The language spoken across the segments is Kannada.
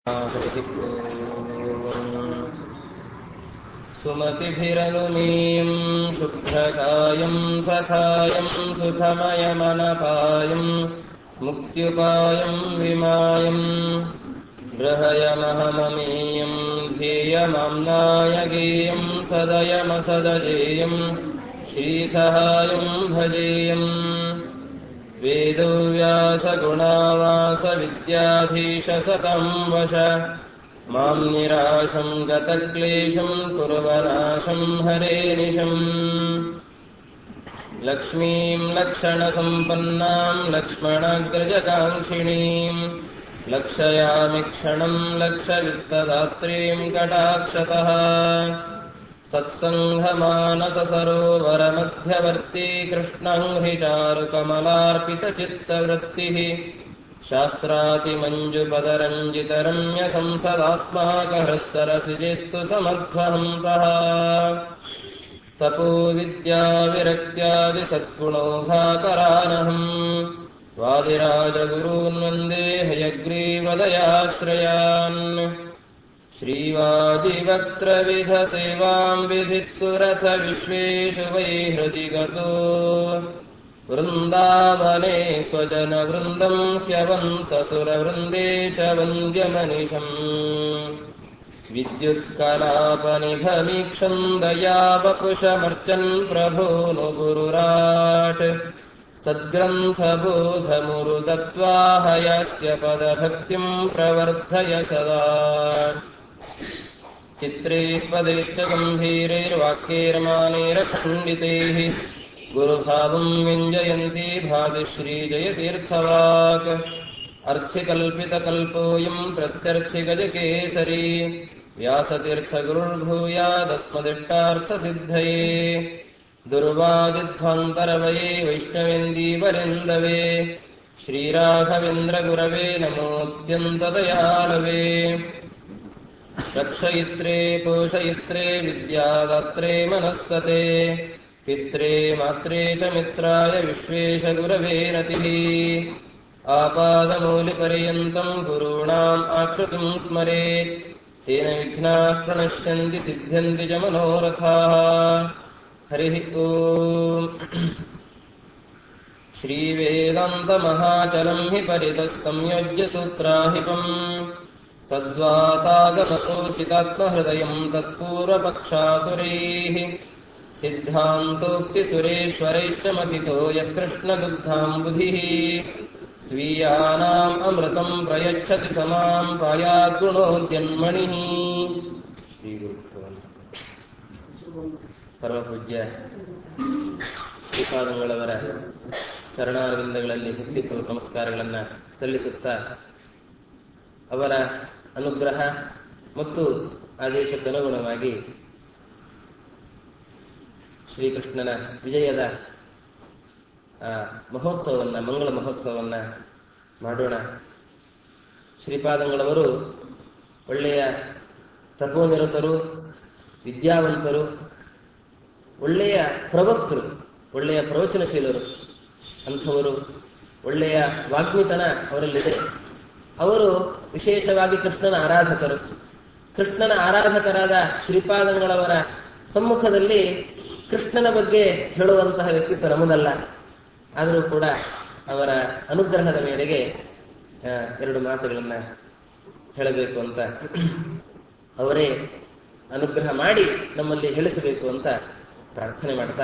सुमतिभिरनुमीयम् शुभ्रकायम् सखायम् सुखमयमनपायम् मुक्त्युपायम् विमायम् गृहयमहममीयम् ध्येयमाम्नायगेयम् सदयमसदजेयम् श्रीसहायम् भजेयम् वेदव्यासगुणावासविद्याधीशसतम् वश माम् निराशम् गतक्लेशम् कुर्वनाशम् हरे निशम् लक्ष्मीम् लक्षणसम्पन्नाम् लक्ष्मणग्रजकाङ्क्षिणीम् लक्षयामि क्षणम् लक्षवित्तदात्रीम् कटाक्षतः सत्सङ्घमानससरोवरमध्यवर्ती कृष्णम् हृचारुकमलार्पितचित्तवृत्तिः शास्त्रातिमञ्जुपदरञ्जितरम्यसंसदास्माकहृत्सरसिजिस्तु समध्वहंसः तपो विद्याविरक्त्यादिसद्गुणोघाकरानहम् वादिराजगुरून् वन्दे हयग्रीवदयाश्रयान् श्रीवाजिवक्त्रविधसेवाम् विधित्सुरथ विश्वेषु वै हृदि गतो वृन्दावने स्वजनवृन्दम् ह्यवंससुरवृन्दे च वन्द्यमनिशम् विद्युत्कलापनिभमीक्षम् दयावपुषमर्चन् प्रभो नु गुरुराट् सद्ग्रन्थबोधमुरुदत्त्वा हयस्य पदभक्तिम् प्रवर्धय सदा चित्रैः पदैश्च गम्भीरैर्वाक्यैर्मानैरखण्डितैः गुरुभावम् व्यञ्जयन्ती भाति श्रीजयतीर्थवाक् अर्थिकल्पितकल्पोऽयम् प्रत्यर्थिगजकेसरी व्यासतीर्थगुरुर्भूयादस्मदिष्टार्थसिद्धये दुर्वादिध्वान्तरवये वैष्णवेन्दीवरिन्दवे श्रीराघवेन्द्रगुरवे नमोऽत्यन्तदयालवे रक्षयित्रे पोषयित्रे विद्यादात्रे मनःसते पित्रे मात्रे च मित्राय विश्वेशगुरवे नतिः आपादमूलिपर्यन्तम् गुरूणाम् आकृतिम् स्मरेत् तेन विघ्नाः प्रणश्यन्ति सिद्ध्यन्ति च मनोरथाः हरिः ओम् श्रीवेदान्तमहाचलम् हि परितः संयोज्य सूत्राहिपम् सद्वातागमतोषितात्महृदयम् तत्पूर्वपक्षासुरैः सिद्धान्तोक्तिसुरेश्वरैश्च मथितो यत्कृष्णदुग्धाम्बुधिः स्वीयानाम् अमृतम् प्रयच्छति समाम् पायाद्गुणोद्यन्मणिः ಪರಮಪೂಜ್ಯ ಶ್ರೀಪಾದಂಗಳವರ ಚರಣಾರವಿಂದಗಳಲ್ಲಿ ಭಕ್ತಿಪೂರ್ವಕ ನಮಸ್ಕಾರಗಳನ್ನು ಸಲ್ಲಿಸುತ್ತಾ ಅವರ ಅನುಗ್ರಹ ಮತ್ತು ಆದೇಶಕ್ಕನುಗುಣವಾಗಿ ಶ್ರೀಕೃಷ್ಣನ ವಿಜಯದ ಮಹೋತ್ಸವವನ್ನ ಮಂಗಳ ಮಹೋತ್ಸವವನ್ನ ಮಾಡೋಣ ಶ್ರೀಪಾದಂಗಳವರು ಒಳ್ಳೆಯ ತಪೋನಿರತರು ವಿದ್ಯಾವಂತರು ಒಳ್ಳೆಯ ಪ್ರವಕ್ತರು ಒಳ್ಳೆಯ ಪ್ರವಚನಶೀಲರು ಅಂಥವರು ಒಳ್ಳೆಯ ವಾಗ್ಮಿತನ ಅವರಲ್ಲಿದೆ ಅವರು ವಿಶೇಷವಾಗಿ ಕೃಷ್ಣನ ಆರಾಧಕರು ಕೃಷ್ಣನ ಆರಾಧಕರಾದ ಶ್ರೀಪಾದಂಗಳವರ ಸಮ್ಮುಖದಲ್ಲಿ ಕೃಷ್ಣನ ಬಗ್ಗೆ ಹೇಳುವಂತಹ ವ್ಯಕ್ತಿತ್ವ ನಮ್ಮದಲ್ಲ ಆದರೂ ಕೂಡ ಅವರ ಅನುಗ್ರಹದ ಮೇರೆಗೆ ಎರಡು ಮಾತುಗಳನ್ನ ಹೇಳಬೇಕು ಅಂತ ಅವರೇ ಅನುಗ್ರಹ ಮಾಡಿ ನಮ್ಮಲ್ಲಿ ಹೇಳಿಸಬೇಕು ಅಂತ ಪ್ರಾರ್ಥನೆ ಮಾಡ್ತಾ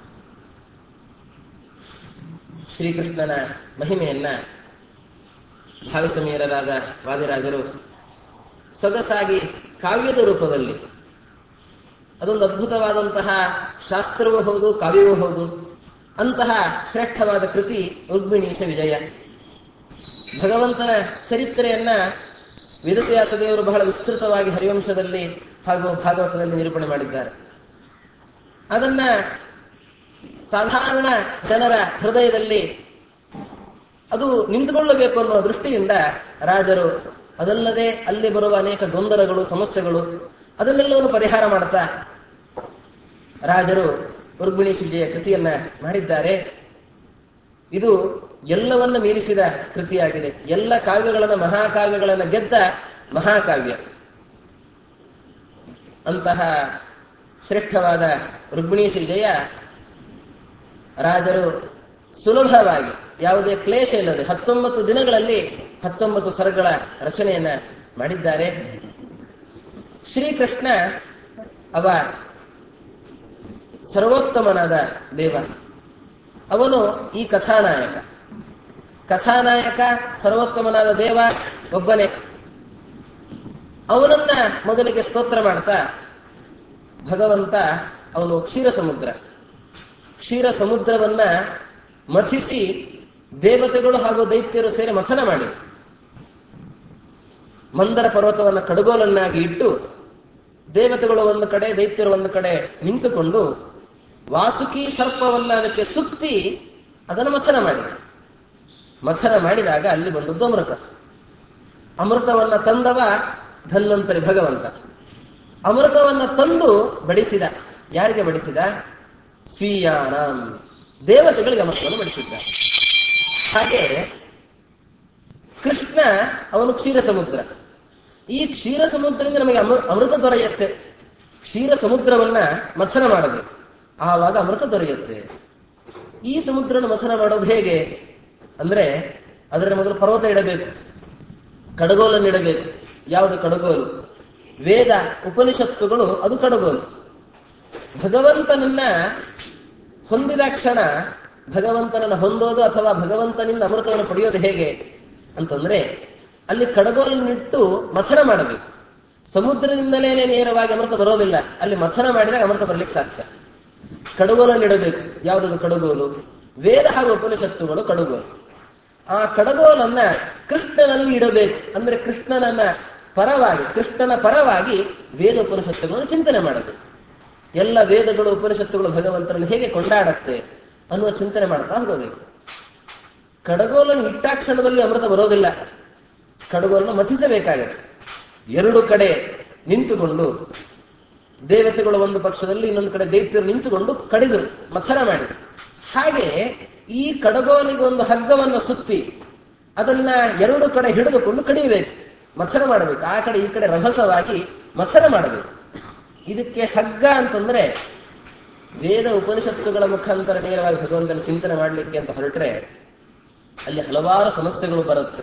ಶ್ರೀಕೃಷ್ಣನ ಮಹಿಮೆಯನ್ನ ಭಾವಿಸಮೀರರಾದ ವಾದಿರಾಜರು ಸೊಗಸಾಗಿ ಕಾವ್ಯದ ರೂಪದಲ್ಲಿ ಅದೊಂದು ಅದ್ಭುತವಾದಂತಹ ಶಾಸ್ತ್ರವೂ ಹೌದು ಕಾವ್ಯವೂ ಹೌದು ಅಂತಹ ಶ್ರೇಷ್ಠವಾದ ಕೃತಿ ರುಗ್ಮಿಣೀಶ ವಿಜಯ ಭಗವಂತನ ಚರಿತ್ರೆಯನ್ನ ವೇದವ್ಯಾಸದೇವರು ಬಹಳ ವಿಸ್ತೃತವಾಗಿ ಹರಿವಂಶದಲ್ಲಿ ಹಾಗೂ ಭಾಗವತದಲ್ಲಿ ನಿರೂಪಣೆ ಮಾಡಿದ್ದಾರೆ ಅದನ್ನ ಸಾಧಾರಣ ಜನರ ಹೃದಯದಲ್ಲಿ ಅದು ನಿಂತುಕೊಳ್ಳಬೇಕು ಅನ್ನುವ ದೃಷ್ಟಿಯಿಂದ ರಾಜರು ಅದಲ್ಲದೆ ಅಲ್ಲಿ ಬರುವ ಅನೇಕ ಗೊಂದಲಗಳು ಸಮಸ್ಯೆಗಳು ಅದನ್ನೆಲ್ಲವನ್ನು ಪರಿಹಾರ ಮಾಡ್ತಾ ರಾಜರು ರುಗ್ಮಿಣೀಶ್ ವಿಜಯ ಕೃತಿಯನ್ನ ಮಾಡಿದ್ದಾರೆ ಇದು ಎಲ್ಲವನ್ನ ಮೀರಿಸಿದ ಕೃತಿಯಾಗಿದೆ ಎಲ್ಲ ಕಾವ್ಯಗಳನ್ನ ಮಹಾಕಾವ್ಯಗಳನ್ನ ಗೆದ್ದ ಮಹಾಕಾವ್ಯ ಅಂತಹ ಶ್ರೇಷ್ಠವಾದ ರುಕ್ಮಿಣೀಶಿ ವಿಜಯ ರಾಜರು ಸುಲಭವಾಗಿ ಯಾವುದೇ ಕ್ಲೇಶ ಇಲ್ಲದೆ ಹತ್ತೊಂಬತ್ತು ದಿನಗಳಲ್ಲಿ ಹತ್ತೊಂಬತ್ತು ಸ್ವರಗಳ ರಚನೆಯನ್ನ ಮಾಡಿದ್ದಾರೆ ಶ್ರೀಕೃಷ್ಣ ಅವ ಸರ್ವೋತ್ತಮನಾದ ದೇವ ಅವನು ಈ ಕಥಾನಾಯಕ ಕಥಾನಾಯಕ ಸರ್ವೋತ್ತಮನಾದ ದೇವ ಒಬ್ಬನೇ ಅವನನ್ನ ಮೊದಲಿಗೆ ಸ್ತೋತ್ರ ಮಾಡ್ತಾ ಭಗವಂತ ಅವನು ಕ್ಷೀರ ಸಮುದ್ರ ಕ್ಷೀರ ಸಮುದ್ರವನ್ನ ಮಥಿಸಿ ದೇವತೆಗಳು ಹಾಗೂ ದೈತ್ಯರು ಸೇರಿ ಮಥನ ಮಾಡಿ ಮಂದರ ಪರ್ವತವನ್ನು ಕಡಗೋಲನ್ನಾಗಿ ಇಟ್ಟು ದೇವತೆಗಳು ಒಂದು ಕಡೆ ದೈತ್ಯರು ಒಂದು ಕಡೆ ನಿಂತುಕೊಂಡು ವಾಸುಕಿ ಸರ್ಪವನ್ನ ಅದಕ್ಕೆ ಸುತ್ತಿ ಅದನ್ನು ಮಥನ ಮಾಡಿದ ಮಥನ ಮಾಡಿದಾಗ ಅಲ್ಲಿ ಬಂದದ್ದು ಅಮೃತ ಅಮೃತವನ್ನ ತಂದವ ಧನ್ವಂತರಿ ಭಗವಂತ ಅಮೃತವನ್ನ ತಂದು ಬಡಿಸಿದ ಯಾರಿಗೆ ಬಡಿಸಿದ ಸ್ವೀಯಾನಾಂ ದೇವತೆಗಳಿಗೆ ಅಮೃತವನ್ನು ಬಡಿಸಿದ್ದ ಹಾಗೆ ಕೃಷ್ಣ ಅವನು ಕ್ಷೀರ ಸಮುದ್ರ ಈ ಕ್ಷೀರ ಸಮುದ್ರದಿಂದ ನಮಗೆ ಅಮೃ ಅಮೃತ ದೊರೆಯುತ್ತೆ ಕ್ಷೀರ ಸಮುದ್ರವನ್ನ ಮಥನ ಮಾಡಬೇಕು ಆವಾಗ ಅಮೃತ ದೊರೆಯುತ್ತೆ ಈ ಸಮುದ್ರನ ಮಥನ ಮಾಡೋದು ಹೇಗೆ ಅಂದ್ರೆ ಅದರ ಮೊದಲು ಪರ್ವತ ಇಡಬೇಕು ಕಡಗೋಲನ್ನು ಇಡಬೇಕು ಯಾವುದು ಕಡಗೋಲು ವೇದ ಉಪನಿಷತ್ತುಗಳು ಅದು ಕಡಗೋಲು ಭಗವಂತನನ್ನ ಹೊಂದಿದ ಕ್ಷಣ ಭಗವಂತನನ್ನ ಹೊಂದೋದು ಅಥವಾ ಭಗವಂತನಿಂದ ಅಮೃತವನ್ನು ಪಡೆಯೋದು ಹೇಗೆ ಅಂತಂದ್ರೆ ಅಲ್ಲಿ ಕಡಗೋಲನ್ನಿಟ್ಟು ಮಥನ ಮಾಡಬೇಕು ಸಮುದ್ರದಿಂದಲೇ ನೇರವಾಗಿ ಅಮೃತ ಬರೋದಿಲ್ಲ ಅಲ್ಲಿ ಮಥನ ಮಾಡಿದಾಗ ಅಮೃತ ಬರಲಿಕ್ಕೆ ಸಾಧ್ಯ ಕಡಗೋಲನ್ನಿಡಬೇಕು ಯಾವುದದು ಕಡಗೋಲು ವೇದ ಹಾಗೂ ಉಪನಿಷತ್ತುಗಳು ಕಡಗೋಲು ಆ ಕಡಗೋಲನ್ನ ಕೃಷ್ಣನಲ್ಲಿ ಇಡಬೇಕು ಅಂದ್ರೆ ಕೃಷ್ಣನನ್ನ ಪರವಾಗಿ ಕೃಷ್ಣನ ಪರವಾಗಿ ವೇದ ಉಪನಿಷತ್ತುಗಳನ್ನು ಚಿಂತನೆ ಮಾಡಬೇಕು ಎಲ್ಲ ವೇದಗಳು ಉಪನಿಷತ್ತುಗಳು ಭಗವಂತರನ್ನು ಹೇಗೆ ಕೊಂಡಾಡತ್ತೆ ಅನ್ನುವ ಚಿಂತನೆ ಮಾಡ್ತಾ ಹೋಗಬೇಕು ಕಡಗೋಲನ್ನು ಇಟ್ಟಾಕ್ಷಣದಲ್ಲಿ ಅಮೃತ ಬರೋದಿಲ್ಲ ಕಡಗೋಲನ್ನು ಮಥಿಸಬೇಕಾಗತ್ತೆ ಎರಡು ಕಡೆ ನಿಂತುಕೊಂಡು ದೇವತೆಗಳು ಒಂದು ಪಕ್ಷದಲ್ಲಿ ಇನ್ನೊಂದು ಕಡೆ ದೈತ್ಯರು ನಿಂತುಕೊಂಡು ಕಡಿದರು ಮಥನ ಮಾಡಿದರು ಹಾಗೆ ಈ ಕಡಗೋಲಿಗೆ ಒಂದು ಹಗ್ಗವನ್ನು ಸುತ್ತಿ ಅದನ್ನ ಎರಡು ಕಡೆ ಹಿಡಿದುಕೊಂಡು ಕಡಿಯಬೇಕು ಮಥನ ಮಾಡಬೇಕು ಆ ಕಡೆ ಈ ಕಡೆ ರಭಸವಾಗಿ ಮಥನ ಮಾಡಬೇಕು ಇದಕ್ಕೆ ಹಗ್ಗ ಅಂತಂದ್ರೆ ವೇದ ಉಪನಿಷತ್ತುಗಳ ಮುಖಾಂತರ ನೇರವಾಗಿ ಭಗವಂತನ ಚಿಂತನೆ ಮಾಡಲಿಕ್ಕೆ ಅಂತ ಹೊರಟ್ರೆ ಅಲ್ಲಿ ಹಲವಾರು ಸಮಸ್ಯೆಗಳು ಬರುತ್ತೆ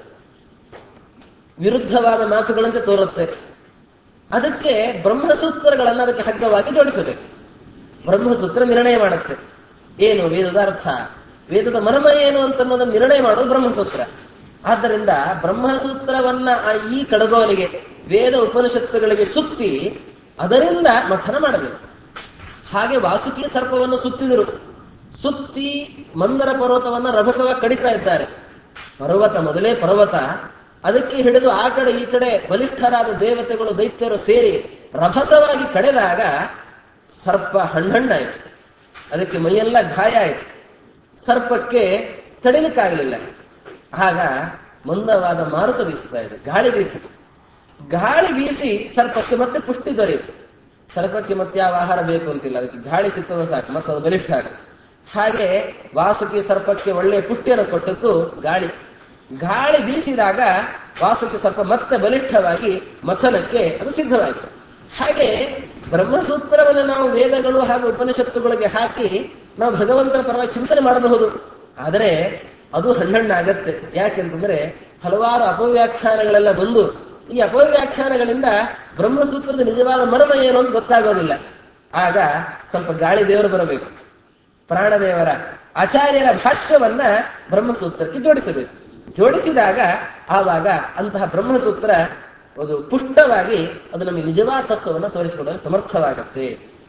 ವಿರುದ್ಧವಾದ ಮಾತುಗಳಂತೆ ತೋರುತ್ತೆ ಅದಕ್ಕೆ ಬ್ರಹ್ಮಸೂತ್ರಗಳನ್ನು ಅದಕ್ಕೆ ಹಗ್ಗವಾಗಿ ಜೋಡಿಸಬೇಕು ಬ್ರಹ್ಮಸೂತ್ರ ನಿರ್ಣಯ ಮಾಡುತ್ತೆ ಏನು ವೇದದ ಅರ್ಥ ವೇದದ ಮರ್ಮ ಏನು ಅಂತ ಅನ್ನೋದನ್ನು ನಿರ್ಣಯ ಮಾಡೋದು ಬ್ರಹ್ಮಸೂತ್ರ ಆದ್ದರಿಂದ ಬ್ರಹ್ಮಸೂತ್ರವನ್ನ ಆ ಈ ಕಡಗೋಲಿಗೆ ವೇದ ಉಪನಿಷತ್ತುಗಳಿಗೆ ಸುತ್ತಿ ಅದರಿಂದ ಮಥನ ಮಾಡಬೇಕು ಹಾಗೆ ವಾಸುಕಿ ಸರ್ಪವನ್ನು ಸುತ್ತಿದರು ಸುತ್ತಿ ಮಂದರ ಪರ್ವತವನ್ನ ರಭಸವಾಗಿ ಕಡಿತಾ ಇದ್ದಾರೆ ಪರ್ವತ ಮೊದಲೇ ಪರ್ವತ ಅದಕ್ಕೆ ಹಿಡಿದು ಆ ಕಡೆ ಈ ಕಡೆ ಬಲಿಷ್ಠರಾದ ದೇವತೆಗಳು ದೈತ್ಯರು ಸೇರಿ ರಭಸವಾಗಿ ಕಡೆದಾಗ ಸರ್ಪ ಹಣ್ಣಣ್ಣಾಯಿತು ಅದಕ್ಕೆ ಮೈಯೆಲ್ಲ ಗಾಯ ಆಯಿತು ಸರ್ಪಕ್ಕೆ ತಡಿಲಿಕ್ಕಾಗಲಿಲ್ಲ ಆಗ ಮಂದವಾದ ಮಾರುತ ಬೀಸ್ತಾ ಇದೆ ಗಾಳಿ ಬೀಸಿತು ಗಾಳಿ ಬೀಸಿ ಸರ್ಪಕ್ಕೆ ಮತ್ತೆ ಪುಷ್ಟಿ ದೊರೆಯಿತು ಸರ್ಪಕ್ಕೆ ಮತ್ತೆ ಯಾವ ಆಹಾರ ಬೇಕು ಅಂತಿಲ್ಲ ಅದಕ್ಕೆ ಗಾಳಿ ಸಿಕ್ತದ ಸಾಕು ಮತ್ತೆ ಅದು ಬಲಿಷ್ಠ ಆಗುತ್ತೆ ಹಾಗೆ ವಾಸುಕಿ ಸರ್ಪಕ್ಕೆ ಒಳ್ಳೆಯ ಪುಷ್ಟಿಯನ್ನು ಕೊಟ್ಟದ್ದು ಗಾಳಿ ಗಾಳಿ ಬೀಸಿದಾಗ ವಾಸುಕಿ ಸರ್ಪ ಮತ್ತೆ ಬಲಿಷ್ಠವಾಗಿ ಮಥನಕ್ಕೆ ಅದು ಸಿದ್ಧವಾಯಿತು ಹಾಗೆ ಬ್ರಹ್ಮಸೂತ್ರವನ್ನು ನಾವು ವೇದಗಳು ಹಾಗೂ ಉಪನಿಷತ್ತುಗಳಿಗೆ ಹಾಕಿ ನಾವು ಭಗವಂತನ ಪರವಾಗಿ ಚಿಂತನೆ ಮಾಡಬಹುದು ಆದರೆ ಅದು ಹಣ್ಣಣ್ಣಾಗತ್ತೆ ಯಾಕೆಂತಂದ್ರೆ ಹಲವಾರು ಅಪವ್ಯಾಖ್ಯಾನಗಳೆಲ್ಲ ಬಂದು ಈ ಅಪವ್ಯಾಖ್ಯಾನಗಳಿಂದ ಬ್ರಹ್ಮಸೂತ್ರದ ನಿಜವಾದ ಮರ್ಮ ಏನು ಅಂತ ಗೊತ್ತಾಗೋದಿಲ್ಲ ಆಗ ಸ್ವಲ್ಪ ಗಾಳಿ ದೇವರು ಬರಬೇಕು ಪ್ರಾಣದೇವರ ಆಚಾರ್ಯರ ಭಾಷ್ಯವನ್ನ ಬ್ರಹ್ಮಸೂತ್ರಕ್ಕೆ ಜೋಡಿಸಬೇಕು ಜೋಡಿಸಿದಾಗ ಆವಾಗ ಅಂತಹ ಬ್ರಹ್ಮಸೂತ್ರ ಅದು ಪುಷ್ಟವಾಗಿ ಅದು ನಮಗೆ ನಿಜವಾದ ತತ್ವವನ್ನು ತೋರಿಸಿಕೊಡಲು ಸಮರ್ಥವಾಗತ್ತೆ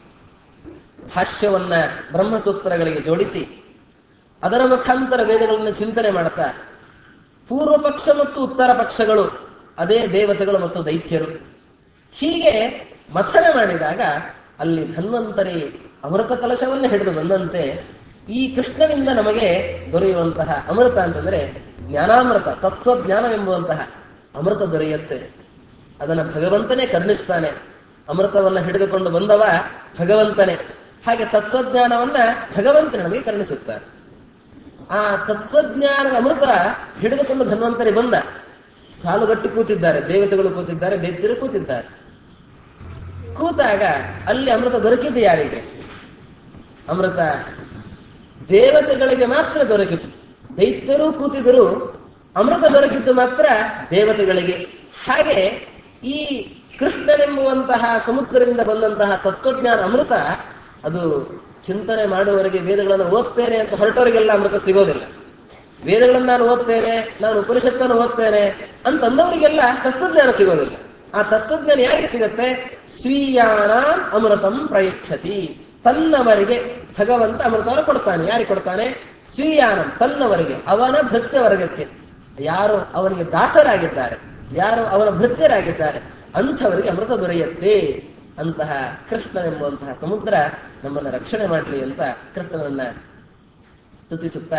ಭಾಷ್ಯವನ್ನ ಬ್ರಹ್ಮಸೂತ್ರಗಳಿಗೆ ಜೋಡಿಸಿ ಅದರ ಮುಖಾಂತರ ವೇದಗಳನ್ನು ಚಿಂತನೆ ಮಾಡ್ತಾ ಪೂರ್ವ ಪಕ್ಷ ಮತ್ತು ಉತ್ತರ ಪಕ್ಷಗಳು ಅದೇ ದೇವತೆಗಳು ಮತ್ತು ದೈತ್ಯರು ಹೀಗೆ ಮಥನ ಮಾಡಿದಾಗ ಅಲ್ಲಿ ಧನ್ವಂತರಿ ಅಮೃತ ಕಲಶವನ್ನು ಹಿಡಿದು ಬಂದಂತೆ ಈ ಕೃಷ್ಣನಿಂದ ನಮಗೆ ದೊರೆಯುವಂತಹ ಅಮೃತ ಅಂತಂದ್ರೆ ಜ್ಞಾನಾಮೃತ ತತ್ವಜ್ಞಾನವೆಂಬುವಂತಹ ಅಮೃತ ದೊರೆಯುತ್ತೆ ಅದನ್ನ ಭಗವಂತನೇ ಕರ್ಣಿಸ್ತಾನೆ ಅಮೃತವನ್ನ ಹಿಡಿದುಕೊಂಡು ಬಂದವ ಭಗವಂತನೇ ಹಾಗೆ ತತ್ವಜ್ಞಾನವನ್ನ ಭಗವಂತನೇ ನಮಗೆ ಕರುಣಿಸುತ್ತಾನೆ ಆ ತತ್ವಜ್ಞಾನದ ಅಮೃತ ಹಿಡಿದುಕೊಂಡು ಧನ್ವಂತರಿ ಬಂದ ಸಾಲುಗಟ್ಟಿ ಕೂತಿದ್ದಾರೆ ದೇವತೆಗಳು ಕೂತಿದ್ದಾರೆ ದೈತ್ಯರು ಕೂತಿದ್ದಾರೆ ಕೂತಾಗ ಅಲ್ಲಿ ಅಮೃತ ದೊರಕಿದ್ದು ಯಾರಿಗೆ ಅಮೃತ ದೇವತೆಗಳಿಗೆ ಮಾತ್ರ ದೊರಕಿತು ದೈತ್ಯರು ಕೂತಿದ್ರು ಅಮೃತ ದೊರಕಿದ್ದು ಮಾತ್ರ ದೇವತೆಗಳಿಗೆ ಹಾಗೆ ಈ ಕೃಷ್ಣನೆಂಬುವಂತಹ ಸಮುದ್ರದಿಂದ ಬಂದಂತಹ ತತ್ವಜ್ಞಾನ ಅಮೃತ ಅದು ಚಿಂತನೆ ಮಾಡುವವರಿಗೆ ವೇದಗಳನ್ನು ಓದ್ತೇನೆ ಅಂತ ಹೊರಟವರಿಗೆಲ್ಲ ಅಮೃತ ಸಿಗೋದಿಲ್ಲ ವೇದಗಳನ್ನು ನಾನು ಓದ್ತೇನೆ ನಾನು ಉಪನಿಷತ್ತನ್ನು ಓದ್ತೇನೆ ಅಂತಂದವರಿಗೆಲ್ಲ ತತ್ವಜ್ಞಾನ ಸಿಗೋದಿಲ್ಲ ಆ ತತ್ವಜ್ಞಾನ ಯಾರಿಗೆ ಸಿಗತ್ತೆ ಸ್ವೀಯಾನ ಅಮೃತಂ ಪ್ರಯಚ್ಛತಿ ತನ್ನವರಿಗೆ ಭಗವಂತ ಅಮೃತವನ್ನು ಕೊಡ್ತಾನೆ ಯಾರಿಗೆ ಕೊಡ್ತಾನೆ ಸ್ವೀಯಾನಂ ತನ್ನವರಿಗೆ ಅವನ ಭೃತ್ಯ ವರ್ಗಕ್ಕೆ ಯಾರು ಅವನಿಗೆ ದಾಸರಾಗಿದ್ದಾರೆ ಯಾರು ಅವನ ಭೃತ್ಯರಾಗಿದ್ದಾರೆ ಅಂಥವರಿಗೆ ಅಮೃತ ದೊರೆಯುತ್ತೆ ಅಂತಹ ಕೃಷ್ಣನೆಂಬುವಂತಹ ಸಮುದ್ರ ನಮ್ಮನ್ನ ರಕ್ಷಣೆ ಮಾಡಲಿ ಅಂತ ಕೃಷ್ಣನನ್ನ ಸ್ತುತಿಸುತ್ತಾ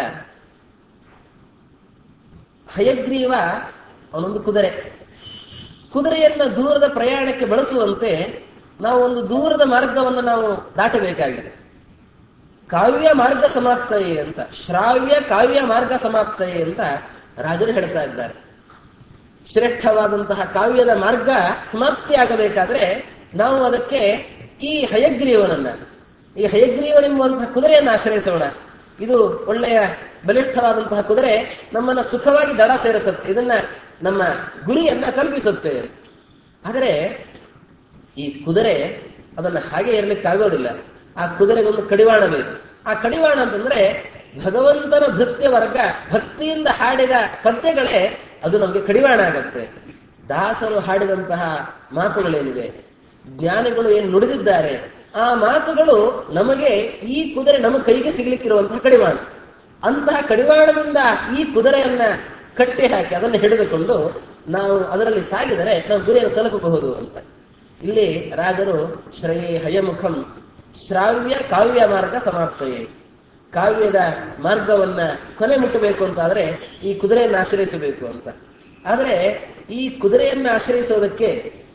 ಹಯಗ್ರೀವ ಅವನೊಂದು ಕುದುರೆ ಕುದುರೆಯನ್ನ ದೂರದ ಪ್ರಯಾಣಕ್ಕೆ ಬಳಸುವಂತೆ ನಾವು ಒಂದು ದೂರದ ಮಾರ್ಗವನ್ನು ನಾವು ದಾಟಬೇಕಾಗಿದೆ ಕಾವ್ಯ ಮಾರ್ಗ ಸಮಾಪ್ತಯೇ ಅಂತ ಶ್ರಾವ್ಯ ಕಾವ್ಯ ಮಾರ್ಗ ಸಮಾಪ್ತಯೇ ಅಂತ ರಾಜರು ಹೇಳ್ತಾ ಇದ್ದಾರೆ ಶ್ರೇಷ್ಠವಾದಂತಹ ಕಾವ್ಯದ ಮಾರ್ಗ ಸಮಾಪ್ತಿಯಾಗಬೇಕಾದ್ರೆ ನಾವು ಅದಕ್ಕೆ ಈ ಹಯಗ್ರೀವನನ್ನ ಈ ಹಯಗ್ರೀವನೆಂಬುವಂತಹ ಕುದುರೆಯನ್ನು ಆಶ್ರಯಿಸೋಣ ಇದು ಒಳ್ಳೆಯ ಬಲಿಷ್ಠವಾದಂತಹ ಕುದುರೆ ನಮ್ಮನ್ನ ಸುಖವಾಗಿ ದಡ ಸೇರಿಸುತ್ತೆ ಇದನ್ನ ನಮ್ಮ ಗುರಿಯನ್ನ ಕಲ್ಪಿಸುತ್ತೆ ಆದರೆ ಈ ಕುದುರೆ ಅದನ್ನ ಹಾಗೆ ಇರಲಿಕ್ಕಾಗೋದಿಲ್ಲ ಆ ಕುದುರೆಗೊಂದು ಕಡಿವಾಣ ಬೇಕು ಆ ಕಡಿವಾಣ ಅಂತಂದ್ರೆ ಭಗವಂತನ ಭೃತ್ಯ ವರ್ಗ ಭಕ್ತಿಯಿಂದ ಹಾಡಿದ ಪದ್ಯಗಳೇ ಅದು ನಮಗೆ ಕಡಿವಾಣ ಆಗತ್ತೆ ದಾಸರು ಹಾಡಿದಂತಹ ಮಾತುಗಳೇನಿದೆ ಜ್ಞಾನಿಗಳು ಏನು ನುಡಿದಿದ್ದಾರೆ ಆ ಮಾತುಗಳು ನಮಗೆ ಈ ಕುದುರೆ ನಮ್ಮ ಕೈಗೆ ಸಿಗ್ಲಿಕ್ಕಿರುವಂತಹ ಕಡಿವಾಣ ಅಂತಹ ಕಡಿವಾಣದಿಂದ ಈ ಕುದುರೆಯನ್ನ ಕಟ್ಟಿ ಹಾಕಿ ಅದನ್ನು ಹಿಡಿದುಕೊಂಡು ನಾವು ಅದರಲ್ಲಿ ಸಾಗಿದರೆ ನಾವು ಗುರಿಯನ್ನು ತಲುಪಬಹುದು ಅಂತ ಇಲ್ಲಿ ರಾಜರು ಶ್ರೇಯೇ ಹಯಮುಖಂ ಶ್ರಾವ್ಯ ಕಾವ್ಯ ಮಾರ್ಗ ಸಮಾಪ್ತಯೇ ಕಾವ್ಯದ ಮಾರ್ಗವನ್ನ ಕೊನೆ ಮುಟ್ಟಬೇಕು ಅಂತಾದ್ರೆ ಈ ಕುದುರೆಯನ್ನು ಆಶ್ರಯಿಸಬೇಕು ಅಂತ ಆದರೆ ಈ ಕುದುರೆಯನ್ನು ಆಶ್ರಯಿಸೋದಕ್ಕೆ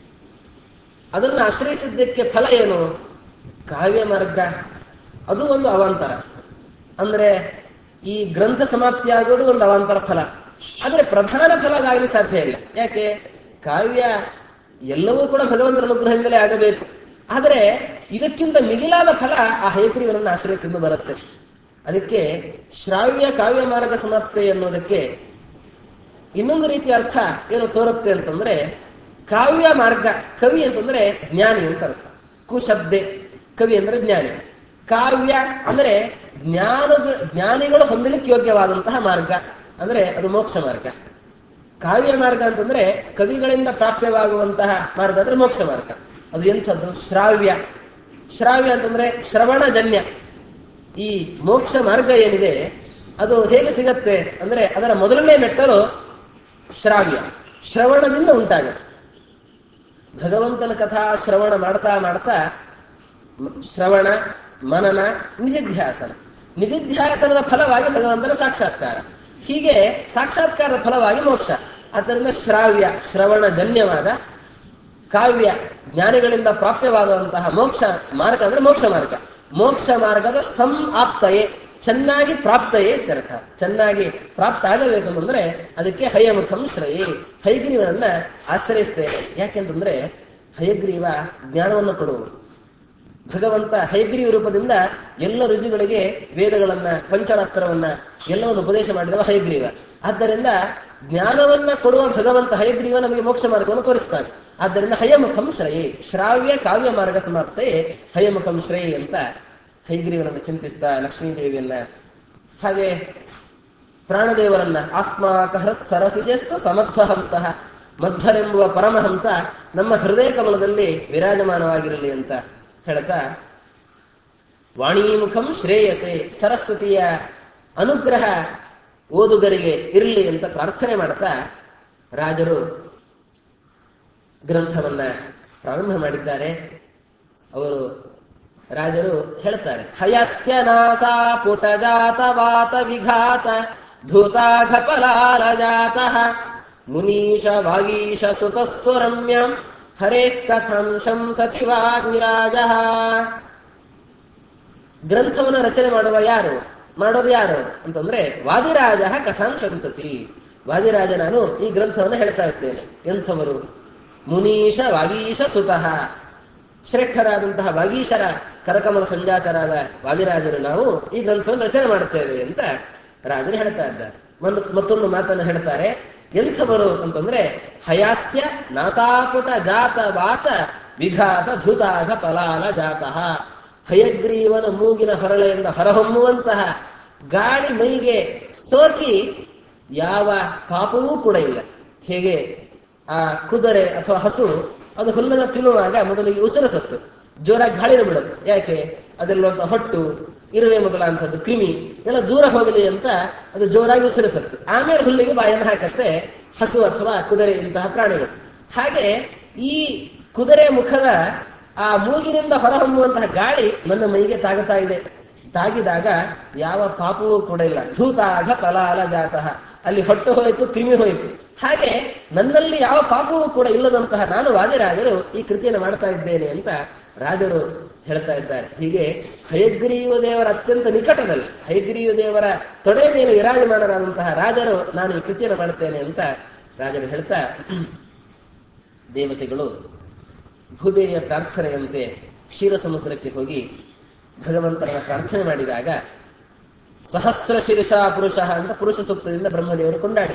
ಅದನ್ನು ಆಶ್ರಯಿಸಿದ್ದಕ್ಕೆ ಫಲ ಏನು ಕಾವ್ಯ ಮಾರ್ಗ ಅದು ಒಂದು ಅವಾಂತರ ಅಂದ್ರೆ ಈ ಗ್ರಂಥ ಸಮಾಪ್ತಿ ಆಗೋದು ಒಂದು ಅವಾಂತರ ಫಲ ಆದರೆ ಪ್ರಧಾನ ಫಲ ಅದಾಗಲಿ ಸಾಧ್ಯ ಇಲ್ಲ ಯಾಕೆ ಕಾವ್ಯ ಎಲ್ಲವೂ ಕೂಡ ಭಗವಂತನ ಅನುಗ್ರಹದಿಂದಲೇ ಆಗಬೇಕು ಆದರೆ ಇದಕ್ಕಿಂತ ಮಿಗಿಲಾದ ಫಲ ಆ ಹೈಗ್ರೀವನನ್ನು ಆಶ್ರಯಿಸಿದ್ದು ಬರುತ್ತೆ ಅದಕ್ಕೆ ಶ್ರಾವ್ಯ ಕಾವ್ಯ ಮಾರ್ಗ ಸಮಾಪ್ತಿ ಅನ್ನೋದಕ್ಕೆ ಇನ್ನೊಂದು ರೀತಿಯ ಅರ್ಥ ಏನು ತೋರುತ್ತೆ ಅಂತಂದ್ರೆ ಕಾವ್ಯ ಮಾರ್ಗ ಕವಿ ಅಂತಂದ್ರೆ ಜ್ಞಾನಿ ಅಂತ ಅರ್ಥ ಕುಶಬ್ದೆ ಕವಿ ಅಂದ್ರೆ ಜ್ಞಾನಿ ಕಾವ್ಯ ಅಂದ್ರೆ ಜ್ಞಾನ ಜ್ಞಾನಿಗಳು ಹೊಂದಲಿಕ್ಕೆ ಯೋಗ್ಯವಾದಂತಹ ಮಾರ್ಗ ಅಂದ್ರೆ ಅದು ಮೋಕ್ಷ ಮಾರ್ಗ ಕಾವ್ಯ ಮಾರ್ಗ ಅಂತಂದ್ರೆ ಕವಿಗಳಿಂದ ಪ್ರಾಪ್ಯವಾಗುವಂತಹ ಮಾರ್ಗ ಅಂದ್ರೆ ಮೋಕ್ಷ ಮಾರ್ಗ ಅದು ಎಂಥದ್ದು ಶ್ರಾವ್ಯ ಶ್ರಾವ್ಯ ಅಂತಂದ್ರೆ ಶ್ರವಣಜನ್ಯ ಈ ಮೋಕ್ಷ ಮಾರ್ಗ ಏನಿದೆ ಅದು ಹೇಗೆ ಸಿಗತ್ತೆ ಅಂದ್ರೆ ಅದರ ಮೊದಲನೇ ಮೆಟ್ಟಲು ಶ್ರಾವ್ಯ ಶ್ರವಣದಿಂದ ಉಂಟಾಗತ್ತೆ ಭಗವಂತನ ಕಥಾ ಶ್ರವಣ ಮಾಡ್ತಾ ಮಾಡ್ತಾ ಶ್ರವಣ ಮನನ ನಿಧಿಧ್ಯಾಸನ ನಿಧಿಧ್ಯಾಸನದ ಫಲವಾಗಿ ಭಗವಂತನ ಸಾಕ್ಷಾತ್ಕಾರ ಹೀಗೆ ಸಾಕ್ಷಾತ್ಕಾರದ ಫಲವಾಗಿ ಮೋಕ್ಷ ಆದ್ದರಿಂದ ಶ್ರಾವ್ಯ ಶ್ರವಣ ಜನ್ಯವಾದ ಕಾವ್ಯ ಜ್ಞಾನಿಗಳಿಂದ ಪ್ರಾಪ್ಯವಾದಂತಹ ಮೋಕ್ಷ ಮಾರ್ಗ ಅಂದ್ರೆ ಮೋಕ್ಷ ಮಾರ್ಗ ಮೋಕ್ಷ ಮಾರ್ಗದ ಸಂ ಆಪ್ತಯೇ ಚೆನ್ನಾಗಿ ಪ್ರಾಪ್ತಯೇ ಇತ್ಯರ್ಥ ಚೆನ್ನಾಗಿ ಪ್ರಾಪ್ತ ಆಗಬೇಕು ಅಂತಂದ್ರೆ ಅದಕ್ಕೆ ಹಯಮುಖಂ ಶ್ರಯೇ ಹಯಗ್ರೀವನನ್ನ ಆಶ್ರಯಿಸ್ತೇನೆ ಯಾಕೆಂತಂದ್ರೆ ಹಯಗ್ರೀವ ಜ್ಞಾನವನ್ನು ಕೊಡುವುದು ಭಗವಂತ ಹೈಗ್ರೀವ ರೂಪದಿಂದ ಎಲ್ಲ ರುಜುಗಳಿಗೆ ವೇದಗಳನ್ನ ಪಂಚರಾತ್ರವನ್ನ ಎಲ್ಲವನ್ನು ಉಪದೇಶ ಮಾಡಿದವ ಹೈಗ್ರೀವ ಆದ್ದರಿಂದ ಜ್ಞಾನವನ್ನ ಕೊಡುವ ಭಗವಂತ ಹಯಗ್ರೀವ ನಮಗೆ ಮೋಕ್ಷ ಮಾರ್ಗವನ್ನು ತೋರಿಸ್ತಾನೆ ಆದ್ದರಿಂದ ಹಯಮುಖಂ ಶ್ರಯೇ ಶ್ರಾವ್ಯ ಕಾವ್ಯ ಮಾರ್ಗ ಸಮಾಪ್ತೆ ಹಯಮುಖಂ ಶ್ರೇಯೇ ಅಂತ ಹೈಗ್ರೀವನನ್ನು ಚಿಂತಿಸ್ತಾ ಲಕ್ಷ್ಮೀದೇವಿಯನ್ನ ಹಾಗೆ ಪ್ರಾಣದೇವರನ್ನ ಆಸ್ಮಾಕ ಹೃತ್ ಸರಸಿಜಸ್ತು ಸಮರ್ಥ ಹಂಸ ಮಧ್ವರೆಂಬುವ ಪರಮಹಂಸ ನಮ್ಮ ಹೃದಯ ಕಮಲದಲ್ಲಿ ವಿರಾಜಮಾನವಾಗಿರಲಿ ಅಂತ ಹೇಳ್ತಾ ವಾಣಿಮುಖಂ ಶ್ರೇಯಸೆ ಸರಸ್ವತಿಯ ಅನುಗ್ರಹ ಓದುಗರಿಗೆ ಇರಲಿ ಅಂತ ಪ್ರಾರ್ಥನೆ ಮಾಡ್ತಾ ರಾಜರು ಗ್ರಂಥವನ್ನ ಪ್ರಾರಂಭ ಮಾಡಿದ್ದಾರೆ ಅವರು ರಾಜರು ಹೇಳ್ತಾರೆ ಹಯಸ್ಯ ನಾಸಾ ಪುಟಜಾತ ವಾತ ವಿಘಾತ ಧೂತಾಘಪಲಾಲ ಜಾತಃ ಮುನೀಶ ವಾಗೀಶ ಸುತಸ್ಸು ರಮ್ಯಂ ಹರೇ ಕಥಾಂಶಂ ಸತಿ ವಾದಿರಾಜ ಗ್ರಂಥವನ್ನು ರಚನೆ ಮಾಡುವ ಯಾರು ಮಾಡೋದು ಯಾರು ಅಂತಂದ್ರೆ ವಾದಿರಾಜ ಕಥಾಂಶಂ ಸತಿ ವಾದಿರಾಜ ನಾನು ಈ ಗ್ರಂಥವನ್ನು ಹೇಳ್ತಾ ಇದ್ದೇನೆ ಎಂಥವರು ಮುನೀಶ ವಾಗೀಶ ಸುತಃ ಶ್ರೇಷ್ಠರಾದಂತಹ ವಾಗೀಶರ ಕರಕಮಲ ಸಂಜಾತರಾದ ವಾದಿರಾಜರು ನಾವು ಈ ಗ್ರಂಥವನ್ನು ರಚನೆ ಮಾಡುತ್ತೇವೆ ಅಂತ ರಾಜರು ಹೇಳ್ತಾ ಇದ್ದಾರೆ ಒಂದು ಮತ್ತೊಂದು ಮಾತನ್ನು ಹೇಳ್ತಾರೆ ಎಂಥವರು ಅಂತಂದ್ರೆ ಹಯಾಸ್ಯ ನಾಸಾಪುಟ ಜಾತ ವಾತ ವಿಘಾತ ಧುತಾಘ ಪಲಾಲ ಜಾತಃ ಹಯಗ್ರೀವನ ಮೂಗಿನ ಹೊರಳೆಯಿಂದ ಹೊರಹೊಮ್ಮುವಂತಹ ಗಾಳಿ ಮೈಗೆ ಸೋಕಿ ಯಾವ ಪಾಪವೂ ಕೂಡ ಇಲ್ಲ ಹೇಗೆ ಆ ಕುದುರೆ ಅಥವಾ ಹಸು ಅದು ಹುಲ್ಲನ್ನು ತಿನ್ನುವಾಗ ಮೊದಲಿಗೆ ಉಸಿರಸತ್ತು ಜೋರಾಗಿ ಗಾಳಿನ ಬಿಡುತ್ತೆ ಯಾಕೆ ಅದರಲ್ಲಿರುವಂತಹ ಹೊಟ್ಟು ಇರುವೆ ಮೊದಲಾಂಥದ್ದು ಕ್ರಿಮಿ ಎಲ್ಲ ದೂರ ಹೋಗಲಿ ಅಂತ ಅದು ಜೋರಾಗಿ ಉಸಿರಿಸುತ್ತೆ ಆಮೇಲೆ ಹುಲ್ಲಿಗೆ ಬಾಯನ್ನು ಹಾಕತ್ತೆ ಹಸು ಅಥವಾ ಕುದುರೆ ಇಂತಹ ಪ್ರಾಣಿಗಳು ಹಾಗೆ ಈ ಕುದುರೆ ಮುಖದ ಆ ಮೂಗಿನಿಂದ ಹೊರಹೊಮ್ಮುವಂತಹ ಗಾಳಿ ನನ್ನ ಮೈಗೆ ತಾಗುತ್ತಾ ಇದೆ ತಾಗಿದಾಗ ಯಾವ ಪಾಪವೂ ಕೂಡ ಇಲ್ಲ ಧೂತಾಗ ಫಲಾಲ ಜಾತಃ ಅಲ್ಲಿ ಹೊಟ್ಟು ಹೋಯಿತು ಕ್ರಿಮಿ ಹೋಯಿತು ಹಾಗೆ ನನ್ನಲ್ಲಿ ಯಾವ ಪಾಪವೂ ಕೂಡ ಇಲ್ಲದಂತಹ ನಾನು ವಾದಿರಾಜರು ಈ ಕೃತಿಯನ್ನು ಮಾಡ್ತಾ ಇದ್ದೇನೆ ಅಂತ ರಾಜರು ಹೇಳ್ತಾ ಇದ್ದಾರೆ ಹೀಗೆ ಹಯಗ್ರೀವ ದೇವರ ಅತ್ಯಂತ ನಿಕಟದಲ್ಲಿ ಹಯಗ್ರೀವ ದೇವರ ತೊಡೆ ಮೇಲೆ ವಿರಾಜಮಾನರಾದಂತಹ ರಾಜರು ನಾನು ಈ ಕೃತಿಯನ್ನು ಮಾಡುತ್ತೇನೆ ಅಂತ ರಾಜರು ಹೇಳ್ತಾ ದೇವತೆಗಳು ಭೂದೇವಿಯ ಪ್ರಾರ್ಥನೆಯಂತೆ ಕ್ಷೀರ ಸಮುದ್ರಕ್ಕೆ ಹೋಗಿ ಭಗವಂತನ ಪ್ರಾರ್ಥನೆ ಮಾಡಿದಾಗ ಸಹಸ್ರ ಶಿರುಷ ಪುರುಷ ಅಂತ ಪುರುಷ ಸೂಕ್ತದಿಂದ ಬ್ರಹ್ಮದೇವರು ಕೊಂಡಾಡಿ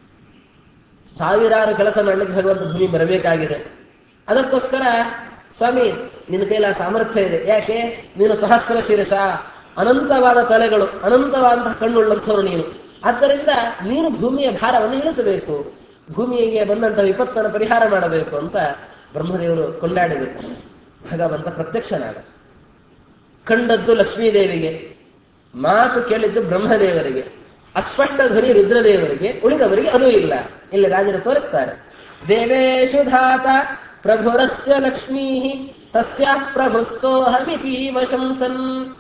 ಸಾವಿರಾರು ಕೆಲಸ ಮಾಡ್ಲಿಕ್ಕೆ ಭಗವಂತ ಭೂಮಿ ಬರಬೇಕಾಗಿದೆ ಅದಕ್ಕೋಸ್ಕರ ಸ್ವಾಮಿ ನಿನ್ನ ಕೈಲ ಸಾಮರ್ಥ್ಯ ಇದೆ ಯಾಕೆ ನೀನು ಸಹಸ್ರ ಶಿರಷ ಅನಂತವಾದ ತಲೆಗಳು ಅನಂತವಾದಂತಹ ಕಣ್ಣುಳ್ಳಂಥವ್ರು ನೀನು ಆದ್ದರಿಂದ ನೀನು ಭೂಮಿಯ ಭಾರವನ್ನು ಇಳಿಸಬೇಕು ಭೂಮಿಗೆ ಬಂದಂತಹ ವಿಪತ್ತನ್ನು ಪರಿಹಾರ ಮಾಡಬೇಕು ಅಂತ ಬ್ರಹ್ಮದೇವರು ಕೊಂಡಾಡಿದರು ಭಗವಂತ ಪ್ರತ್ಯಕ್ಷನಾದ ಕಂಡದ್ದು ಲಕ್ಷ್ಮೀದೇವಿಗೆ ಮಾತು ಕೇಳಿದ್ದು ಬ್ರಹ್ಮದೇವರಿಗೆ ಅಸ್ಪಷ್ಟ ಧ್ವನಿ ರುದ್ರದೇವರಿಗೆ ಉಳಿದವರಿಗೆ ಅದೂ ಇಲ್ಲ ಇಲ್ಲಿ ರಾಜರು ತೋರಿಸ್ತಾರೆ ದೇವೇಶು ಧಾತ ಪ್ರಭುರಸ್ಯ ಲಕ್ಷ್ಮೀ ತಸ್ಯ ಪ್ರಭು ಸೋಹಮಿತೀವ ಶಂಸನ್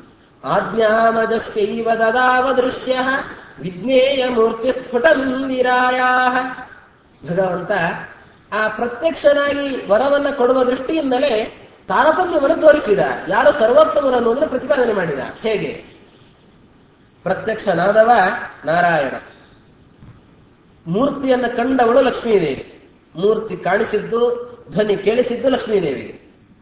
ಆಜ್ಞಾಮಜಸ್ಯೈವ ದದಾವ ದೃಶ್ಯ ವಿಜ್ಞೇಯ ಮೂರ್ತಿ ಸ್ಫುಟಮಿಂದಿರಾಯ ಭಗವಂತ ಆ ಪ್ರತ್ಯಕ್ಷನಾಗಿ ವರವನ್ನ ಕೊಡುವ ದೃಷ್ಟಿಯಿಂದಲೇ ತಾರತಮ್ಯವನ್ನು ತೋರಿಸಿದ ಯಾರು ಸರ್ವೋತ್ತಮರು ಅನ್ನೋದನ್ನು ಪ್ರತಿಪಾದನೆ ಮಾಡಿದ ಹೇಗೆ ಪ್ರತ್ಯಕ್ಷನಾದವ ನಾರಾಯಣ ಮೂರ್ತಿಯನ್ನು ಕಂಡವಳು ಲಕ್ಷ್ಮೀದೇವಿ ಮೂರ್ತಿ ಕಾಣಿಸಿದ್ದು ಧ್ವನಿ ಕೇಳಿಸಿದ್ದು ಲಕ್ಷ್ಮೀದೇವಿಗೆ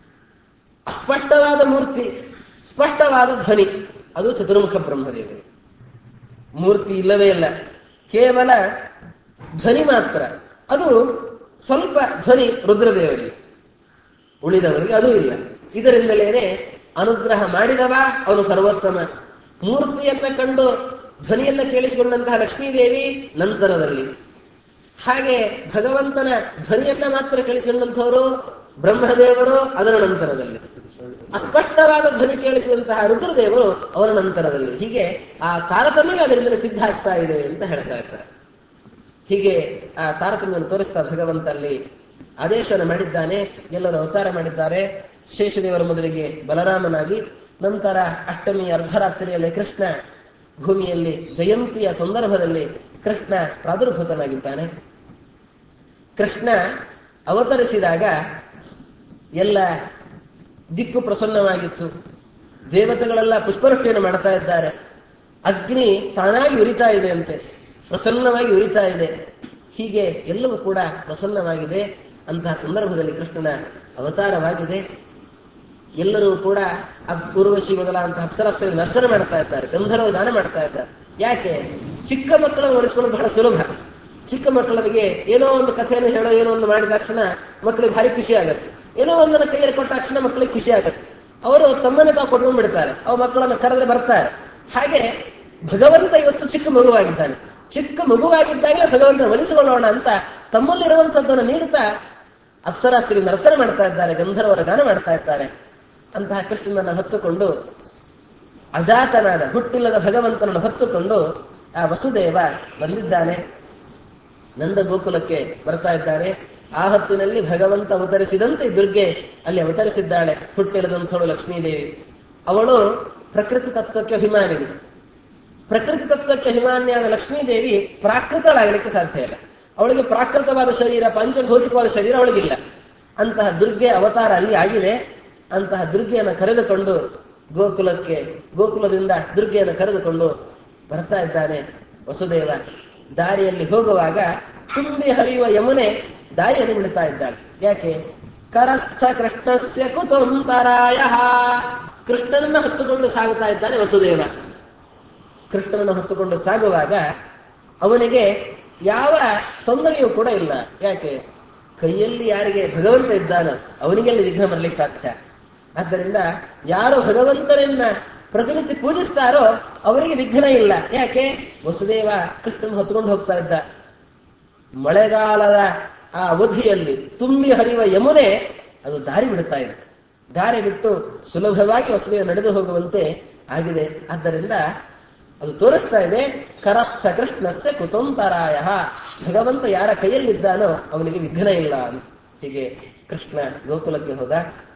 ಅಸ್ಪಷ್ಟವಾದ ಮೂರ್ತಿ ಸ್ಪಷ್ಟವಾದ ಧ್ವನಿ ಅದು ಚತುರ್ಮುಖ ಬ್ರಹ್ಮದೇವರಿಗೆ ಮೂರ್ತಿ ಇಲ್ಲವೇ ಇಲ್ಲ ಕೇವಲ ಧ್ವನಿ ಮಾತ್ರ ಅದು ಸ್ವಲ್ಪ ಧ್ವನಿ ರುದ್ರದೇವರಿಗೆ ಉಳಿದವರಿಗೆ ಅದು ಇಲ್ಲ ಇದರಿಂದಲೇನೆ ಅನುಗ್ರಹ ಮಾಡಿದವ ಅವನು ಸರ್ವೋತ್ತಮ ಮೂರ್ತಿಯನ್ನ ಕಂಡು ಧ್ವನಿಯನ್ನ ಕೇಳಿಸಿಕೊಂಡಂತಹ ಲಕ್ಷ್ಮೀದೇವಿ ನಂತರದಲ್ಲಿ ಹಾಗೆ ಭಗವಂತನ ಧ್ವನಿಯನ್ನ ಮಾತ್ರ ಕೇಳಿಸಿಕೊಂಡಂಥವರು ಬ್ರಹ್ಮದೇವರು ಅದರ ನಂತರದಲ್ಲಿ ಅಸ್ಪಷ್ಟವಾದ ಧ್ವನಿ ಕೇಳಿಸಿದಂತಹ ರುದ್ರದೇವರು ಅವರ ನಂತರದಲ್ಲಿ ಹೀಗೆ ಆ ತಾರತಮ್ಯವೇ ಅದರಿಂದಲೇ ಸಿದ್ಧ ಆಗ್ತಾ ಇದೆ ಅಂತ ಹೇಳ್ತಾ ಇದ್ದಾರೆ ಹೀಗೆ ಆ ತಾರತಮ್ಯವನ್ನು ತೋರಿಸ್ತಾ ಭಗವಂತ ಅಲ್ಲಿ ಆದೇಶವನ್ನು ಮಾಡಿದ್ದಾನೆ ಎಲ್ಲರೂ ಅವತಾರ ಮಾಡಿದ್ದಾರೆ ಶೇಷದೇವರ ಮೊದಲಿಗೆ ಬಲರಾಮನಾಗಿ ನಂತರ ಅಷ್ಟಮಿ ಅರ್ಧರಾತ್ರಿಯಲ್ಲಿ ಕೃಷ್ಣ ಭೂಮಿಯಲ್ಲಿ ಜಯಂತಿಯ ಸಂದರ್ಭದಲ್ಲಿ ಕೃಷ್ಣ ಪ್ರಾದುರ್ಭೂತನಾಗಿದ್ದಾನೆ ಕೃಷ್ಣ ಅವತರಿಸಿದಾಗ ಎಲ್ಲ ದಿಕ್ಕು ಪ್ರಸನ್ನವಾಗಿತ್ತು ದೇವತೆಗಳೆಲ್ಲ ಪುಷ್ಪವೃಷ್ಟಿಯನ್ನು ಮಾಡ್ತಾ ಇದ್ದಾರೆ ಅಗ್ನಿ ತಾನಾಗಿ ಉರಿತಾ ಇದೆ ಅಂತೆ ಪ್ರಸನ್ನವಾಗಿ ಉರಿತಾ ಇದೆ ಹೀಗೆ ಎಲ್ಲವೂ ಕೂಡ ಪ್ರಸನ್ನವಾಗಿದೆ ಅಂತಹ ಸಂದರ್ಭದಲ್ಲಿ ಕೃಷ್ಣನ ಅವತಾರವಾಗಿದೆ ಎಲ್ಲರೂ ಕೂಡ ಪೂರ್ವಶಿ ಮೊದಲಾದಂತಹ ಅಪ್ಸರಸ್ಸಲ್ಲಿ ನರ್ತನ ಮಾಡ್ತಾ ಇದ್ದಾರೆ ಗಂಧರ್ವರು ದಾನ ಮಾಡ್ತಾ ಇದ್ದಾರೆ ಯಾಕೆ ಚಿಕ್ಕ ಮಕ್ಕಳನ್ನು ಓಡಿಸ್ಕೊಳ್ಳೋದು ಬಹಳ ಸುಲಭ ಚಿಕ್ಕ ಮಕ್ಕಳಿಗೆ ಏನೋ ಒಂದು ಕಥೆಯನ್ನು ಹೇಳೋ ಏನೋ ಒಂದು ಮಾಡಿದ ತಕ್ಷಣ ಮಕ್ಕಳಿಗೆ ಭಾರಿ ಖುಷಿ ಆಗತ್ತೆ ಏನೋ ಒಂದನ್ನು ಕೈಯಲ್ಲಿ ಕೊಟ್ಟ ತಕ್ಷಣ ಮಕ್ಕಳಿಗೆ ಖುಷಿ ಆಗತ್ತೆ ಅವರು ತಮ್ಮನ್ನೇ ತಾವು ಕೊಟ್ಕೊಂಡು ಬಿಡ್ತಾರೆ ಅವು ಮಕ್ಕಳನ್ನು ಕರೆದ್ರೆ ಬರ್ತಾರೆ ಹಾಗೆ ಭಗವಂತ ಇವತ್ತು ಚಿಕ್ಕ ಮಗುವಾಗಿದ್ದಾನೆ ಚಿಕ್ಕ ಮಗುವಾಗಿದ್ದಾಗಲೇ ಭಗವಂತ ಒಲಿಸಿಕೊಳ್ಳೋಣ ಅಂತ ತಮ್ಮಲ್ಲಿರುವಂತದ್ದನ್ನು ನೀಡುತ್ತಾ ಅಪ್ಸರಾಸ್ತ್ರಿ ನರ್ತನ ಮಾಡ್ತಾ ಇದ್ದಾರೆ ಗಂಧರ್ವರ ಗಾನ ಮಾಡ್ತಾ ಇದ್ದಾರೆ ಅಂತಹ ಕೃಷ್ಣನನ್ನು ಹೊತ್ತುಕೊಂಡು ಅಜಾತನಾದ ಹುಟ್ಟಿಲ್ಲದ ಭಗವಂತನನ್ನು ಹೊತ್ತುಕೊಂಡು ಆ ವಸುದೇವ ಬಂದಿದ್ದಾನೆ ನಂದ ಗೋಕುಲಕ್ಕೆ ಬರ್ತಾ ಇದ್ದಾನೆ ಆ ಹೊತ್ತಿನಲ್ಲಿ ಭಗವಂತ ಅವತರಿಸಿದಂತೆ ದುರ್ಗೆ ಅಲ್ಲಿ ಅವತರಿಸಿದ್ದಾಳೆ ಹುಟ್ಟಿಲ್ಲದಂಥವಳು ಲಕ್ಷ್ಮೀದೇವಿ ಅವಳು ಪ್ರಕೃತಿ ತತ್ವಕ್ಕೆ ಅಭಿಮಾನಿನಿ ಪ್ರಕೃತಿ ತತ್ವಕ್ಕೆ ಅಭಿಮಾನಿಯಾದ ಲಕ್ಷ್ಮೀದೇವಿ ಪ್ರಾಕೃತಳಾಗಲಿಕ್ಕೆ ಸಾಧ್ಯ ಇಲ್ಲ ಅವಳಿಗೆ ಪ್ರಾಕೃತವಾದ ಶರೀರ ಪಂಚಭೌತಿಕವಾದ ಶರೀರ ಅವಳಿಗಿಲ್ಲ ಅಂತಹ ದುರ್ಗೆ ಅವತಾರ ಅಲ್ಲಿ ಆಗಿದೆ ಅಂತಹ ದುರ್ಗೆಯನ್ನು ಕರೆದುಕೊಂಡು ಗೋಕುಲಕ್ಕೆ ಗೋಕುಲದಿಂದ ದುರ್ಗೆಯನ್ನು ಕರೆದುಕೊಂಡು ಬರ್ತಾ ಇದ್ದಾನೆ ವಸುದೇವ ದಾರಿಯಲ್ಲಿ ಹೋಗುವಾಗ ತುಂಬಿ ಹರಿಯುವ ಯಮುನೆ ದಾರಿಯಲ್ಲಿ ಬಿಡ್ತಾ ಇದ್ದಾಳೆ ಯಾಕೆ ಕರಸ್ಥ ಕೃಷ್ಣಸ್ಯ ಕುತುಂತರಾಯ ಕೃಷ್ಣನನ್ನ ಹೊತ್ತುಕೊಂಡು ಸಾಗುತ್ತಾ ಇದ್ದಾನೆ ವಸುದೇವ ಕೃಷ್ಣನನ್ನು ಹೊತ್ತುಕೊಂಡು ಸಾಗುವಾಗ ಅವನಿಗೆ ಯಾವ ತೊಂದರೆಯೂ ಕೂಡ ಇಲ್ಲ ಯಾಕೆ ಕೈಯಲ್ಲಿ ಯಾರಿಗೆ ಭಗವಂತ ಇದ್ದಾನೋ ಅವನಿಗೆಲ್ಲಿ ವಿಘ್ನ ಬರಲಿಕ್ಕೆ ಸಾಧ್ಯ ಆದ್ದರಿಂದ ಯಾರು ಭಗವಂತನನ್ನ ಪ್ರತಿನಿತ್ಯ ಪೂಜಿಸ್ತಾರೋ ಅವರಿಗೆ ವಿಘ್ನ ಇಲ್ಲ ಯಾಕೆ ವಸುದೇವ ಕೃಷ್ಣನ್ ಹೊತ್ಕೊಂಡು ಹೋಗ್ತಾ ಇದ್ದ ಮಳೆಗಾಲದ ಆ ಅವಧಿಯಲ್ಲಿ ತುಂಬಿ ಹರಿಯುವ ಯಮುನೆ ಅದು ದಾರಿ ಬಿಡ್ತಾ ಇದೆ ದಾರಿ ಬಿಟ್ಟು ಸುಲಭವಾಗಿ ವಸುದೇವ ನಡೆದು ಹೋಗುವಂತೆ ಆಗಿದೆ ಆದ್ದರಿಂದ ಅದು ತೋರಿಸ್ತಾ ಇದೆ ಕರಸ್ಥ ಕೃಷ್ಣಸ್ಯ ಕುತುಂತರಾಯ ಭಗವಂತ ಯಾರ ಕೈಯಲ್ಲಿದ್ದಾನೋ ಅವನಿಗೆ ವಿಘ್ನ ಇಲ್ಲ ಅಂತ ಹೀಗೆ ಕೃಷ್ಣ ಗೋಕುಲಕ್ಕೆ ಹೋದ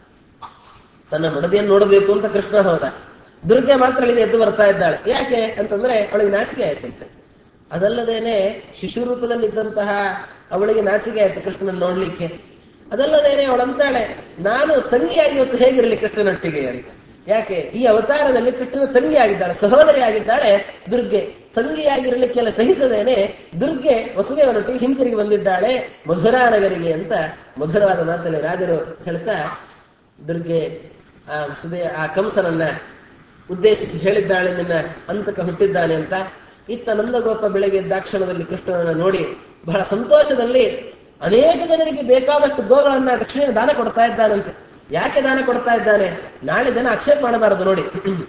ತನ್ನ ಮಡದಿಯನ್ನು ನೋಡಬೇಕು ಅಂತ ಕೃಷ್ಣ ಹೋದ ದುರ್ಗೆ ಮಾತ್ರ ಅಲ್ಲಿಂದ ಎದ್ದು ಬರ್ತಾ ಇದ್ದಾಳೆ ಯಾಕೆ ಅಂತಂದ್ರೆ ಅವಳಿಗೆ ನಾಚಿಕೆ ಆಯ್ತಂತೆ ಅದಲ್ಲದೇನೆ ಶಿಶು ರೂಪದಲ್ಲಿದ್ದಂತಹ ಅವಳಿಗೆ ನಾಚಿಕೆ ಆಯ್ತು ಕೃಷ್ಣನ ನೋಡ್ಲಿಕ್ಕೆ ಅದಲ್ಲದೇನೆ ಅವಳಂತಾಳೆ ನಾನು ತಂಗಿಯಾಗಿ ಇವತ್ತು ಹೇಗಿರಲಿ ಕೃಷ್ಣನೊಟ್ಟಿಗೆ ಅಂತ ಯಾಕೆ ಈ ಅವತಾರದಲ್ಲಿ ಕೃಷ್ಣನ ತಂಗಿ ಆಗಿದ್ದಾಳೆ ಸಹೋದರಿ ಆಗಿದ್ದಾಳೆ ದುರ್ಗೆ ತಂಗಿಯಾಗಿರಲಿಕ್ಕೆಲ್ಲ ಸಹಿಸದೇನೆ ದುರ್ಗೆ ವಸುದೇವನೊಟ್ಟಿಗೆ ಹಿಂತಿರುಗಿ ಬಂದಿದ್ದಾಳೆ ಮಧುರಾ ನಗರಿಗೆ ಅಂತ ಮಧುರವಾದ ಮಾತಲ್ಲಿ ರಾಜರು ಹೇಳ್ತಾ ದುರ್ಗೆ ಆ ವಸುದೇ ಆ ಕಂಸನನ್ನ ಉದ್ದೇಶಿಸಿ ಹೇಳಿದ್ದಾಳೆ ನಿನ್ನ ಅಂತಕ ಹುಟ್ಟಿದ್ದಾನೆ ಅಂತ ಇತ್ತ ನಂದಗೋಪ ಬೆಳಗ್ಗೆ ದಾಕ್ಷಣದಲ್ಲಿ ಕೃಷ್ಣನನ್ನ ನೋಡಿ ಬಹಳ ಸಂತೋಷದಲ್ಲಿ ಅನೇಕ ಜನರಿಗೆ ಬೇಕಾದಷ್ಟು ಗೋಗಳನ್ನ ದಕ್ಷಿಣ ದಾನ ಕೊಡ್ತಾ ಇದ್ದಾನಂತೆ ಯಾಕೆ ದಾನ ಕೊಡ್ತಾ ಇದ್ದಾನೆ ನಾಳೆ ಜನ ಆಕ್ಷೇಪ ಮಾಡಬಾರದು ನೋಡಿ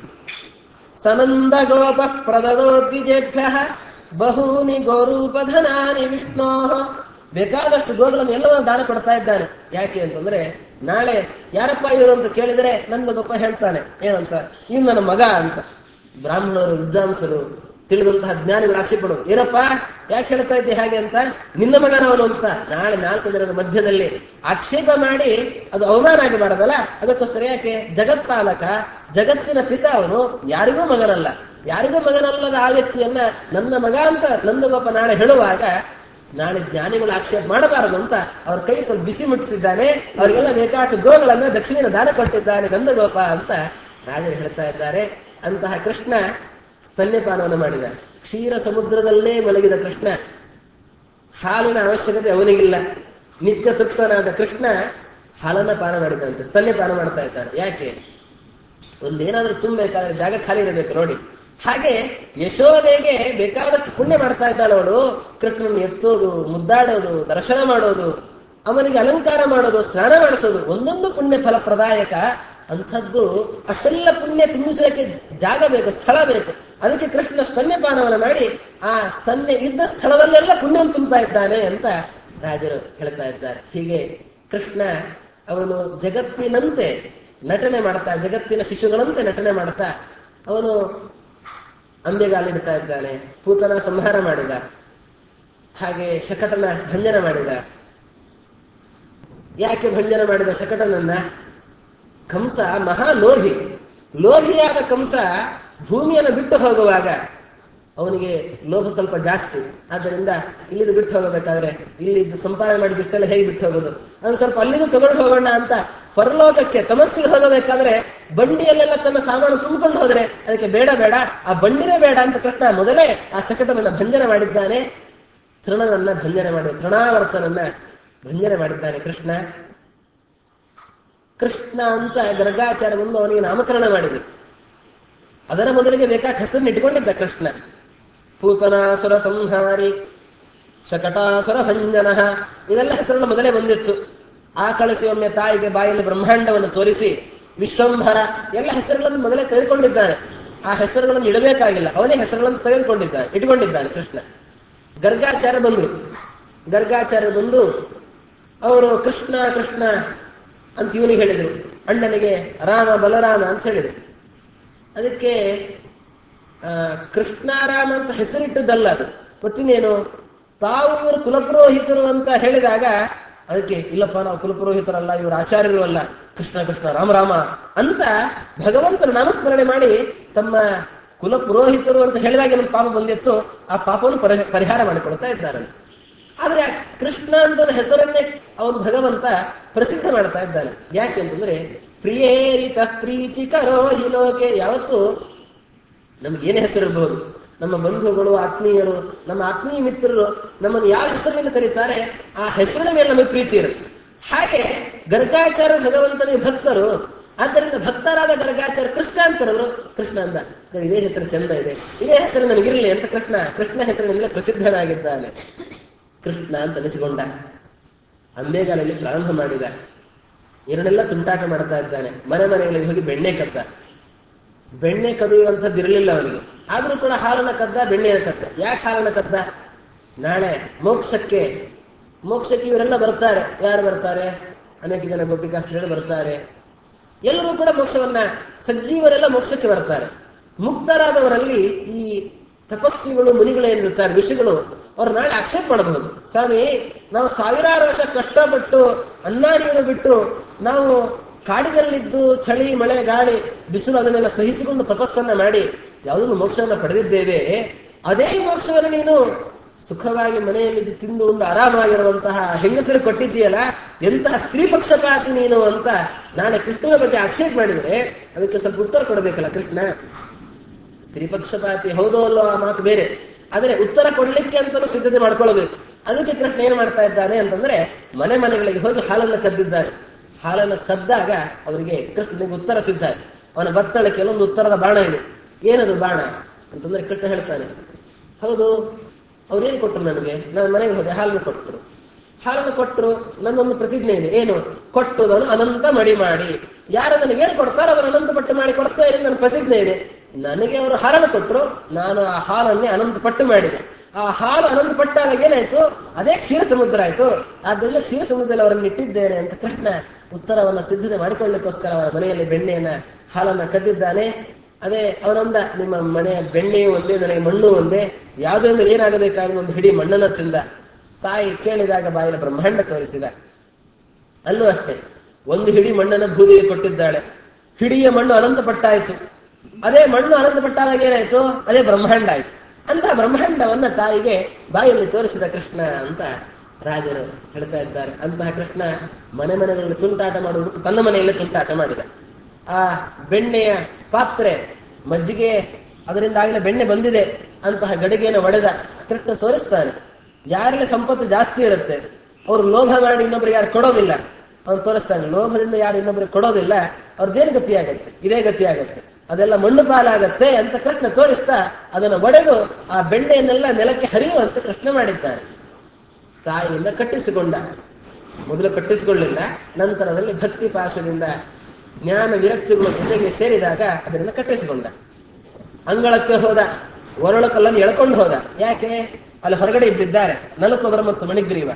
ಸನಂದ ಗೋಪ ಪ್ರದದೋ ದ್ವಿಜೇಭ್ಯ ಬಹೂನಿ ಗೋರೂಪಧನಾನಿ ವಿಷ್ಣೋ ಬೇಕಾದಷ್ಟು ಗೋಗಳನ್ನು ಎಲ್ಲವೂ ದಾನ ಕೊಡ್ತಾ ಇದ್ದಾನೆ ಯಾಕೆ ಅಂತಂದ್ರೆ ನಾಳೆ ಯಾರಪ್ಪ ಇವರು ಅಂತ ಕೇಳಿದರೆ ನಂದು ಗೊಪ್ಪ ಹೇಳ್ತಾನೆ ಏನಂತ ಇವ್ ನನ್ನ ಮಗ ಅಂತ ಬ್ರಾಹ್ಮಣರು ವಿದ್ವಾಂಸರು ತಿಳಿದಂತಹ ಜ್ಞಾನಿಗಳು ಆಕ್ಷೇಪಣು ಏನಪ್ಪ ಯಾಕೆ ಹೇಳ್ತಾ ಇದ್ದೆ ಹಾಗೆ ಅಂತ ನಿನ್ನ ಮಗನವನು ಅಂತ ನಾಳೆ ನಾಲ್ಕು ಜನರ ಮಧ್ಯದಲ್ಲಿ ಆಕ್ಷೇಪ ಮಾಡಿ ಅದು ಅವಮಾನ ಆಗಬಾರದಲ್ಲ ಅದಕ್ಕೋಸ್ಕರ ಯಾಕೆ ಜಗತ್ಪಾಲಕ ಜಗತ್ತಿನ ಪಿತ ಅವನು ಯಾರಿಗೂ ಮಗನಲ್ಲ ಯಾರಿಗೂ ಮಗನಲ್ಲದ ಆ ವ್ಯಕ್ತಿಯನ್ನ ನನ್ನ ಮಗ ಅಂತ ನಂದಗೋಪ ನಾಳೆ ಹೇಳುವಾಗ ನಾಳೆ ಜ್ಞಾನಿಗಳು ಆಕ್ಷೇಪ ಮಾಡಬಾರದು ಅಂತ ಅವ್ರ ಕೈ ಸ್ವಲ್ಪ ಬಿಸಿ ಮುಟ್ಟಿಸಿದ್ದಾನೆ ಅವರಿಗೆಲ್ಲ ಬೇಕಾಟ ಗೋಗಳನ್ನ ದಕ್ಷಿಣ ದಾನ ಕೊಟ್ಟಿದ್ದಾನೆ ನಂದಗೋಪ ಅಂತ ರಾಜರು ಹೇಳ್ತಾ ಇದ್ದಾರೆ ಅಂತಹ ಕೃಷ್ಣ ಸ್ತನ್ಯಪಾನವನ್ನು ಮಾಡಿದ ಕ್ಷೀರ ಸಮುದ್ರದಲ್ಲೇ ಮಲಗಿದ ಕೃಷ್ಣ ಹಾಲಿನ ಅವಶ್ಯಕತೆ ಅವನಿಗಿಲ್ಲ ನಿತ್ಯ ತೃಪ್ತನಾದ ಕೃಷ್ಣ ಹಾಲನ್ನ ಪಾನ ಮಾಡಿದಂತೆ ಸ್ತನ್ಯಪಾನ ಮಾಡ್ತಾ ಇದ್ದಾನೆ ಯಾಕೆ ಒಂದೇನಾದ್ರೂ ತುಂಬಬೇಕಾದ್ರೆ ಜಾಗ ಖಾಲಿ ಇರಬೇಕು ನೋಡಿ ಹಾಗೆ ಯಶೋದೆಗೆ ಬೇಕಾದಷ್ಟು ಪುಣ್ಯ ಮಾಡ್ತಾ ಇದ್ದಾಳೆ ಅವಳು ಕೃಷ್ಣನ ಎತ್ತೋದು ಮುದ್ದಾಡೋದು ದರ್ಶನ ಮಾಡೋದು ಅವನಿಗೆ ಅಲಂಕಾರ ಮಾಡೋದು ಸ್ನಾನ ಮಾಡಿಸೋದು ಒಂದೊಂದು ಪುಣ್ಯ ಫಲಪ್ರದಾಯಕ ಅಂಥದ್ದು ಅಷ್ಟೆಲ್ಲ ಪುಣ್ಯ ತುಂಬಿಸಲಿಕ್ಕೆ ಜಾಗ ಬೇಕು ಸ್ಥಳ ಬೇಕು ಅದಕ್ಕೆ ಕೃಷ್ಣ ಸ್ತನ್ಯಪಾನವನ್ನು ಮಾಡಿ ಆ ಸ್ತನ್ಯ ಇದ್ದ ಸ್ಥಳದಲ್ಲೆಲ್ಲ ಪುಣ್ಯವನ್ನು ತುಂಬುತ್ತಾ ಇದ್ದಾನೆ ಅಂತ ರಾಜರು ಹೇಳ್ತಾ ಇದ್ದಾರೆ ಹೀಗೆ ಕೃಷ್ಣ ಅವನು ಜಗತ್ತಿನಂತೆ ನಟನೆ ಮಾಡ್ತಾ ಜಗತ್ತಿನ ಶಿಶುಗಳಂತೆ ನಟನೆ ಮಾಡ್ತಾ ಅವನು ಅಂಬೆಗಾಲಿಡ್ತಾ ಇದ್ದಾನೆ ಪೂತನ ಸಂಹಾರ ಮಾಡಿದ ಹಾಗೆ ಶಕಟನ ಭಂಜನ ಮಾಡಿದ ಯಾಕೆ ಭಂಜನ ಮಾಡಿದ ಶಕಟನನ್ನ ಕಂಸ ಮಹಾ ಲೋಭಿ ಲೋಭಿಯಾದ ಕಂಸ ಭೂಮಿಯನ್ನು ಬಿಟ್ಟು ಹೋಗುವಾಗ ಅವನಿಗೆ ಲೋಭ ಸ್ವಲ್ಪ ಜಾಸ್ತಿ ಆದ್ದರಿಂದ ಇಲ್ಲಿದ್ದು ಬಿಟ್ಟು ಹೋಗಬೇಕಾದ್ರೆ ಇಲ್ಲಿ ಸಂಪಾದನೆ ಮಾಡಿದಿಷ್ಟೆಲ್ಲ ಹೇಗೆ ಬಿಟ್ಟು ಹೋಗೋದು ಅವನು ಸ್ವಲ್ಪ ಅಲ್ಲಿಗೂ ತಗೊಂಡು ಹೋಗೋಣ ಅಂತ ಪರಲೋಕಕ್ಕೆ ತಮಸ್ಸಿಗೆ ಹೋಗಬೇಕಾದ್ರೆ ಬಂಡಿಯಲ್ಲೆಲ್ಲ ತನ್ನ ಸಾಮಾನು ತುಂಬಿಕೊಂಡು ಹೋದ್ರೆ ಅದಕ್ಕೆ ಬೇಡ ಬೇಡ ಆ ಬಂಡಿನೇ ಬೇಡ ಅಂತ ಕೃಷ್ಣ ಮೊದಲೇ ಆ ಶಕಟನನ್ನ ಭಂಜನ ಮಾಡಿದ್ದಾನೆ ತೃಣನನ್ನ ಭಂಜನೆ ಮಾಡಿದ ತೃಣಾವರ್ತನನ್ನ ಭಂಜನೆ ಮಾಡಿದ್ದಾನೆ ಕೃಷ್ಣ ಕೃಷ್ಣ ಅಂತ ಗರ್ಗಾಚಾರ ಬಂದು ಅವನಿಗೆ ನಾಮಕರಣ ಮಾಡಿದರು ಅದರ ಮೊದಲಿಗೆ ಬೇಕಾದ ಹೆಸರನ್ನು ಇಟ್ಕೊಂಡಿದ್ದ ಕೃಷ್ಣ ಪೂತನಾಸುರ ಸಂಹಾರಿ ಶಕಟಾಸುರ ಭಂಜನ ಇದೆಲ್ಲ ಹೆಸರನ್ನು ಮೊದಲೇ ಬಂದಿತ್ತು ಆ ಕಳಿಸಿ ಒಮ್ಮೆ ತಾಯಿಗೆ ಬಾಯಲ್ಲಿ ಬ್ರಹ್ಮಾಂಡವನ್ನು ತೋರಿಸಿ ವಿಶ್ವಂಭರ ಎಲ್ಲ ಹೆಸರುಗಳನ್ನು ಮೊದಲೇ ತೆಗೆದುಕೊಂಡಿದ್ದಾನೆ ಆ ಹೆಸರುಗಳನ್ನು ಇಡಬೇಕಾಗಿಲ್ಲ ಅವನೇ ಹೆಸರುಗಳನ್ನು ತೆಗೆದುಕೊಂಡಿದ್ದಾನೆ ಇಟ್ಕೊಂಡಿದ್ದಾನೆ ಕೃಷ್ಣ ಗರ್ಗಾಚಾರ್ಯ ಬಂದರು ಗರ್ಗಾಚಾರ್ಯ ಬಂದು ಅವರು ಕೃಷ್ಣ ಕೃಷ್ಣ ಅಂತ ಇವನಿಗೆ ಹೇಳಿದರು ಅಣ್ಣನಿಗೆ ರಾಮ ಬಲರಾಮ ಅಂತ ಹೇಳಿದರು ಅದಕ್ಕೆ ಕೃಷ್ಣಾರಾಮ ಅಂತ ಹೆಸರಿಟ್ಟದ್ದಲ್ಲ ಅದು ಮತ್ತಿನ್ನೇನು ತಾವು ಇವರು ಕುಲಪುರೋಹಿತರು ಅಂತ ಹೇಳಿದಾಗ ಅದಕ್ಕೆ ಇಲ್ಲಪ್ಪ ನಾವು ಕುಲಪುರೋಹಿತರಲ್ಲ ಇವರು ಆಚಾರ್ಯರು ಅಲ್ಲ ಕೃಷ್ಣ ಕೃಷ್ಣ ರಾಮ ರಾಮ ಅಂತ ಭಗವಂತನ ನಾಮಸ್ಮರಣೆ ಮಾಡಿ ತಮ್ಮ ಕುಲ ಪುರೋಹಿತರು ಅಂತ ಹೇಳಿದಾಗ ಏನೊಂದು ಪಾಪ ಬಂದಿತ್ತು ಆ ಪಾಪವನ್ನು ಪರಿಹಾರ ಮಾಡಿಕೊಡ್ತಾ ಇದ್ದಾರಂತೆ ಆದ್ರೆ ಕೃಷ್ಣ ಅಂತ ಹೆಸರನ್ನೇ ಅವನು ಭಗವಂತ ಪ್ರಸಿದ್ಧ ಮಾಡ್ತಾ ಇದ್ದಾನೆ ಯಾಕೆ ಅಂತಂದ್ರೆ ಪ್ರಿಯೇರಿತ ಪ್ರೀತಿ ಕರೋ ಹಿ ಲೋಕೆ ಯಾವತ್ತು ನಮ್ಗೇನೇ ಹೆಸರು ಇರಬಹುದು ನಮ್ಮ ಬಂಧುಗಳು ಆತ್ಮೀಯರು ನಮ್ಮ ಆತ್ಮೀಯ ಮಿತ್ರರು ನಮ್ಮನ್ನು ಯಾವ ಹೆಸರಿನಿಂದ ಕರೀತಾರೆ ಆ ಹೆಸರಿನ ಮೇಲೆ ನಮಗೆ ಪ್ರೀತಿ ಇರುತ್ತೆ ಹಾಗೆ ಗರ್ಗಾಚಾರ್ಯ ಭಗವಂತನಿಗೆ ಭಕ್ತರು ಆದ್ದರಿಂದ ಭಕ್ತರಾದ ಗರ್ಗಾಚಾರ್ಯ ಕೃಷ್ಣ ಅಂತ ಕರೆದ್ರು ಕೃಷ್ಣ ಅಂದ ಇದೇ ಹೆಸರು ಚಂದ ಇದೆ ಇದೇ ಹೆಸರು ನನಗಿರಲಿ ಅಂತ ಕೃಷ್ಣ ಕೃಷ್ಣ ಹೆಸರಿನಿಂದಲೇ ಪ್ರಸಿದ್ಧನಾಗಿದ್ದಾನೆ ಕೃಷ್ಣ ಅಂತ ಅನಿಸಿಕೊಂಡ ಅಂಬೇಗಾಲಲ್ಲಿ ಪ್ರಾರಂಭ ಮಾಡಿದ ಇವರನ್ನೆಲ್ಲ ತುಂಟಾಟ ಮಾಡ್ತಾ ಇದ್ದಾನೆ ಮನೆ ಮನೆಗಳಿಗೆ ಹೋಗಿ ಬೆಣ್ಣೆ ಕದ್ದ ಬೆಣ್ಣೆ ಕದಿಯುವಂಥದ್ದು ಇರಲಿಲ್ಲ ಅವನಿಗೆ ಆದ್ರೂ ಕೂಡ ಹಾಲನ್ನ ಕದ್ದ ಬೆಣ್ಣೆಯನ್ನು ಕದ್ದ ಯಾಕೆ ಹಾಲನ್ನ ಕದ್ದ ನಾಳೆ ಮೋಕ್ಷಕ್ಕೆ ಮೋಕ್ಷಕ್ಕೆ ಇವರೆಲ್ಲ ಬರ್ತಾರೆ ಯಾರು ಬರ್ತಾರೆ ಅನೇಕ ಜನ ಗೋಪಿಕಾಸ್ತ್ರೀಗಳು ಬರ್ತಾರೆ ಎಲ್ಲರೂ ಕೂಡ ಮೋಕ್ಷವನ್ನ ಸಜ್ಜೀವರೆಲ್ಲ ಮೋಕ್ಷಕ್ಕೆ ಬರ್ತಾರೆ ಮುಕ್ತರಾದವರಲ್ಲಿ ಈ ತಪಸ್ವಿಗಳು ಮುನಿಗಳು ಏನಿರ್ತಾರೆ ಋಷಿಗಳು ಅವ್ರು ನಾಳೆ ಆಕ್ಷೇಪ ಮಾಡಬಹುದು ಸ್ವಾಮಿ ನಾವು ಸಾವಿರಾರು ವರ್ಷ ಕಷ್ಟಪಟ್ಟು ಅನ್ನ ನೀರು ಬಿಟ್ಟು ನಾವು ಕಾಡಿನಲ್ಲಿದ್ದು ಚಳಿ ಮಳೆ ಗಾಳಿ ಬಿಸಿಲು ಅದನ್ನೆಲ್ಲ ಸಹಿಸಿಕೊಂಡು ತಪಸ್ಸನ್ನ ಮಾಡಿ ಯಾವುದನ್ನು ಮೋಕ್ಷವನ್ನ ಪಡೆದಿದ್ದೇವೆ ಅದೇ ಮೋಕ್ಷವನ್ನು ನೀನು ಸುಖವಾಗಿ ಮನೆಯಲ್ಲಿ ತಿಂದು ಉಂಡು ಆರಾಮಾಗಿರುವಂತಹ ಹೆಂಗಸರು ಕೊಟ್ಟಿದ್ದೀಯಲ್ಲ ಎಂತಹ ಸ್ತ್ರೀ ಪಕ್ಷಪಾತಿ ನೀನು ಅಂತ ನಾಳೆ ಕೃಷ್ಣನ ಬಗ್ಗೆ ಆಕ್ಷೇಪ ಮಾಡಿದ್ರೆ ಅದಕ್ಕೆ ಸ್ವಲ್ಪ ಉತ್ತರ ಕೊಡಬೇಕಲ್ಲ ಕೃಷ್ಣ ಸ್ತ್ರೀ ಪಕ್ಷಪಾತಿ ಹೌದೋ ಅಲ್ಲೋ ಆ ಮಾತು ಬೇರೆ ಆದರೆ ಉತ್ತರ ಕೊಡ್ಲಿಕ್ಕೆ ಅಂತಲೂ ಸಿದ್ಧತೆ ಮಾಡ್ಕೊಳ್ಬೇಕು ಅದಕ್ಕೆ ಕೃಷ್ಣ ಏನ್ ಮಾಡ್ತಾ ಇದ್ದಾನೆ ಅಂತಂದ್ರೆ ಮನೆ ಮನೆಗಳಿಗೆ ಹೋಗಿ ಹಾಲನ್ನು ಕದ್ದಿದ್ದಾರೆ ಹಾಲನ್ನು ಕದ್ದಾಗ ಅವರಿಗೆ ಕೃಷ್ಣನಿಗೆ ಉತ್ತರ ಸಿದ್ಧ ಆಯ್ತು ಅವನ ಬತ್ತಳಕ್ಕೆ ಒಂದು ಉತ್ತರದ ಬಾಣ ಇದೆ ಏನದು ಬಾಣ ಅಂತಂದ್ರೆ ಕೃಷ್ಣ ಹೇಳ್ತಾನೆ ಹೌದು ಅವ್ರೇನು ಕೊಟ್ಟರು ನನಗೆ ನಾನು ಮನೆಗೆ ಹೋದೆ ಹಾಲನ್ನು ಕೊಟ್ಟರು ಹಾಲನ್ನು ಕೊಟ್ಟರು ನನ್ನೊಂದು ಪ್ರತಿಜ್ಞೆ ಇದೆ ಏನು ಕೊಟ್ಟುದನ್ನು ಅನಂತ ಮಡಿ ಮಾಡಿ ಯಾರು ನನಗೆ ಏನು ಕೊಡ್ತಾರೋ ಅದನ್ನು ಅನಂತ ಪಟ್ಟು ಮಾಡಿ ಕೊಡ್ತಾ ಇರಿ ನನ್ನ ಪ್ರತಿಜ್ಞೆ ಇದೆ ನನಗೆ ಅವರು ಹಾಲನ್ನು ಕೊಟ್ಟರು ನಾನು ಆ ಹಾಲನ್ನೇ ಅನಂತ ಪಟ್ಟು ಮಾಡಿದೆ ಆ ಹಾಲು ಅನಂತ ಪಟ್ಟಾದಾಗ ಏನಾಯ್ತು ಅದೇ ಕ್ಷೀರ ಸಮುದ್ರ ಆಯ್ತು ಆದ್ದರಿಂದ ಕ್ಷೀರ ಸಮುದ್ರದಲ್ಲಿ ಅವರನ್ನು ಇಟ್ಟಿದ್ದೇನೆ ಅಂತ ಕೃಷ್ಣ ಉತ್ತರವನ್ನ ಸಿದ್ಧತೆ ಮಾಡಿಕೊಳ್ಳಿಕ್ಕೋಸ್ಕರ ಅವರ ಮನೆಯಲ್ಲಿ ಬೆಣ್ಣೆಯನ್ನ ಹಾಲನ್ನ ಕದ್ದಿದ್ದಾನೆ ಅದೇ ಅವನೊಂದ ನಿಮ್ಮ ಮನೆಯ ಬೆಣ್ಣೆಯು ಒಂದೇ ನನಗೆ ಮಣ್ಣು ಒಂದೇ ಯಾವುದೇ ಒಂದು ಏನಾಗಬೇಕಾದ್ರೆ ಒಂದು ಹಿಡಿ ಮಣ್ಣನ್ನ ತಿಂದ ತಾಯಿ ಕೇಳಿದಾಗ ಬಾಯಿನ ಬ್ರಹ್ಮಾಂಡ ತೋರಿಸಿದ ಅಲ್ಲೂ ಅಷ್ಟೇ ಒಂದು ಹಿಡಿ ಮಣ್ಣನ್ನ ಭೂದಿಗೆ ಕೊಟ್ಟಿದ್ದಾಳೆ ಹಿಡಿಯ ಮಣ್ಣು ಅನಂತ ಪಟ್ಟಾಯಿತು ಅದೇ ಮಣ್ಣು ಅನಂತ ಪಟ್ಟಾದಾಗ ಏನಾಯ್ತು ಅದೇ ಬ್ರಹ್ಮಾಂಡ ಆಯ್ತು ಅಂತಹ ಬ್ರಹ್ಮಾಂಡವನ್ನ ತಾಯಿಗೆ ಬಾಯಲ್ಲಿ ತೋರಿಸಿದ ಕೃಷ್ಣ ಅಂತ ರಾಜರು ಹೇಳ್ತಾ ಇದ್ದಾರೆ ಅಂತಹ ಕೃಷ್ಣ ಮನೆ ಮನೆಗಳಲ್ಲಿ ತುಂಟಾಟ ಮಾಡುವುದು ತನ್ನ ಮನೆಯಲ್ಲೇ ತುಂಟಾಟ ಮಾಡಿದ ಆ ಬೆಣ್ಣೆಯ ಪಾತ್ರೆ ಮಜ್ಜಿಗೆ ಅದರಿಂದ ಆಗಲೇ ಬೆಣ್ಣೆ ಬಂದಿದೆ ಅಂತಹ ಗಡಿಗೆಯನ್ನು ಒಡೆದ ಕೃಷ್ಣ ತೋರಿಸ್ತಾನೆ ಯಾರಲ್ಲಿ ಸಂಪತ್ತು ಜಾಸ್ತಿ ಇರುತ್ತೆ ಅವರು ಲೋಭ ಮಾಡಿ ಇನ್ನೊಬ್ರಿಗೆ ಯಾರು ಕೊಡೋದಿಲ್ಲ ಅವನು ತೋರಿಸ್ತಾನೆ ಲೋಭದಿಂದ ಯಾರು ಇನ್ನೊಬ್ರಿಗೆ ಕೊಡೋದಿಲ್ಲ ಅವ್ರದ್ದೇನು ಗತಿ ಆಗತ್ತೆ ಇದೇ ಗತಿ ಆಗತ್ತೆ ಅದೆಲ್ಲ ಮಣ್ಣು ಪಾಲಾಗತ್ತೆ ಅಂತ ಕೃಷ್ಣ ತೋರಿಸ್ತಾ ಅದನ್ನು ಒಡೆದು ಆ ಬೆಣ್ಣೆಯನ್ನೆಲ್ಲ ನೆಲಕ್ಕೆ ಹರಿಯುವಂತೆ ಕೃಷ್ಣ ಮಾಡಿದ್ದಾನೆ ತಾಯಿಯಿಂದ ಕಟ್ಟಿಸಿಕೊಂಡ ಮೊದಲು ಕಟ್ಟಿಸಿಕೊಳ್ಳಿಲ್ಲ ನಂತರದಲ್ಲಿ ಭಕ್ತಿ ಪಾಶದಿಂದ ಜ್ಞಾನ ವಿರಕ್ತಿಗಳ ಜೊತೆಗೆ ಸೇರಿದಾಗ ಅದರಿಂದ ಕಟ್ಟಿಸಿಕೊಂಡ ಅಂಗಳಕ್ಕೆ ಹೋದ ಒರಳು ಕಲ್ಲನ್ನು ಎಳ್ಕೊಂಡು ಹೋದ ಯಾಕೆ ಅಲ್ಲಿ ಹೊರಗಡೆ ಇಬ್ಬರಿದ್ದಾರೆ ನಲುಕೊಬರ ಮತ್ತು ಮಣಿಗ್ರೀವ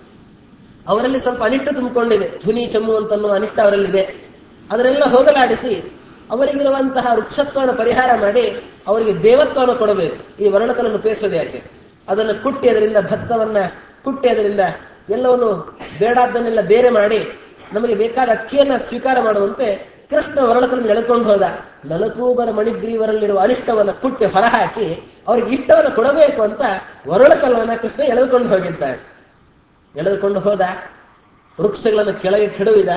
ಅವರಲ್ಲಿ ಸ್ವಲ್ಪ ಅನಿಷ್ಟ ತುಂಬಿಕೊಂಡಿದೆ ಧ್ವನಿ ಚಮ್ಮು ಅಂತನ್ನೋ ಅನಿಷ್ಟ ಅವರಲ್ಲಿದೆ ಅದನ್ನೆಲ್ಲ ಹೋಗಲಾಡಿಸಿ ಅವರಿಗಿರುವಂತಹ ವೃಕ್ಷತ್ವವನ್ನು ಪರಿಹಾರ ಮಾಡಿ ಅವರಿಗೆ ದೇವತ್ವವನ್ನು ಕೊಡಬೇಕು ಈ ವರ್ಣಕಲನ್ನು ಪೇಸೋದು ಯಾಕೆ ಅದನ್ನು ಕುಟ್ಟಿ ಅದರಿಂದ ಭತ್ತವನ್ನ ಕುಟ್ಟಿ ಅದರಿಂದ ಎಲ್ಲವನ್ನು ಬೇಡಾದ್ದನ್ನೆಲ್ಲ ಬೇರೆ ಮಾಡಿ ನಮಗೆ ಬೇಕಾದ ಅಕ್ಕಿಯನ್ನ ಸ್ವೀಕಾರ ಮಾಡುವಂತೆ ಕೃಷ್ಣ ವರ್ಣಕಲನ್ನು ಎಳ್ಕೊಂಡು ಹೋದ ನಲಕೂಬರ ಮಣಿಗ್ರೀವರಲ್ಲಿರುವ ಅನಿಷ್ಟವನ್ನ ಕುಟ್ಟಿ ಹೊರಹಾಕಿ ಅವ್ರಿಗೆ ಇಷ್ಟವನ್ನು ಕೊಡಬೇಕು ಅಂತ ವರಳಕಲ್ಲವನ್ನ ಕೃಷ್ಣ ಎಳೆದುಕೊಂಡು ಹೋಗಿದ್ದಾನೆ ಎಳೆದುಕೊಂಡು ಹೋದ ವೃಕ್ಷಗಳನ್ನು ಕೆಳಗೆ ಕೆಡುವಿದ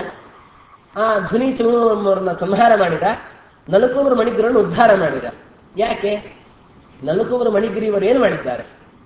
ಆ ಧ್ವನಿ ಚಮುವರನ್ನ ಸಂಹಾರ ಮಾಡಿದ ನಲಕೂಬರ ಮಣಿಗಿರಿಯನ್ನು ಉದ್ಧಾರ ಮಾಡಿದ ಯಾಕೆ ನಲಕೂಬರ ಮಣಿಗಿರಿಯವರು ಏನು ಮಾಡಿದ್ದಾರೆ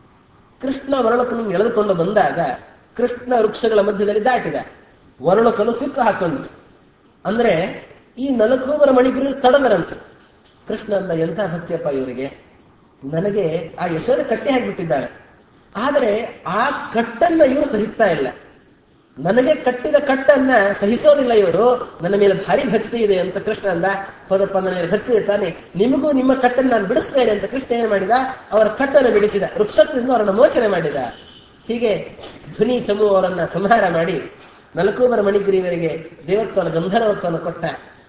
ಕೃಷ್ಣ ವರಳಕನ್ನು ಎಳೆದುಕೊಂಡು ಬಂದಾಗ ಕೃಷ್ಣ ವೃಕ್ಷಗಳ ಮಧ್ಯದಲ್ಲಿ ದಾಟಿದ ವರಳಕಲು ಸಿಕ್ಕು ಹಾಕೊಂಡಿತು ಅಂದ್ರೆ ಈ ನಲಕೂಬರ ಮಣಿಗಿರಿ ತಡದರಂತೆ ಕೃಷ್ಣ ಅಂದ ಎಂಥ ಭಕ್ತಿಯಪ್ಪ ಇವರಿಗೆ ನನಗೆ ಆ ಯಶೋಧ ಕಟ್ಟಿ ಹಾಕಿಬಿಟ್ಟಿದ್ದಾಳೆ ಆದರೆ ಆ ಕಟ್ಟನ್ನ ಇವರು ಸಹಿಸ್ತಾ ಇಲ್ಲ ನನಗೆ ಕಟ್ಟಿದ ಕಟ್ಟನ್ನ ಸಹಿಸೋದಿಲ್ಲ ಇವರು ನನ್ನ ಮೇಲೆ ಭಾರಿ ಭಕ್ತಿ ಇದೆ ಅಂತ ಕೃಷ್ಣ ಅಂದ ಹೌದಪ್ಪ ನನ್ನ ಮೇಲೆ ಭಕ್ತಿ ಇದೆ ತಾನೆ ನಿಮಗೂ ನಿಮ್ಮ ಕಟ್ಟನ್ನು ನಾನು ಬಿಡಿಸ್ತೇನೆ ಅಂತ ಕೃಷ್ಣ ಏನ್ ಮಾಡಿದ ಅವರ ಕಟ್ಟನ್ನು ಬಿಡಿಸಿದ ವೃಕ್ಷದಿಂದ ಅವರನ್ನು ಮೋಚನೆ ಮಾಡಿದ ಹೀಗೆ ಧ್ವನಿ ಚಮು ಅವರನ್ನ ಸಂಹಾರ ಮಾಡಿ ನಲಕೂಬರ ಮಣಿಗಿರಿಯವರಿಗೆ ದೇವತ್ವನ ಗಂಧರ್ವತ್ವವನ್ನು ಕೊಟ್ಟ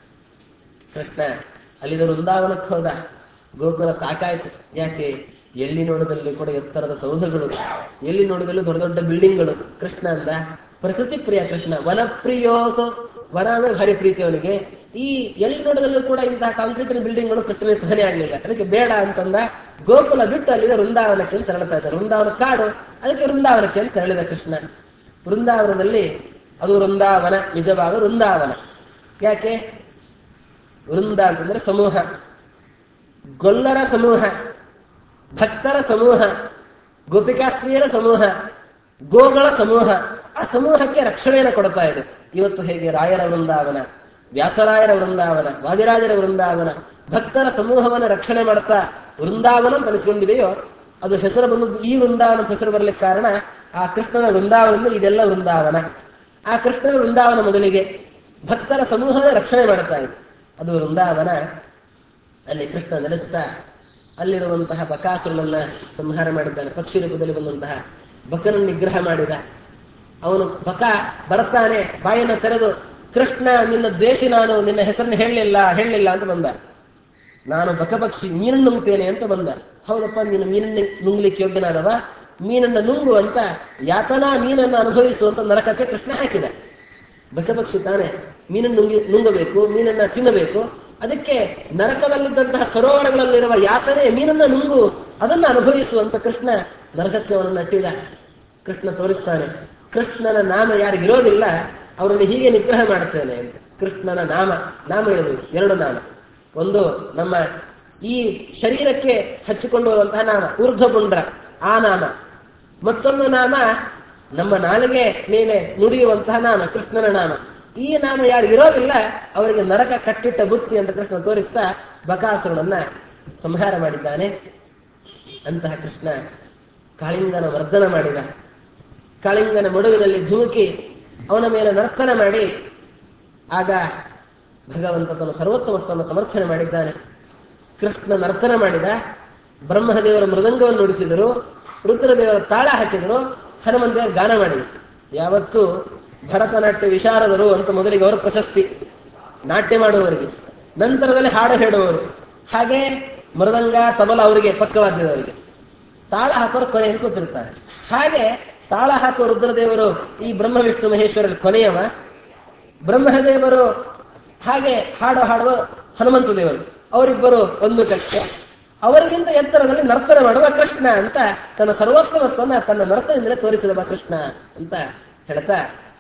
ಕೃಷ್ಣ ಅಲ್ಲಿದ ವೃಂದಾವನಕ್ಕೆ ಹೋದ ಗೋಕುಲ ಸಾಕಾಯ್ತು ಯಾಕೆ ಎಲ್ಲಿ ನೋಡಿದಲ್ಲಿ ಕೂಡ ಎತ್ತರದ ಸೌಧಗಳು ಎಲ್ಲಿ ನೋಡಿದಲ್ಲೂ ದೊಡ್ಡ ದೊಡ್ಡ ಬಿಲ್ಡಿಂಗ್ಗಳು ಕೃಷ್ಣ ಅಂದ ಪ್ರಕೃತಿ ಪ್ರಿಯ ಕೃಷ್ಣ ವನಪ್ರಿಯೋಸು ವನ ಅಂದ್ರೆ ಭಾರಿ ಪ್ರೀತಿ ಅವನಿಗೆ ಈ ಎಲ್ಲಿ ನೋಡಿದಲ್ಲೂ ಕೂಡ ಇಂತಹ ಕಾಂಕ್ರೀಟಿನ ಬಿಲ್ಡಿಂಗ್ಗಳು ಕೃಷ್ಣನಿಗೆ ಸಹನೆ ಆಗಲಿಲ್ಲ ಅದಕ್ಕೆ ಬೇಡ ಅಂತಂದ ಗೋಕುಲ ಬಿಟ್ಟು ಅಲ್ಲಿದೆ ವೃಂದಾವನಕ್ಕೆ ಅಂತ ತೆರಳ್ತಾ ಇದ್ದಾರೆ ವೃಂದಾವನ ಕಾಡು ಅದಕ್ಕೆ ವೃಂದಾವನಕ್ಕೆ ಅಂತ ತೆರಳಿದ ಕೃಷ್ಣ ವೃಂದಾವನದಲ್ಲಿ ಅದು ವೃಂದಾವನ ನಿಜವಾದ ವೃಂದಾವನ ಯಾಕೆ ವೃಂದ ಅಂತಂದ್ರೆ ಸಮೂಹ ಗೊಲ್ಲರ ಸಮೂಹ ಭಕ್ತರ ಸಮೂಹ ಗೋಪಿಕಾಸ್ತ್ರೀಯರ ಸಮೂಹ ಗೋಗಳ ಸಮೂಹ ಆ ಸಮೂಹಕ್ಕೆ ರಕ್ಷಣೆಯನ್ನು ಕೊಡ್ತಾ ಇದೆ ಇವತ್ತು ಹೇಗೆ ರಾಯರ ವೃಂದಾವನ ವ್ಯಾಸರಾಯರ ವೃಂದಾವನ ವಾದಿರಾಜರ ವೃಂದಾವನ ಭಕ್ತರ ಸಮೂಹವನ್ನು ರಕ್ಷಣೆ ಮಾಡ್ತಾ ವೃಂದಾವನ ಅಂತ ಅನಿಸ್ಕೊಂಡಿದೆಯೋ ಅದು ಹೆಸರು ಬಂದದ್ದು ಈ ವೃಂದಾವನ ಅಂತ ಹೆಸರು ಬರಲಿಕ್ಕೆ ಕಾರಣ ಆ ಕೃಷ್ಣನ ವೃಂದಾವನದಿಂದ ಇದೆಲ್ಲ ವೃಂದಾವನ ಆ ಕೃಷ್ಣನ ವೃಂದಾವನ ಮೊದಲಿಗೆ ಭಕ್ತರ ಸಮೂಹನ ರಕ್ಷಣೆ ಮಾಡ್ತಾ ಇದೆ ಅದು ವೃಂದಾವನ ಅಲ್ಲಿ ಕೃಷ್ಣ ನೆಲೆಸ್ತಾ ಅಲ್ಲಿರುವಂತಹ ಬಕಾಸುರನನ್ನ ಸಂಹಾರ ಮಾಡಿದ್ದಾನೆ ಪಕ್ಷಿ ರೂಪದಲ್ಲಿ ಬಂದಂತಹ ಬಕನ ನಿಗ್ರಹ ಮಾಡಿದ ಅವನು ಬಕ ಬರ್ತಾನೆ ಬಾಯನ್ನು ತೆರೆದು ಕೃಷ್ಣ ನಿನ್ನ ದ್ವೇಷಿ ನಾನು ನಿನ್ನ ಹೆಸರನ್ನು ಹೇಳಲಿಲ್ಲ ಹೇಳಲಿಲ್ಲ ಅಂತ ಬಂದ ನಾನು ಬಕಪಕ್ಷಿ ಮೀನನ್ನು ನುಂಗ್ತೇನೆ ಅಂತ ಬಂದ ಹೌದಪ್ಪ ನೀನು ಮೀನನ್ನು ನುಂಗ್ಲಿಕ್ಕೆ ಯೋಗ್ಯನಾದವ ಮೀನನ್ನ ನುಂಗು ಅಂತ ಯಾತನಾ ಮೀನನ್ನು ಅನುಭವಿಸುವಂತ ನರಕಕ್ಕೆ ಕೃಷ್ಣ ಹಾಕಿದ ಬಕಪಕ್ಷಿ ತಾನೆ ಮೀನನ್ನು ನುಂಗಿ ನುಂಗಬೇಕು ಮೀನನ್ನ ತಿನ್ನಬೇಕು ಅದಕ್ಕೆ ನರಕದಲ್ಲಿದ್ದಂತಹ ಸರೋವರಗಳಲ್ಲಿರುವ ಯಾತನೆ ಮೀನನ್ನ ನುಂಗು ಅದನ್ನ ಅನುಭವಿಸುವಂತ ಕೃಷ್ಣ ನರಕಕ್ಕೆ ಅವನನ್ನು ಅಟ್ಟಿದ ಕೃಷ್ಣ ತೋರಿಸ್ತಾನೆ ಕೃಷ್ಣನ ನಾಮ ಯಾರಿಗಿರೋದಿಲ್ಲ ಅವರನ್ನು ಹೀಗೆ ನಿಗ್ರಹ ಮಾಡುತ್ತೇನೆ ಅಂತ ಕೃಷ್ಣನ ನಾಮ ನಾಮ ಇರಬೇಕು ಎರಡು ನಾಮ ಒಂದು ನಮ್ಮ ಈ ಶರೀರಕ್ಕೆ ಹಚ್ಚಿಕೊಂಡು ಬರುವಂತಹ ನಾಮ ಊರ್ಧ್ವಪುಂಡ್ರ ಆ ನಾಮ ಮತ್ತೊಂದು ನಾಮ ನಮ್ಮ ನಾಲಿಗೆ ಮೇಲೆ ನುಡಿಯುವಂತಹ ನಾಮ ಕೃಷ್ಣನ ನಾಮ ಈ ನಾಮ ಯಾರಿಗಿರೋದಿಲ್ಲ ಅವರಿಗೆ ನರಕ ಕಟ್ಟಿಟ್ಟ ಬುತ್ತಿ ಅಂತ ಕೃಷ್ಣ ತೋರಿಸ್ತಾ ಬಕಾಸುರನನ್ನ ಸಂಹಾರ ಮಾಡಿದ್ದಾನೆ ಅಂತಹ ಕೃಷ್ಣ ಕಾಳಿಂಗನ ವರ್ಧನ ಮಾಡಿದ ಕಾಳಿಂಗನ ಮಡುವಿನಲ್ಲಿ ಧುಮುಕಿ ಅವನ ಮೇಲೆ ನರ್ತನ ಮಾಡಿ ಆಗ ಭಗವಂತ ತನ್ನ ಸರ್ವೋತ್ತಮತ್ವವನ್ನು ಸಮರ್ಥನೆ ಮಾಡಿದ್ದಾನೆ ಕೃಷ್ಣ ನರ್ತನ ಮಾಡಿದ ಬ್ರಹ್ಮದೇವರ ಮೃದಂಗವನ್ನು ನುಡಿಸಿದರು ರುದ್ರದೇವರ ತಾಳ ಹಾಕಿದರು ಹನುಮಂತೇವರು ಗಾನ ಮಾಡಿದರು ಯಾವತ್ತು ಭರತನಾಟ್ಯ ವಿಶಾರದರು ಅಂತ ಮೊದಲಿಗೆ ಅವರ ಪ್ರಶಸ್ತಿ ನಾಟ್ಯ ಮಾಡುವವರಿಗೆ ನಂತರದಲ್ಲಿ ಹಾಡು ಹೇಳುವವರು ಹಾಗೆ ಮೃದಂಗ ತಬಲ ಅವರಿಗೆ ಪಕ್ಕವಾದ್ಯದವರಿಗೆ ತಾಳ ಹಾಕೋರು ಕೊನೆಯಲ್ಲಿ ಕೂತಿರ್ತಾರೆ ಹಾಗೆ ತಾಳ ಹಾಕುವ ರುದ್ರದೇವರು ಈ ಬ್ರಹ್ಮ ವಿಷ್ಣು ಮಹೇಶ್ವರಲ್ಲಿ ಕೊನೆಯವ ಬ್ರಹ್ಮದೇವರು ಹಾಗೆ ಹಾಡು ಹಾಡುವ ಹನುಮಂತ ದೇವರು ಅವರಿಬ್ಬರು ಒಂದು ಕಕ್ಷೆ ಅವರಿಗಿಂತ ಎತ್ತರದಲ್ಲಿ ನರ್ತನ ಮಾಡುವ ಕೃಷ್ಣ ಅಂತ ತನ್ನ ಸರ್ವೋತ್ತಮತ್ವನ್ನ ತನ್ನ ನರ್ತನದಿಂದಲೇ ತೋರಿಸಿದವ ಕೃಷ್ಣ ಅಂತ ಹೇಳ್ತಾ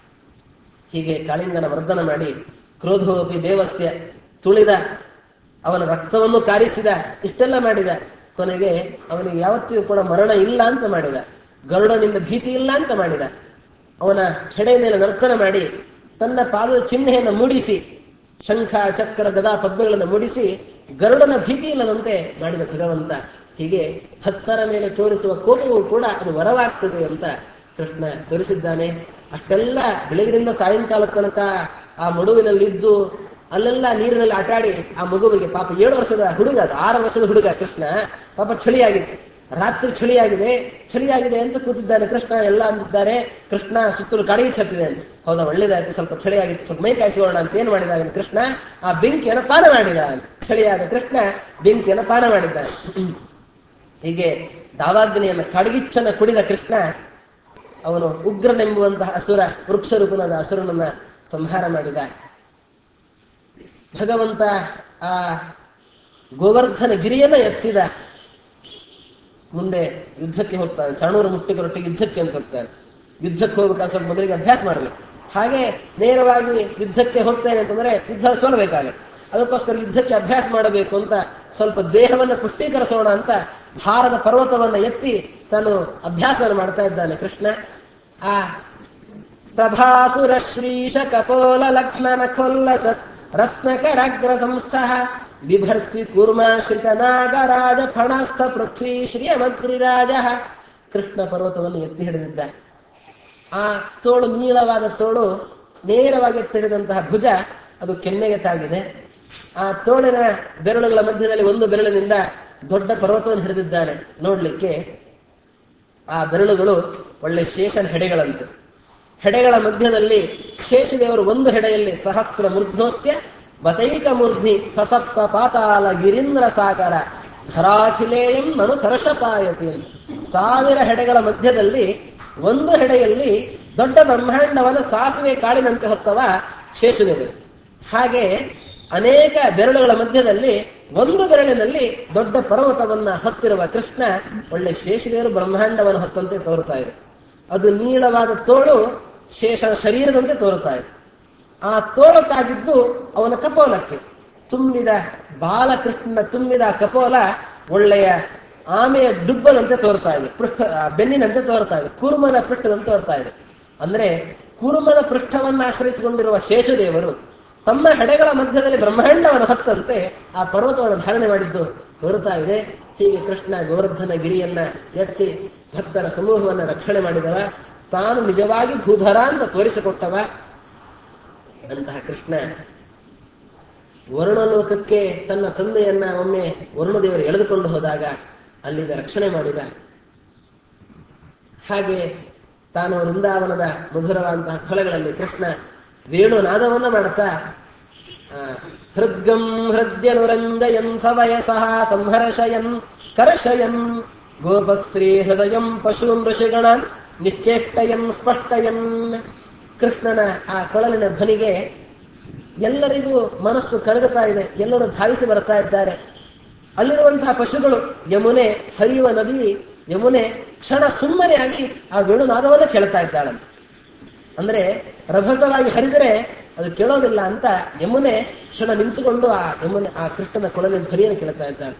ಹೀಗೆ ಕಾಳಿಂಗನ ವರ್ಧನ ಮಾಡಿ ಕ್ರೋಧೋಪಿ ದೇವಸ್ಯ ತುಳಿದ ಅವನ ರಕ್ತವನ್ನು ಕಾರಿಸಿದ ಇಷ್ಟೆಲ್ಲ ಮಾಡಿದ ಕೊನೆಗೆ ಅವನಿಗೆ ಯಾವತ್ತಿಗೂ ಕೂಡ ಮರಣ ಇಲ್ಲ ಅಂತ ಮಾಡಿದ ಗರುಡನಿಂದ ಭೀತಿ ಇಲ್ಲ ಅಂತ ಮಾಡಿದ ಅವನ ಹೆಡೆ ಮೇಲೆ ನರ್ತನ ಮಾಡಿ ತನ್ನ ಪಾದದ ಚಿಹ್ನೆಯನ್ನು ಮೂಡಿಸಿ ಶಂಖ ಚಕ್ರ ಗದಾ ಪದ್ಮಗಳನ್ನು ಮೂಡಿಸಿ ಗರುಡನ ಭೀತಿ ಇಲ್ಲದಂತೆ ಮಾಡಿದ ಭಗವಂತ ಹೀಗೆ ಭಕ್ತರ ಮೇಲೆ ತೋರಿಸುವ ಕೋಪವೂ ಕೂಡ ಅದು ವರವಾಗ್ತದೆ ಅಂತ ಕೃಷ್ಣ ತೋರಿಸಿದ್ದಾನೆ ಅಷ್ಟೆಲ್ಲ ಬೆಳಗಿನಿಂದ ಸಾಯಂಕಾಲ ತನಕ ಆ ಮಡುವಿನಲ್ಲಿದ್ದು ಅಲ್ಲೆಲ್ಲ ನೀರಿನಲ್ಲಿ ಆಟಾಡಿ ಆ ಮಗುವಿಗೆ ಪಾಪ ಏಳು ವರ್ಷದ ಹುಡುಗ ಅದು ಆರು ವರ್ಷದ ಹುಡುಗ ಕೃಷ್ಣ ಪಾಪ ಚಳಿಯಾಗಿತ್ತು ರಾತ್ರಿ ಚಳಿಯಾಗಿದೆ ಚಳಿಯಾಗಿದೆ ಅಂತ ಕೂತಿದ್ದಾನೆ ಕೃಷ್ಣ ಎಲ್ಲ ಅಂದಿದ್ದಾರೆ ಕೃಷ್ಣ ಸುತ್ತಲೂ ಕಾಡಿಗೆ ಛತ್ತಿದೆ ಅಂತ ಹೌದಾ ಒಳ್ಳೇದಾಯ್ತು ಸ್ವಲ್ಪ ಚಳಿಯಾಗಿತ್ತು ಸ್ವಲ್ಪ ಮೈ ಕಾಯಿಸಿಕೊಳ್ಳೋಣ ಅಂತ ಏನ್ ಮಾಡಿದಾಗ ಕೃಷ್ಣ ಆ ಬೆಂಕಿಯನ್ನು ಪಾನ ಮಾಡಿದ ಅಂತ ಚಳಿಯಾದ ಕೃಷ್ಣ ಬೆಂಕಿಯನ್ನು ಪಾನ ಮಾಡಿದ್ದಾನೆ ಹೀಗೆ ದಾವಾಗ್ನಿಯನ್ನು ಕಡಗಿಚ್ಚನ ಕುಡಿದ ಕೃಷ್ಣ ಅವನು ಉಗ್ರನೆಂಬುವಂತಹ ಅಸುರ ವೃಕ್ಷ ರೂಪನಾದ ಅಸುರನನ್ನ ಸಂಹಾರ ಮಾಡಿದ ಭಗವಂತ ಆ ಗೋವರ್ಧನ ಗಿರಿಯನ್ನ ಎತ್ತಿದ ಮುಂದೆ ಯುದ್ಧಕ್ಕೆ ಹೋಗ್ತಾನೆ ಚಾಣೂರ ಮುಷ್ಟಿಕರೊಟ್ಟಿಗೆ ಯುದ್ಧಕ್ಕೆ ಅಂತ ಹೋಗ್ತಾನೆ ಯುದ್ಧಕ್ಕೆ ಹೋಗ್ಬೇಕಾದ್ರೆ ಸ್ವಲ್ಪ ಮೊದಲಿಗೆ ಅಭ್ಯಾಸ ಮಾಡಬೇಕು ಹಾಗೆ ನೇರವಾಗಿ ಯುದ್ಧಕ್ಕೆ ಹೋಗ್ತೇನೆ ಅಂತಂದ್ರೆ ಯುದ್ಧ ಸೋಲಬೇಕಾಗತ್ತೆ ಅದಕ್ಕೋಸ್ಕರ ಯುದ್ಧಕ್ಕೆ ಅಭ್ಯಾಸ ಮಾಡಬೇಕು ಅಂತ ಸ್ವಲ್ಪ ದೇಹವನ್ನು ಪುಷ್ಟೀಕರಿಸೋಣ ಅಂತ ಭಾರದ ಪರ್ವತವನ್ನ ಎತ್ತಿ ತಾನು ಅಭ್ಯಾಸವನ್ನು ಮಾಡ್ತಾ ಇದ್ದಾನೆ ಕೃಷ್ಣ ಆ ಸಭಾಸುರ ಶ್ರೀಶ ಕಪೋಲ ಲಕ್ಷ್ಮ ನಖೋಲ್ಲಸ ರತ್ನಕರಾಗ್ರ ಸಂಸ್ಥ ಬಿಭರ್ತಿ ಕೂರ್ಮಾಶ್ರಿತ ನಾಗರಾಜ ಫಣಸ್ಥ ಪೃಥ್ವಿ ಶ್ರೀಯಮಗ್ರಿರಾಜ ಕೃಷ್ಣ ಪರ್ವತವನ್ನು ಎತ್ತಿ ಹಿಡಿದಿದ್ದ ಆ ತೋಳು ನೀಳವಾದ ತೋಳು ನೇರವಾಗಿ ಎತ್ತಿ ಹಿಡಿದಂತಹ ಭುಜ ಅದು ಕೆನ್ನೆಗೆ ತಾಗಿದೆ ಆ ತೋಳಿನ ಬೆರಳುಗಳ ಮಧ್ಯದಲ್ಲಿ ಒಂದು ಬೆರಳಿನಿಂದ ದೊಡ್ಡ ಪರ್ವತವನ್ನು ಹಿಡಿದಿದ್ದಾನೆ ನೋಡ್ಲಿಕ್ಕೆ ಆ ಬೆರಳುಗಳು ಒಳ್ಳೆ ಶೇಷನ ಹೆಡೆಗಳಂತೆ ಹೆಡೆಗಳ ಮಧ್ಯದಲ್ಲಿ ಶೇಷದೇವರು ಒಂದು ಹೆಡೆಯಲ್ಲಿ ಸಹಸ್ರ ಮೂರ್ಧ್ನೋಸ್ಯ ಬತೈಕ ಮೂರ್ಧ್ನಿ ಸಸಪ್ತ ಪಾತಾಲ ಗಿರೀಂದ್ರ ಸಾಗರ ಧರಾಖಿಲೇಯಂ ನನು ಸರಸಪಾಯತಿ ಅಂತ ಸಾವಿರ ಹೆಡೆಗಳ ಮಧ್ಯದಲ್ಲಿ ಒಂದು ಹೆಡೆಯಲ್ಲಿ ದೊಡ್ಡ ಬ್ರಹ್ಮಾಂಡವನ ಸಾಸುವೆ ಕಾಳಿನಂತೆ ಹೊತ್ತವ ಶೇಷದೇವರು ಹಾಗೆ ಅನೇಕ ಬೆರಳುಗಳ ಮಧ್ಯದಲ್ಲಿ ಒಂದು ಬೆರಳಿನಲ್ಲಿ ದೊಡ್ಡ ಪರ್ವತವನ್ನ ಹೊತ್ತಿರುವ ಕೃಷ್ಣ ಒಳ್ಳೆ ಶೇಷದೇವರು ಬ್ರಹ್ಮಾಂಡವನ್ನು ಹೊತ್ತಂತೆ ತೋರುತ್ತಾ ಇದೆ ಅದು ನೀಳವಾದ ತೋಳು ಶೇಷನ ಶರೀರದಂತೆ ತೋರುತ್ತಾ ಇದೆ ಆ ತೋಳು ತಾಗಿದ್ದು ಅವನ ಕಪೋಲಕ್ಕೆ ತುಂಬಿದ ಬಾಲಕೃಷ್ಣನ ತುಂಬಿದ ಕಪೋಲ ಒಳ್ಳೆಯ ಆಮೆಯ ಡುಬ್ಬನಂತೆ ತೋರ್ತಾ ಇದೆ ಪೃಷ್ಠ ಆ ಬೆನ್ನಿನಂತೆ ತೋರ್ತಾ ಇದೆ ಕೂರ್ಮದ ಪೃಷ್ಠದಂತೆ ತೋರ್ತಾ ಇದೆ ಅಂದ್ರೆ ಕೂರ್ಮದ ಪೃಷ್ಠವನ್ನು ಆಶ್ರಯಿಸಿಕೊಂಡಿರುವ ಶೇಷದೇವರು ತಮ್ಮ ಹೆಡೆಗಳ ಮಧ್ಯದಲ್ಲಿ ಬ್ರಹ್ಮಾಂಡವನ್ನು ಹೊತ್ತಂತೆ ಆ ಪರ್ವತವನ್ನು ಧಾರಣೆ ಮಾಡಿದ್ದು ತೋರುತ್ತಾ ಇದೆ ಹೀಗೆ ಕೃಷ್ಣ ಗೋವರ್ಧನ ಗಿರಿಯನ್ನ ಎತ್ತಿ ಭಕ್ತರ ಸಮೂಹವನ್ನು ರಕ್ಷಣೆ ಮಾಡಿದವ ತಾನು ನಿಜವಾಗಿ ಭೂಧರ ಅಂತ ತೋರಿಸಿಕೊಟ್ಟವ ಅಂತಹ ಕೃಷ್ಣ ವರುಣಲೋಕಕ್ಕೆ ತನ್ನ ತಂದೆಯನ್ನ ಒಮ್ಮೆ ವರುಣದೇವರು ಎಳೆದುಕೊಂಡು ಹೋದಾಗ ಅಲ್ಲಿಂದ ರಕ್ಷಣೆ ಮಾಡಿದ ಹಾಗೆ ತಾನು ವೃಂದಾವನದ ಮಧುರವಾದಂತಹ ಸ್ಥಳಗಳಲ್ಲಿ ಕೃಷ್ಣ ವೇಣುನಾದವನ್ನ ಮಾಡುತ್ತಾ ಆ, ಹೃದ್ಗಂ ಹೃದ್ಯನುರಂಜಯನ್ ಸವಯಸಃ ಸಂಹರ್ಷಯನ್ ಕರ್ಷಯನ್ ಗೋಪಸ್ತ್ರೀ ಹೃದಯಂ ಪಶೂನ್ ಋಷಿಗಣಾನ್ ನಿಶ್ಚೇಷ್ಟಯನ್ ಸ್ಪಷ್ಟಯನ್ ಕೃಷ್ಣನ ಆ ಕೊಳಲಿನ ಧ್ವನಿಗೆ ಎಲ್ಲರಿಗೂ ಮನಸ್ಸು ಕರಗುತ್ತಾ ಇದೆ ಎಲ್ಲರೂ ಧಾವಿಸಿ ಬರ್ತಾ ಇದ್ದಾರೆ ಅಲ್ಲಿರುವಂತಹ ಪಶುಗಳು ಯಮುನೆ ಹರಿಯುವ ನದಿ ಯಮುನೆ ಕ್ಷಣ ಸುಮ್ಮನೆಯಾಗಿ ಆ ವೇಣುನಾದವನ್ನ ಕೇಳ್ತಾ ಇದ್ದಾಳಂತೆ ಅಂದ್ರೆ ರಭಸವಾಗಿ ಹರಿದರೆ ಅದು ಕೇಳೋದಿಲ್ಲ ಅಂತ ಯಮುನೆ ಕ್ಷಣ ನಿಂತುಕೊಂಡು ಆ ಯಮುನೆ ಆ ಕೃಷ್ಣನ ಕೊಳಲಿನ ಧ್ವನಿಯನ್ನು ಕೇಳ್ತಾ ಇದ್ದಾಳೆ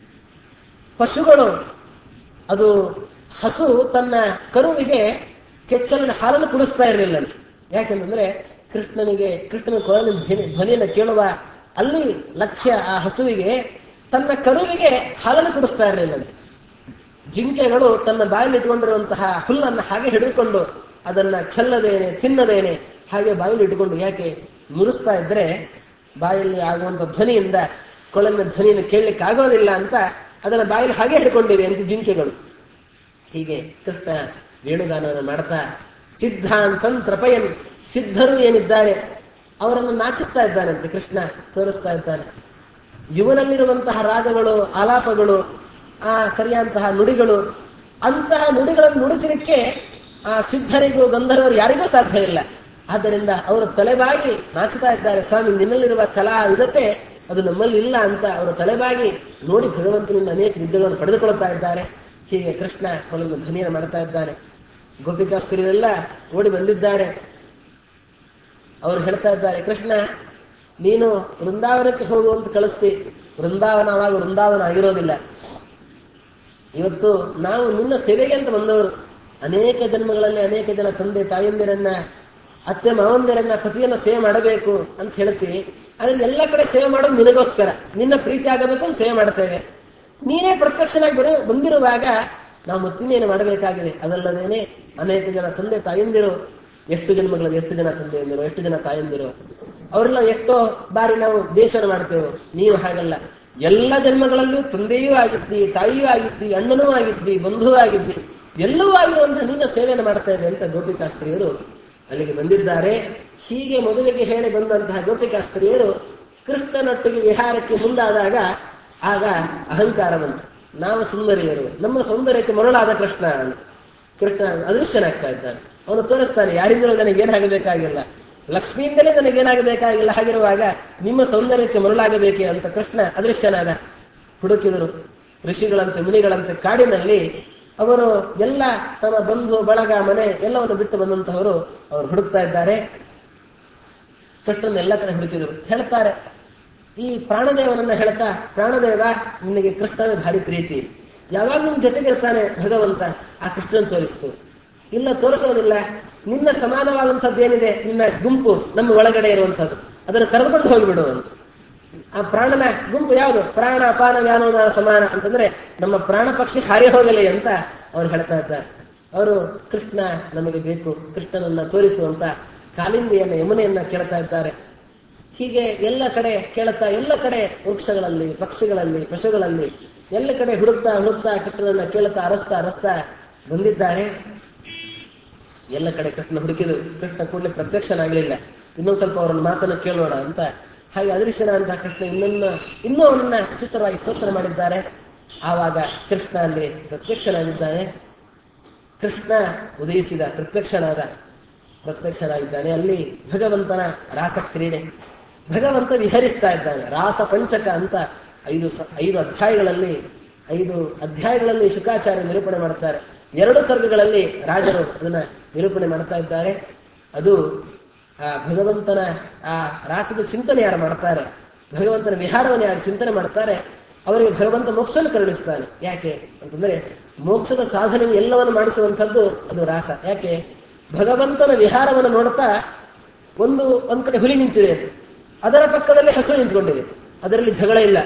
ಪಶುಗಳು ಅದು ಹಸು ತನ್ನ ಕರುವಿಗೆ ಕೆಚ್ಚಲಿನ ಹಾಲನ್ನು ಕುಡಿಸ್ತಾ ಇರಲಿಲ್ಲಂತೆ ಯಾಕೆಂತಂದ್ರೆ ಕೃಷ್ಣನಿಗೆ ಕೃಷ್ಣನ ಕೊಳಲಿನ ಧ್ವನಿ ಧ್ವನಿಯನ್ನು ಕೇಳುವ ಅಲ್ಲಿ ಲಕ್ಷ್ಯ ಆ ಹಸುವಿಗೆ ತನ್ನ ಕರುವಿಗೆ ಹಾಲನ್ನು ಕುಡಿಸ್ತಾ ಇರಲಿಲ್ಲಂತೆ ಜಿಂಕೆಗಳು ತನ್ನ ಬಾಯಲ್ಲಿ ಇಟ್ಕೊಂಡಿರುವಂತಹ ಹುಲ್ಲನ್ನು ಹಾಗೆ ಹಿಡಿದುಕೊಂಡು ಅದನ್ನ ಚೆಲ್ಲದೇನೆ ತಿನ್ನದೇನೆ ಹಾಗೆ ಬಾಯಲ್ಲಿ ಇಟ್ಕೊಂಡು ಯಾಕೆ ಮುರಿಸ್ತಾ ಇದ್ರೆ ಬಾಯಲ್ಲಿ ಆಗುವಂತ ಧ್ವನಿಯಿಂದ ಕೊಳಲಿನ ಧ್ವನಿಯನ್ನು ಕೇಳಲಿಕ್ಕೆ ಆಗೋದಿಲ್ಲ ಅಂತ ಅದನ್ನ ಬಾಯಲ್ಲಿ ಹಾಗೆ ಹಿಡ್ಕೊಂಡಿವೆ ಅಂತ ಜಿಂಕೆಗಳು ಹೀಗೆ ಕೃಷ್ಣ ವೇಣುಗಾನವನ್ನು ಮಾಡ್ತಾ ಸಿದ್ಧಾನ್ ಸಂತ್ರಪಯನ್ ಸಿದ್ಧರು ಏನಿದ್ದಾರೆ ಅವರನ್ನು ನಾಚಿಸ್ತಾ ಇದ್ದಾನಂತೆ ಕೃಷ್ಣ ತೋರಿಸ್ತಾ ಇದ್ದಾನೆ ಇವನಲ್ಲಿರುವಂತಹ ರಾಗಗಳು ಆಲಾಪಗಳು ಆ ಸರಿಯಾದಂತಹ ನುಡಿಗಳು ಅಂತಹ ನುಡಿಗಳನ್ನು ನುಡಿಸಲಿಕ್ಕೆ ಆ ಸಿದ್ಧರಿಗೂ ಗಂಧರ್ವರು ಯಾರಿಗೂ ಸಾಧ್ಯ ಇಲ್ಲ ಆದ್ದರಿಂದ ಅವರು ತಲೆಬಾಗಿ ನಾಚುತ್ತಾ ಇದ್ದಾರೆ ಸ್ವಾಮಿ ನಿನ್ನಲ್ಲಿರುವ ಕಲಾ ವಿಧತೆ ಅದು ನಮ್ಮಲ್ಲಿ ಇಲ್ಲ ಅಂತ ಅವರು ತಲೆಬಾಗಿ ನೋಡಿ ಭಗವಂತನಿಂದ ಅನೇಕ ವಿದ್ಯೆಗಳನ್ನು ಪಡೆದುಕೊಳ್ತಾ ಇದ್ದಾರೆ ಹೀಗೆ ಕೃಷ್ಣ ಅವಳನ್ನು ಧ್ವನಿಯನ್ನು ಮಾಡ್ತಾ ಇದ್ದಾನೆ ಗೋಪಿಕಾಸ್ತ್ರೀರೆಲ್ಲ ಓಡಿ ಬಂದಿದ್ದಾರೆ ಅವರು ಹೇಳ್ತಾ ಇದ್ದಾರೆ ಕೃಷ್ಣ ನೀನು ವೃಂದಾವನಕ್ಕೆ ಹೋಗುವಂತ ಕಳಿಸ್ತಿ ವೃಂದಾವನ ಅವಾಗ ವೃಂದಾವನ ಆಗಿರೋದಿಲ್ಲ ಇವತ್ತು ನಾವು ನಿನ್ನ ಸೇವೆಗೆ ಅಂತ ಬಂದವರು ಅನೇಕ ಜನ್ಮಗಳಲ್ಲಿ ಅನೇಕ ಜನ ತಂದೆ ತಾಯಂದಿರನ್ನ ಅತ್ತೆ ಮಾವಂದಿರನ್ನ ಪತಿಯನ್ನ ಸೇವೆ ಮಾಡಬೇಕು ಅಂತ ಹೇಳ್ತೀವಿ ಆದ್ರೆ ಎಲ್ಲ ಕಡೆ ಸೇವೆ ಮಾಡೋದು ನಿನಗೋಸ್ಕರ ನಿನ್ನ ಪ್ರೀತಿ ಆಗಬೇಕು ಅಂತ ಸೇವೆ ಮಾಡ್ತೇವೆ ನೀನೇ ಪ್ರತ್ಯಕ್ಷನಾಗಿ ಬರೋ ಬಂದಿರುವಾಗ ನಾವು ಮುತ್ತಿನೇನು ಮಾಡಬೇಕಾಗಿದೆ ಅದಲ್ಲದೇನೆ ಅನೇಕ ಜನ ತಂದೆ ತಾಯಂದಿರು ಎಷ್ಟು ಜನ್ಮಗಳಲ್ಲಿ ಎಷ್ಟು ಜನ ತಂದೆಯಂದಿರು ಎಷ್ಟು ಜನ ತಾಯಂದಿರು ಅವರೆಲ್ಲ ಎಷ್ಟೋ ಬಾರಿ ನಾವು ದೇಶನ ಮಾಡ್ತೇವೆ ನೀವು ಹಾಗಲ್ಲ ಎಲ್ಲ ಜನ್ಮಗಳಲ್ಲೂ ತಂದೆಯೂ ಆಗಿದ್ದಿ ತಾಯಿಯೂ ಆಗಿದ್ದಿ ಅಣ್ಣನೂ ಆಗಿದ್ದಿ ಬಂಧುವೂ ಆಗಿದ್ದಿ ಎಲ್ಲವೂ ಆಗಿರುವಂತಹ ನಿನ್ನ ಸೇವೆಯನ್ನು ಮಾಡ್ತಾ ಇದೆ ಅಂತ ಗೋಪಿಕಾಸ್ತ್ರೀಯರು ಅಲ್ಲಿಗೆ ಬಂದಿದ್ದಾರೆ ಹೀಗೆ ಮೊದಲಿಗೆ ಹೇಳಿ ಬಂದಂತಹ ಗೋಪಿಕಾಸ್ತ್ರೀಯರು ಕೃಷ್ಣನೊಟ್ಟಿಗೆ ವಿಹಾರಕ್ಕೆ ಮುಂದಾದಾಗ ಆಗ ಅಹಂಕಾರ ಬಂತು ನಾವು ಸುಂದರಿಯರು ನಮ್ಮ ಸೌಂದರ್ಯಕ್ಕೆ ಮರಳಾದ ಕೃಷ್ಣ ಅಂತ ಕೃಷ್ಣ ಅದೃಶ್ಯನಾಗ್ತಾ ಇದ್ದಾನೆ ಅವನು ತೋರಿಸ್ತಾನೆ ಯಾರಿಂದಲೂ ನನಗೇನಾಗಬೇಕಾಗಿಲ್ಲ ಲಕ್ಷ್ಮಿಯಿಂದಲೇ ನನಗೇನಾಗಬೇಕಾಗಿಲ್ಲ ಹಾಗಿರುವಾಗ ನಿಮ್ಮ ಸೌಂದರ್ಯಕ್ಕೆ ಮರುಳಾಗಬೇಕೆ ಅಂತ ಕೃಷ್ಣ ಅದೃಶ್ಯನಾದ ಹುಡುಕಿದರು ಋಷಿಗಳಂತೆ ಮುನಿಗಳಂತೆ ಕಾಡಿನಲ್ಲಿ ಅವರು ಎಲ್ಲ ತಮ್ಮ ಬಂಧು ಬಳಗ ಮನೆ ಎಲ್ಲವನ್ನು ಬಿಟ್ಟು ಬಂದಂತಹವರು ಅವರು ಹುಡುಕ್ತಾ ಇದ್ದಾರೆ ಕೃಷ್ಣನ ಎಲ್ಲ ಕಡೆ ಹುಡುಕಿದರು ಹೇಳ್ತಾರೆ ಈ ಪ್ರಾಣದೇವನನ್ನ ಹೇಳ್ತಾ ಪ್ರಾಣದೇವ ನಿನಗೆ ಕೃಷ್ಣನ ಭಾರಿ ಪ್ರೀತಿ ಯಾವಾಗ ನಿನ್ ಜೊತೆಗೆ ಇರ್ತಾನೆ ಭಗವಂತ ಆ ಕೃಷ್ಣನ್ ತೋರಿಸ್ತು ಇಲ್ಲ ತೋರಿಸೋದಿಲ್ಲ ನಿನ್ನ ಸಮಾನವಾದಂಥದ್ದು ಏನಿದೆ ನಿನ್ನ ಗುಂಪು ನಮ್ಮ ಒಳಗಡೆ ಇರುವಂಥದ್ದು ಅದನ್ನು ಕರೆದುಕೊಂಡು ಹೋಗಿಬಿಡು ಅಂತ ಆ ಪ್ರಾಣನ ಗುಂಪು ಯಾವುದು ಪ್ರಾಣ ಅಪಾನ ವ್ಯಾನೋದಾನ ಸಮಾನ ಅಂತಂದ್ರೆ ನಮ್ಮ ಪ್ರಾಣ ಪಕ್ಷಿ ಹಾರಿ ಹೋಗಲಿ ಅಂತ ಅವ್ರು ಹೇಳ್ತಾ ಇದ್ದಾರೆ ಅವರು ಕೃಷ್ಣ ನಮಗೆ ಬೇಕು ಕೃಷ್ಣನನ್ನ ತೋರಿಸುವಂತ ಕಾಲಿಂದಿಯನ್ನ ಯಮುನೆಯನ್ನ ಕೇಳ್ತಾ ಇದ್ದಾರೆ ಹೀಗೆ ಎಲ್ಲ ಕಡೆ ಕೇಳುತ್ತಾ ಎಲ್ಲ ಕಡೆ ವೃಕ್ಷಗಳಲ್ಲಿ ಪಕ್ಷಿಗಳಲ್ಲಿ ಪಶುಗಳಲ್ಲಿ ಎಲ್ಲ ಕಡೆ ಹುಡುಕ್ತಾ ಹುಡುಕ್ತಾ ಕೃಷ್ಣನನ್ನ ಕೇಳುತ್ತಾ ಅರಸ್ತಾ ಅರಸ್ತಾ ಬಂದಿದ್ದಾರೆ ಎಲ್ಲ ಕಡೆ ಕೃಷ್ಣ ಹುಡುಕಿದ್ರು ಕೃಷ್ಣ ಕೂಡಲೇ ಪ್ರತ್ಯಕ್ಷನಾಗ್ಲಿಲ್ಲ ಇನ್ನೊಂದ್ ಸ್ವಲ್ಪ ಅವರನ್ನ ಮಾತನ್ನು ಕೇಳೋಣ ಅಂತ ಹಾಗೆ ಅದೃಶ್ಯನ ಅಂತ ಕೃಷ್ಣ ಇನ್ನೊನ್ನ ಇನ್ನೂ ಅವನನ್ನ ಚಿತ್ರವಾಗಿ ಸ್ತೋತ್ರ ಮಾಡಿದ್ದಾರೆ ಆವಾಗ ಕೃಷ್ಣ ಅಲ್ಲಿ ಪ್ರತ್ಯಕ್ಷನಾಗಿದ್ದಾನೆ ಕೃಷ್ಣ ಉದಯಿಸಿದ ಪ್ರತ್ಯಕ್ಷನಾದ ಪ್ರತ್ಯಕ್ಷನಾಗಿದ್ದಾನೆ ಅಲ್ಲಿ ಭಗವಂತನ ರಾಸ ಕ್ರೀಡೆ ಭಗವಂತ ವಿಹರಿಸ್ತಾ ಇದ್ದಾನೆ ರಾಸ ಪಂಚಕ ಅಂತ ಐದು ಸ- ಐದು ಅಧ್ಯಾಯಗಳಲ್ಲಿ ಐದು ಅಧ್ಯಾಯಗಳಲ್ಲಿ ಶುಕಾಚಾರ್ಯ ನಿರೂಪಣೆ ಮಾಡ್ತಾರೆ ಎರಡು ಸರ್ಗಗಳಲ್ಲಿ ರಾಜರು ಅದನ್ನ ನಿರೂಪಣೆ ಮಾಡ್ತಾ ಇದ್ದಾರೆ ಅದು ಆ ಭಗವಂತನ ಆ ರಾಸದ ಚಿಂತನೆ ಯಾರು ಮಾಡ್ತಾರೆ ಭಗವಂತನ ವಿಹಾರವನ್ನು ಯಾರು ಚಿಂತನೆ ಮಾಡ್ತಾರೆ ಅವರಿಗೆ ಭಗವಂತ ಮೋಕ್ಷವನ್ನು ಕರುಣಿಸ್ತಾನೆ ಯಾಕೆ ಅಂತಂದ್ರೆ ಮೋಕ್ಷದ ಸಾಧನೆ ಎಲ್ಲವನ್ನು ಮಾಡಿಸುವಂಥದ್ದು ಅದು ರಾಸ ಯಾಕೆ ಭಗವಂತನ ವಿಹಾರವನ್ನು ನೋಡ್ತಾ ಒಂದು ಒಂದ್ ಕಡೆ ಹುಲಿ ನಿಂತಿದೆ ಅಂತ ಅದರ ಪಕ್ಕದಲ್ಲಿ ಹಸು ನಿಂತ್ಕೊಂಡಿದೆ ಅದರಲ್ಲಿ ಜಗಳ ಇಲ್ಲ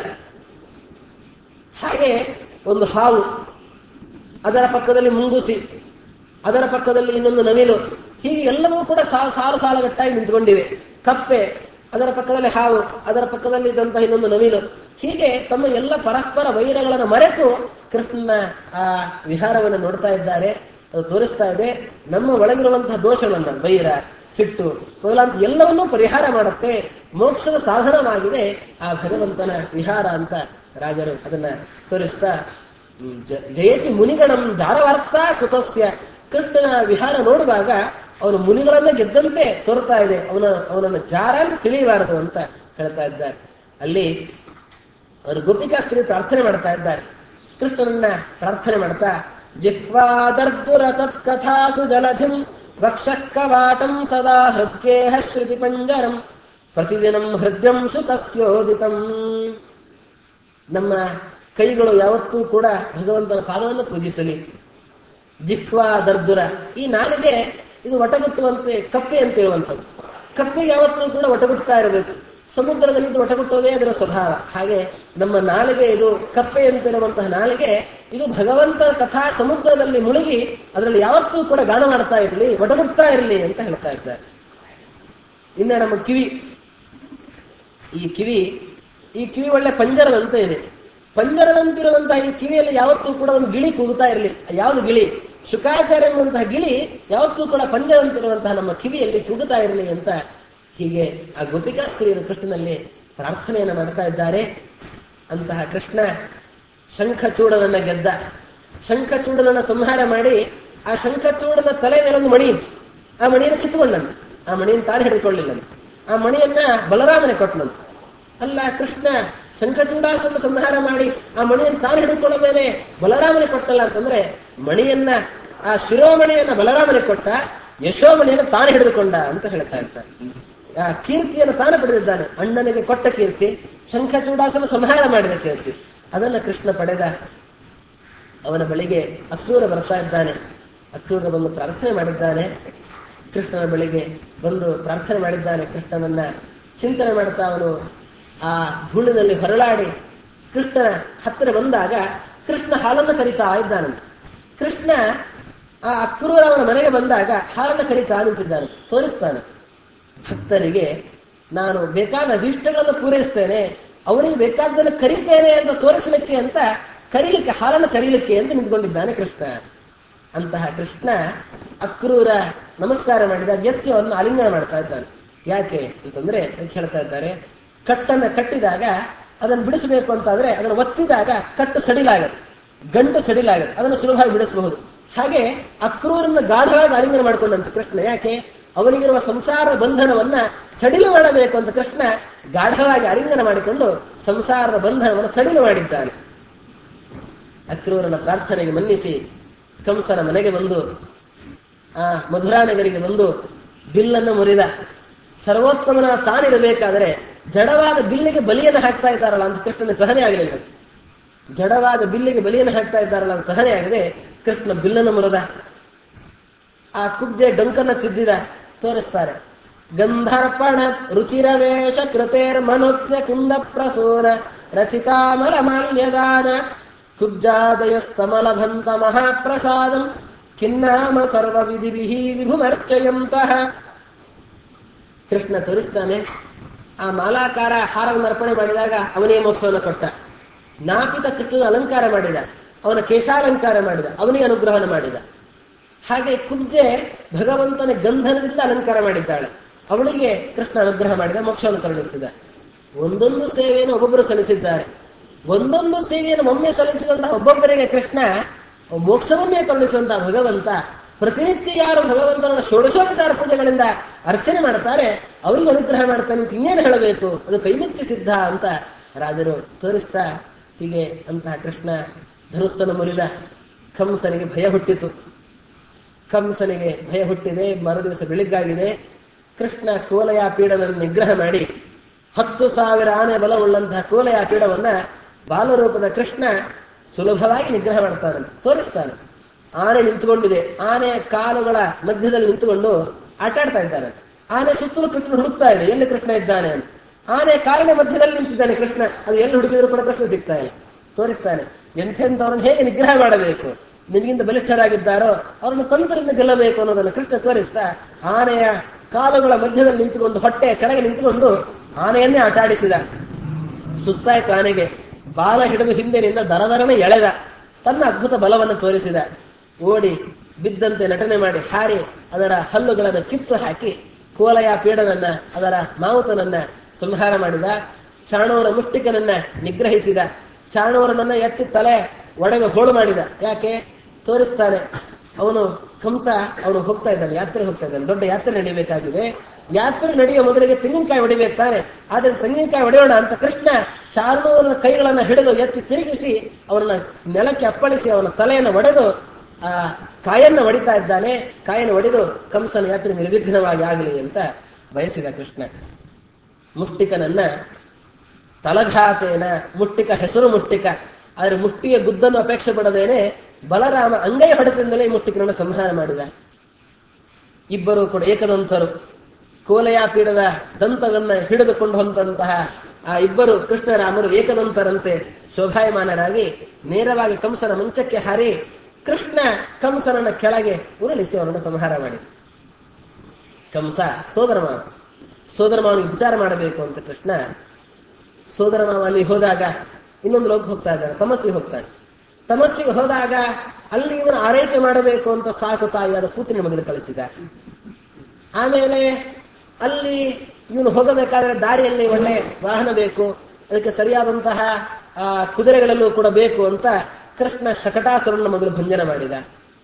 ಹಾಗೆ ಒಂದು ಹಾವು ಅದರ ಪಕ್ಕದಲ್ಲಿ ಮುಂಗುಸಿ ಅದರ ಪಕ್ಕದಲ್ಲಿ ಇನ್ನೊಂದು ನವಿಲು ಹೀಗೆ ಎಲ್ಲವೂ ಕೂಡ ಸಾಲು ಸಾಲು ಸಾಲಗಟ್ಟಾಗಿ ನಿಂತ್ಕೊಂಡಿವೆ ಕಪ್ಪೆ ಅದರ ಪಕ್ಕದಲ್ಲಿ ಹಾವು ಅದರ ಪಕ್ಕದಲ್ಲಿ ಇದ್ದಂತಹ ಇನ್ನೊಂದು ನವಿಲು ಹೀಗೆ ತಮ್ಮ ಎಲ್ಲ ಪರಸ್ಪರ ವೈರಗಳನ್ನು ಮರೆತು ಕೃಷ್ಣನ ಆ ವಿಹಾರವನ್ನು ನೋಡ್ತಾ ಇದ್ದಾರೆ ಅದು ತೋರಿಸ್ತಾ ಇದೆ ನಮ್ಮ ಒಳಗಿರುವಂತಹ ದೋಷಗಳನ್ನ ವೈರ ಸಿಟ್ಟು ಮೊದಲಾಂತ ಎಲ್ಲವನ್ನೂ ಪರಿಹಾರ ಮಾಡುತ್ತೆ ಮೋಕ್ಷದ ಸಾಧನವಾಗಿದೆ ಆ ಭಗವಂತನ ವಿಹಾರ ಅಂತ ರಾಜರು ಅದನ್ನ ತೋರಿಸ್ತಾ ಹ್ಮ್, ಜ- ಜಯತಿ ಮುನಿಗಣಂ ಜಾರವಾರ್ಥ ಕುತಸ್ಯ ಕೃಷ್ಣನ ವಿಹಾರ ನೋಡುವಾಗ ಅವನು ಮುನಿಗಳನ್ನ ಗೆದ್ದಂತೆ ತೋರ್ತಾ ಇದೆ ಅವನ ಅವನನ್ನು ಜಾರ ಅಂತ ತಿಳಿಯಬಾರದು ಅಂತ ಹೇಳ್ತಾ ಇದ್ದಾರೆ ಅಲ್ಲಿ ಅವರು ಗೋಪಿಕಾಸ್ತ್ರೀ ಪ್ರಾರ್ಥನೆ ಮಾಡ್ತಾ ಇದ್ದಾರೆ ಕೃಷ್ಣನನ್ನ ಪ್ರಾರ್ಥನೆ ಮಾಡ್ತಾ ಜಿಹ್ವಾದರ್ದುರ ತತ್ಕಥಾಸು ಜಲಧಿಂ ವಕ್ಷಃ ಕವಾಟಂ ಸದಾ ಹೃದ್ಯೇಹ ಶ್ರುತಿ ಪಂಜರಂ ಪ್ರತಿದಿನಂ ಹೃದಯಂ ಸುತಸ್ಯೋದಿತಂ ನಮ್ಮ ಕೈಗಳು ಯಾವತ್ತೂ ಕೂಡ ಭಗವಂತನ ಪಾದವನ್ನು ಪೂಜಿಸಲಿ ಜಿಹ್ವಾ ದರ್ದುರ ಈ ನಾಲಿಗೆ ಇದು ಒಟಗುಟ್ಟುವಂತೆ ಕಪ್ಪೆ ಅಂತ ಹೇಳುವಂಥದ್ದು ಕಪ್ಪೆಗೆ ಯಾವತ್ತೂ ಕೂಡ ಒಟಗುಟ್ತಾ ಇರಬೇಕು ಸಮುದ್ರದಲ್ಲಿ ಇದು ಒಟಗುಟ್ಟೋದೇ ಅದರ ಸ್ವಭಾವ ಹಾಗೆ ನಮ್ಮ ನಾಲಿಗೆ ಇದು ಕಪ್ಪೆ ಅಂತಿರುವಂತಹ ನಾಲಿಗೆ ಇದು ಭಗವಂತನ ಕಥಾ ಸಮುದ್ರದಲ್ಲಿ ಮುಳುಗಿ ಅದರಲ್ಲಿ ಯಾವತ್ತೂ ಕೂಡ ಗಾನ ಮಾಡ್ತಾ ಇರಲಿ ಒಟಗುಟ್ತಾ ಇರಲಿ ಅಂತ ಹೇಳ್ತಾ ಇದ್ದಾರೆ ಇನ್ನು ನಮ್ಮ ಕಿವಿ ಈ ಕಿವಿ ಈ ಕಿವಿ ಒಳ್ಳೆ ಪಂಜರದಂತೆ ಇದೆ ಪಂಜರದಂತಿರುವಂತಹ ಈ ಕಿವಿಯಲ್ಲಿ ಯಾವತ್ತೂ ಕೂಡ ಒಂದು ಗಿಳಿ ಕೂಗುತ್ತಾ ಇರಲಿ ಯಾವುದು ಗಿಳಿ ಶುಕಾಚಾರ್ಯ ಎನ್ನುವಂತಹ ಗಿಳಿ ಯಾವತ್ತೂ ಕೂಡ ಪಂಜರದಂತಿರುವಂತಹ ನಮ್ಮ ಕಿವಿಯಲ್ಲಿ ಕೂಗುತ್ತಾ ಇರಲಿ ಅಂತ ಹೀಗೆ ಆ ಗೋಪಿಕಾ ಸ್ತ್ರೀಯರು ಕೃಷ್ಣನಲ್ಲಿ ಪ್ರಾರ್ಥನೆಯನ್ನು ಮಾಡ್ತಾ ಇದ್ದಾರೆ ಅಂತಹ ಕೃಷ್ಣ ಶಂಖಚೂಡನನ್ನ ಗೆದ್ದ ಶಂಖಚೂಡನನ್ನ ಸಂಹಾರ ಮಾಡಿ ಆ ಶಂಖಚೂಡನ ತಲೆ ಮೇಲೊಂದು ಮಣಿ ಇತ್ತು ಆ ಮಣಿಯನ್ನು ಕಿತ್ತುಕೊಂಡಂತೆ ಆ ಮಣಿಯನ್ನು ತಾನು ಹಿಡಿದುಕೊಳ್ಳಿಲ್ಲಂತೆ ಆ ಮಣಿಯನ್ನ ಬಲರಾಮನೆ ಕೊಟ್ಟನಂತೆ ಅಲ್ಲ ಕೃಷ್ಣ ಶಂಖಚೂಡಾಸನ ಸಂಹಾರ ಮಾಡಿ ಆ ಮಣಿಯನ್ನು ತಾನು ಹಿಡಿದುಕೊಳ್ಳದೇನೆ ಬಲರಾಮನೆ ಕೊಟ್ಟಲ್ಲ ಅಂತಂದ್ರೆ ಮಣಿಯನ್ನ ಆ ಶಿರೋಮಣಿಯನ್ನ ಬಲರಾಮನೆ ಕೊಟ್ಟ ಯಶೋಮಣಿಯನ್ನು ತಾನು ಹಿಡಿದುಕೊಂಡ ಅಂತ ಹೇಳ್ತಾ ಇರ್ತಾರೆ ಆ ಕೀರ್ತಿಯನ್ನು ತಾನು ಪಡೆದಿದ್ದಾನೆ ಅಣ್ಣನಿಗೆ ಕೊಟ್ಟ ಕೀರ್ತಿ ಶಂಖಚೂಡಾಸನ ಸಂಹಾರ ಮಾಡಿದ ಕೀರ್ತಿ ಅದನ್ನ ಕೃಷ್ಣ ಪಡೆದ ಅವನ ಬಳಿಗೆ ಅಕ್ರೂರ ಬರ್ತಾ ಇದ್ದಾನೆ ಅಕ್ರೂರ ಬಂದು ಪ್ರಾರ್ಥನೆ ಮಾಡಿದ್ದಾನೆ ಕೃಷ್ಣನ ಬಳಿಗೆ ಬಂದು ಪ್ರಾರ್ಥನೆ ಮಾಡಿದ್ದಾನೆ ಕೃಷ್ಣನನ್ನ ಚಿಂತನೆ ಮಾಡ್ತಾ ಅವನು ಆ ಧೂಳಿನಲ್ಲಿ ಹೊರಳಾಡಿ ಕೃಷ್ಣನ ಹತ್ತಿರ ಬಂದಾಗ ಕೃಷ್ಣ ಹಾಲನ್ನು ಕರಿತಾ ಇದ್ದಾನಂತೆ ಕೃಷ್ಣ ಆ ಅಕ್ರೂರ ಅವನ ಮನೆಗೆ ಬಂದಾಗ ಹಾಲನ್ನು ಕರಿತಾ ನಿಂತಿದ್ದಾನೆ ತೋರಿಸ್ತಾನೆ ಭಕ್ತರಿಗೆ ನಾನು ಬೇಕಾದ ಅಭೀಷ್ಟಗಳನ್ನು ಪೂರೈಸ್ತೇನೆ ಅವರಿಗೆ ಬೇಕಾದ್ದನ್ನು ಕರೀತೇನೆ ಅಂತ ತೋರಿಸಲಿಕ್ಕೆ ಅಂತ ಕರೀಲಿಕ್ಕೆ ಹಾಲನ್ನು ಕರೀಲಿಕ್ಕೆ ಅಂತ ನಿಂತ್ಕೊಂಡಿದ್ದಾನೆ ಕೃಷ್ಣ ಅಂತಹ ಕೃಷ್ಣ ಅಕ್ರೂರ ನಮಸ್ಕಾರ ಮಾಡಿದಾಗ ಎತ್ತಿಯನ್ನು ಆಲಿಂಗನ ಮಾಡ್ತಾ ಇದ್ದಾನೆ ಯಾಕೆ ಅಂತಂದ್ರೆ ಅದಕ್ಕೆ ಹೇಳ್ತಾ ಇದ್ದಾರೆ ಕಟ್ಟನ್ನ ಕಟ್ಟಿದಾಗ ಅದನ್ನು ಬಿಡಿಸಬೇಕು ಅಂತಾದ್ರೆ ಅದನ್ನು ಒತ್ತಿದಾಗ ಕಟ್ಟು ಸಡಿಲಾಗತ್ತೆ ಗಂಟು ಸಡಿಲಾಗತ್ತೆ ಅದನ್ನು ಸುಲಭವಾಗಿ ಬಿಡಿಸಬಹುದು ಹಾಗೆ ಅಕ್ರೂರನ್ನ ಗಾಢವಾಗಿ ಆಲಿಂಗನ ಮಾಡಿಕೊಂಡಂತ ಕೃಷ್ಣ ಯಾಕೆ ಅವನಿಗಿರುವ ಸಂಸಾರ ಬಂಧನವನ್ನ ಸಡಿಲು ಮಾಡಬೇಕು ಅಂತ ಕೃಷ್ಣ ಗಾಢವಾಗಿ ಆಲಿಂಗನ ಮಾಡಿಕೊಂಡು ಸಂಸಾರದ ಬಂಧನವನ್ನು ಸಡಿಲು ಮಾಡಿದ್ದಾನೆ ಅಕ್ರೂರನ ಪ್ರಾರ್ಥನೆಗೆ ಮನ್ನಿಸಿ ಕಂಸನ ಮನೆಗೆ ಬಂದು ಆ ಮಧುರಾನಗರಿಗೆ ಬಂದು ಬಿಲ್ಲನ್ನು ಮುರಿದ ಸರ್ವೋತ್ತಮನ ತಾನಿರಬೇಕಾದರೆ ಜಡವಾದ ಬಿಲ್ಲಿಗೆ ಬಲಿಯನ್ನು ಹಾಕ್ತಾ ಇದ್ದಾರಲ್ಲ ಅಂತ ಕೃಷ್ಣನ ಸಹನೆ ಆಗಲಿಲ್ಲ ಜಡವಾದ ಬಿಲ್ಲಿಗೆ ಬಲಿಯನ್ನು ಹಾಕ್ತಾ ಇದ್ದಾರಲ್ಲ ಅಂತ ಸಹನೆ ಆಗದೆ ಕೃಷ್ಣ ಬಿಲ್ಲನ್ನು ಮುರಿದ ಆ ಕುಬ್ಜೆ ಡೊಂಕನ್ನ ತಿದ್ದಿದ ತೋರಿಸ್ತಾರೆ ಗಂಧರ್ಪಣ ರುಚಿರವೇಶ ಕೃತೇರ್ ಮನೋಜ್ಞ ಕುಂದ ಪ್ರಸೂನ ರಚಿತಾಮಲ ಮಾಲ್ಯದಾನ ಕುಬ್ಜಾದಯಸ್ತಮಲಭಂತ ಮಹಾಪ್ರಸಾದಂ ಕಿನ್ನಾಮ ಸರ್ವ ವಿಧಿಭಿ ವಿಭುಮರ್ಚಯಂತಹ ಕೃಷ್ಣ ತೋರಿಸ್ತಾನೆ ಆ ಮಾಲಾಕಾರ ಹಾರವನ್ನು ಅರ್ಪಣೆ ಮಾಡಿದಾಗ ಅವನೇ ಮೋಕ್ಷವನ್ನು ಕೊಟ್ಟ ನಾಪಿತ ಕೃಷ್ಣನ ಅಲಂಕಾರ ಮಾಡಿದ ಅವನ ಕೇಶಾಲಂಕಾರ ಮಾಡಿದ ಅವನಿಗೆ ಅನುಗ್ರಹನ ಮಾಡಿದ ಹಾಗೆ ಕುಬ್ಜೆ ಭಗವಂತನ ಗಂಧನದಿಂದ ಅಲಂಕಾರ ಮಾಡಿದ್ದಾಳೆ ಅವಳಿಗೆ ಕೃಷ್ಣ ಅನುಗ್ರಹ ಮಾಡಿದ ಮೋಕ್ಷವನ್ನು ಕರುಣಿಸಿದ ಒಂದೊಂದು ಸೇವೆಯನ್ನು ಒಬ್ಬೊಬ್ಬರು ಸಲ್ಲಿಸಿದ್ದಾರೆ ಒಂದೊಂದು ಸೇವೆಯನ್ನು ಒಮ್ಮೆ ಸಲ್ಲಿಸಿದಂತಹ ಒಬ್ಬೊಬ್ಬರಿಗೆ ಕೃಷ್ಣ ಮೋಕ್ಷವನ್ನೇ ಕರುಣಿಸುವಂತಹ ಭಗವಂತ ಪ್ರತಿನಿತ್ಯ ಯಾರು ಭಗವಂತನ ಷೋಡಶೋಪಚಾರ ಪೂಜೆಗಳಿಂದ ಅರ್ಚನೆ ಮಾಡ್ತಾರೆ ಅವರಿಗೆ ಅನುಗ್ರಹ ಮಾಡ್ತಾನೆ ಅಂತ ಇನ್ನೇನು ಹೇಳಬೇಕು ಅದು ಕೈಮುಚ್ಚಿ ಸಿದ್ಧ ಅಂತ ರಾಜರು ತೋರಿಸ್ತಾ ಹೀಗೆ ಅಂತಹ ಕೃಷ್ಣ ಧನುಸ್ಸನ್ನು ಮುರಿದ ಕಂಸನಿಗೆ ಭಯ ಹುಟ್ಟಿತು ಕಂಸನಿಗೆ ಭಯ ಹುಟ್ಟಿದೆ ಮರುದಿವಸ ಬೆಳಿಗ್ಗಾಗಿದೆ ಕೃಷ್ಣ ಕೋಲಯ ಪೀಡವನ್ನು ನಿಗ್ರಹ ಮಾಡಿ ಹತ್ತು ಸಾವಿರ ಆನೆ ಬಲವುಳ್ಳಂತಹ ಕೋಲಯ ಪೀಡವನ್ನ ಬಾಲರೂಪದ ಕೃಷ್ಣ ಸುಲಭವಾಗಿ ನಿಗ್ರಹ ಮಾಡ್ತಾನಂತೆ ತೋರಿಸ್ತಾನೆ ಆನೆ ನಿಂತುಕೊಂಡಿದೆ ಆನೆಯ ಕಾಲುಗಳ ಮಧ್ಯದಲ್ಲಿ ನಿಂತುಕೊಂಡು ಆಟಾಡ್ತಾ ಇದ್ದಾನಂತೆ ಆನೆ ಸುತ್ತಲೂ ಕೃಷ್ಣ ಹುಡುಕ್ತಾ ಇದೆ ಎಲ್ಲಿ ಕೃಷ್ಣ ಇದ್ದಾನೆ ಅಂತ ಆನೆ ಕಾಲಿನ ಮಧ್ಯದಲ್ಲಿ ನಿಂತಿದ್ದಾನೆ ಕೃಷ್ಣ ಅದು ಎಲ್ಲಿ ಹುಡುಕಿದ್ರು ಕೂಡ ಕೃಷ್ಣ ಸಿಗ್ತಾ ಇಲ್ಲ ತೋರಿಸ್ತಾನೆ ಎಂಥೆಂಥವ್ರನ್ನ ಹೇಗೆ ನಿಗ್ರಹ ಮಾಡಬೇಕು ನಿಮಗಿಂತ ಬಲಿಷ್ಠರಾಗಿದ್ದಾರೋ ಅವರನ್ನು ತಂತ್ರದಿಂದ ಗೆಲ್ಲಬೇಕು ಅನ್ನೋದನ್ನು ಕೃಷ್ಣ ತೋರಿಸ್ತಾ ಆನೆಯ ಕಾಲುಗಳ ಮಧ್ಯದಲ್ಲಿ ನಿಂತುಕೊಂಡು ಹೊಟ್ಟೆ ಕೆಳಗೆ ನಿಂತುಕೊಂಡು ಆನೆಯನ್ನೇ ಆಟಾಡಿಸಿದ ಸುಸ್ತಾಯ್ತು ಆನೆಗೆ ಬಾಲ ಹಿಡಿದು ಹಿಂದಿನಿಂದ ದರದರನೆ ಎಳೆದ ತನ್ನ ಅದ್ಭುತ ಬಲವನ್ನು ತೋರಿಸಿದ ಓಡಿ ಬಿದ್ದಂತೆ ನಟನೆ ಮಾಡಿ ಹಾರಿ ಅದರ ಹಲ್ಲುಗಳನ್ನು ಕಿತ್ತು ಹಾಕಿ ಕೋಲಯ ಪೀಡನನ್ನ ಅದರ ಮಾವುತನನ್ನ ಸಂಹಾರ ಮಾಡಿದ ಚಾಣೂರ ಮುಷ್ಟಿಕನನ್ನ ನಿಗ್ರಹಿಸಿದ ಚಾಣೂರನನ್ನ ಎತ್ತಿ ತಲೆ ಒಡೆದು ಹೋಳು ಮಾಡಿದ ಯಾಕೆ ತೋರಿಸ್ತಾನೆ ಅವನು ಕಂಸ ಅವನು ಹೋಗ್ತಾ ಇದ್ದಾನೆ ಯಾತ್ರೆ ಹೋಗ್ತಾ ಇದ್ದಾನೆ ದೊಡ್ಡ ಯಾತ್ರೆ ನಡೀಬೇಕಾಗಿದೆ ಯಾತ್ರೆ ನಡೆಯುವ ಮೊದಲಿಗೆ ತೆಂಗಿನಕಾಯಿ ಹೊಡಿಬೇಕು ತಾನೆ ಆದ್ರೆ ತೆಂಗಿನಕಾಯಿ ಹೊಡೆಯೋಣ ಅಂತ ಕೃಷ್ಣ ಚಾರಣೂರನ ಕೈಗಳನ್ನ ಹಿಡಿದು ಎತ್ತಿ ತಿರುಗಿಸಿ ಅವನನ್ನ ನೆಲಕ್ಕೆ ಅಪ್ಪಳಿಸಿ ಅವನ ತಲೆಯನ್ನು ಒಡೆದು ಆ ಕಾಯನ್ನ ಹೊಡಿತಾ ಇದ್ದಾನೆ ಕಾಯನ್ನು ಒಡೆದು ಕಂಸನ ಯಾತ್ರೆ ನಿರ್ವಿಘ್ನವಾಗಿ ಆಗಲಿ ಅಂತ ಬಯಸಿದ ಕೃಷ್ಣ ಮುಷ್ಟಿಕನನ್ನ ತಲಘಾತೇನ ಮುಷ್ಟಿಕ ಹೆಸರು ಮುಷ್ಟಿಕ ಆದ್ರೆ ಮುಷ್ಟಿಯ ಗುದ್ದನ್ನು ಅಪೇಕ್ಷೆ ಪಡದೇನೆ ಬಲರಾಮ ಅಂಗೈ ಹೊಡೆತದಿಂದಲೇ ಈ ಮುಷ್ಟಿಕನನ್ನು ಸಂಹಾರ ಮಾಡಿದ ಇಬ್ಬರು ಕೂಡ ಏಕದಂತರು ಕೋಲೆಯ ಪೀಡದ ದಂತಗಳನ್ನ ಹಿಡಿದುಕೊಂಡು ಹೊಂದಂತಹ ಆ ಇಬ್ಬರು ಕೃಷ್ಣರಾಮರು ಏಕದಂತರಂತೆ ಶೋಭಾಯಮಾನರಾಗಿ ನೇರವಾಗಿ ಕಂಸನ ಮಂಚಕ್ಕೆ ಹಾರಿ ಕೃಷ್ಣ ಕಂಸನನ್ನ ಕೆಳಗೆ ಉರುಳಿಸಿ ಅವರನ್ನು ಸಂಹಾರ ಮಾಡಿದ ಕಂಸ ಸೋದರ ಮಾವ ಸೋದರ ಮಾವನಿಗೆ ವಿಚಾರ ಮಾಡಬೇಕು ಅಂತ ಕೃಷ್ಣ ಸೋದರ ಮಾವ ಅಲ್ಲಿ ಹೋದಾಗ ಇನ್ನೊಂದು ಲೋಕ ಹೋಗ್ತಾ ಇದ್ದಾನೆ ತಮಸ್ಸಿಗೆ ಹೋಗ್ತಾನೆ ತಮಸ್ಸಿಗೆ ಹೋದಾಗ ಅಲ್ಲಿ ಇವನು ಆರೈಕೆ ಮಾಡಬೇಕು ಅಂತ ಸಾಕು ತಾಯಿಯಾದ ಪುತ್ರಿನ ಮಗಳು ಕಳಿಸಿದ ಆಮೇಲೆ ಅಲ್ಲಿ ಇವನು ಹೋಗಬೇಕಾದ್ರೆ ದಾರಿಯಲ್ಲಿ ಒಳ್ಳೆ ವಾಹನ ಬೇಕು ಅದಕ್ಕೆ ಸರಿಯಾದಂತಹ ಆ ಕುದುರೆಗಳಲ್ಲೂ ಕೂಡ ಬೇಕು ಅಂತ ಕೃಷ್ಣ ಶಕಟಾಸುರನ ಮೊದಲು ಭಂಜನ ಮಾಡಿದ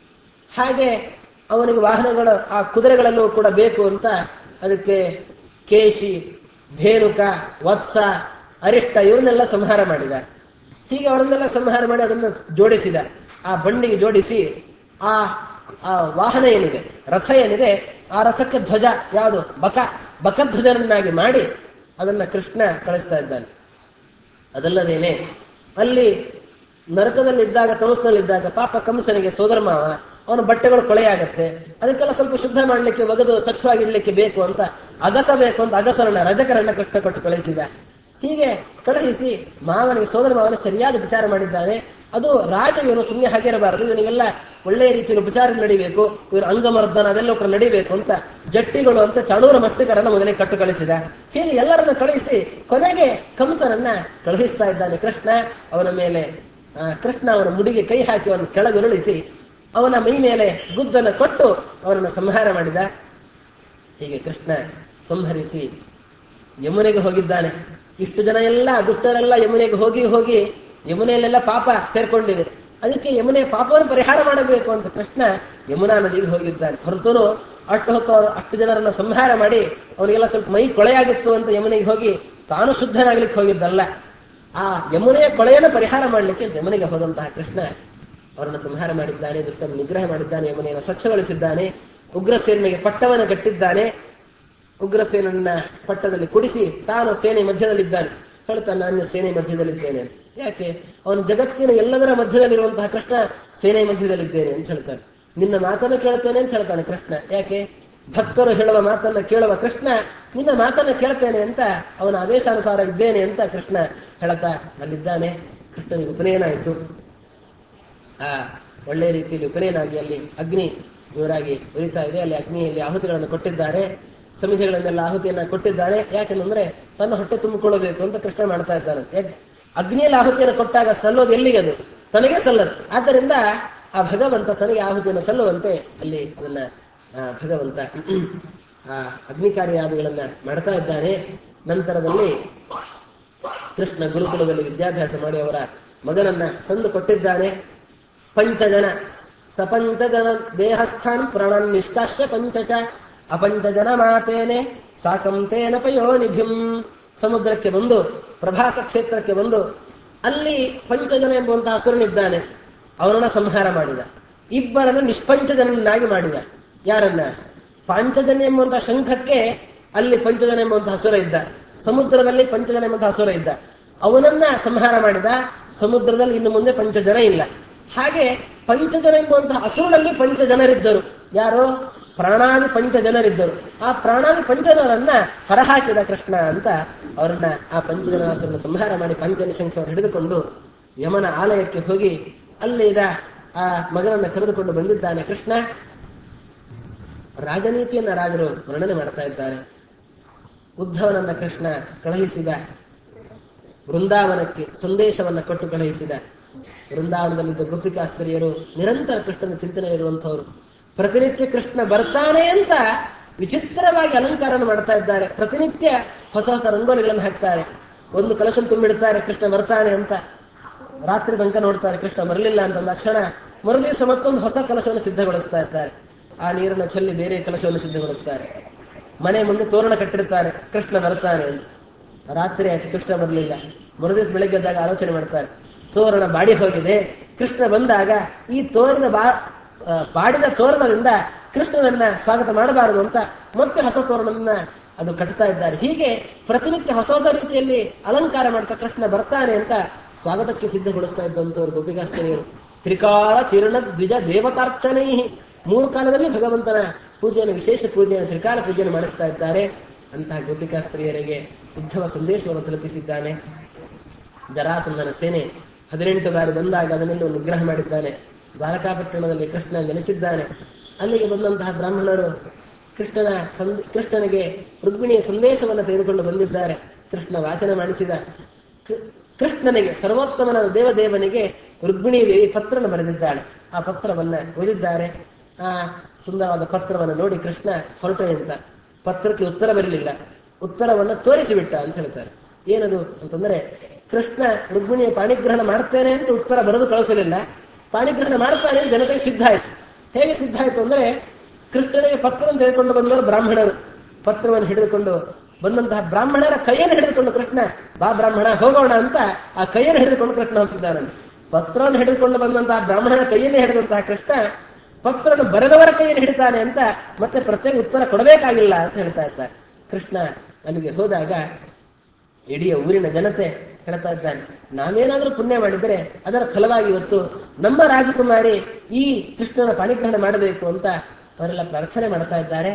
ಹಾಗೆ ಅವನಿಗೆ ವಾಹನಗಳು ಆ ಕುದುರೆಗಳಲ್ಲೂ ಕೂಡ ಬೇಕು ಅಂತ ಅದಕ್ಕೆ ಕೇಶಿ ಧೇನುಕ ವತ್ಸ ಅರಿಷ್ಟ ಇವರನ್ನೆಲ್ಲ ಸಂಹಾರ ಮಾಡಿದ ಹೀಗೆ ಅವರನ್ನೆಲ್ಲ ಸಂಹಾರ ಮಾಡಿ ಅದನ್ನು ಜೋಡಿಸಿದ ಆ ಬಂಡಿಗೆ ಜೋಡಿಸಿ ಆ ಆ ವಾಹನ ಏನಿದೆ ರಥ ಏನಿದೆ ಆ ರಥಕ್ಕೆ ಧ್ವಜ ಯಾವುದು ಬಕ ಬಕಧ್ವಜನನ್ನಾಗಿ ಮಾಡಿ ಅದನ್ನ ಕೃಷ್ಣ ಕಳಿಸ್ತಾ ಇದ್ದಾನೆ ಅದಲ್ಲದೇನೆ ಅಲ್ಲಿ ನರಕದಲ್ಲಿದ್ದಾಗ ತಮಸ್ನಲ್ಲಿದ್ದಾಗ ಪಾಪ ಕಂಸನಿಗೆ ಸೋದರ ಮಾವ ಅವನ ಬಟ್ಟೆಗಳು ಕೊಳೆಯಾಗತ್ತೆ ಅದಕ್ಕೆಲ್ಲ ಸ್ವಲ್ಪ ಶುದ್ಧ ಮಾಡಲಿಕ್ಕೆ ಒಗೆದು ಸ್ವಚ್ಛವಾಗಿ ಇಡ್ಲಿಕ್ಕೆ ಬೇಕು ಅಂತ ಅಗಸ ಬೇಕು ಅಂತ ಅಗಸರನ್ನ ರಜಕರನ್ನ ಕೃಷ್ಣ ಕೊಟ್ಟು ಕಳಿಸಿದ ಹೀಗೆ ಕಳುಹಿಸಿ ಮಾವನಿಗೆ ಸೋದರ ಮಾವನ ಸರಿಯಾದ ವಿಚಾರ ಮಾಡಿದ್ದಾನೆ ಅದು ರಾಜ ಇವನು ಸುಮ್ಮನೆ ಹಾಗಿರಬಾರದು ಇವನಿಗೆಲ್ಲ ಒಳ್ಳೆಯ ರೀತಿಯಲ್ಲಿ ಉಪಚಾರ ನಡಿಬೇಕು ಇವರು ಅಂಗಮರ್ದನ ಅದೆಲ್ಲ ಕೂಡ ನಡಿಬೇಕು ಅಂತ ಜಟ್ಟಿಗಳು ಅಂತ ಚಣೂರ ಮಷ್ಟಿಕರನ್ನ ಮೊದಲೇ ಕಟ್ಟು ಕಳಿಸಿದ ಹೀಗೆ ಎಲ್ಲರನ್ನ ಕಳುಹಿಸಿ ಕೊನೆಗೆ ಕಂಸನನ್ನ ಕಳುಹಿಸ್ತಾ ಇದ್ದಾನೆ ಕೃಷ್ಣ ಅವನ ಮೇಲೆ ಆ, ಕೃಷ್ಣ ಅವನ ಮುಡಿಗೆ ಕೈ ಹಾಕಿ ಅವನ ಕೆಳಗುರುಳಿಸಿ ಅವನ ಮೈ ಮೇಲೆ ಗುದ್ದನ್ನು ಕೊಟ್ಟು ಅವನನ್ನು ಸಂಹಾರ ಮಾಡಿದ ಹೀಗೆ ಕೃಷ್ಣ ಸಂಹರಿಸಿ ಯಮುನೆಗೆ ಹೋಗಿದ್ದಾನೆ ಇಷ್ಟು ಜನ ಎಲ್ಲ ದುಷ್ಟರೆಲ್ಲ ಯಮುನೆಗೆ ಹೋಗಿ ಹೋಗಿ ಯಮುನೆಯಲ್ಲೆಲ್ಲ ಪಾಪ ಸೇರ್ಕೊಂಡಿದೆ ಅದಕ್ಕೆ ಯಮುನೆ ಪಾಪವನ್ನು ಪರಿಹಾರ ಮಾಡಬೇಕು ಅಂತ ಕೃಷ್ಣ ಯಮುನಾ ನದಿಗೆ ಹೋಗಿದ್ದಾನೆ ಹೊರತು ಅಷ್ಟು ಹೊತ್ತು ಅವ್ರು ಅಷ್ಟು ಜನರನ್ನ ಸಂಹಾರ ಮಾಡಿ ಅವನಿಗೆಲ್ಲ ಸ್ವಲ್ಪ ಮೈ ಕೊಳೆಯಾಗಿತ್ತು ಅಂತ ಯಮುನೆಗೆ ಹೋಗಿ ತಾನು ಶುದ್ಧನಾಗ್ಲಿಕ್ಕೆ ಹೋಗಿದ್ದಲ್ಲ ಆ ಯಮುನೆಯ ಕೊಳೆಯನ್ನು ಪರಿಹಾರ ಮಾಡಲಿಕ್ಕೆ ಯಮುನೆಗೆ ಹೋದಂತಹ ಕೃಷ್ಣ ಅವರನ್ನು ಸಂಹಾರ ಮಾಡಿದ್ದಾನೆ ದುಷ್ಟನ್ನು ನಿಗ್ರಹ ಮಾಡಿದ್ದಾನೆ ಯಮುನೆಯನ್ನು ಸ್ವಚ್ಛಗೊಳಿಸಿದ್ದಾನೆ ಉಗ್ರಸೇನಿಗೆ ಪಟ್ಟವನ್ನು ಕಟ್ಟಿದ್ದಾನೆ ಉಗ್ರಸೇನನ್ನ ಪಟ್ಟದಲ್ಲಿ ಕುಡಿಸಿ ತಾನು ಸೇನೆ ಮಧ್ಯದಲ್ಲಿದ್ದಾನೆ ಹೇಳ್ತಾನೆ ನಾನು ಸೇನೆ ಮಧ್ಯದಲ್ಲಿದ್ದೇನೆ ಅಂತ ಯಾಕೆ ಅವನು ಜಗತ್ತಿನ ಎಲ್ಲದರ ಮಧ್ಯದಲ್ಲಿರುವಂತಹ ಕೃಷ್ಣ ಸೇನೆ ಮಧ್ಯದಲ್ಲಿದ್ದೇನೆ ಅಂತ ಹೇಳ್ತಾನೆ ನಿನ್ನ ಮಾತನ್ನು ಕೇಳ್ತೇನೆ ಅಂತ ಹೇಳ್ತಾನೆ ಕೃಷ್ಣ ಯಾಕೆ ಭಕ್ತರು ಹೇಳುವ ಮಾತನ್ನ ಕೇಳುವ ಕೃಷ್ಣ ನಿನ್ನ ಮಾತನ್ನ ಕೇಳ್ತೇನೆ ಅಂತ ಅವನ ಆದೇಶಾನುಸಾರ ಇದ್ದೇನೆ ಅಂತ ಕೃಷ್ಣ ಹೇಳ್ತಾ ಅಲ್ಲಿದ್ದಾನೆ ಕೃಷ್ಣನಿಗೆ ಉಪನಯನ ಆಯಿತು ಆ ಒಳ್ಳೆ ರೀತಿಯಲ್ಲಿ ಉಪನಯನಾಗಿ ಅಲ್ಲಿ ಅಗ್ನಿ ಜೋರಾಗಿ ಉರಿತಾ ಇದೆ ಅಲ್ಲಿ ಅಗ್ನಿಯಲ್ಲಿ ಆಹುತಿಗಳನ್ನು ಕೊಟ್ಟಿದ್ದಾರೆ ಸಮಿತಿಗಳನ್ನೆಲ್ಲ ಆಹುತಿಯನ್ನ ಕೊಟ್ಟಿದ್ದಾರೆ ಯಾಕೆಂದ್ರೆ ತನ್ನ ಹೊಟ್ಟೆ ತುಂಬಿಕೊಳ್ಳಬೇಕು ಅಂತ ಕೃಷ್ಣ ಮಾಡ್ತಾ ಇದ್ದಾನೆ ಯಾಕ್- ಅಗ್ನಿಯಲ್ಲಿ ಆಹುತಿಯನ್ನು ಕೊಟ್ಟಾಗ ಸಲ್ಲೋದು ಎಲ್ಲಿಗೆ ಅದು ತನಗೆ ಸಲ್ಲತ್ತೆ ಆದ್ದರಿಂದ ಆ ಭಗವಂತ ತನಗೆ ಆಹುತಿಯನ್ನು ಸಲ್ಲುವಂತೆ ಅಲ್ಲಿ ಅದನ್ನ ಆ ಭಗವಂತ ಆ ಅಗ್ನಿಕಾರ್ಯಾದಿಗಳನ್ನ ಮಾಡ್ತಾ ಇದ್ದಾನೆ ನಂತರದಲ್ಲಿ ಕೃಷ್ಣ ಗುರುಕುಲದಲ್ಲಿ ವಿದ್ಯಾಭ್ಯಾಸ ಮಾಡಿ ಅವರ ಮಗನನ್ನ ತಂದು ಕೊಟ್ಟಿದ್ದಾನೆ ಪಂಚಜನ ಸಪಂಚಜನ ದೇಹಸ್ಥಾನ್ ಪ್ರಾಣನ್ ನಿಷ್ಕಾಶ್ಯ ಪಂಚಚ ಅಪಂಚಜನ ಮಾತೇನೆ ಸಾಕಂ ತೇನ ಪಯೋನಿಧಿಂ ಸಮುದ್ರಕ್ಕೆ ಬಂದು ಪ್ರಭಾಸ ಕ್ಷೇತ್ರಕ್ಕೆ ಬಂದು ಅಲ್ಲಿ ಪಂಚಜನ ಎಂಬುವಂತಹ ಅಸುರನಿದ್ದಾನೆ ಅವನನ್ನ ಸಂಹಾರ ಮಾಡಿದ ಇಬ್ಬರನ್ನು ನಿಷ್ಪಂಚಜನನ್ನಾಗಿ ಮಾಡಿದ ಯಾರನ್ನ ಪಾಂಚಜನ್ಯ ಎಂಬುವಂತಹ ಶಂಖಕ್ಕೆ ಅಲ್ಲಿ ಪಂಚಜನ ಎಂಬುವಂತಹ ಅಸುರ ಇದ್ದ ಸಮುದ್ರದಲ್ಲಿ ಪಂಚಜನ ಎಂಬಂತಹ ಅಸುರ ಇದ್ದ ಅವನನ್ನ ಸಂಹಾರ ಮಾಡಿದ ಸಮುದ್ರದಲ್ಲಿ ಇನ್ನು ಮುಂದೆ ಪಂಚಜನ ಇಲ್ಲ ಹಾಗೆ ಪಂಚಜನ ಎಂಬುವಂತಹ ಅಸುರನಲ್ಲಿ ಪಂಚಜನರಿದ್ದರು ಯಾರು ಪ್ರಾಣಾದಿ ಪಂಚಜನರಿದ್ದರು ಆ ಪ್ರಾಣಾದಿ ಪಂಚಜನರನ್ನ ಹೊರಹಾಕಿದ ಕೃಷ್ಣ ಅಂತ ಅವರನ್ನ ಆ ಪಂಚಜನಾಸುರನ ಸಂಹಾರ ಮಾಡಿ ಪಂಚನ ಶಂಖವನ್ನು ಹಿಡಿದುಕೊಂಡು ಯಮನ ಆಲಯಕ್ಕೆ ಹೋಗಿ ಅಲ್ಲಿದ ಆ ಮಗನನ್ನ ಕರೆದುಕೊಂಡು ಬಂದಿದ್ದಾನೆ ಕೃಷ್ಣ ರಾಜನೀತಿಯನ್ನ ರಾಜರು ವರ್ಣನೆ ಮಾಡ್ತಾ ಇದ್ದಾರೆ ಉದ್ಧವನನ್ನ ಕೃಷ್ಣ ಕಳುಹಿಸಿದ ವೃಂದಾವನಕ್ಕೆ ಸಂದೇಶವನ್ನ ಕೊಟ್ಟು ಕಳುಹಿಸಿದ ವೃಂದಾವನದಲ್ಲಿದ್ದ ಗೋಪಿಕಾಸ್ತ್ರೀಯರು ನಿರಂತರ ಕೃಷ್ಣನ ಚಿಂತನೆ ಇರುವಂತವರು ಪ್ರತಿನಿತ್ಯ ಕೃಷ್ಣ ಬರ್ತಾನೆ ಅಂತ ವಿಚಿತ್ರವಾಗಿ ಅಲಂಕಾರನ ಮಾಡ್ತಾ ಇದ್ದಾರೆ ಪ್ರತಿನಿತ್ಯ ಹೊಸ ಹೊಸ ರಂಗೋಲಿಗಳನ್ನು ಹಾಕ್ತಾರೆ ಒಂದು ಕಲಶ ತುಂಬಿಡ್ತಾರೆ ಕೃಷ್ಣ ಬರ್ತಾನೆ ಅಂತ ರಾತ್ರಿ ತನಕ ನೋಡ್ತಾರೆ ಕೃಷ್ಣ ಬರಲಿಲ್ಲ ಅಂತ ತಕ್ಷಣ ಮರುದಿವಸ ಮತ್ತೊಂದು ಹೊಸ ಕಲಶವನ್ನು ಸಿದ್ಧಗೊಳಿಸ್ತಾ ಇದ್ದಾರೆ ಆ ನೀರನ್ನು ಚೆಲ್ಲಿ ಬೇರೆ ಕಲಶವನ್ನು ಸಿದ್ಧಗೊಳಿಸ್ತಾರೆ ಮನೆ ಮುಂದೆ ತೋರಣ ಕಟ್ಟಿರ್ತಾರೆ ಕೃಷ್ಣ ಬರ್ತಾನೆ ಅಂತ ರಾತ್ರಿ ಆಯ್ತು ಕೃಷ್ಣ ಬರಲಿಲ್ಲ ಮರುದಿವಸ ಬೆಳಗ್ಗೆ ಎದ್ದಾಗ ಆಲೋಚನೆ ಮಾಡ್ತಾರೆ ತೋರಣ ಬಾಡಿ ಹೋಗಿದೆ ಕೃಷ್ಣ ಬಂದಾಗ ಈ ತೋರಿದ ಬಾ ಆ, ಬಾಡಿದ ತೋರಣದಿಂದ ಕೃಷ್ಣನನ್ನ ಸ್ವಾಗತ ಮಾಡಬಾರದು ಅಂತ ಮತ್ತೆ ಹೊಸ ತೋರಣವನ್ನ ಅದು ಕಟ್ತಾ ಇದ್ದಾರೆ ಹೀಗೆ ಪ್ರತಿನಿತ್ಯ ಹೊಸ ಹೊಸ ರೀತಿಯಲ್ಲಿ ಅಲಂಕಾರ ಮಾಡ್ತಾ ಕೃಷ್ಣ ಬರ್ತಾನೆ ಅಂತ ಸ್ವಾಗತಕ್ಕೆ ಸಿದ್ಧಗೊಳಿಸ್ತಾ ಇದ್ದಂತವರು ಗೋಪಿಕಾಸ್ತನಿಯರು ತ್ರಿಕಾಲ ಚಿರಣ ದ್ವಿಜ ದೇವತಾರ್ಚನೈ ಮೂರು ಕಾಲದಲ್ಲಿ ಭಗವಂತನ ಪೂಜೆಯನ್ನು ವಿಶೇಷ ಪೂಜೆಯನ್ನು ತ್ರಿಕಾಲ ಪೂಜೆಯನ್ನು ಮಾಡಿಸ್ತಾ ಇದ್ದಾರೆ ಅಂತಹ ಗೋಪಿಕಾಸ್ತ್ರೀಯರಿಗೆ ಉದ್ಧವ ಸಂದೇಶವನ್ನು ತಲುಪಿಸಿದ್ದಾನೆ ಜರಾಸಂದನ ಸೇನೆ ಹದಿನೆಂಟು ಬಾರಿ ಬಂದಾಗ ಅದನ್ನೆಲ್ಲ ನಿಗ್ರಹ ಮಾಡಿದ್ದಾನೆ ದ್ವಾರಕಾಪಟ್ಟಣದಲ್ಲಿ ಕೃಷ್ಣ ನೆಲೆಸಿದ್ದಾನೆ ಅಲ್ಲಿಗೆ ಬಂದಂತಹ ಬ್ರಾಹ್ಮಣರು ಕೃಷ್ಣನ ಸಂದ್ ಕೃಷ್ಣನಿಗೆ ರುಕ್ಮಿಣಿಯ ಸಂದೇಶವನ್ನು ತೆಗೆದುಕೊಂಡು ಬಂದಿದ್ದಾರೆ ಕೃಷ್ಣ ವಾಚನ ಮಾಡಿಸಿದ ಕೃ- ಕೃಷ್ಣನಿಗೆ ಸರ್ವೋತ್ತಮನ ದೇವದೇವನಿಗೆ ರುಕ್ಮಿಣಿ ದೇವಿ ಪತ್ರನ ಬರೆದಿದ್ದಾಳೆ ಆ ಪತ್ರವನ್ನ ಓದಿದ್ದಾರೆ ಆ ಸುಂದರವಾದ ಪತ್ರವನ್ನು ನೋಡಿ ಕೃಷ್ಣ ಹೊರಟು ಅಂತ ಪತ್ರಕ್ಕೆ ಉತ್ತರ ಬರಲಿಲ್ಲ ಉತ್ತರವನ್ನ ತೋರಿಸಿಬಿಟ್ಟ ಅಂತ ಹೇಳ್ತಾರೆ ಏನದು ಅಂತಂದ್ರೆ ಕೃಷ್ಣ ರುಕ್ಮಿಣಿಯ ಪಾಣಿಗ್ರಹಣ ಮಾಡ್ತೇನೆ ಅಂತ ಉತ್ತರ ಬರೆದು ಕಳಿಸಲಿಲ್ಲ ಪಾಣಿಗ್ರಹಣ ಮಾಡ್ತಾನೆ ಅಂತ ಜನತೆಗೆ ಸಿದ್ಧ ಆಯ್ತು ಹೇಗೆ ಸಿದ್ಧ ಆಯ್ತು ಅಂದ್ರೆ ಕೃಷ್ಣನಿಗೆ ಪತ್ರವನ್ನು ತೆಗೆದುಕೊಂಡು ಬಂದವರು ಬ್ರಾಹ್ಮಣರು ಪತ್ರವನ್ನು ಹಿಡಿದುಕೊಂಡು ಬಂದಂತಹ ಬ್ರಾಹ್ಮಣರ ಕೈಯನ್ನು ಹಿಡಿದುಕೊಂಡು ಕೃಷ್ಣ ಬಾ ಬ್ರಾಹ್ಮಣ ಹೋಗೋಣ ಅಂತ ಆ ಕೈಯನ್ನು ಹಿಡಿದುಕೊಂಡು ಕೃಷ್ಣ ಹೋಗ್ತಿದ್ದಾನೆ ಪತ್ರವನ್ನು ಹಿಡಿದುಕೊಂಡು ಬಂದಂತಹ ಬ್ರಾಹ್ಮಣನ ಕೈಯನ್ನೇ ಹಿಡಿದಂತಹ ಕೃಷ್ಣ ಪತ್ರವನ್ನು ಬರೆದವರ ಕೈಯನ್ನು ಹಿಡಿತಾನೆ ಅಂತ ಮತ್ತೆ ಪ್ರತ್ಯೇಕ ಉತ್ತರ ಕೊಡಬೇಕಾಗಿಲ್ಲ ಅಂತ ಹೇಳ್ತಾ ಇದ್ದಾರೆ ಕೃಷ್ಣ ಅಲ್ಲಿಗೆ ಹೋದಾಗ ಇಡೀ ಊರಿನ ಜನತೆ ಹೇಳ್ತಾ ಇದ್ದಾನೆ ನಾವೇನಾದ್ರೂ ಪುಣ್ಯ ಮಾಡಿದರೆ ಅದರ ಫಲವಾಗಿ ಇವತ್ತು ನಮ್ಮ ರಾಜಕುಮಾರಿ ಈ ಕೃಷ್ಣನ ಪಾಣಿಗ್ರಹಣ ಮಾಡಬೇಕು ಅಂತ ಅವರೆಲ್ಲ ಪ್ರಾರ್ಥನೆ ಮಾಡ್ತಾ ಇದ್ದಾರೆ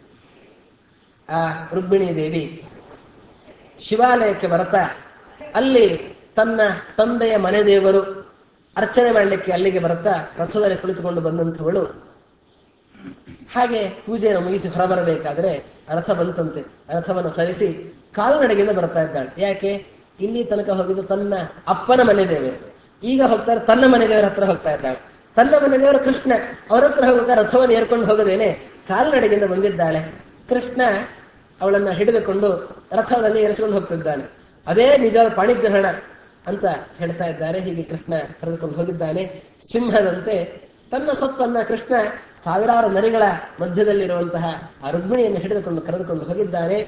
ಆ ರುಕ್ಮಿಣಿ ದೇವಿ ಶಿವಾಲಯಕ್ಕೆ ಬರ್ತಾ ಅಲ್ಲಿ ತನ್ನ ತಂದೆಯ ಮನೆ ದೇವರು ಅರ್ಚನೆ ಮಾಡಲಿಕ್ಕೆ ಅಲ್ಲಿಗೆ ಬರ್ತಾ ರಥದಲ್ಲಿ ಕುಳಿತುಕೊಂಡು ಬಂದಂಥವಳು ಹಾಗೆ ಪೂಜೆಯನ್ನು ಮುಗಿಸಿ ಹೊರಬರಬೇಕಾದ್ರೆ ರಥ ಬಂತಂತೆ ರಥವನ್ನು ಸರಿಸಿ ಕಾಲ್ನಡೆಗೆಯಿಂದ ಬರ್ತಾ ಇದ್ದಾಳೆ ಯಾಕೆ ಇಲ್ಲಿ ತನಕ ಹೋಗಿದ್ದು ತನ್ನ ಅಪ್ಪನ ಮನೆ ದೇವರು ಈಗ ಹೋಗ್ತಾರೆ ತನ್ನ ಮನೆ ದೇವರ ಹತ್ರ ಹೋಗ್ತಾ ಇದ್ದಾಳೆ ತನ್ನ ಮನೆ ದೇವರು ಕೃಷ್ಣ ಅವರ ಹತ್ರ ಹೋಗುತ್ತಾ ರಥವನ್ನು ಏರ್ಕೊಂಡು ಹೋಗದೇನೆ ಕಾಲ್ನಡೆಗೆಯಿಂದ ಬಂದಿದ್ದಾಳೆ ಕೃಷ್ಣ ಅವಳನ್ನ ಹಿಡಿದುಕೊಂಡು ರಥದಲ್ಲಿ ಏರಿಸಿಕೊಂಡು ಹೋಗ್ತಿದ್ದಾನೆ ಅದೇ ನಿಜವಾದ ಪಾಣಿಗ್ರಹಣ ಅಂತ ಹೇಳ್ತಾ ಇದ್ದಾರೆ ಹೀಗೆ ಕೃಷ್ಣ ಕರೆದುಕೊಂಡು ಹೋಗಿದ್ದಾನೆ ಸಿಂಹದಂತೆ ತನ್ನ ಸೊತ್ತನ್ನ ಕೃಷ್ಣ ಸಾವಿರಾರು ನರಿಗಳ ಮಧ್ಯದಲ್ಲಿರುವಂತಹ ಆ ರುಕ್ಮಿಣಿಯನ್ನು ಹಿಡಿದುಕೊಂಡು ಕರೆದುಕೊಂಡು ಹೋಗಿದ್ದಾನೆ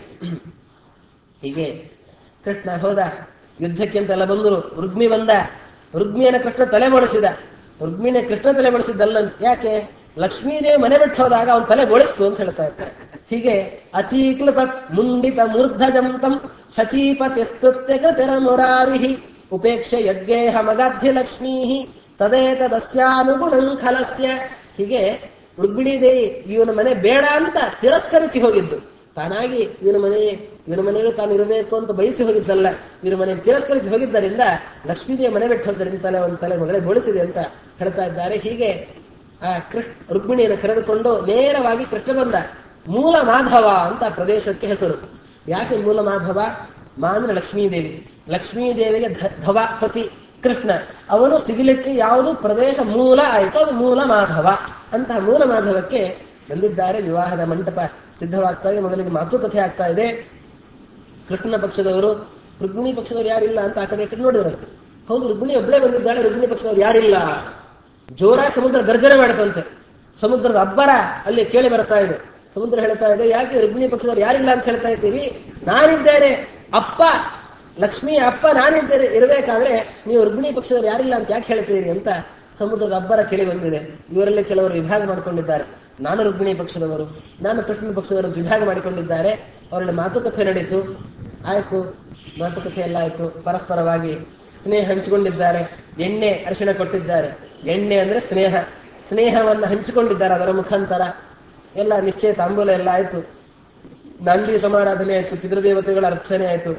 ಹೀಗೆ ಕೃಷ್ಣ ಹೋದ ಯುದ್ಧಕ್ಕೆ ಅಂತೆಲ್ಲ ಬಂದರು ರುಗ್ಮಿ ಬಂದ ರುಗ್ಮಿಯನ್ನ ಕೃಷ್ಣ ತಲೆ ಬೋಳಿಸಿದ ರುಗ್ಮಿನ ಕೃಷ್ಣ ತಲೆ ಬೋಳಿಸಿದ್ದಲ್ಲ ಯಾಕೆ ಲಕ್ಷ್ಮೀದೇವಿ ಮನೆ ಬಿಟ್ಟು ಹೋದಾಗ ಅವನ ತಲೆ ಬೋಳಿಸ್ತು ಅಂತ ಹೇಳ್ತಾ ಇರ್ತಾರೆ ಹೀಗೆ ಅಚೀಕ್ಲಪ ಮುಂಡಿತ ಮೂರ್ಧಜಂತಂ ಶಚೀಪತಿ ಸ್ತುತ್ಯ ಕೃತಿರ ಮುರಾರಿ ಉಪೇಕ್ಷ ಯಜ್ಞೇಹ ಮಗಾಧ್ಯ ಲಕ್ಷ್ಮೀ ತದೇತದಸ್ಯಾನುಗುಣಂ ಖಲಸ್ಯ ಹೀಗೆ ರುಕ್ಮಿಣಿ ದೇವಿ ಇವನ ಮನೆ ಬೇಡ ಅಂತ ತಿರಸ್ಕರಿಸಿ ಹೋಗಿದ್ದು ತಾನಾಗಿ ಇವನ ಮನೆ ಇವನ ಮನೆಯಲ್ಲಿ ತಾನು ಇರಬೇಕು ಅಂತ ಬಯಸಿ ಹೋಗಿದ್ದಲ್ಲ ಇವನ ಮನೆ ತಿರಸ್ಕರಿಸಿ ಹೋಗಿದ್ದರಿಂದ ಲಕ್ಷ್ಮೀದೇವಿ ಮನೆ ಬಿಟ್ಟು ಹೋದ್ದರಿಂದ ತಲೆ ಒಂದು ತಲೆ ಮಗಳೇ ಬೋಳಿಸಿದೆ ಅಂತ ಹೇಳ್ತಾ ಇದ್ದಾರೆ ಹೀಗೆ ಆ ಕೃಷ್ಣ ರುಕ್ಮಿಣಿಯನ್ನು ಕರೆದುಕೊಂಡು ನೇರವಾಗಿ ಕೃಷ್ಣ ಬಂದ ಮೂಲ ಮಾಧವ ಅಂತ ಆ ಪ್ರದೇಶಕ್ಕೆ ಹೆಸರು ಯಾಕೆ ಮೂಲ ಮಾಧವ ಮಾ ಅಂದ್ರೆ ಲಕ್ಷ್ಮೀದೇವಿ ಲಕ್ಷ್ಮೀದೇವಿಗೆ ಧ- ಧವ ಪತಿ ಕೃಷ್ಣ ಅವನು ಸಿಗಲಿಕ್ಕೆ ಯಾವುದು ಪ್ರದೇಶ ಮೂಲ ಆಯಿತು ಅದು ಮೂಲ ಮಾಧವ ಅಂತಹ ಮೂಲ ಮಾಧವಕ್ಕೆ ಬಂದಿದ್ದಾರೆ ವಿವಾಹದ ಮಂಟಪ ಸಿದ್ಧವಾಗ್ತಾ ಇದೆ ಮೊದಲಿಗೆ ಮಾತುಕತೆ ಆಗ್ತಾ ಇದೆ ಕೃಷ್ಣನ ಪಕ್ಷದವರು ರುಕ್ಮಿಣಿ ಪಕ್ಷದವರು ಯಾರಿಲ್ಲ ಅಂತ ಆ ಕಡೆ ಈ ಕಡೆ ನೋಡಿದ್ರಂತೆ ಹೌದು ರುಕ್ಮಿಣಿ ಒಬ್ಬಳೇ ಬಂದಿದ್ದಾಳೆ ರುಕ್ಮಿಣಿ ಪಕ್ಷದವರು ಯಾರಿಲ್ಲ ಜೋರಾಗಿ ಸಮುದ್ರ ಗರ್ಜನೆ ಮಾಡುತ್ತಂತೆ ಸಮುದ್ರದ ಅಬ್ಬರ ಅಲ್ಲಿ ಕೇಳಿ ಬರ್ತಾ ಇದೆ ಸಮುದ್ರ ಹೇಳ್ತಾ ಇದೆ ಯಾಕೆ ರುಕ್ಮಿಣಿ ಪಕ್ಷದವರು ಯಾರಿಲ್ಲ ಅಂತ ಹೇಳ್ತಾ ಇದ್ದೀರಿ ನಾನಿದ್ದೇನೆ ಅಪ್ಪ ಲಕ್ಷ್ಮಿಯ ಅಪ್ಪ ನಾನಿದ್ದೇನೆ ಇರಬೇಕಾದ್ರೆ ನೀವು ರುಕ್ಮಿಣಿ ಪಕ್ಷದವರು ಯಾರಿಲ್ಲ ಅಂತ ಯಾಕೆ ಹೇಳ್ತೀರಿ ಅಂತ ಸಮುದ್ರದ ಅಬ್ಬರ ಕೇಳಿ ಬಂದಿದೆ ಇವರಲ್ಲಿ ಕೆಲವರು ವಿಭಾಗ ಮಾಡಿಕೊಂಡಿದ್ದಾರೆ ನಾನು ರುಕ್ಮಿಣಿ ಪಕ್ಷದವರು ನಾನು ಕೃಷ್ಣನ ಪಕ್ಷದವರು ಅಂತ ವಿಭಾಗ ಮಾಡಿಕೊಂಡಿದ್ದಾರೆ ಅವರಲ್ಲಿ ಮಾತುಕತೆ ನಡೀತು ಆಯ್ತು ಮಾತುಕತೆ ಎಲ್ಲ ಆಯ್ತು ಪರಸ್ಪರವಾಗಿ ಸ್ನೇಹ ಹಂಚಿಕೊಂಡಿದ್ದಾರೆ ಎಣ್ಣೆ ಅರಿಶಿಣ ಕೊಟ್ಟಿದ್ದಾರೆ ಎಣ್ಣೆ ಅಂದ್ರೆ ಸ್ನೇಹ ಸ್ನೇಹವನ್ನು ಹಂಚಿಕೊಂಡಿದ್ದಾರೆ ಅದರ ಮುಖಾಂತರ ಎಲ್ಲ ನಿಶ್ಚಯ ತಾಂಬೂಲ ಎಲ್ಲ ಆಯ್ತು ನಂದಿ ಸಮಾರಾಧನೆ ಆಯ್ತು ಪಿತೃದೇವತೆಗಳ ಅರ್ಚನೆ ಆಯ್ತು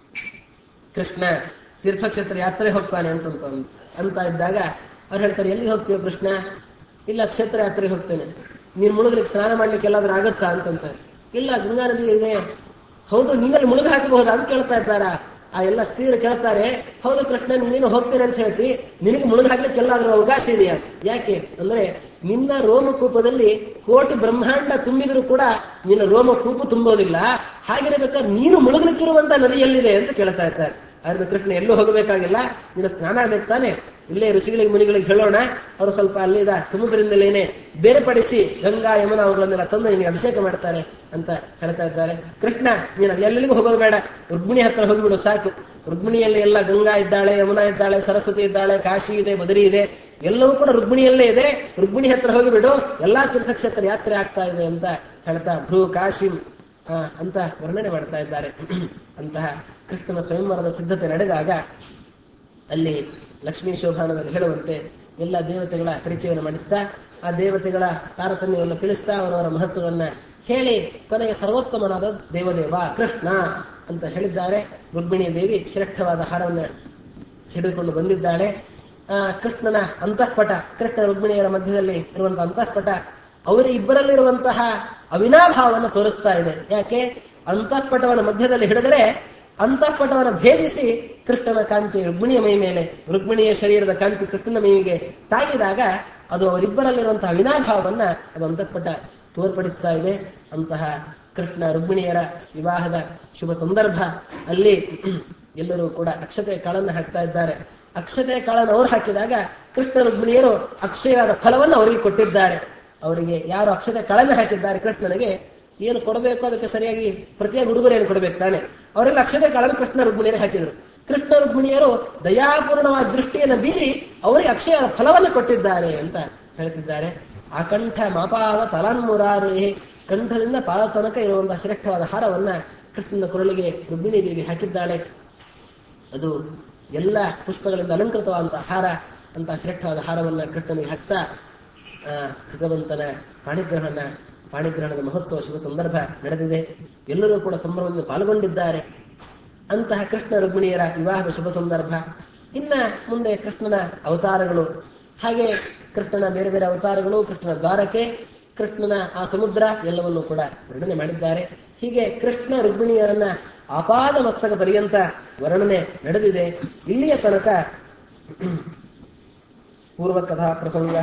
ಕೃಷ್ಣ ತೀರ್ಥಕ್ಷೇತ್ರ ಯಾತ್ರೆ ಹೋಗ್ತಾನೆ ಅಂತ ಅಂತ ಇದ್ದಾಗ ಅವ್ರು ಹೇಳ್ತಾರೆ ಎಲ್ಲಿ ಹೋಗ್ತೀವಿ ಕೃಷ್ಣ ಇಲ್ಲ ಕ್ಷೇತ್ರ ಯಾತ್ರೆಗೆ ಹೋಗ್ತೇನೆ ನೀನ್ ಮುಳುಗ್ಲಿಕ್ಕೆ ಸ್ನಾನ ಮಾಡ್ಲಿಕ್ಕೆ ಎಲ್ಲಾದ್ರೂ ಆಗತ್ತಾ ಅಂತಂತ ಇಲ್ಲ ಗಂಗಾ ನದಿ ಇದೆ ಹೌದು ನೀನಲ್ಲಿ ಮುಳುಗ ಹಾಕಬಹುದಾ ಅಂತ ಕೇಳ್ತಾ ಇದ್ದಾರ ಆ ಎಲ್ಲ ಸ್ತ್ರೀಯರು ಕೇಳ್ತಾರೆ ಹೌದು ಕೃಷ್ಣ ನೀನೇನು ಹೋಗ್ತೇನೆ ಅಂತ ಹೇಳ್ತಿ ನಿನಗೆ ಮುಳುಗ ಹಾಕ್ಲಿಕ್ಕೆ ಎಲ್ಲಾದ್ರೂ ಅವಕಾಶ ಇದೆಯಾ ಯಾಕೆ ಅಂದ್ರೆ ನಿನ್ನ ರೋಮಕೂಪದಲ್ಲಿ ಕೋಟಿ ಬ್ರಹ್ಮಾಂಡ ತುಂಬಿದ್ರು ಕೂಡ ನಿನ್ನ ರೋಮಕೂಪು ತುಂಬೋದಿಲ್ಲ ಹಾಗಿರಬೇಕಾದ್ರೆ ನೀನು ಮುಳುಗಲಿಕ್ಕಿರುವಂತ ನದಿ ಎಲ್ಲಿದೆ ಅಂತ ಕೇಳ್ತಾ ಇರ್ತಾರೆ ಆದ್ರೆ ಕೃಷ್ಣ ಎಲ್ಲೂ ಹೋಗಬೇಕಾಗಿಲ್ಲ ನಿನ್ನ ಸ್ನಾನ ಆಗ್ಬೇಕು ತಾನೆ ಇಲ್ಲೇ ಋಷಿಗಳಿಗೆ ಮುನಿಗಳಿಗೆ ಹೇಳೋಣ ಅವರು ಸ್ವಲ್ಪ ಅಲ್ಲಿದ ಸಮುದ್ರದಿಂದಲೇನೆ ಬೇರ್ಪಡಿಸಿ ಗಂಗಾ ಯಮುನ ಅವುಗಳನ್ನೆಲ್ಲ ತಂದು ನಿನಗೆ ಅಭಿಷೇಕ ಮಾಡ್ತಾರೆ ಅಂತ ಹೇಳ್ತಾ ಇದ್ದಾರೆ ಕೃಷ್ಣ ನೀನು ಎಲ್ಲೆಲ್ಲಿಗೂ ಹೋಗೋದು ಬೇಡ ರುಕ್ಮಿಣಿ ಹತ್ರ ಹೋಗಿಬಿಡು ಸಾಕು ರುಕ್ಮಿಣಿಯಲ್ಲಿ ಎಲ್ಲ ಗಂಗಾ ಇದ್ದಾಳೆ ಯಮುನಾ ಇದ್ದಾಳೆ ಸರಸ್ವತಿ ಇದ್ದಾಳೆ ಕಾಶಿ ಇದೆ ಬದರಿ ಇದೆ ಎಲ್ಲವೂ ಕೂಡ ರುಕ್ಮಿಣಿಯಲ್ಲೇ ಇದೆ ರುಕ್ಮಿಣಿ ಹತ್ರ ಹೋಗಿಬಿಡು ಎಲ್ಲಾ ತೀರ್ಥಕ್ಷೇತ್ರ ಯಾತ್ರೆ ಆಗ್ತಾ ಇದೆ ಅಂತ ಹೇಳ್ತಾ ಭ್ರೂ ಕಾಶಿ ಆ, ಅಂತ ವರ್ಣನೆ ಮಾಡ್ತಾ ಇದ್ದಾರೆ ಅಂತಹ ಕೃಷ್ಣನ ಸ್ವಯಂವರದ ಸಿದ್ಧತೆ ನಡೆದಾಗ ಅಲ್ಲಿ ಲಕ್ಷ್ಮೀ ಶೋಭಾನದಲ್ಲಿ ಹೇಳುವಂತೆ ಎಲ್ಲ ದೇವತೆಗಳ ಪರಿಚಯವನ್ನು ಮಾಡಿಸ್ತಾ ಆ ದೇವತೆಗಳ ತಾರತಮ್ಯವನ್ನು ತಿಳಿಸ್ತಾ ಅವರವರ ಮಹತ್ವವನ್ನ ಹೇಳಿ ಕೊನೆಗೆ ಸರ್ವೋತ್ತಮನಾದ ದೇವದೇವ ಕೃಷ್ಣ ಅಂತ ಹೇಳಿದ್ದಾರೆ ರುಕ್ಮಿಣಿ ದೇವಿ ಶ್ರೇಷ್ಠವಾದ ಹಾರವನ್ನು ಹಿಡಿದುಕೊಂಡು ಬಂದಿದ್ದಾಳೆ ಆ ಕೃಷ್ಣನ ಅಂತಃಪಟ ಕೃಷ್ಣ ರುಕ್ಮಿಣಿಯರ ಮಧ್ಯದಲ್ಲಿ ಇರುವಂತಹ ಅಂತಃಪಟ ಅವರ ಇಬ್ಬರಲ್ಲಿರುವಂತಹ ಅವಿನಾಭಾವವನ್ನು ತೋರಿಸ್ತಾ ಇದೆ ಯಾಕೆ ಅಂತಃಪಟವನ್ನು ಮಧ್ಯದಲ್ಲಿ ಹಿಡಿದರೆ ಅಂತಃಪಟವನ್ನು ಭೇದಿಸಿ ಕೃಷ್ಣನ ಕಾಂತಿ ರುಕ್ಮಿಣಿಯ ಮೈ ಮೇಲೆ ರುಕ್ಮಿಣಿಯ ಶರೀರದ ಕಾಂತಿ ಕೃಷ್ಣನ ಮೈಗೆ ತಾಗಿದಾಗ ಅದು ಅವರಿಬ್ಬರಲ್ಲಿರುವಂತಹ ಅವಿನಾಭಾವವನ್ನ ಅದು ಅಂತಃಪಟ ತೋರ್ಪಡಿಸ್ತಾ ಇದೆ ಅಂತಹ ಕೃಷ್ಣ ರುಕ್ಮಿಣಿಯರ ವಿವಾಹದ ಶುಭ ಸಂದರ್ಭ ಅಲ್ಲಿ ಎಲ್ಲರೂ ಕೂಡ ಅಕ್ಷತೆ ಕಾಳನ್ನು ಹಾಕ್ತಾ ಇದ್ದಾರೆ ಅಕ್ಷತೆ ಕಾಳನ್ನು ಅವರು ಹಾಕಿದಾಗ ಕೃಷ್ಣ ರುಕ್ಮಿಣಿಯರು ಅಕ್ಷಯವಾದ ಫಲವನ್ನು ಅವರಿಗೆ ಕೊಟ್ಟಿದ್ದಾರೆ ಅವರಿಗೆ ಯಾರು ಅಕ್ಷತೆ ಕಾಳನ್ನು ಹಾಕಿದ್ದಾರೆ ಕೃಷ್ಣನಿಗೆ ಏನು ಕೊಡಬೇಕು ಅದಕ್ಕೆ ಸರಿಯಾಗಿ ಪ್ರತಿಯಾಗಿ ಉಡುಗೊರೆಯನ್ನು ಕೊಡಬೇಕು ತಾನೆ ಅವರೆಲ್ಲ ಅಕ್ಷತೆ ಕಾಳನ್ನು ಕೃಷ್ಣ ರುಕ್ಮಿಣಿಯರು ಹಾಕಿದರು ಕೃಷ್ಣ ರುಕ್ಮಿಣಿಯರು ದಯಾಪೂರ್ಣವಾದ ದೃಷ್ಟಿಯನ್ನು ಬೀರಿ ಅವರಿಗೆ ಅಕ್ಷಯವಾದ ಫಲವನ್ನು ಕೊಟ್ಟಿದ್ದಾರೆ ಅಂತ ಹೇಳ್ತಿದ್ದಾರೆ ಆ ಕಂಠ ಮಾಪಾದ ತಲಾನ್ಮುರಾರೇ ಕಂಠದಿಂದ ಪಾದ ತನಕ ಇರುವಂತಹ ಶ್ರೇಷ್ಠವಾದ ಹಾರವನ್ನ ಕೃಷ್ಣನ ಕೊರಳಿಗೆ ರುಕ್ಮಿಣಿ ದೇವಿ ಹಾಕಿದ್ದಾಳೆ ಅದು ಎಲ್ಲ ಪುಷ್ಪಗಳಿಂದ ಅಲಂಕೃತವಾದಂತಹ ಹಾರ ಅಂತ ಶ್ರೇಷ್ಠವಾದ ಹಾರವನ್ನ ಕೃಷ್ಣನಿಗೆ ಹಾಕ್ತಾ ಆ, ಭಗವಂತನ ಪಾಣಿಗ್ರಹಣ ಪಾಣಿಗ್ರಹಣದ ಮಹೋತ್ಸವ ಶುಭ ಸಂದರ್ಭ ನಡೆದಿದೆ ಎಲ್ಲರೂ ಕೂಡ ಸಂಭ್ರಮದಿಂದ ಪಾಲ್ಗೊಂಡಿದ್ದಾರೆ ಅಂತಹ ಕೃಷ್ಣ ರುಕ್ಮಿಣಿಯರ ವಿವಾಹದ ಶುಭ ಸಂದರ್ಭ ಇನ್ನ ಮುಂದೆ ಕೃಷ್ಣನ ಅವತಾರಗಳು ಹಾಗೆ ಕೃಷ್ಣನ ಬೇರೆ ಬೇರೆ ಅವತಾರಗಳು ಕೃಷ್ಣನ ದ್ವಾರಕೆ ಕೃಷ್ಣನ ಆ ಸಮುದ್ರ ಎಲ್ಲವನ್ನೂ ಕೂಡ ವರ್ಣನೆ ಮಾಡಿದ್ದಾರೆ ಹೀಗೆ ಕೃಷ್ಣ ರುಕ್ಮಿಣಿಯರನ್ನ ಆಪಾದ ಮಸ್ತಕ ಪರ್ಯಂತ ವರ್ಣನೆ ನಡೆದಿದೆ ಇಲ್ಲಿಯ ತನಕ ಪೂರ್ವ ಕಥಾ ಪ್ರಸಂಗ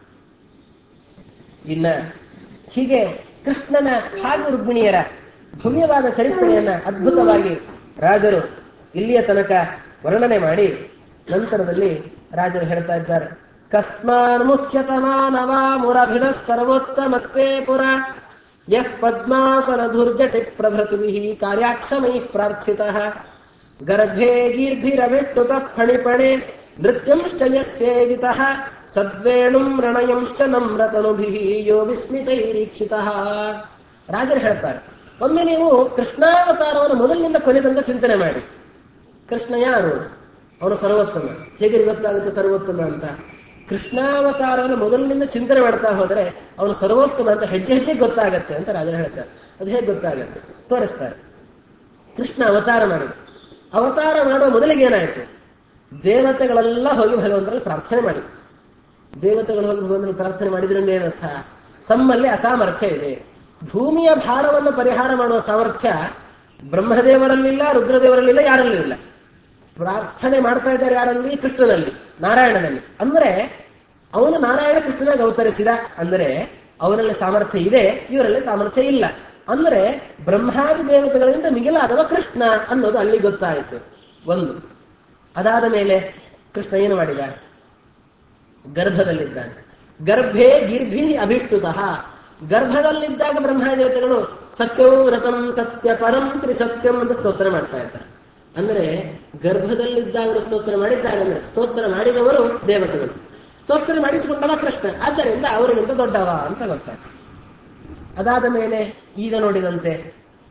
ಇನ್ನ ಹೀಗೆ ಕೃಷ್ಣನ ಹಾಗೂ ರುಕ್ಮಿಣಿಯರ ಭವ್ಯವಾದ ಚರಿತ್ರೆಯನ್ನ ಅದ್ಭುತವಾಗಿ ರಾಜರು ಇಲ್ಲಿಯ ತನಕ ವರ್ಣನೆ ಮಾಡಿ ನಂತರದಲ್ಲಿ ರಾಜರು ಹೇಳ್ತಾ ಇದ್ದಾರೆ ಕಸ್ಮಾನ್ ಮುಖ್ಯತಮಾನವ ಮುರಭಿದ ಸರ್ವೋತ್ತಮತ್ವೇ ಪುರ ಯಃ ಪದ್ಮಾಸನ ಧುರ್ಜಟಿ ಪ್ರಭೃತಿಭಿಃ ಕಾರ್ಯಾಕ್ಷಮೈ ಪ್ರಾರ್ಥಿತಃ ಗರ್ಭೆ ಗೀರ್ಭಿರವಿಷ್ಟುತ ಫಣಿಪಣೆ ನೃತ್ಯಂಶ್ಚ ಯಸ್ಸೇವಿತಃ ಸದ್ವೇಣುಂ ರಣಯಂಶ್ಚ ನಮ್ರತನುಭಿಃ ಯೋ ವಿಸ್ಮಿತೈರೀಕ್ಷಿತಃ ರಾಜರು ಹೇಳ್ತಾರೆ ಒಮ್ಮೆ ನೀವು ಕೃಷ್ಣಾವತಾರವನ್ನು ಮೊದಲಿನಿಂದ ಕೊನೆ ತನಕ ಚಿಂತನೆ ಮಾಡಿ ಕೃಷ್ಣ ಯಾರು ಅವನು ಸರ್ವೋತ್ತಮ ಹೇಗೆ ಗೊತ್ತಾಗುತ್ತೆ ಸರ್ವೋತ್ತಮ ಅಂತ ಕೃಷ್ಣಾವತಾರವನ್ನು ಮೊದಲಿನಿಂದ ಚಿಂತನೆ ಮಾಡ್ತಾ ಹೋದ್ರೆ ಅವನು ಸರ್ವೋತ್ತಮ ಅಂತ ಹೆಜ್ಜೆ ಹೆಜ್ಜೆ ಗೊತ್ತಾಗತ್ತೆ ಅಂತ ರಾಜರು ಹೇಳ್ತಾರೆ ಅದು ಹೇಗೆ ಗೊತ್ತಾಗತ್ತೆ ತೋರಿಸ್ತಾರೆ ಕೃಷ್ಣ ಅವತಾರ ಮಾಡಿದ ಅವತಾರ ಮಾಡುವ ಮೊದಲಿಗೆ ಏನಾಯ್ತು ದೇವತೆಗಳೆಲ್ಲ ಹೋಗಿ ಭಗವಂತನಲ್ಲಿ ಪ್ರಾರ್ಥನೆ ಮಾಡಿ ದೇವತೆಗಳು ಹೋಗಿ ಭಗವಂತನ ಪ್ರಾರ್ಥನೆ ಮಾಡಿದ್ರಿಂದ ಏನರ್ಥ ತಮ್ಮಲ್ಲಿ ಅಸಾಮರ್ಥ್ಯ ಇದೆ ಭೂಮಿಯ ಭಾರವನ್ನು ಪರಿಹಾರ ಮಾಡುವ ಸಾಮರ್ಥ್ಯ ಬ್ರಹ್ಮದೇವರಲ್ಲಿಲ್ಲ ರುದ್ರದೇವರಲ್ಲಿಲ್ಲ ಯಾರಲ್ಲೂ ಇಲ್ಲ ಪ್ರಾರ್ಥನೆ ಮಾಡ್ತಾ ಇದ್ದಾರೆ ಯಾರಲ್ಲಿ ಕೃಷ್ಣನಲ್ಲಿ ನಾರಾಯಣನಲ್ಲಿ ಅಂದ್ರೆ ಅವನು ನಾರಾಯಣ ಕೃಷ್ಣನಾಗಿ ಅವತರಿಸಿದ ಅಂದ್ರೆ ಅವರಲ್ಲಿ ಸಾಮರ್ಥ್ಯ ಇದೆ ಇವರಲ್ಲಿ ಸಾಮರ್ಥ್ಯ ಇಲ್ಲ ಅಂದ್ರೆ ಬ್ರಹ್ಮಾದಿ ದೇವತೆಗಳಿಂದ ಮಿಗಿಲಾದವ ಕೃಷ್ಣ ಅನ್ನೋದು ಅಲ್ಲಿ ಗೊತ್ತಾಯಿತು ಒಂದು ಅದಾದ ಮೇಲೆ ಕೃಷ್ಣ ಏನು ಮಾಡಿದ ಗರ್ಭದಲ್ಲಿದ್ದಾನೆ ಗರ್ಭೆ ಗಿರ್ಭಿ ಅಭಿಷ್ಟುತಃ ಗರ್ಭದಲ್ಲಿದ್ದಾಗ ಬ್ರಹ್ಮದೇವತೆಗಳು ಸತ್ಯವೂ ವ್ರತಂ ಸತ್ಯ ಪರಂ ತ್ರಿಸತ್ಯಂ ಅಂತ ಸ್ತೋತ್ರ ಮಾಡ್ತಾ ಇದ್ದಾರೆ ಅಂದ್ರೆ ಗರ್ಭದಲ್ಲಿದ್ದಾಗ ಸ್ತೋತ್ರ ಮಾಡಿದ್ದಾರೆ ಅಂದ್ರೆ ಸ್ತೋತ್ರ ಮಾಡಿದವರು ದೇವತೆಗಳು ಸ್ತೋತ್ರ ಮಾಡಿಸಿಕೊಂಡವ ಕೃಷ್ಣ ಆದ್ದರಿಂದ ಅವರಿಗಿಂತ ದೊಡ್ಡವ ಅಂತ ಗೊತ್ತಾಯ್ತು ಅದಾದ ಮೇಲೆ ಈಗ ನೋಡಿದಂತೆ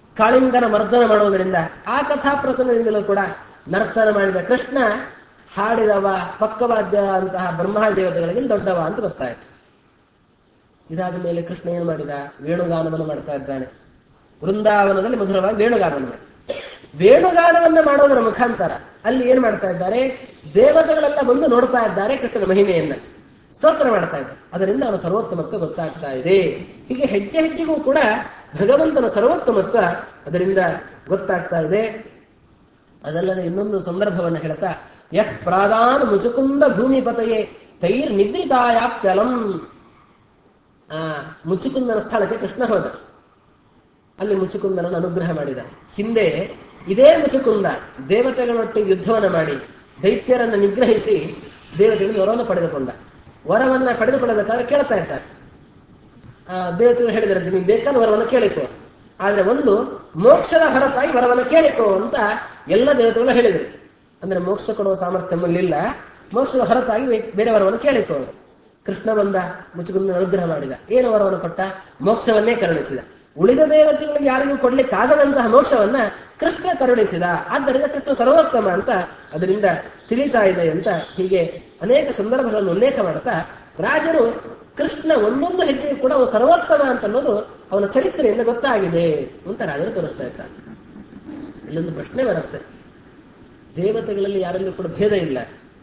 ಕಾಳಿಂಗನ ಮರ್ದನ ಮಾಡುವುದರಿಂದ ಆ ಕಥಾ ಪ್ರಸಂಗದಿಂದಲೂ ಕೂಡ ನರ್ತನ ಮಾಡಿದ ಕೃಷ್ಣ ಹಾಡಿದವ ಪಕ್ಕವಾದ್ಯ ಅಂತಹ ಬ್ರಹ್ಮಾದಿ ದೇವತೆಗಳಿಗೆ ದೊಡ್ಡವ ಅಂತ ಗೊತ್ತಾಯ್ತು ಇದಾದ ಮೇಲೆ ಕೃಷ್ಣ ಏನ್ ಮಾಡಿದ ವೇಣುಗಾನವನ್ನು ಮಾಡ್ತಾ ಇದ್ದಾನೆ ವೃಂದಾವನದಲ್ಲಿ ಮಧುರವಾಗಿ ವೇಣುಗಾನವನ್ನು ಮಾಡಿ ವೇಣುಗಾನವನ್ನ ಮಾಡೋದರ ಮುಖಾಂತರ ಅಲ್ಲಿ ಏನ್ ಮಾಡ್ತಾ ಇದ್ದಾರೆ ದೇವತೆಗಳೆಲ್ಲ ಬಂದು ನೋಡ್ತಾ ಇದ್ದಾರೆ ಕೃಷ್ಣನ ಮಹಿಮೆಯನ್ನ ಸ್ತೋತ್ರ ಮಾಡ್ತಾ ಇದ್ದಾರೆ ಅದರಿಂದ ಅವನ ಸರ್ವೋತ್ತಮತ್ವ ಗೊತ್ತಾಗ್ತಾ ಇದೆ ಹೀಗೆ ಹೆಜ್ಜೆ ಹೆಜ್ಜೆಗೂ ಕೂಡ ಭಗವಂತನ ಸರ್ವೋತ್ತಮತ್ವ ಅದರಿಂದ ಗೊತ್ತಾಗ್ತಾ ಇದೆ ಅದಲ್ಲದೆ ಇನ್ನೊಂದು ಸಂದರ್ಭವನ್ನು ಹೇಳ್ತಾ ಯಹ್ ಪ್ರಾದಾನ್ ಮುಚುಕುಂದ ಭೂಮಿಪತೆಯೇ ತೈರ್ ನಿದ್ರಿತಾಯಾಪ್ಯಲಂ ಆ ಮುಚುಕುಂದನ ಸ್ಥಳಕ್ಕೆ ಕೃಷ್ಣ ಹೋದ ಅಲ್ಲಿ ಮುಚುಕುಂದನನ್ನು ಅನುಗ್ರಹ ಮಾಡಿದ ಹಿಂದೆ ಇದೇ ಮುಚುಕುಂದ ದೇವತೆಗಳೊಟ್ಟಿಗೆ ಯುದ್ಧವನ್ನು ಮಾಡಿ ದೈತ್ಯರನ್ನು ನಿಗ್ರಹಿಸಿ ದೇವತೆಗಳಿಗೆ ವರವನ್ನು ಪಡೆದುಕೊಂಡ ವರವನ್ನ ಪಡೆದುಕೊಳ್ಳಬೇಕಾದ್ರೆ ಕೇಳ್ತಾ ಇರ್ತಾರೆ ಆ ದೇವತೆಗಳು ಹೇಳಿದ್ರಂತೆ ನೀವು ಬೇಕಾದ ವರವನ್ನು ಕೇಳಿಕೋ ಆದ್ರೆ ಒಂದು ಮೋಕ್ಷದ ಹೊರತಾಗಿ ವರವನ್ನು ಕೇಳಿಕೋ ಅಂತ ಎಲ್ಲ ದೇವತೆಗಳು ಹೇಳಿದರು ಅಂದ್ರೆ ಮೋಕ್ಷ ಕೊಡುವ ಸಾಮರ್ಥ್ಯ ನಮ್ಮಲ್ಲಿಲ್ಲ ಮೋಕ್ಷದ ಹೊರತಾಗಿ ಬೇ- ಬೇರೆ ವರವನ್ನು ಕೇಳಿಕೋ ಅಂತ. ಕೃಷ್ಣ ಬಂದ ಮುಚ್ಚುಗುಂದ ಅನುಗ್ರಹ ಮಾಡಿದ ಏನು ವರವನ್ನು ಕೊಟ್ಟ ಮೋಕ್ಷವನ್ನೇ ಕರುಣಿಸಿದ ಉಳಿದ ದೇವತೆಗಳು ಯಾರಿಗೂ ಕೊಡ್ಲಿಕ್ಕಾಗದಂತಹ ಮೋಕ್ಷವನ್ನ ಕೃಷ್ಣ ಕರುಣಿಸಿದ ಆದ್ದರಿಂದ ಕೃಷ್ಣ ಸರ್ವೋತ್ತಮ ಅಂತ ಅದರಿಂದ ತಿಳಿತಾ ಇದೆ ಅಂತ ಹೀಗೆ ಅನೇಕ ಸಂದರ್ಭಗಳನ್ನು ಉಲ್ಲೇಖ ಮಾಡ್ತಾ ರಾಜರು ಕೃಷ್ಣ ಒಂದೊಂದು ಹೆಜ್ಜೆಯು ಕೂಡ ಅವನು ಸರ್ವೋತ್ತಮ ಅಂತ ಅನ್ನೋದು ಅವನ ಚರಿತ್ರೆಯಿಂದ ಗೊತ್ತಾಗಿದೆ ಅಂತ ರಾಜರು ತೋರಿಸ್ತಾ ಇದ್ದಾರೆ ಇಲ್ಲೊಂದು ಪ್ರಶ್ನೆ ಬರುತ್ತೆ ದೇವತೆಗಳಲ್ಲಿ ಯಾರಲ್ಲೂ ಕೂಡ ಭೇದ ಇಲ್ಲ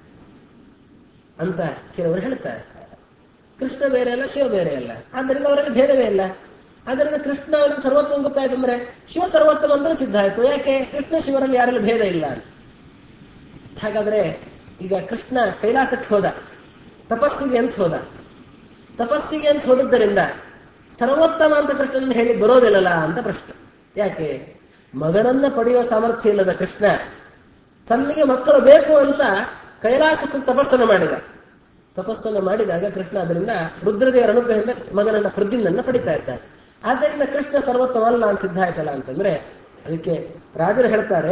ಅಂತ ಕೆಲವರು ಹೇಳ್ತಾರೆ ಕೃಷ್ಣ ಬೇರೆ ಅಲ್ಲ ಶಿವ ಬೇರೆ ಅಲ್ಲ ಆದ್ದರಿಂದ ಅವರಲ್ಲಿ ಭೇದವೇ ಇಲ್ಲ ಆದ್ದರಿಂದ ಕೃಷ್ಣ ಅವರಿಗೆ ಸರ್ವೋತ್ತಮ ಗೊತ್ತಾಯ್ತು ಅಂದ್ರೆ ಶಿವ ಸರ್ವೋತ್ತಮ ಅಂದ್ರೆ ಸಿದ್ಧ ಆಯ್ತು ಯಾಕೆ ಕೃಷ್ಣ ಶಿವರಲ್ಲಿ ಯಾರಲ್ಲಿ ಭೇದ ಇಲ್ಲ ಅಂತ ಹಾಗಾದ್ರೆ ಈಗ ಕೃಷ್ಣ ಕೈಲಾಸಕ್ಕೆ ಹೋದ ತಪಸ್ಸಿಗೆ ಅಂತ ಹೋದ ತಪಸ್ಸಿಗೆ ಅಂತ ಹೋದದ್ದರಿಂದ ಸರ್ವೋತ್ತಮ ಅಂತ ಕೃಷ್ಣನ ಹೇಳಿ ಬರೋದಿಲ್ಲಲ್ಲ ಅಂತ ಪ್ರಶ್ನೆ ಯಾಕೆ ಮಗನನ್ನ ಪಡೆಯುವ ಸಾಮರ್ಥ್ಯ ಇಲ್ಲದ ಕೃಷ್ಣ ತನ್ನಿಗೆ ಮಕ್ಕಳು ಬೇಕು ಅಂತ ಕೈಲಾಸಕ್ಕೆ ತಪಸ್ಸನ್ನು ಮಾಡಿದ ತಪಸ್ಸನ್ನು ಮಾಡಿದಾಗ ಕೃಷ್ಣ ಅದರಿಂದ ರುದ್ರದೇವರ ಅನುಗ್ರಹದಿಂದ ಮಗನನ್ನ ಪ್ರದ್ಯುಮ್ನನ್ನ ಪಡಿತಾ ಇದ್ದಾನೆ ಆದ್ದರಿಂದ ಕೃಷ್ಣ ಸರ್ವೋತ್ತಮ ಅಲ್ಲ ಅಂತ ಸಿದ್ಧ ಆಯ್ತಲ್ಲ ಅಂತಂದ್ರೆ ಅದಕ್ಕೆ ರಾಜರು ಹೇಳ್ತಾರೆ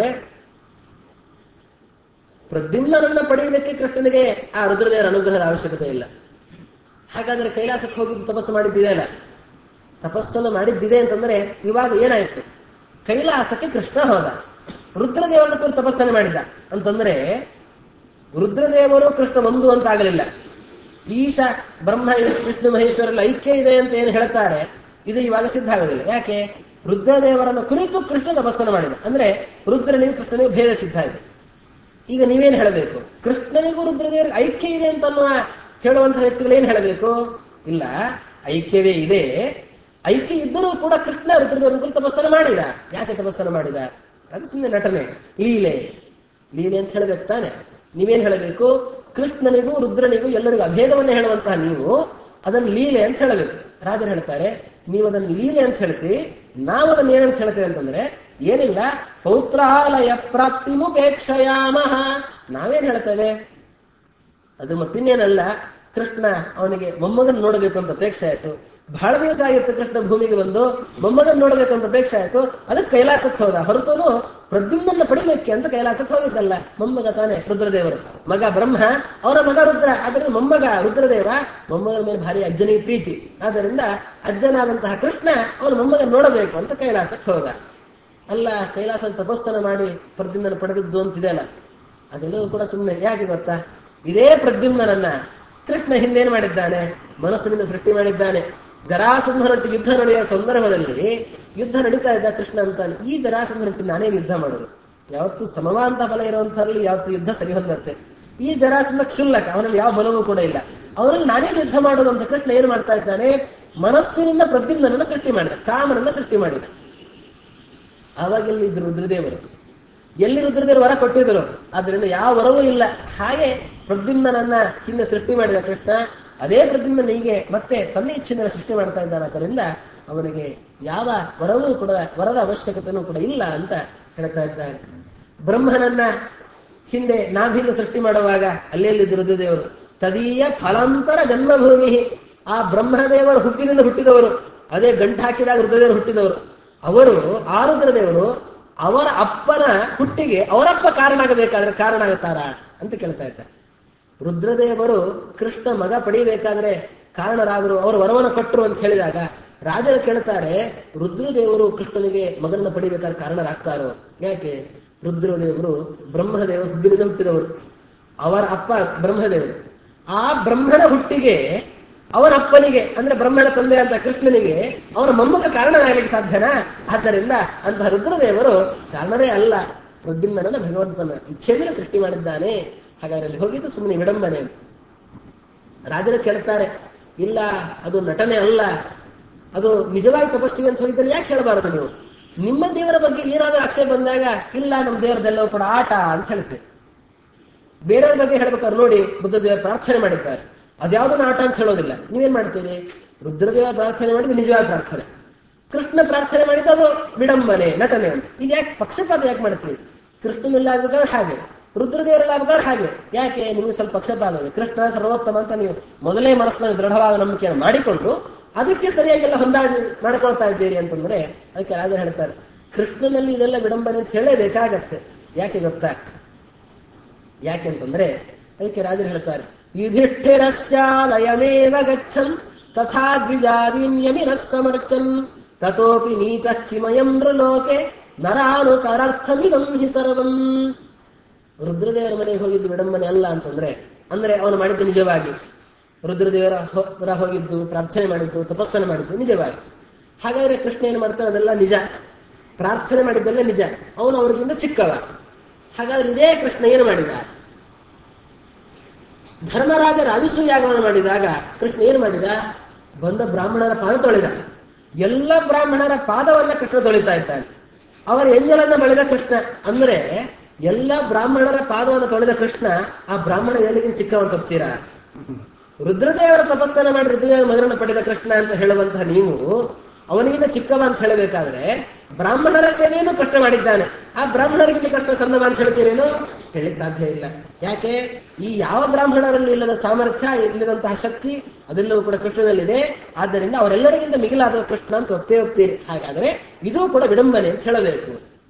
ಪ್ರದ್ಯುಮ್ನನ್ನ ಪಡೆಯಲಿಕ್ಕೆ ಕೃಷ್ಣನಿಗೆ ಆ ರುದ್ರದೇವರ ಅನುಗ್ರಹದ ಅವಶ್ಯಕತೆ ಇಲ್ಲ ಹಾಗಾದ್ರೆ ಕೈಲಾಸಕ್ಕೆ ಹೋಗಿದ್ದು ತಪಸ್ಸು ಮಾಡಿದ್ದಿದೆ ಅಲ್ಲ ತಪಸ್ಸನ್ನು ಮಾಡಿದ್ದಿದೆ ಅಂತಂದ್ರೆ ಇವಾಗ ಏನಾಯ್ತು ಕೈಲಾಸಕ್ಕೆ ಕೃಷ್ಣ ಹೋದ ರುದ್ರದೇವರನ್ನ ಕುರಿತು ತಪಸ್ಸನ್ನು ಮಾಡಿದ ಅಂತಂದ್ರೆ ರುದ್ರದೇವರು ಕೃಷ್ಣ ಒಂದು ಅಂತ ಆಗಲಿಲ್ಲ ಈಶ ಬ್ರಹ್ಮ ವಿಷ್ಣು ಮಹೇಶ್ವರಲ್ಲಿ ಐಕ್ಯ ಇದೆ ಅಂತ ಏನು ಹೇಳ್ತಾರೆ ಇದು ಇವಾಗ ಸಿದ್ಧ ಆಗೋದಿಲ್ಲ ಯಾಕೆ ರುದ್ರದೇವರನ್ನ ಕುರಿತು ಕೃಷ್ಣ ತಪಸ್ಸನ್ನು ಮಾಡಿದ ಅಂದ್ರೆ ರುದ್ರನಿಗೂ ಕೃಷ್ಣನಿಗೂ ಭೇದ ಸಿದ್ಧ ಆಯ್ತು ಈಗ ನೀವೇನ್ ಹೇಳಬೇಕು ಕೃಷ್ಣನಿಗೂ ರುದ್ರದೇವರಿಗೆ ಐಕ್ಯ ಇದೆ ಅಂತ ಅನ್ನುವ ಹೇಳುವಂತಹ ವ್ಯಕ್ತಿಗಳು ಏನ್ ಹೇಳಬೇಕು ಇಲ್ಲ ಐಕ್ಯವೇ ಇದೆ ಐಕ್ಯ ಇದ್ದರೂ ಕೂಡ ಕೃಷ್ಣ ರುದ್ರದೇವರ ಕುರಿತು ತಪಸ್ಸನ್ನು ಮಾಡಿದ ಯಾಕೆ ತಪಸ್ಸನ್ನು ಮಾಡಿದ ಅದು ಸುಮ್ಮನೆ ನಟನೆ ಲೀಲೆ ಲೀಲೆ ಅಂತ ಹೇಳಬೇಕು ತಾನೆ ನೀವೇನ್ ಹೇಳಬೇಕು ಕೃಷ್ಣನಿಗೂ ರುದ್ರನಿಗೂ ಎಲ್ಲರಿಗೂ ಅಭೇದವನ್ನ ಹೇಳುವಂತಹ ನೀವು ಅದನ್ನು ಲೀಲೆ ಅಂತ ಹೇಳಬೇಕು ರಾಜರು ಹೇಳ್ತಾರೆ ನೀವು ಅದನ್ನು ಲೀಲೆ ಅಂತ ಹೇಳ್ತೀವಿ ನಾವು ಅದನ್ನ ಏನಂತ ಹೇಳ್ತೇವೆ ಅಂತಂದ್ರೆ ಏನಿಲ್ಲ ಪೌತ್ರಾಲಯ ಪ್ರಾಪ್ತಿಮುಪೇಕ್ಷಯಾಮಹ ನಾವೇನ್ ಹೇಳ್ತೇವೆ ಅದು ಮತ್ತಿನ್ನೇನಲ್ಲ ಕೃಷ್ಣ ಅವನಿಗೆ ಮೊಮ್ಮಗನ್ ನೋಡಬೇಕು ಅಂತ ಅಪೇಕ್ಷೆ ಆಯ್ತು ಬಹಳ ದಿವಸ ಆಗಿತ್ತು ಕೃಷ್ಣ ಭೂಮಿಗೆ ಬಂದು ಮೊಮ್ಮಗನ್ ನೋಡಬೇಕು ಅಂತ ಅಪೇಕ್ಷೆ ಆಯ್ತು ಅದಕ್ಕೆ ಕೈಲಾಸಕ್ಕೆ ಹೋದ ಹೊರತುನು ಪ್ರದ್ಯುಮ್ನನ್ನ ಪಡಿಲಿಕ್ಕೆ ಅಂತ ಕೈಲಾಸಕ್ಕೆ ಹೋಗಿದ್ದಲ್ಲ ಮೊಮ್ಮಗ ತಾನೆ ರುದ್ರದೇವರು ಮಗ ಬ್ರಹ್ಮ ಅವರ ಮಗ ರುದ್ರ ಆದ್ದರಿಂದ ಮೊಮ್ಮಗ ರುದ್ರದೇವ ಮೊಮ್ಮಗನ ಮೇಲೆ ಭಾರಿ ಅಜ್ಜನಿಗೆ ಪ್ರೀತಿ ಆದ್ದರಿಂದ ಅಜ್ಜನಾದಂತಹ ಕೃಷ್ಣ ಅವನ ಮೊಮ್ಮಗನ್ ನೋಡಬೇಕು ಅಂತ ಕೈಲಾಸಕ್ಕೆ ಹೋದ ಅಲ್ಲ ಕೈಲಾಸ ತಪಸ್ಸನ್ನು ಮಾಡಿ ಪ್ರದ್ಯುಮ್ನ ಪಡೆದಿದ್ದು ಅಂತಿದೆಯಲ್ಲ ಅದೆಲ್ಲವೂ ಕೂಡ ಸುಮ್ಮನೆ ಯಾಕೆ ಗೊತ್ತಾ ಇದೇ ಪ್ರದ್ಯುಮ್ನನ್ನ ಕೃಷ್ಣ ಹಿಂದೇನ್ ಮಾಡಿದ್ದಾನೆ ಮನಸ್ಸಿನಿಂದ ಸೃಷ್ಟಿ ಮಾಡಿದ್ದಾನೆ ಜರಾಸಂಧನೊಟ್ಟು ಯುದ್ಧ ನಡೆಯುವ ಸಂದರ್ಭದಲ್ಲಿ ಯುದ್ಧ ನಡೀತಾ ಇದ್ದ ಕೃಷ್ಣ ಅಂತಾನೆ ಈ ಜರಾಸಂಧನೊಟ್ಟು ನಾನೇನು ಯುದ್ಧ ಮಾಡೋದು ಯಾವತ್ತು ಸಮವಾಂತ ಬಲ ಇರುವಂತಹಲ್ಲಿ ಯಾವತ್ತು ಯುದ್ಧ ಸರಿ ಹೊಂದತ್ತೆ ಈ ಜರಾಸಂಧ ಕ್ಷುಲ್ಲಕ ಅವನಲ್ಲಿ ಯಾವ ಬಲವೂ ಕೂಡ ಇಲ್ಲ ಅವನಲ್ಲಿ ನಾನೇ ಯುದ್ಧ ಮಾಡೋದು ಅಂತ ಕೃಷ್ಣ ಏನು ಮಾಡ್ತಾ ಇದ್ದಾನೆ ಮನಸ್ಸಿನಿಂದ ಪ್ರದ್ಯುಮ್ನನ್ನ ಸೃಷ್ಟಿ ಮಾಡಿದ ಕಾಮನನ್ನ ಸೃಷ್ಟಿ ಮಾಡಿದ ಆವಾಗ ಎಲ್ಲಿದ್ರು ರುದ್ರದೇವರು ಎಲ್ಲಿ ರುದ್ರದೇವರು ವರ ಕೊಟ್ಟಿದ್ರು ಆದ್ರಿಂದ ಯಾವ ವರವೂ ಇಲ್ಲ ಹಾಗೆ ಪ್ರದ್ಯುಮ್ನನ್ನ ಹಿಂದೆ ಸೃಷ್ಟಿ ಮಾಡಿದ ಕೃಷ್ಣ ಅದೇ ಪ್ರದ್ಯುಮ್ನ ಹೀಗೆ ಮತ್ತೆ ತನ್ನ ಇಚ್ಛೆಯಿಂದ ಸೃಷ್ಟಿ ಮಾಡ್ತಾ ಇದ್ದಾನೆ ಅದರಿಂದ ಅವನಿಗೆ ಯಾವ ವರವೂ ಕೂಡ ವರದ ಅವಶ್ಯಕತೆನೂ ಕೂಡ ಇಲ್ಲ ಅಂತ ಹೇಳ್ತಾ ಇದ್ದಾರೆ ಬ್ರಹ್ಮನನ್ನ ಹಿಂದೆ ನಾಭಿಂದ ಸೃಷ್ಟಿ ಮಾಡುವಾಗ ಅಲ್ಲೆಲ್ಲಿದ್ದು ರುದ್ರದೇವರು ತದೀಯ ಫಲಾಂತರ ಜನ್ಮಭೂಮಿ ಆ ಬ್ರಹ್ಮದೇವರ ಹುಟ್ಟಿನಿಂದ ಹುಟ್ಟಿದವರು ಅದೇ ಗಂಟು ಹಾಕಿದಾಗ ರುದ್ರದೇವರು ಹುಟ್ಟಿದವರು ಅವರು ಆ ರುದ್ರದೇವರು ಅವರ ಅಪ್ಪನ ಹುಟ್ಟಿಗೆ ಅವರಪ್ಪ ಕಾರಣ ಆಗಬೇಕಾದ್ರೆ ಕಾರಣ ಆಗುತ್ತಾರ ಅಂತ ಕೇಳ್ತಾ ಇದ್ದಾರೆ ರುದ್ರದೇವರು ಕೃಷ್ಣ ಮಗ ಪಡಿಬೇಕಾದ್ರೆ ಕಾರಣರಾದರು ಅವರು ವರವನ್ನು ಕೊಟ್ಟರು ಅಂತ ಹೇಳಿದಾಗ ರಾಜರು ಕೇಳ್ತಾರೆ ರುದ್ರದೇವರು ಕೃಷ್ಣನಿಗೆ ಮಗನನ್ನ ಪಡಿಬೇಕಾದ್ರೆ ಕಾರಣರಾಗ್ತಾರೋ ಯಾಕೆ ರುದ್ರದೇವರು ಬ್ರಹ್ಮದೇವರು ಹುಬ್ಬಿನಿಂದ ಹುಟ್ಟಿದವರು ಅವರ ಅಪ್ಪ ಬ್ರಹ್ಮದೇವರು ಆ ಬ್ರಹ್ಮನ ಹುಟ್ಟಿಗೆ ಅವನ ಅಪ್ಪನಿಗೆ ಅಂದ್ರೆ ಬ್ರಹ್ಮನ ತಂದೆ ಅಂತ ಕೃಷ್ಣನಿಗೆ ಅವನ ಮೊಮ್ಮಗ ಕಾರಣನಾಗಲಿಕ್ಕೆ ಸಾಧ್ಯನಾ ಆದ್ದರಿಂದ ಅಂತಹ ರುದ್ರದೇವರು ಕಾರಣನೇ ಅಲ್ಲ ಪ್ರದ್ಯುಮ್ನನ ಭಗವಂತನ ಇಚ್ಛೆಯಿಂದ ಸೃಷ್ಟಿ ಮಾಡಿದ್ದಾನೆ ಹಾಗಾದ್ರೆ ಅಲ್ಲಿ ಹೋಗಿದ್ದು ಸುಮ್ಮನೆ ವಿಡಂಬನೆ ಅಂತ ರಾಜರು ಕೇಳ್ತಾರೆ ಇಲ್ಲ ಅದು ನಟನೆ ಅಲ್ಲ ಅದು ನಿಜವಾಗಿ ತಪಸ್ಸಿಗೆ ಅಂತ ಹೋಗಿದ್ದರೆ ಯಾಕೆ ಹೇಳಬಾರದು ನೀವು ನಿಮ್ಮ ದೇವರ ಬಗ್ಗೆ ಏನಾದರೂ ಆಕ್ಷೇಪ ಬಂದಾಗ ಇಲ್ಲ ನಮ್ಮ ದೇವರದೆಲ್ಲವೂ ಕೂಡ ಆಟ ಅಂತ ಹೇಳ್ತೇವೆ ಬೇರೆಯವ್ರ ಬಗ್ಗೆ ಹೇಳ್ಬೇಕಾದ್ರೆ ನೋಡಿ ಬುದ್ಧ ದೇವರು ಪ್ರಾರ್ಥನೆ ಮಾಡಿದ್ದಾರೆ ಅದ್ಯಾವುದನ್ನ ಆಟ ಅಂತ ಹೇಳೋದಿಲ್ಲ ನೀವೇನ್ ಮಾಡ್ತೀರಿ ರುದ್ರದೇವ ಪ್ರಾರ್ಥನೆ ಮಾಡಿದ್ದು ನಿಜವಾದ ಪ್ರಾರ್ಥನೆ ಕೃಷ್ಣ ಪ್ರಾರ್ಥನೆ ಮಾಡಿದ್ದು ಅದು ವಿಡಂಬನೆ ನಟನೆ ಅಂತ ಇದು ಯಾಕೆ ಪಕ್ಷಪಾತ ಯಾಕೆ ಮಾಡ್ತೀವಿ ಕೃಷ್ಣನೆಲ್ಲ ಆಗ್ಬೇಕಾದ್ರೆ ಹಾಗೆ ರುದ್ರದೇವರೆಲ್ಲ ಆಗ್ಬೇಕಾದ್ರೆ ಹಾಗೆ ಯಾಕೆ ನಿಮಗೆ ಸ್ವಲ್ಪ ಪಕ್ಷಪಾತ ಇದೆ ಕೃಷ್ಣ ಸರ್ವೋತ್ತಮ ಅಂತ ನೀವು ಮೊದಲೇ ಮನಸ್ಸಿನಲ್ಲಿ ದೃಢವಾದ ನಂಬಿಕೆಯನ್ನು ಮಾಡಿಕೊಂಡು ಅದಕ್ಕೆ ಸರಿಯಾಗೆಲ್ಲ ಹೊಂದಾಣಿ ಮಾಡ್ಕೊಳ್ತಾ ಇದ್ದೀರಿ ಅಂತಂದ್ರೆ ಅದಕ್ಕೆ ರಾಜರು ಹೇಳ್ತಾರೆ ಕೃಷ್ಣನಲ್ಲಿ ಇದೆಲ್ಲ ವಿಡಂಬನೆ ಅಂತ ಹೇಳಲೇಬೇಕಾಗತ್ತೆ ಯಾಕೆ ಗೊತ್ತಾ ಯಾಕೆಂತಂದ್ರೆ ಅದಕ್ಕೆ ರಾಜರು ಹೇಳ್ತಾರೆ ಯುಧಿಷ್ಠಿರಸ್ಯಾಲಯಮೇವ ಗಚ್ಚನ್ ತಥಾ ದ್ವಿಜಾದೀನ್ ಯಮಿನಃ ಸಮರ್ಚನ್ ತತೋಪಿ ನೀತಃ ಕಿಮಯಂ ನೃಲೋಕೆ ನರಾನುಕರರ್ಥಮಿದಂ ಹಿ ಸರ್ವಂ ರುದ್ರದೇವರ ಮನೆಗೆ ಹೋಗಿದ್ದು ವಿಡಂಬನೆ ಅಲ್ಲ ಅಂತಂದ್ರೆ ಅಂದ್ರೆ ಅವನು ಮಾಡಿದ್ದು ನಿಜವಾಗಿ ರುದ್ರದೇವರ ಹತ್ರ ಹೋಗಿದ್ದು ಪ್ರಾರ್ಥನೆ ಮಾಡಿದ್ದು ತಪಸ್ಸನ್ನು ಮಾಡಿದ್ದು ನಿಜವಾಗಿ ಹಾಗಾದ್ರೆ ಕೃಷ್ಣ ಏನು ಮಾಡ್ತಾನೆ ಅದೆಲ್ಲ ನಿಜ ಪ್ರಾರ್ಥನೆ ಮಾಡಿದ್ದೆಲ್ಲ ನಿಜ ಅವನು ಅವ್ರಿಗಿಂತ ಚಿಕ್ಕವ ಹಾಗಾದ್ರೆ ಇದೇ ಕೃಷ್ಣ ಏನು ಮಾಡಿದ ಧರ್ಮರಾಜ ರಾಜಸೂ ಯಾಗವನ್ನು ಮಾಡಿದಾಗ ಕೃಷ್ಣ ಏನು ಮಾಡಿದ ಬಂದ ಬ್ರಾಹ್ಮಣರ ಪಾದ ತೊಳೆದ ಎಲ್ಲ ಬ್ರಾಹ್ಮಣರ ಪಾದವನ್ನ ಕೃಷ್ಣ ತೊಳಿತಾ ಇದ್ದಾನೆ ಅವರ ಎಂಜಲನ್ನ ಬಳಿದ ಕೃಷ್ಣ ಅಂದ್ರೆ ಎಲ್ಲ ಬ್ರಾಹ್ಮಣರ ಪಾದವನ್ನು ತೊಳೆದ ಕೃಷ್ಣ ಆ ಬ್ರಾಹ್ಮಣ ಎಲ್ಲಿಗಿನ ಚಿಕ್ಕವನ್ ತಪ್ತೀರಾ ರುದ್ರದೇವರ ತಪಸ್ಸನ್ನ ಮಾಡಿ ರುದ್ರದೇವರ ಮಗನನ್ನು ಪಡೆದ ಕೃಷ್ಣ ಅಂತ ಹೇಳುವಂತಹ ನೀವು ಅವನಿಗಿಂತ ಚಿಕ್ಕವ ಅಂತ ಹೇಳಬೇಕಾದ್ರೆ ಬ್ರಾಹ್ಮಣರ ಸೇವೆಯನ್ನು ಕೃಷ್ಣ ಮಾಡಿದ್ದಾನೆ ಆ ಬ್ರಾಹ್ಮಣರಿಗಿಂತ ಕೃಷ್ಣ ಸಣ್ಣವ ಅಂತ ಹೇಳ್ತೀರೇನು ಹೇಳಿಕ್ ಸಾಧ್ಯ ಇಲ್ಲ ಯಾಕೆ ಈ ಯಾವ ಬ್ರಾಹ್ಮಣರಲ್ಲಿ ಇಲ್ಲದ ಸಾಮರ್ಥ್ಯ ಇಲ್ಲದಂತಹ ಶಕ್ತಿ ಅದೆಲ್ಲವೂ ಕೂಡ ಕೃಷ್ಣನಲ್ಲಿದೆ ಆದ್ದರಿಂದ ಅವರೆಲ್ಲರಿಗಿಂತ ಮಿಗಿಲಾದ ಕೃಷ್ಣ ಅಂತ ಒಪ್ಪೇ ಒಪ್ತೀರಿ ಹಾಗಾದ್ರೆ ಇದೂ ಕೂಡ ವಿಡಂಬನೆ ಅಂತ ಹೇಳಬೇಕು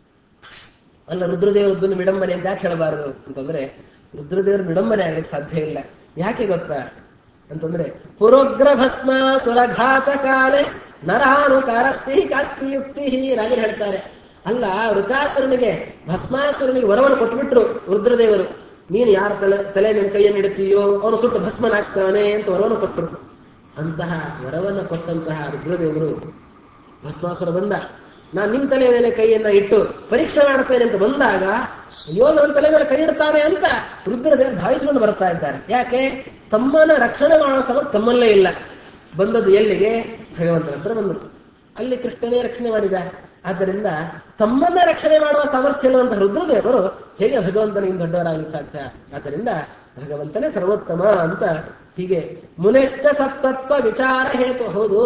ಅಲ್ಲ ರುದ್ರದೇವರದ್ದನ್ನು ವಿಡಂಬನೆ ಅಂತ ಯಾಕೆ ಹೇಳಬಾರದು ಅಂತಂದ್ರೆ ರುದ್ರದೇವರ ವಿಡಂಬನೆ ಆಗ್ಲಿಕ್ಕೆ ಸಾಧ್ಯ ಇಲ್ಲ ಯಾಕೆ ಗೊತ್ತಾ ಅಂತಂದ್ರೆ ಪುರೋಗ್ರ ಭಸ್ಮ ಸುರಘಾತ ಕಾಲೆ ನರಾನುಕಾರಸ್ತಿ ಕಾಸ್ತಿ ಯುಕ್ತಿ ರಾಜರು ಹೇಳ್ತಾರೆ ಅಲ್ಲ ಋಕಾಸುರನಿಗೆ ಭಸ್ಮಾಸುರನಿಗೆ ವರವನ್ನು ಕೊಟ್ಬಿಟ್ರು ರುದ್ರದೇವರು ನೀನು ಯಾರ ತಲೆ ತಲೆ ಮೇಲೆ ಕೈಯನ್ನು ಇಡುತ್ತೀಯೋ ಅವನು ಸುಟ್ಟು ಭಸ್ಮನಾಗ್ತಾನೆ ಅಂತ ವರವನ್ನು ಕೊಟ್ಟರು ಅಂತಹ ವರವನ್ನು ಕೊಟ್ಟಂತಹ ರುದ್ರದೇವರು ಭಸ್ಮಾಸುರ ಬಂದ ನಾನು ನಿಮ್ ತಲೆ ಮೇಲೆ ಕೈಯನ್ನ ಇಟ್ಟು ಪರೀಕ್ಷೆ ಮಾಡ್ತೇನೆ ಅಂತ ಬಂದಾಗ ಅಯ್ಯೋ ನನ್ನ ತಲೆ ಮೇಲೆ ಕೈ ಇಡ್ತಾನೆ ಅಂತ ರುದ್ರದೇವರು ಧಾವಿಸಿಕೊಂಡು ಬರ್ತಾ ಇದ್ದಾರೆ ಯಾಕೆ ತಮ್ಮನ್ನ ರಕ್ಷಣೆ ಮಾಡುವ ಸಮರ್ಥ ತಮ್ಮಲ್ಲೇ ಇಲ್ಲ ಬಂದದ್ದು ಎಲ್ಲಿಗೆ ಭಗವಂತನ ಹತ್ರ ಬಂದರು ಅಲ್ಲಿ ಕೃಷ್ಣನೇ ರಕ್ಷಣೆ ಮಾಡಿದ ಆದ್ದರಿಂದ ತಮ್ಮನ್ನ ರಕ್ಷಣೆ ಮಾಡುವ ಸಾಮರ್ಥ್ಯ ಇರುವಂತಹ ರುದ್ರದೇವರು ಹೇಗೆ ಭಗವಂತನಿಗೆ ದೊಡ್ಡವರಾಗಲಿ ಸಾಧ್ಯ ಆದ್ದರಿಂದ ಭಗವಂತನೇ ಸರ್ವೋತ್ತಮ ಅಂತ ಹೀಗೆ ಮುನೆಶ್ಚ ಸತ್ತತ್ವ ವಿಚಾರ ಹೇತು ಹೌದು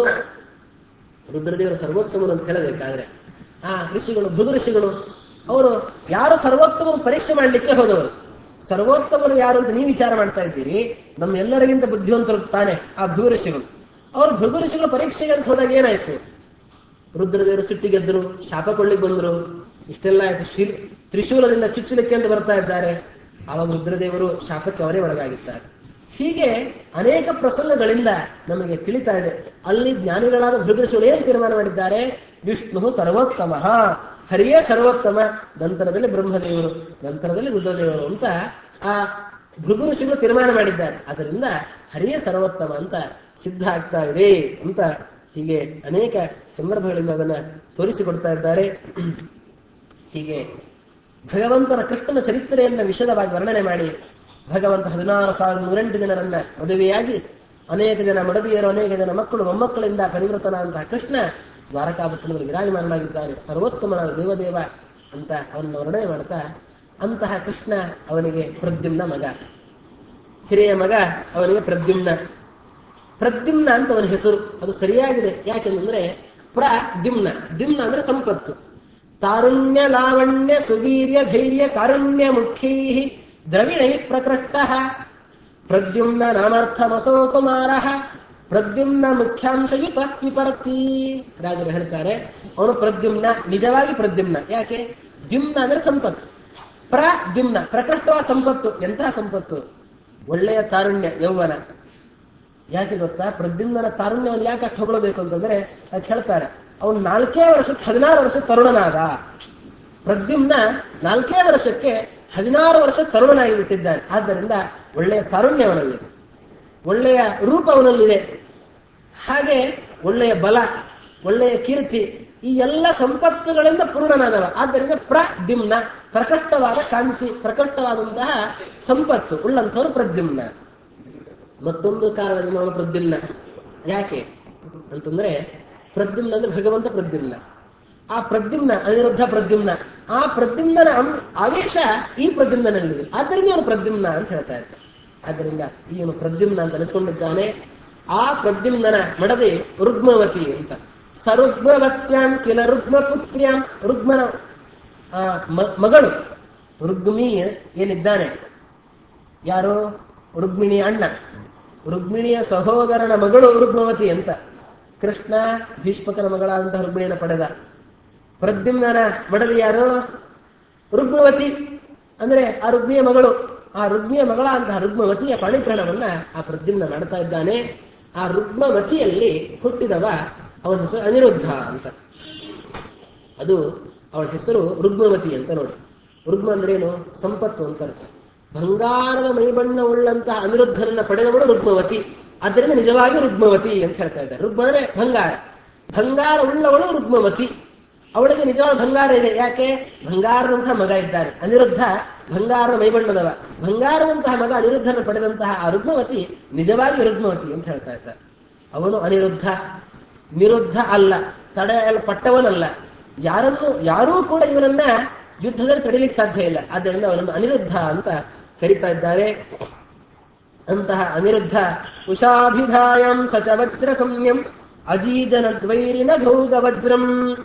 ರುದ್ರದೇವರು ಸರ್ವೋತ್ತಮರು ಅಂತ ಹೇಳಬೇಕಾದ್ರೆ ಆ ಋಷಿಗಳು ಭೃಗು ಋಷಿಗಳು ಅವರು ಯಾರು ಸರ್ವೋತ್ತಮ ಪರೀಕ್ಷೆ ಮಾಡಲಿಕ್ಕೆ ಹೋದವರು ಸರ್ವೋತ್ತಮರು ಯಾರು ಅಂತ ನೀವು ವಿಚಾರ ಮಾಡ್ತಾ ಇದ್ದೀರಿ ನಮ್ಮ ಎಲ್ಲರಿಗಿಂತ ಬುದ್ಧಿವಂತರು ತಾನೆ ಆ ಭೃಗು ಋಷಿಗಳು ಅವರು ಭೃಗು ಋಷಿಗಳು ಪರೀಕ್ಷೆಗೆ ಅಂತ ಹೋದಾಗ ಏನಾಯ್ತು ರುದ್ರದೇವರು ಸಿಟ್ಟಿಗೆದ್ದರು ಶಾಪ ಕೊಳ್ಳಿಕ್ ಬಂದರು ಇಷ್ಟೆಲ್ಲ ಆಯ್ತು ಶಿಲ್ ತ್ರಿಶೂಲದಿಂದ ಚುಚ್ಚಲಿಕ್ಕೆ ಅಂತ ಬರ್ತಾ ಇದ್ದಾರೆ ಆವಾಗ ರುದ್ರದೇವರು ಶಾಪಕ್ಕೆ ಅವರೇ ಒಳಗಾಗಿದ್ದಾರೆ ಹೀಗೆ ಅನೇಕ ಪ್ರಸಂಗಗಳಿಂದ ನಮಗೆ ತಿಳಿತಾ ಇದೆ ಅಲ್ಲಿ ಜ್ಞಾನಿಗಳಾದ ಭೃಗಋಷಿಗಳು ಏನ್ ತೀರ್ಮಾನ ಮಾಡಿದ್ದಾರೆ ವಿಷ್ಣು ಸರ್ವೋತ್ತಮ ಹರಿಯೇ ಸರ್ವೋತ್ತಮ ನಂತರದಲ್ಲಿ ಬ್ರಹ್ಮದೇವರು ನಂತರದಲ್ಲಿ ರುದ್ರದೇವರು ಅಂತ ಆ ಭೃಗು ಋಷಿಗಳು ತೀರ್ಮಾನ ಮಾಡಿದ್ದಾರೆ ಅದರಿಂದ ಹರಿಯೇ ಸರ್ವೋತ್ತಮ ಅಂತ ಸಿದ್ಧ ಆಗ್ತಾ ಇದೆ ಅಂತ ಹೀಗೆ ಅನೇಕ ಸಂದರ್ಭಗಳಿಂದ ಅದನ್ನ ತೋರಿಸಿಕೊಡ್ತಾ ಇದ್ದಾರೆ ಹೀಗೆ ಭಗವಂತನ ಕೃಷ್ಣನ ಚರಿತ್ರೆಯನ್ನ ವಿಶದವಾಗಿ ವರ್ಣನೆ ಮಾಡಿ ಭಗವಂತ ಹದಿನಾರು ಸಾವಿರದ ನೂರೆಂಟು ಜನರನ್ನ ಮದುವೆಯಾಗಿ ಅನೇಕ ಜನ ಮಡದಿಯರು ಅನೇಕ ಜನ ಮಕ್ಕಳು ಮೊಮ್ಮಕ್ಕಳಿಂದ ಪರಿವೃತನಾದಂತಹ ಕೃಷ್ಣ ದ್ವಾರಕಾಪಟ್ಟಣದಲ್ಲಿ ವಿರಾಜಮಾನನಾಗಿದ್ದಾನೆ ಸರ್ವೋತ್ತಮನಾದ ದೇವದೇವ ಅಂತ ಅವನನ್ನು ವರ್ಣನೆ ಮಾಡ್ತಾ ಅಂತಹ ಕೃಷ್ಣ ಅವನಿಗೆ ಪ್ರದ್ಯುಮ್ನ ಮಗ ಹಿರಿಯ ಮಗ ಅವನಿಗೆ ಪ್ರದ್ಯುಮ್ನ ಪ್ರದ್ಯುಮ್ನ ಅಂತ ಅವನ ಹೆಸರು ಅದು ಸರಿಯಾಗಿದೆ ಯಾಕೆಂದ್ರೆ ಪ್ರದ್ಯುಮ್ನ ದ್ಯುಮ್ನ ಅಂದ್ರೆ ಸಂಪತ್ತು ತಾರುಣ್ಯ ಲಾವಣ್ಯ ಸುವೀರ್ಯ ಧೈರ್ಯ ಕಾರುಣ್ಯ ಮುಖ್ಯೈ ದ್ರವಿಣೈ ಪ್ರಕೃಷ್ಟ ಪ್ರದ್ಯುಮ್ನ ನಾಮಾರ್ಥಮಸೋ ಕುಮಾರ ಪ್ರದ್ಯುಮ್ನ ಮುಖ್ಯಾಂಶಯುತ ವಿಪರ್ತಿ ರಾಜರು ಹೇಳ್ತಾರೆ ಅವನು ಪ್ರದ್ಯುಮ್ನ ನಿಜವಾಗಿ ಪ್ರದ್ಯುಮ್ನ ಯಾಕೆ ದ್ಯುಮ್ನ ಅಂದ್ರೆ ಸಂಪತ್ತು ಪ್ರದ್ಯುಮ್ನ ಪ್ರಕೃಷ್ಟವಾದ ಸಂಪತ್ತು ಎಂತಹ ಸಂಪತ್ತು ಒಳ್ಳೆಯ ತಾರುಣ್ಯ ಯೌವನ ಯಾಕೆ ಗೊತ್ತಾ ಪ್ರದ್ಯುಮ್ನ ತಾರುಣ್ಯವನ್ನು ಯಾಕೆ ಅಷ್ಟು ಹೊಗಳಬೇಕು ಅಂತಂದ್ರೆ ಅದಕ್ಕೆ ಹೇಳ್ತಾರೆ ಅವನು ನಾಲ್ಕೇ ವರ್ಷಕ್ಕೆ ಹದಿನಾರು ವರ್ಷ ತರುಣನಾದ ಪ್ರದ್ಯುಮ್ನ ನಾಲ್ಕೇ ವರ್ಷಕ್ಕೆ ಹದಿನಾರು ವರ್ಷ ತರುಣನಾಗಿ ಬಿಟ್ಟಿದ್ದಾನೆ ಆದ್ದರಿಂದ ಒಳ್ಳೆಯ ತಾರುಣ್ಯ ಅವನಲ್ಲಿದೆ ಒಳ್ಳೆಯ ರೂಪ ಅವನಲ್ಲಿದೆ ಹಾಗೆ ಒಳ್ಳೆಯ ಬಲ ಒಳ್ಳೆಯ ಕೀರ್ತಿ ಈ ಎಲ್ಲ ಸಂಪತ್ತುಗಳಿಂದ ಪೂರ್ಣನಾದವ ಆದ್ದರಿಂದ ಪ್ರದ್ಯುಮ್ನ ಪ್ರಕಟವಾದ ಕಾಂತಿ ಪ್ರಕಟವಾದಂತಹ ಸಂಪತ್ತು ಉಳ್ಳಂಥವ್ರು ಪ್ರದ್ಯುಮ್ನ ಮತ್ತೊಂದು ಕಾರಣದಿಂದ ಅವನು ಪ್ರದ್ಯುಮ್ನ ಯಾಕೆ ಅಂತಂದ್ರೆ ಪ್ರದ್ಯುಮ್ನ ಅಂದ್ರೆ ಭಗವಂತ ಪ್ರದ್ಯುಮ್ನ ಆ ಪ್ರದ್ಯುಮ್ನ ಅನಿರುದ್ಧ ಪ್ರದ್ಯುಮ್ನ ಆ ಪ್ರದ್ಯುಮ್ನ ಆವೇಶ ಈ ಪ್ರದ್ಯುಮ್ನಲ್ಲಿದೆ ಆದ್ದರಿಂದ ಇವನು ಪ್ರದ್ಯುಮ್ನ ಅಂತ ಹೇಳ್ತಾ ಇದ್ದ ಆದ್ದರಿಂದ ಇವನು ಪ್ರದ್ಯುಮ್ನ ಅಂತ ಅನಿಸ್ಕೊಂಡಿದ್ದಾನೆ ಆ ಪ್ರದ್ಯುಮ್ನನ ಮಡದಿ ರುಗ್ಮವತಿ ಅಂತ ಸರುಗ್ಮವತ್ಯಾಂ ಕಿಲ ರುಗ್ಮಪುತ್ರ್ಯಾಂ ರುಗ್ಮನ ಆ, ಮ- ಮಗಳು ರುಗ್ಮಿ ಏನಿದ್ದಾನೆ ಯಾರು ರುಗ್ಮಿಣಿ ಅಣ್ಣ ರುಗ್ಮಿಣಿಯ ಸಹೋದರನ ಮಗಳು ರುಗ್ಮವತಿ ಅಂತ ಕೃಷ್ಣ ಭೀಷ್ಮಕನ ಮಗಳಾದಂತಹ ರುಗ್ಮಿಣಿಯನ್ನು ಪಡೆದ ಪ್ರದ್ಯುಮ್ನನ ಮಡದಿ ಯಾರು ರುಗ್ಮವತಿ ಅಂದ್ರೆ ಆ ರುಗ್ಮಿಯ ಮಗಳು ಆ ರುಗ್ಮಿಯ ಮಗಳಾದಂತಹ ರುಗ್ಮವತಿಯ ಪಾಣಿಗ್ರಹಣವನ್ನ ಆ ಪ್ರದ್ಯುಮ್ನ ಮಾಡ್ತಾ ಇದ್ದಾನೆ ಆ ರುಗ್ಮವತಿಯಲ್ಲಿ ಹುಟ್ಟಿದವ ಅವನ ಹೆಸರು ಅನಿರುದ್ಧ ಅಂತ ಅದು ಅವಳ ಹೆಸರು ರುಗ್ಮವತಿ ಅಂತ ನೋಡಿ ರುಗ್ಮ ಅಂದ್ರೇನು ಸಂಪತ್ತು ಅಂತ ಅರ್ಥ ಬಂಗಾರದ ಮೈಬಣ್ಣ ಉಳ್ಳಂತಹ ಅನಿರುದ್ಧರನ್ನ ಪಡೆದವಳು ರುಗ್ಮವತಿ ಆದ್ದರಿಂದ ನಿಜವಾಗಿ ರುಗ್ಮವತಿ ಅಂತ ಹೇಳ್ತಾ ಇದ್ದಾರೆ ರುಗ್ಮ ಅಂದ್ರೆ ಬಂಗಾರ ಬಂಗಾರ ಉಳ್ಳವಳು ರುಗ್ಮವತಿ ಅವಳಿಗೆ ನಿಜವಾದ ಬಂಗಾರ ಇದೆ ಯಾಕೆ ಬಂಗಾರದಂತಹ ಮಗ ಇದ್ದಾನೆ ಅನಿರುದ್ಧ ಬಂಗಾರದ ಮೈಬಣ್ಣದವ ಬಂಗಾರದಂತಹ ಮಗ ಅನಿರುದ್ಧನ ಪಡೆದಂತಹ ಆ ರುಗ್ಮವತಿ ನಿಜವಾಗಿ ರುಗ್ಮವತಿ ಅಂತ ಹೇಳ್ತಾ ಇದ್ದಾರೆ ಅವನು ಅನಿರುದ್ಧ ನಿರುದ್ಧ ಅಲ್ಲ ತಡೆಯಲ್ಪಟ್ಟವನಲ್ಲ ಯಾರನ್ನು ಯಾರೂ ಕೂಡ ಇವನನ್ನ ಯುದ್ಧದಲ್ಲಿ ತಡಿಲಿಕ್ಕೆ ಸಾಧ್ಯ ಇಲ್ಲ ಆದ್ದರಿಂದ ಅವನನ್ನು ಅನಿರುದ್ಧ ಅಂತ ಕರೀತಾ ಇದ್ದಾರೆ ಅಂತಹ ಅನಿರುದ್ಧ ಉಷಾಭಿಧಾಯಂ ಸಚ ವಜ್ರ ಸಂಯಂ ಅಜೀಜನ ದ್ವೈರಿನ ಗೌಗ ವಜ್ರಂ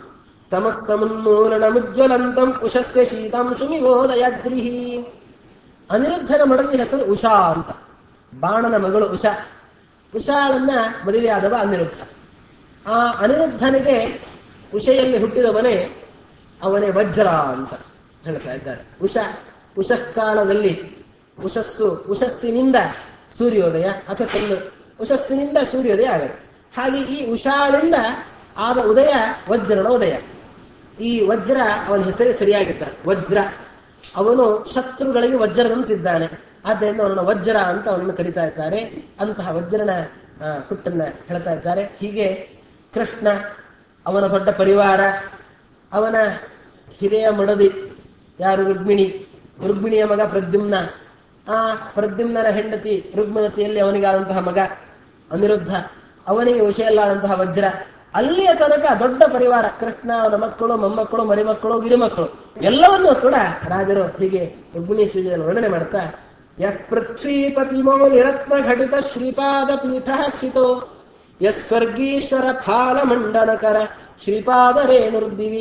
ತಮಸ್ಸಮನ್ಮೂಲನಮುಜ್ವಲಂತಂ ಉಷಸ್ಯ ಶೀತಾಂಶುಮಿವೋದಯಾದ್ರಿಹಿ ಅನಿರುದ್ಧನ ಮಡದಿ ಹೆಸರು ಉಷಾ ಅಂತ ಬಾಣನ ಮಗಳು ಉಷಾ ಉಷಾಳನ್ನ ಮದುವೆಯಾದವ ಅನಿರುದ್ಧ ಆ ಅನಿರುದ್ಧನಿಗೆ ಉಷೆಯಲ್ಲಿ ಹುಟ್ಟಿದವನೇ ಅವನೇ ವಜ್ರ ಅಂತ ಹೇಳ್ತಾ ಇದ್ದಾರೆ ಉಷ ಉಷಃಕಾಲದಲ್ಲಿ ಉಷಸ್ಸು ಉಷಸ್ಸಿನಿಂದ ಸೂರ್ಯೋದಯ ಅಥವಾ ಚಂದ್ರ ಉಷಸ್ಸಿನಿಂದ ಸೂರ್ಯೋದಯ ಆಗತ್ತೆ ಹಾಗೆ ಈ ಉಷಾಳಿಂದ ಆದ ಉದಯ ವಜ್ರನ ಉದಯ ಈ ವಜ್ರ ಅವನ ಹೆಸರೇ ಸರಿಯಾಗಿದ್ದಾನೆ ವಜ್ರ ಅವನು ಶತ್ರುಗಳಿಗೆ ವಜ್ರದಂತಿದ್ದಾನೆ ಆದ್ದರಿಂದ ಅವನನ್ನು ವಜ್ರ ಅಂತ ಅವನನ್ನು ಕರೀತಾ ಇದ್ದಾರೆ ಅಂತಹ ವಜ್ರನ ಆ, ಹುಟ್ಟನ್ನ ಹೇಳ್ತಾ ಇದ್ದಾರೆ ಹೀಗೆ ಕೃಷ್ಣ ಅವನ ದೊಡ್ಡ ಪರಿವಾರ ಅವನ ಹಿರಿಯ ಮಡದಿ ಯಾರು ರುಕ್ಮಿಣಿ ರುಕ್ಮಿಣಿಯ ಮಗ ಪ್ರದ್ಯುಮ್ನ ಆ ಪ್ರದ್ಯುಮ್ನನ ಹೆಂಡತಿ ರುಗ್ಮವತಿಯಲ್ಲಿ ಅವನಿಗಾದಂತಹ ಮಗ ಅನಿರುದ್ಧ ಅವನಿಗೆ ವಿಷಯಲ್ಲಾದಂತಹ ವಜ್ರ ಅಲ್ಲಿಯ ತನಕ ದೊಡ್ಡ ಪರಿವಾರ ಕೃಷ್ಣ ಅವನ ಮಕ್ಕಳು ಮೊಮ್ಮಕ್ಕಳು ಮರಿಮಕ್ಕಳು ಗಿರಿಮಕ್ಕಳು ಎಲ್ಲವನ್ನೂ ಕೂಡ ರಾಜರು ಹೀಗೆ ರುಗ್ಮಿಣಿ ಸೂರ್ಯನ ವರ್ಣನೆ ಮಾಡ್ತಾ ಯಃ ಪೃಥ್ವೀಪತಿ ಮೌಲಿರತ್ನ ಘಟಿತ ಶ್ರೀಪಾದ ಪೀಠ ಕ್ಷಿತೋ ಯಸ್ವರ್ಗೀಶ್ವರ ಫಾಲ ಮಂಡನಕರ ಶ್ರೀಪಾದ ರೇಣುರ್ದಿವಿ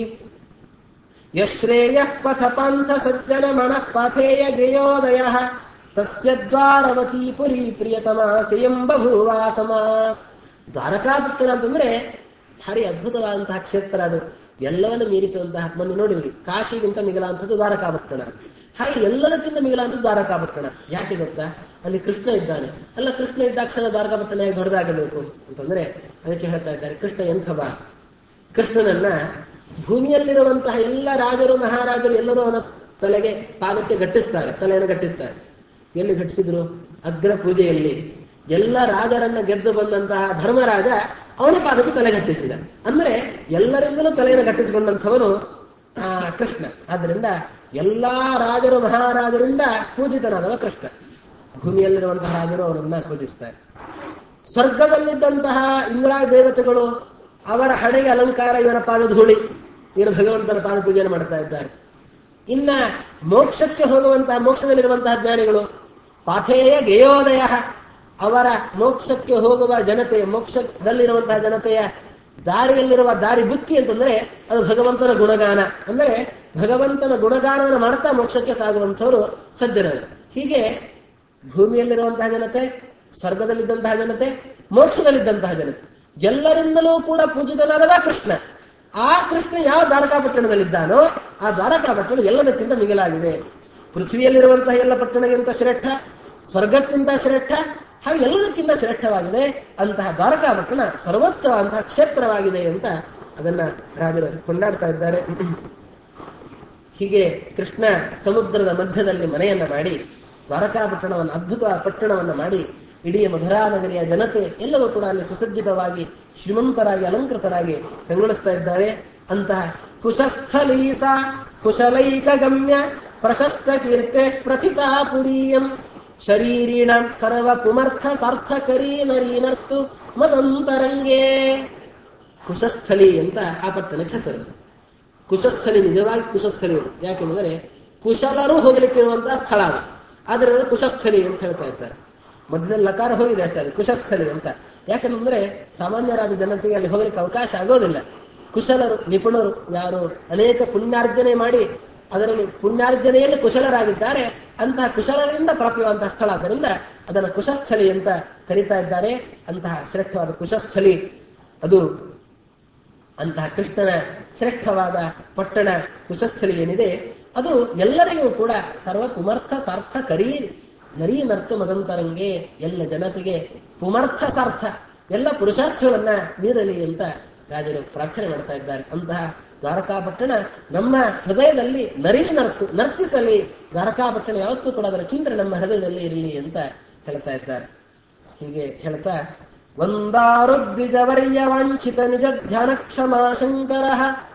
ಯಶ್ರೇಯ ಪಥ ಪಂಥ ಸಜ್ಜನ ಮನಃ ಪಥೇಯ ಗಿಯೋದಯ ತಸ್ಯ ದ್ವಾರವತಿ ಪುರಿ ಪ್ರಿಯತಮ ಸಿಯಂ ಬಭೂವಾಸಮ ದ್ವಾರಕಾಪಟ್ಟಣ ಅಂತಂದ್ರೆ ಭಾರಿ ಅದ್ಭುತವಾದಂತಹ ಕ್ಷೇತ್ರ ಅದು ಎಲ್ಲವನ್ನು ಮೀರಿಸುವಂತಹ ಮೊನ್ನೆ ನೋಡಿದ್ವಿ ಕಾಶಿಗಿಂತ ಮಿಗಿಲಾಂಥದ್ದು ದ್ವಾರಕಾಪಟ್ಟಣ ಹಾಗೆ ಎಲ್ಲದಕ್ಕಿಂತ ಮಿಗಿಲಾಂಥದ್ದು ದ್ವಾರಕಾಪಟ್ಟಣ ಯಾಕೆ ಗೊತ್ತಾ ಅಲ್ಲಿ ಕೃಷ್ಣ ಇದ್ದಾನೆ ಅಲ್ಲ ಕೃಷ್ಣ ಇದ್ದಾಕ್ಷಣ ದ್ವಾರಕಾಪಟ್ಟಣ ಯಾಕೆ ದೊಡ್ಡದಾಗಬೇಕು ಅಂತಂದ್ರೆ ಅದಕ್ಕೆ ಹೇಳ್ತಾ ಇದ್ದಾರೆ ಕೃಷ್ಣ ಎಂಥವ ಕೃಷ್ಣನನ್ನ ಭೂಮಿಯಲ್ಲಿರುವಂತಹ ಎಲ್ಲ ರಾಜರು ಮಹಾರಾಜರು ಎಲ್ಲರೂ ಅವನ ತಲೆಗೆ ಪಾದಕ್ಕೆ ಗಟ್ಟಿಸ್ತಾರೆ ತಲೆಯನ್ನು ಗಟ್ಟಿಸ್ತಾರೆ ಎಲ್ಲಿ ಘಟಿಸಿದ್ರು ಅಗ್ರ ಪೂಜೆಯಲ್ಲಿ ಎಲ್ಲ ರಾಜರನ್ನ ಗೆದ್ದು ಬಂದಂತಹ ಧರ್ಮರಾಜ ಅವನ ಪಾದಕ್ಕೆ ತಲೆ ಗಟ್ಟಿಸಿದ ಅಂದ್ರೆ ಎಲ್ಲರಿಂದಲೂ ತಲೆಯನ್ನು ಗಟ್ಟಿಸಿಕೊಂಡಂಥವನು ಆ ಕೃಷ್ಣ ಆದ್ದರಿಂದ ಎಲ್ಲಾ ರಾಜರು ಮಹಾರಾಜರಿಂದ ಪೂಜಿತನಾದವ ಕೃಷ್ಣ ಭೂಮಿಯಲ್ಲಿರುವಂತಹ ರಾಜರು ಅವನನ್ನ ಪೂಜಿಸ್ತಾರೆ ಸ್ವರ್ಗದಲ್ಲಿದ್ದಂತಹ ಇಂದ್ರಾ ದೇವತೆಗಳು ಅವರ ಹಣೆಗೆ ಅಲಂಕಾರ ಇವನ ಪಾದಧೂಳಿ ಇವನು ಭಗವಂತನ ಪಾದ ಪೂಜೆಯನ್ನು ಮಾಡ್ತಾ ಇದ್ದಾರೆ ಇನ್ನ ಮೋಕ್ಷಕ್ಕೆ ಹೋಗುವಂತಹ ಮೋಕ್ಷದಲ್ಲಿರುವಂತಹ ಜ್ಞಾನಿಗಳು ಪಾಥೇಯ ಗೇಯೋದಯ ಅವರ ಮೋಕ್ಷಕ್ಕೆ ಹೋಗುವ ಜನತೆ ಮೋಕ್ಷದಲ್ಲಿರುವಂತಹ ಜನತೆಯ ದಾರಿಯಲ್ಲಿರುವ ದಾರಿ ಬುತ್ತಿ ಅಂತಂದ್ರೆ ಅದು ಭಗವಂತನ ಗುಣಗಾನ ಅಂದ್ರೆ ಭಗವಂತನ ಗುಣಗಾನವನ್ನು ಮಾಡ್ತಾ ಮೋಕ್ಷಕ್ಕೆ ಸಾಗುವಂಥವರು ಸಜ್ಜನರು ಹೀಗೆ ಭೂಮಿಯಲ್ಲಿರುವಂತಹ ಜನತೆ ಸ್ವರ್ಗದಲ್ಲಿದ್ದಂತಹ ಜನತೆ ಮೋಕ್ಷದಲ್ಲಿದ್ದಂತಹ ಜನತೆ ಎಲ್ಲರಿಂದಲೂ ಕೂಡ ಪೂಜಿತನಾದವ ಕೃಷ್ಣ ಆ ಕೃಷ್ಣ ಯಾವ ದ್ವಾರಕಾಪಟ್ಟಣದಲ್ಲಿದ್ದಾನೋ ಆ ದ್ವಾರಕಾಪಟ್ಟಣ ಎಲ್ಲದಕ್ಕಿಂತ ಮಿಗಿಲಾಗಿದೆ ಪೃಥ್ವಿಯಲ್ಲಿರುವಂತಹ ಎಲ್ಲ ಪಟ್ಟಣಕ್ಕಿಂತ ಶ್ರೇಷ್ಠ ಸ್ವರ್ಗಕ್ಕಿಂತ ಶ್ರೇಷ್ಠ ಹಾಗೆ ಎಲ್ಲದಕ್ಕಿಂತ ಶ್ರೇಷ್ಠವಾಗಿದೆ ಅಂತಹ ದ್ವಾರಕಾಪಟ್ಟಣ ಸರ್ವೋತ್ತಮ ಅಂತಹ ಕ್ಷೇತ್ರವಾಗಿದೆ ಅಂತ ಅದನ್ನ ರಾಜರು ಕೊಂಡಾಡ್ತಾ ಇದ್ದಾರೆ ಹೀಗೆ ಕೃಷ್ಣ ಸಮುದ್ರದ ಮಧ್ಯದಲ್ಲಿ ಮನೆಯನ್ನ ಮಾಡಿ ದ್ವಾರಕಾಪಟ್ಟಣವನ್ನು ಅದ್ಭುತ ಪಟ್ಟಣವನ್ನು ಮಾಡಿ ಇಡೀ ಮಧುರಾ ನಗರಿಯ ಜನತೆ ಎಲ್ಲವೂ ಕೂಡ ಅಲ್ಲಿ ಸುಸಜ್ಜಿತವಾಗಿ ಶ್ರೀಮಂತರಾಗಿ ಅಲಂಕೃತರಾಗಿ ಕಂಗೊಳಿಸ್ತಾ ಇದ್ದಾರೆ ಅಂತಹ ಕುಶಸ್ಥಲೀಸ ಕುಶಲೈಕ ಗಮ್ಯ ಪ್ರಶಸ್ತ ಕೀರ್ತೆ ಪ್ರಥಿತಾ ಪುರೀಯಂ ಶರೀರಿಣಂ ಸರ್ವ ಪುಮರ್ಥ ಸಾರ್ಥಕರೀ ನರೀನರ್ತು ಮದಂತರಂಗೇ ಕುಶಸ್ಥಳಿ ಅಂತ ಆ ಪಟ್ಟಣಕ್ಕೆ ಹೆಸರು ಕುಶಸ್ಥಳಿ ನಿಜವಾಗಿ ಕುಶಸ್ಥಳಿ ಯಾಕೆಂದರೆ ಕುಶಲರು ಹೋಗ್ಲಿಕ್ಕೆ ಇರುವಂತಹ ಸ್ಥಳ ಅದು ಆದ್ರಿಂದ ಕುಶಸ್ಥಳಿ ಅಂತ ಹೇಳ್ತಾ ಇರ್ತಾರೆ ಮಧ್ಯದಲ್ಲಿ ಲಕಾರ ಹೋಗಿದೆ ಅಷ್ಟೇ ಅದು ಕುಶಸ್ಥಳಿ ಅಂತ ಯಾಕಂದ್ರೆ ಸಾಮಾನ್ಯರಾದ ಜನತೆಗೆ ಅಲ್ಲಿ ಹೋಗ್ಲಿಕ್ಕೆ ಅವಕಾಶ ಆಗೋದಿಲ್ಲ ಕುಶಲರು ನಿಪುಣರು ಯಾರು ಅನೇಕ ಪುಣ್ಯಾರ್ಜನೆ ಮಾಡಿ ಅದರಲ್ಲಿ ಪುಣ್ಯಾರ್ಜನೆಯಲ್ಲಿ ಕುಶಲರಾಗಿದ್ದಾರೆ ಅಂತಹ ಕುಶಲರಿಂದ ಪ್ರಾಪ್ಯವಾದಂತಹ ಸ್ಥಳ ಆದ್ದರಿಂದ ಅದನ್ನು ಕುಶಸ್ಥಳಿ ಅಂತ ಕರೀತಾ ಇದ್ದಾರೆ ಅಂತಹ ಶ್ರೇಷ್ಠವಾದ ಕುಶಸ್ಥಳಿ ಅದು ಅಂತಹ ಕೃಷ್ಣನ ಶ್ರೇಷ್ಠವಾದ ಪಟ್ಟಣ ಕುಶಸ್ಥಳಿ ಏನಿದೆ ಅದು ಎಲ್ಲರಿಗೂ ಕೂಡ ಸರ್ವ ಪುಮರ್ಥ ಸಾರ್ಥ ಕರೀ ನರೀ ನರ್ತು ಮದಂತರಂಗೆ ಎಲ್ಲ ಜನತೆಗೆ ಪುಮರ್ಥ ಸಾರ್ಥ ಎಲ್ಲ ಪುರುಷಾರ್ಥಗಳನ್ನ ನೀಡಲಿ ಅಂತ ರಾಜರು ಪ್ರಾರ್ಥನೆ ಮಾಡ್ತಾ ಇದ್ದಾರೆ ಅಂತಹ ದ್ವಾರಕಾಪಟ್ಟಣ ನಮ್ಮ ಹೃದಯದಲ್ಲಿ ನರಿ ನರ್ತು ನರ್ತಿಸಲಿ ದ್ವಾರಕಾಪಟ್ಟಣ ಯಾವತ್ತೂ ಕೂಡ ಅದರ ಚಿಂತನೆ ನಮ್ಮ ಹೃದಯದಲ್ಲಿ ಇರಲಿ ಅಂತ ಹೇಳ್ತಾ ಇದ್ದಾರೆ ಹೀಗೆ ಹೇಳ್ತಾ ವಂದಾರುದ್ವಿಜವರ್ಯ ವಾಂಛಿತ ನಿಜ ಧ್ಯಾನ ಕ್ಷಮಾ ಶಂಕರ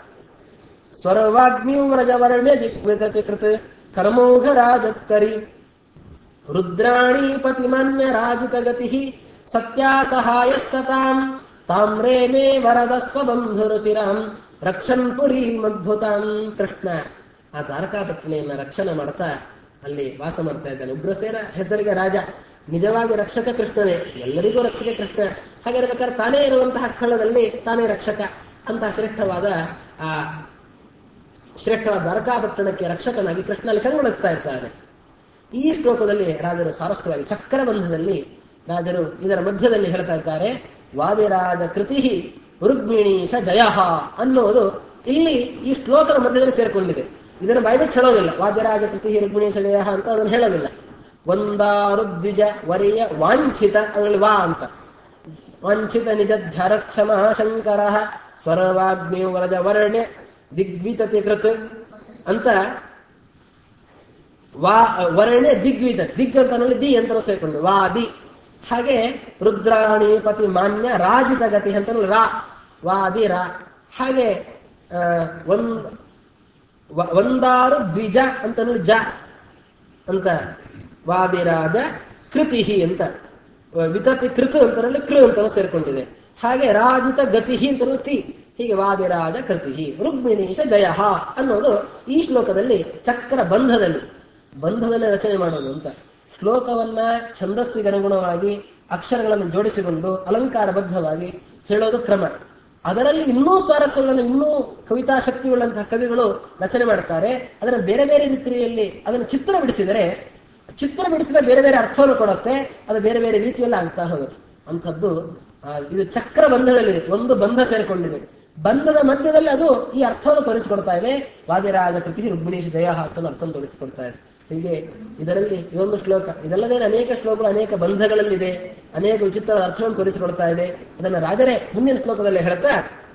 ಸ್ವರ್ವಾಗ್ನಿವ್ರಜವರ್ಣ್ಯ ದಿಗ್ವಿತತಿ ಕೃತ ಕರ್ಮೋಘ ರಾಜತ್ಕರಿ ರುದ್ರಾಣಿ ಪತಿಮನ್ಯ ರಾಜಿತ ಗತಿ ಸತ್ಯಾ ಸಹಾಯ ಸತಾಂ ತಾಮ್ರೇ ಮೇ ವರದ ಸ್ವಬಂಧುರುಚಿರಾಂ ರಕ್ಷನ್ ಪುರಿ ಮದ್ಭುತಾಂ ಕೃಷ್ಣ ಆ ದ್ವಾರಕಾಪಟ್ಟಣೆಯನ್ನ ರಕ್ಷಣೆ ಮಾಡ್ತಾ ಅಲ್ಲಿ ವಾಸ ಮಾಡ್ತಾ ಇದ್ದಾನೆ ಉಗ್ರಸೇನ ಹೆಸರಿಗೆ ರಾಜ ನಿಜವಾಗಿ ರಕ್ಷಕ ಕೃಷ್ಣನೇ ಎಲ್ಲರಿಗೂ ರಕ್ಷಕ ಕೃಷ್ಣ ಹಾಗಿರ್ಬೇಕಾದ್ರೆ ತಾನೇ ಇರುವಂತಹ ಸ್ಥಳದಲ್ಲಿ ತಾನೇ ರಕ್ಷಕ ಅಂತಹ ಶ್ರೇಷ್ಠವಾದ ಆ ಶ್ರೇಷ್ಠವಾದ ದ್ವಾರಕಾಪಟ್ಟಣಕ್ಕೆ ರಕ್ಷಕನಾಗಿ ಕೃಷ್ಣ ಅಲ್ಲಿ ಕಂಗೊಳಿಸ್ತಾ ಇದ್ದಾನೆ ಈ ಶ್ಲೋಕದಲ್ಲಿ ರಾಜರು ಸಾರಸ್ಯವಾಗಿ ಚಕ್ರಬಂಧದಲ್ಲಿ ರಾಜರು ಇದರ ಮಧ್ಯದಲ್ಲಿ ಹೇಳ್ತಾ ಇದ್ದಾರೆ ವಾದಿರಾಜ ಕೃತಿ ರುಗ್ಮಿಣೀಶ ಜಯ ಅನ್ನೋದು ಇಲ್ಲಿ ಈ ಶ್ಲೋಕದ ಮಧ್ಯದಲ್ಲಿ ಸೇರಿಕೊಂಡಿದೆ ಇದನ್ನು ಬಾಯ್ಬಿಟ್ಟು ಹೇಳೋದಿಲ್ಲ ವಾದ್ಯರಾಜ ಕೃತಿ ರುಗ್ಮಿಣೀಶ ಜಯ ಅಂತ ಅದನ್ನು ಹೇಳೋದಿಲ್ಲ ಒಂದಾರುದ್ವಿಜ ವರಿಯ ವಾಂಛಿತ ಅದರಲ್ಲಿ ವಾ ಅಂತ ವಾಂಛಿತ ನಿಜ ಕ್ಷಮ ಶಂಕರ ಸ್ವರವಾಗ್ನಿ ವರಜ ವರ್ಣ್ಯ ದಿಗ್ವಿತತಿ ಕೃತ್ ಅಂತ ವಾ ವರ್ಣೆ ದಿಗ್ವಿತ ದಿಗ್ ಅಂತ ನೋಡಿ ದಿ ಅಂತ ಸೇರ್ಕೊಂಡು ವಾ ದಿ ಹಾಗೆ ರುದ್ರಾಣಿ ಪತಿ ಮಾನ್ಯ ರಾಜಿತ ಗತಿ ಅಂತ ರಾ ವಾದಿ ರಾ ಹಾಗೆ ಒಂದ್ ಒಂದಾರು ದ್ವಿಜ ಅಂತ ನೋಡಿ ಜ ಅಂತ ವಾದಿರಾಜ ಕೃತಿ ಅಂತ ವಿತತಿ ಕೃತು ಅಂತ ಕೃ ಅಂತ ಸೇರ್ಕೊಂಡಿದೆ ಹಾಗೆ ರಾಜಿತ ಗತಿ ಅಂತ ತಿ ಹೀಗೆ ವಾದಿರಾಜ ಕೃತಿ ರುಗ್ಮಿಣೀಶ ಜಯ ಅನ್ನೋದು ಈ ಶ್ಲೋಕದಲ್ಲಿ ಚಕ್ರ ಬಂಧದಲ್ಲಿ ಬಂಧದಲ್ಲಿ ರಚನೆ ಮಾಡೋದು ಅಂತ ಶ್ಲೋಕವನ್ನ ಛಂದಸ್ಸಿಗೆ ಅನುಗುಣವಾಗಿ ಅಕ್ಷರಗಳನ್ನು ಜೋಡಿಸಿಕೊಂಡು ಅಲಂಕಾರಬದ್ಧವಾಗಿ ಹೇಳೋದು ಕ್ರಮ ಅದರಲ್ಲಿ ಇನ್ನೂ ಸ್ವಾರಸ್ಯಗಳನ್ನು ಇನ್ನೂ ಕವಿತಾ ಶಕ್ತಿಯುಳ್ಳಂತಹ ಕವಿಗಳು ರಚನೆ ಮಾಡ್ತಾರೆ ಅದನ್ನು ಬೇರೆ ಬೇರೆ ರೀತಿಯಲ್ಲಿ ಅದನ್ನು ಚಿತ್ರ ಬಿಡಿಸಿದರೆ ಚಿತ್ರ ಬಿಡಿಸಿದ ಬೇರೆ ಬೇರೆ ಅರ್ಥವನ್ನು ಕೊಡುತ್ತೆ ಅದು ಬೇರೆ ಬೇರೆ ರೀತಿಯಲ್ಲಿ ಆಗ್ತಾ ಹೋಗುತ್ತೆ ಅಂಥದ್ದು ಇದು ಚಕ್ರ ಬಂಧದಲ್ಲಿದೆ ಒಂದು ಬಂಧ ಸೇರಿಕೊಂಡಿದೆ ಬಂಧದ ಮಧ್ಯದಲ್ಲಿ ಅದು ಈ ಅರ್ಥವನ್ನು ತೋರಿಸಿಕೊಡ್ತಾ ಇದೆ ವಾದಿರಾಜ ಕೃತಿ ರುಗ್ಮಿಣೀಶ್ ಜಯ ಅಂತ ಅರ್ಥವನ್ನು ತೋರಿಸಿಕೊಡ್ತಾ ಇದೆ ಹೀಗೆ ಇದರಲ್ಲಿ ಇದೊಂದು ಶ್ಲೋಕ ಇದಲ್ಲದೆ ಅನೇಕ ಶ್ಲೋಕಗಳು ಅನೇಕ ಬಂಧಗಳಲ್ಲಿದೆ ಅನೇಕ ವಿಚಿತ್ರವಾದ ಅರ್ಥವನ್ನು ತೋರಿಸಿಕೊಡ್ತಾ ಇದೆ ಅದನ್ನ ರಾಜರೇ ಮುಂದಿನ ಶ್ಲೋಕದಲ್ಲಿ ಹೇಳ್ತಾ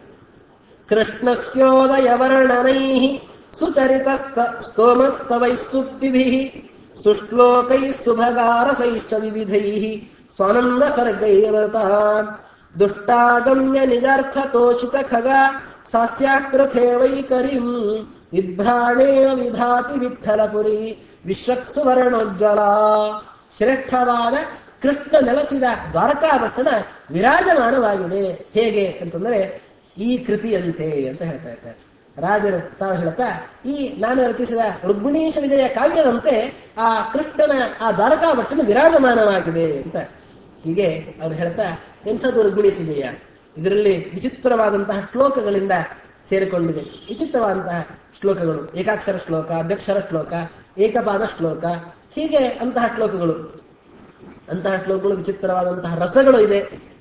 ಕೃಷ್ಣಸ್ಯೋದಯ ವರ್ಣನೈ ಸುಚರಿತ ಸ್ತೋಮಸ್ತವೈ ಸುಕ್ತಿಭಿ ಸುಶ್ಲೋಕೈ ಸುಭಗಾರಸೈಶ್ಚ ವಿವಿಧೈ ಸ್ವಾನಂದ ಸರ್ಗೈರತ ದುಷ್ಟಾಗಮ್ಯ ನಿಜಾರ್ಥ ತೋಷಿತ ಖಗ ಸಾಸ್ಯಾಕೃಥೇ ವೈಕರಿಂ ವಿಭ್ರಾಣೇವ ವಿಭಾತಿ ವಿಠಲಪುರಿ ವಿಶ್ವಕ್ಸು ವರ್ಣೋಜ್ವಲ ಶ್ರೇಷ್ಠವಾದ ಕೃಷ್ಣ ನೆಲೆಸಿದ ದ್ವಾರಕಾಪಟ್ಟಣ ವಿರಾಜಮಾನವಾಗಿದೆ ಹೇಗೆ ಅಂತಂದ್ರೆ ಈ ಕೃತಿಯಂತೆ ಅಂತ ಹೇಳ್ತಾ ಇದ್ದಾರೆ ರಾಜರು ತಾವು ಹೇಳ್ತಾ ಈ ನಾನು ರಚಿಸಿದ ರುಗ್ಮಿಣೀಶ ವಿಜಯ ಕಾವ್ಯದಂತೆ ಆ ಕೃಷ್ಣನ ಆ ದ್ವಾರಕಾಪಟ್ಟಣ ವಿರಾಜಮಾನವಾಗಿದೆ ಅಂತ ಹೀಗೆ ಅವ್ರು ಹೇಳ್ತಾ ಎಂಥದ್ದು ರುಗ್ಮಿಣೀಶ ವಿಜಯ ಇದರಲ್ಲಿ ವಿಚಿತ್ರವಾದಂತಹ ಶ್ಲೋಕಗಳಿಂದ ಸೇರಿಕೊಂಡಿದೆ ವಿಚಿತ್ರವಾದಂತಹ ಶ್ಲೋಕಗಳು ಏಕಾಕ್ಷರ ಶ್ಲೋಕ ಅಧ್ಯಕ್ಷರ ಶ್ಲೋಕ ಏಕಪಾದ ಶ್ಲೋಕ ಹೀಗೆ ಅಂತಹ ಶ್ಲೋಕಗಳು ಅಂತಹ ಶ್ಲೋಕಗಳು ವಿಚಿತ್ರವಾದಂತಹ ರಸಗಳು ಇದೆ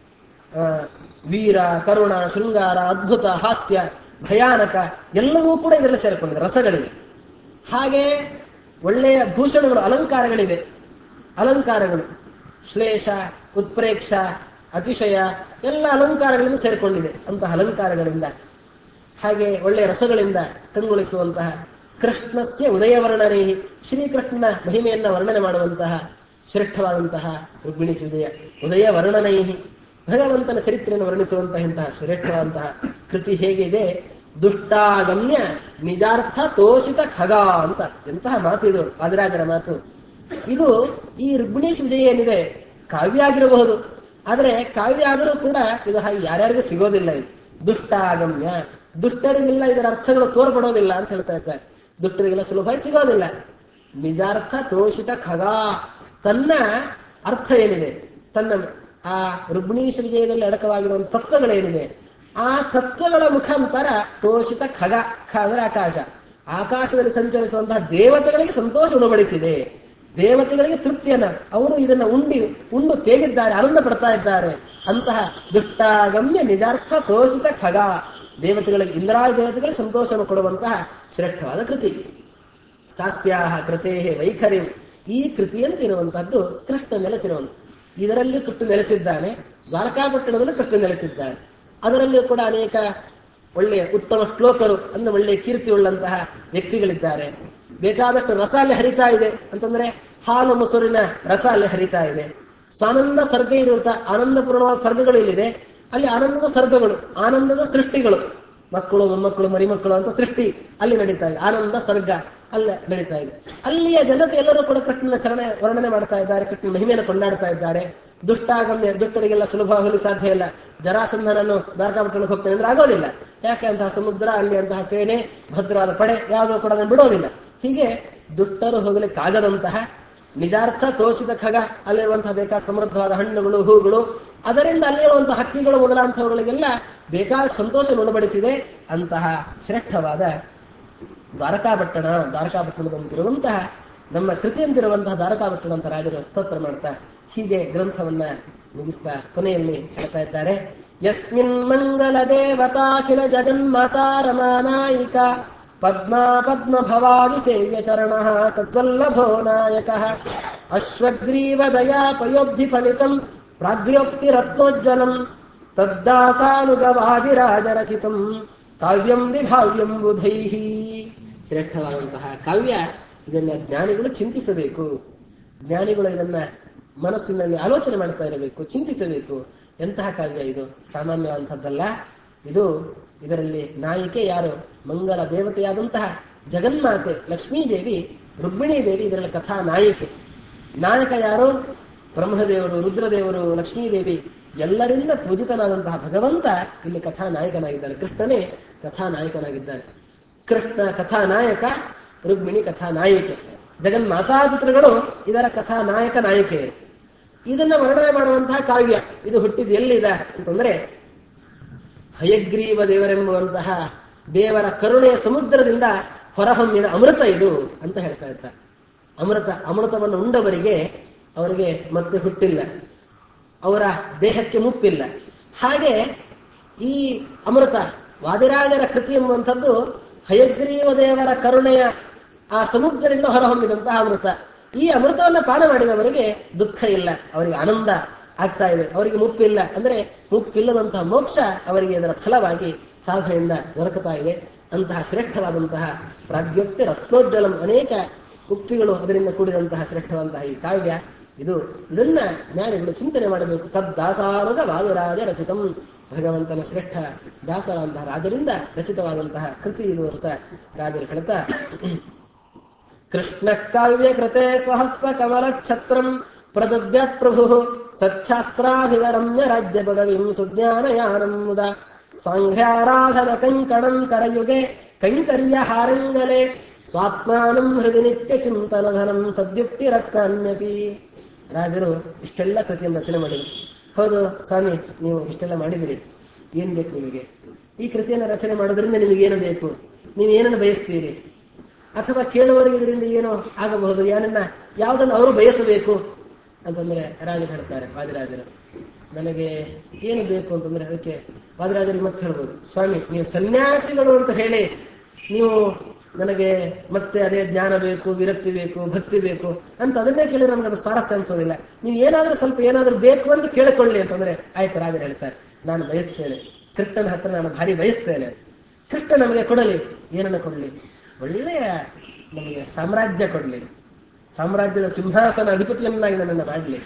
ವೀರ ಕರುಣ ಶೃಂಗಾರ ಅದ್ಭುತ ಹಾಸ್ಯ ಭಯಾನಕ ಎಲ್ಲವೂ ಕೂಡ ಇದರಲ್ಲಿ ಸೇರಿಕೊಂಡಿದೆ ರಸಗಳಿವೆ ಹಾಗೆ ಒಳ್ಳೆಯ ಭೂಷಣಗಳು ಅಲಂಕಾರಗಳಿವೆ ಅಲಂಕಾರಗಳು ಶ್ಲೇಷ ಉತ್ಪ್ರೇಕ್ಷ ಅತಿಶಯ ಎಲ್ಲ ಅಲಂಕಾರಗಳಿಂದ ಸೇರಿಕೊಂಡಿದೆ ಅಂತಹ ಅಲಂಕಾರಗಳಿಂದ ಹಾಗೆ ಒಳ್ಳೆಯ ರಸಗಳಿಂದ ಕಂಗೊಳಿಸುವಂತಹ ಕೃಷ್ಣಸ್ಯ ಉದಯ ವರ್ಣನೆ ಶ್ರೀಕೃಷ್ಣನ ಮಹಿಮೆಯನ್ನ ವರ್ಣನೆ ಮಾಡುವಂತಹ ಶ್ರೇಷ್ಠವಾದಂತಹ ರುಕ್ಮಿಣಿ ಉದಯ ಉದಯ ವರ್ಣನೈ ಭಗವಂತನ ಚರಿತ್ರೆಯನ್ನು ವರ್ಣಿಸುವಂತಹ ಇಂತಹ ಶ್ರೇಷ್ಠವಾದಂತಹ ಕೃತಿ ಹೇಗಿದೆ ದುಷ್ಟಾಗಮ್ಯ ನಿಜಾರ್ಥ ತೋಷಿತ ಖಗ ಅಂತ ಎಂತಹ ಮಾತು ಇದು ವಾದಿರಾಜರ ಮಾತು ಇದು ಈ ರುಕ್ಮಿಣೀಶ್ ವಿಜಯ ಏನಿದೆ ಕಾವ್ಯ ಆಗಿರಬಹುದು ಆದರೆ ಕಾವ್ಯ ಆದರೂ ಕೂಡ ಇದು ಹಾಗೆ ಯಾರ್ಯಾರಿಗೂ ಸಿಗೋದಿಲ್ಲ ಇದು ದುಷ್ಟಾಗಮ್ಯ ದುಷ್ಟರಿಗೆಲ್ಲ ಇದರ ಅರ್ಥಗಳು ತೋರ್ಪಡೋದಿಲ್ಲ ಅಂತ ಹೇಳ್ತಾ ಇದ್ದಾರೆ ದುಷ್ಟರಿಗೆಲ್ಲ ಸುಲಭ ಸಿಗೋದಿಲ್ಲ ನಿಜಾರ್ಥ ತೋಷಿತ ಖಗ ತನ್ನ ಅರ್ಥ ಏನಿದೆ ತನ್ನ ಆ ರುಗ್ಣೀಶ ವಿಜಯದಲ್ಲಿ ಅಡಕವಾಗಿರುವ ತತ್ವಗಳೇನಿದೆ ಆ ತತ್ವಗಳ ಮುಖಾಂತರ ತೋಷಿತ ಖಗ ಖ ಅಂದ್ರೆ ಆಕಾಶ ಆಕಾಶದಲ್ಲಿ ಸಂಚರಿಸುವಂತಹ ದೇವತೆಗಳಿಗೆ ಸಂತೋಷ ಉಣಬಡಿಸಿದೆ ದೇವತೆಗಳಿಗೆ ತೃಪ್ತಿಯನ್ನ ಅವರು ಇದನ್ನ ಉಂಡಿ ಉಂಡು ತೇಗಿದ್ದಾರೆ ಆನಂದ ಪಡ್ತಾ ಇದ್ದಾರೆ ಅಂತಹ ದುಷ್ಟಾಗಮ್ಯ ನಿಜಾರ್ಥ ತೋಷಿತ ಖಗ ದೇವತೆಗಳಿಗೆ ಇಂದ್ರಾಯ ದೇವತೆಗಳಿಗೆ ಸಂತೋಷವನ್ನು ಕೊಡುವಂತಹ ಶ್ರೇಷ್ಠವಾದ ಕೃತಿ ಸಾಸ್ಯಾಹ ಕೃತೇ ವೈಖರಿ ಈ ಕೃತಿಯಂತಿರುವಂತಹದ್ದು ಕೃಷ್ಣ ನೆಲೆಸಿರುವನು ಇದರಲ್ಲಿ ಕೃಷ್ಣ ನೆಲೆಸಿದ್ದಾನೆ ದ್ವಾರಕಾಪಟ್ಟಣದಲ್ಲಿ ಕೃಷ್ಣ ನೆಲೆಸಿದ್ದಾನೆ ಅದರಲ್ಲಿಯೂ ಕೂಡ ಅನೇಕ ಒಳ್ಳೆಯ ಉತ್ತಮ ಶ್ಲೋಕರು ಅಂದ್ರೆ ಒಳ್ಳೆಯ ಕೀರ್ತಿ ಉಳ್ಳಂತಹ ವ್ಯಕ್ತಿಗಳಿದ್ದಾರೆ ಬೇಕಾದಷ್ಟು ರಸ ಅಲ್ಲಿ ಹರಿತಾ ಇದೆ ಅಂತಂದ್ರೆ ಹಾಲು ಮೊಸರಿನ ರಸ ಅಲ್ಲಿ ಹರಿತಾ ಇದೆ ಸ್ವಾನಂದ ಸರ್ಗ ಇರುವಂತ ಆನಂದಪೂರ್ಣವಾದ ಸರ್ಗಗಳು ಇಲ್ಲಿದೆ ಅಲ್ಲಿ ಆನಂದದ ಸರ್ಗಗಳು ಆನಂದದ ಸೃಷ್ಟಿಗಳು ಮಕ್ಕಳು ಮೊಮ್ಮಕ್ಕಳು ಮರಿಮಕ್ಕಳು ಅಂತ ಸೃಷ್ಟಿ ಅಲ್ಲಿ ನಡೀತಾ ಇದೆ ಆನಂದ ಸರ್ಗ ಅಲ್ಲಿ ನಡೀತಾ ಇದೆ ಅಲ್ಲಿಯ ಜನತೆ ಎಲ್ಲರೂ ಕೂಡ ಕೃಷ್ಣನ ಚರಣ ವರ್ಣನೆ ಮಾಡ್ತಾ ಇದ್ದಾರೆ ಕೃಷ್ಣನ ಮಹಿಮೆಯನ್ನು ಕೊಂಡಾಡ್ತಾ ಇದ್ದಾರೆ ದುಷ್ಟಾಗಮ್ಯ ದುಷ್ಟರಿಗೆಲ್ಲ ಸುಲಭ ಹೋಗಲಿ ಸಾಧ್ಯ ಇಲ್ಲ ಜರಾಸಂಧನನ್ನು ದ್ವಾರಕಾಪಟ್ಟಣಕ್ಕೆ ಹೋಗ್ತಾನೆ ಅಂದ್ರೆ ಆಗೋದಿಲ್ಲ ಯಾಕೆ ಅಂತಹ ಸಮುದ್ರ ಅಲ್ಲಿ ಅಂತಹ ಸೇನೆ ಭದ್ರವಾದ ಪಡೆ ಯಾವುದೋ ಕೂಡ ಅದನ್ನು ಬಿಡೋದಿಲ್ಲ ಹೀಗೆ ದುಷ್ಟರು ಹೋಗಲಿಕ್ಕಾಗದಂತಹ ನಿಜಾರ್ಥ ತೋಷಿತ ಖಗ ಅಲ್ಲಿರುವಂತಹ ಬೇಕಾದ ಸಮೃದ್ಧವಾದ ಹಣ್ಣುಗಳು ಹೂಗಳು ಅದರಿಂದ ಅಲ್ಲಿರುವಂತಹ ಹಕ್ಕಿಗಳು ಮೊದಲಾಂತಹವುಗಳಿಗೆಲ್ಲ ಬೇಕಾದ ಸಂತೋಷ ಉಣಬಡಿಸಿದೆ ಅಂತಹ ಶ್ರೇಷ್ಠವಾದ ದ್ವಾರಕಾಪಟ್ಟಣ ದ್ವಾರಕಾಪಟ್ಟಣದಂತಿರುವಂತಹ ನಮ್ಮ ಕೃತಿಯಂತಿರುವಂತಹ ದ್ವಾರಕಾಪಟ್ಟಣ ಅಂತ ರಾಜರು ಸ್ತೋತ್ರ ಮಾಡ್ತಾ ಹೀಗೆ ಗ್ರಂಥವನ್ನ ಮುಗಿಸ್ತಾ ಕೊನೆಯಲ್ಲಿ ಹೇಳ್ತಾ ಇದ್ದಾರೆ ಯಸ್ಮಿನ್ ಮಂಗಲ ದೇವತಾಖಿಲ ಜಗನ್ಮಾತಾ ರಮಾನಾಯಿಕ ಪದ್ಮಾ ಪದ್ಮ ಭವಾದಿ ಸೇವ್ಯ ಚರಣ ತದ್ವಲ್ಲಭೋ ನಾಯಕ ಅಶ್ವಗ್ರೀವ ದಯಾ ಪಯೋಬ್ಧಿ ಫಲಿತಂ ಪ್ರಾಗ್ಯೋಕ್ತಿ ರತ್ನೋಜ್ವಲಂ ತದ್ದಾಸಾನುಗವಾದಿರಾಜರಚಿತಂ ಕಾವ್ಯಂ ವಿಭಾವ್ಯಂ ಬುಧೈಹಿ ಶ್ರೇಷ್ಠವಾದಂತಹ ಕಾವ್ಯ ಇದನ್ನ ಜ್ಞಾನಿಗಳು ಚಿಂತಿಸಬೇಕು ಜ್ಞಾನಿಗಳು ಇದನ್ನ ಮನಸ್ಸಿನಲ್ಲಿ ಆಲೋಚನೆ ಮಾಡ್ತಾ ಇರಬೇಕು ಚಿಂತಿಸಬೇಕು ಎಂತಹ ಕಾವ್ಯ ಇದು ಸಾಮಾನ್ಯವಾದಂಥದ್ದಲ್ಲ ಇದು ಇದರಲ್ಲಿ ನಾಯಿಕೆ ಯಾರು ಮಂಗಲ ದೇವತೆಯಾದಂತಹ ಜಗನ್ಮಾತೆ ಲಕ್ಷ್ಮೀದೇವಿ ರುಕ್ಮಿಣೀ ದೇವಿ ಇದರಲ್ಲಿ ಕಥಾ ನಾಯಿಕೆ ನಾಯಕ ಯಾರು ಬ್ರಹ್ಮದೇವರು ರುದ್ರದೇವರು ಲಕ್ಷ್ಮೀದೇವಿ ಎಲ್ಲರಿಂದ ಪೂಜಿತನಾದಂತಹ ಭಗವಂತ ಇಲ್ಲಿ ಕಥಾ ನಾಯಕನಾಗಿದ್ದಾನೆ ಕೃಷ್ಣನೇ ಕಥಾ ನಾಯಕನಾಗಿದ್ದಾನೆ ಕೃಷ್ಣ ಕಥಾ ನಾಯಕ ರುಕ್ಮಿಣಿ ಕಥಾ ನಾಯಕಿ ಜಗನ್ಮಾತಾಪಿತೃಗಳು ಇದರ ಕಥಾ ನಾಯಕ ನಾಯಕಿಯರು ಇದನ್ನ ವರ್ಣನೆ ಮಾಡುವಂತಹ ಕಾವ್ಯ ಇದು ಹುಟ್ಟಿದ ಎಲ್ಲಿದೆ ಅಂತಂದ್ರೆ ಹಯಗ್ರೀವ ದೇವರೆಂಬುವಂತಹ ದೇವರ ಕರುಣೆಯ ಸಮುದ್ರದಿಂದ ಹೊರಹೊಮ್ಮಿದ ಅಮೃತ ಇದು ಅಂತ ಹೇಳ್ತಾ ಇದ್ದಾರೆ ಅಮೃತ ಅಮೃತವನ್ನು ಉಂಡವರಿಗೆ ಅವರಿಗೆ ಮತ್ತೆ ಹುಟ್ಟಿಲ್ಲ ಅವರ ದೇಹಕ್ಕೆ ಮುಪ್ಪಿಲ್ಲ ಹಾಗೆ ಈ ಅಮೃತ ವಾದಿರಾಜರ ಕೃತಿ ಎಂಬುವಂಥದ್ದು ಹಯಗ್ರೀವ ದೇವರ ಕರುಣೆಯ ಆ ಸಮುದ್ರದಿಂದ ಹೊರಹೊಮ್ಮಿದಂತಹ ಅಮೃತ ಈ ಅಮೃತವನ್ನ ಪಾನ ಮಾಡಿದವರಿಗೆ ದುಃಖ ಇಲ್ಲ ಅವರಿಗೆ ಆನಂದ ಆಗ್ತಾ ಇದೆ ಅವರಿಗೆ ಮುಪ್ಪಿಲ್ಲ ಅಂದ್ರೆ ಮುಪ್ಪಿಲ್ಲದಂತಹ ಮೋಕ್ಷ ಅವರಿಗೆ ಇದರ ಫಲವಾಗಿ ಸಾಧನೆಯಿಂದ ದೊರಕುತ್ತಾ ಇದೆ ಅಂತಹ ಶ್ರೇಷ್ಠವಾದಂತಹ ಪ್ರಾಗ್ಯೋಕ್ತಿ ರತ್ನೋಜ್ವಲಂ ಅನೇಕ ಉಕ್ತಿಗಳು ಅದರಿಂದ ಕೂಡಿದಂತಹ ಶ್ರೇಷ್ಠವಾದಂತಹ ಈ ಕಾವ್ಯ ಇದು ಇದನ್ನ ಜ್ಞಾನಿಗಳು ಚಿಂತನೆ ಮಾಡಬೇಕು ತದ್ದಾಸಾನುಗ ವಾದಿರಾಜ ರಚಿತಂ ಭಗವಂತನ ಶ್ರೇಷ್ಠ ದಾಸರಾದಂತಹ ರಾಜರಿಂದ ರಚಿತವಾದಂತಹ ಕೃತಿ ಇದು ಅಂತ ರಾಜರು ಹೇಳ್ತಾ ಕೃಷ್ಣ ಕಾವ್ಯ ಕೃತೆ ಸ್ವಹಸ್ತ ಕಮಲ ಛತ್ರಂ ಪ್ರದದ್ಯ ಪ್ರಭು ಸಚ್ಛಾಸ್ತ್ರಾಭಿಧರಮ್ಯ ರಾಜ್ಯ ಪದವಿಂ ಸುಜ್ಞಾನಯಾನಂ ಮುದ ಸಾಂಘ್ಯಾರಾಧನ ಕಂಕಣಂ ಕರಯುಗೆ ಕೈಂಕರ್ಯ ಹಾರಂಗಲೆ ಸ್ವಾತ್ಮಾನಂ ಹೃದಯ ನಿತ್ಯ ಚಿಂತನಧನಂ ಸದ್ಯುಕ್ತಿ ರತ್ನಾನ್ಯಪಿ ರಾಜರು ಇಷ್ಟೆಲ್ಲ ಕೃತಿಯನ್ನು ರಚನೆ ಮಾಡಿದರು ಹೌದು ಸ್ವಾಮಿ ನೀವು ಇಷ್ಟೆಲ್ಲ ಮಾಡಿದಿರಿ ಏನ್ ಬೇಕು ನಿಮಗೆ ಈ ಕೃತಿಯನ್ನು ರಚನೆ ಮಾಡೋದ್ರಿಂದ ನಿಮಗೇನು ಬೇಕು ನೀವು ಏನನ್ನು ಬಯಸ್ತೀರಿ ಅಥವಾ ಕೇಳುವವರಿಗೆ ಇದರಿಂದ ಏನು ಆಗಬಹುದು ಏನನ್ನ ಯಾವುದನ್ನು ಅವರು ಬಯಸಬೇಕು ಅಂತಂದ್ರೆ ರಾಜರು ಹೇಳ್ತಾರೆ ವಾದಿರಾಜರು ನನಗೆ ಏನು ಬೇಕು ಅಂತಂದ್ರೆ ಅದಕ್ಕೆ ವಾದಿರಾಜರಿಗೆ ಮತ್ತೆ ಹೇಳ್ಬೋದು ಸ್ವಾಮಿ ನೀವು ಸನ್ಯಾಸಿಗಳು ಅಂತ ಹೇಳಿ ನೀವು ನನಗೆ ಮತ್ತೆ ಅದೇ ಜ್ಞಾನ ಬೇಕು ವಿರಕ್ತಿ ಬೇಕು ಭಕ್ತಿ ಬೇಕು ಅಂತ ಅದನ್ನೇ ಕೇಳಿದ್ರೆ ನಮ್ಗೆ ಅದು ಸ್ವಾರಸ್ಯ ಅನ್ಸೋದಿಲ್ಲ ನೀವು ಏನಾದ್ರೂ ಸ್ವಲ್ಪ ಏನಾದ್ರೂ ಬೇಕು ಅಂತ ಕೇಳಿಕೊಳ್ಳಿ ಅಂತಂದ್ರೆ ಆಯ್ತು ರಾಜರು ಹೇಳ್ತಾರೆ ನಾನು ಬಯಸ್ತೇನೆ ಕೃಷ್ಣನ ಹತ್ರ ನಾನು ಭಾರಿ ಬಯಸ್ತೇನೆ ಕೃಷ್ಣ ನಮಗೆ ಕೊಡಲಿ ಏನನ್ನ ಕೊಡಲಿ ಒಳ್ಳೆಯ ನಮಗೆ ಸಾಮ್ರಾಜ್ಯ ಕೊಡಲಿ ಸಾಮ್ರಾಜ್ಯದ ಸಿಂಹಾಸನ ಅಧಿಪತಿಯನ್ನಾಗಿ ನನ್ನನ್ನು ಮಾಡಲಿ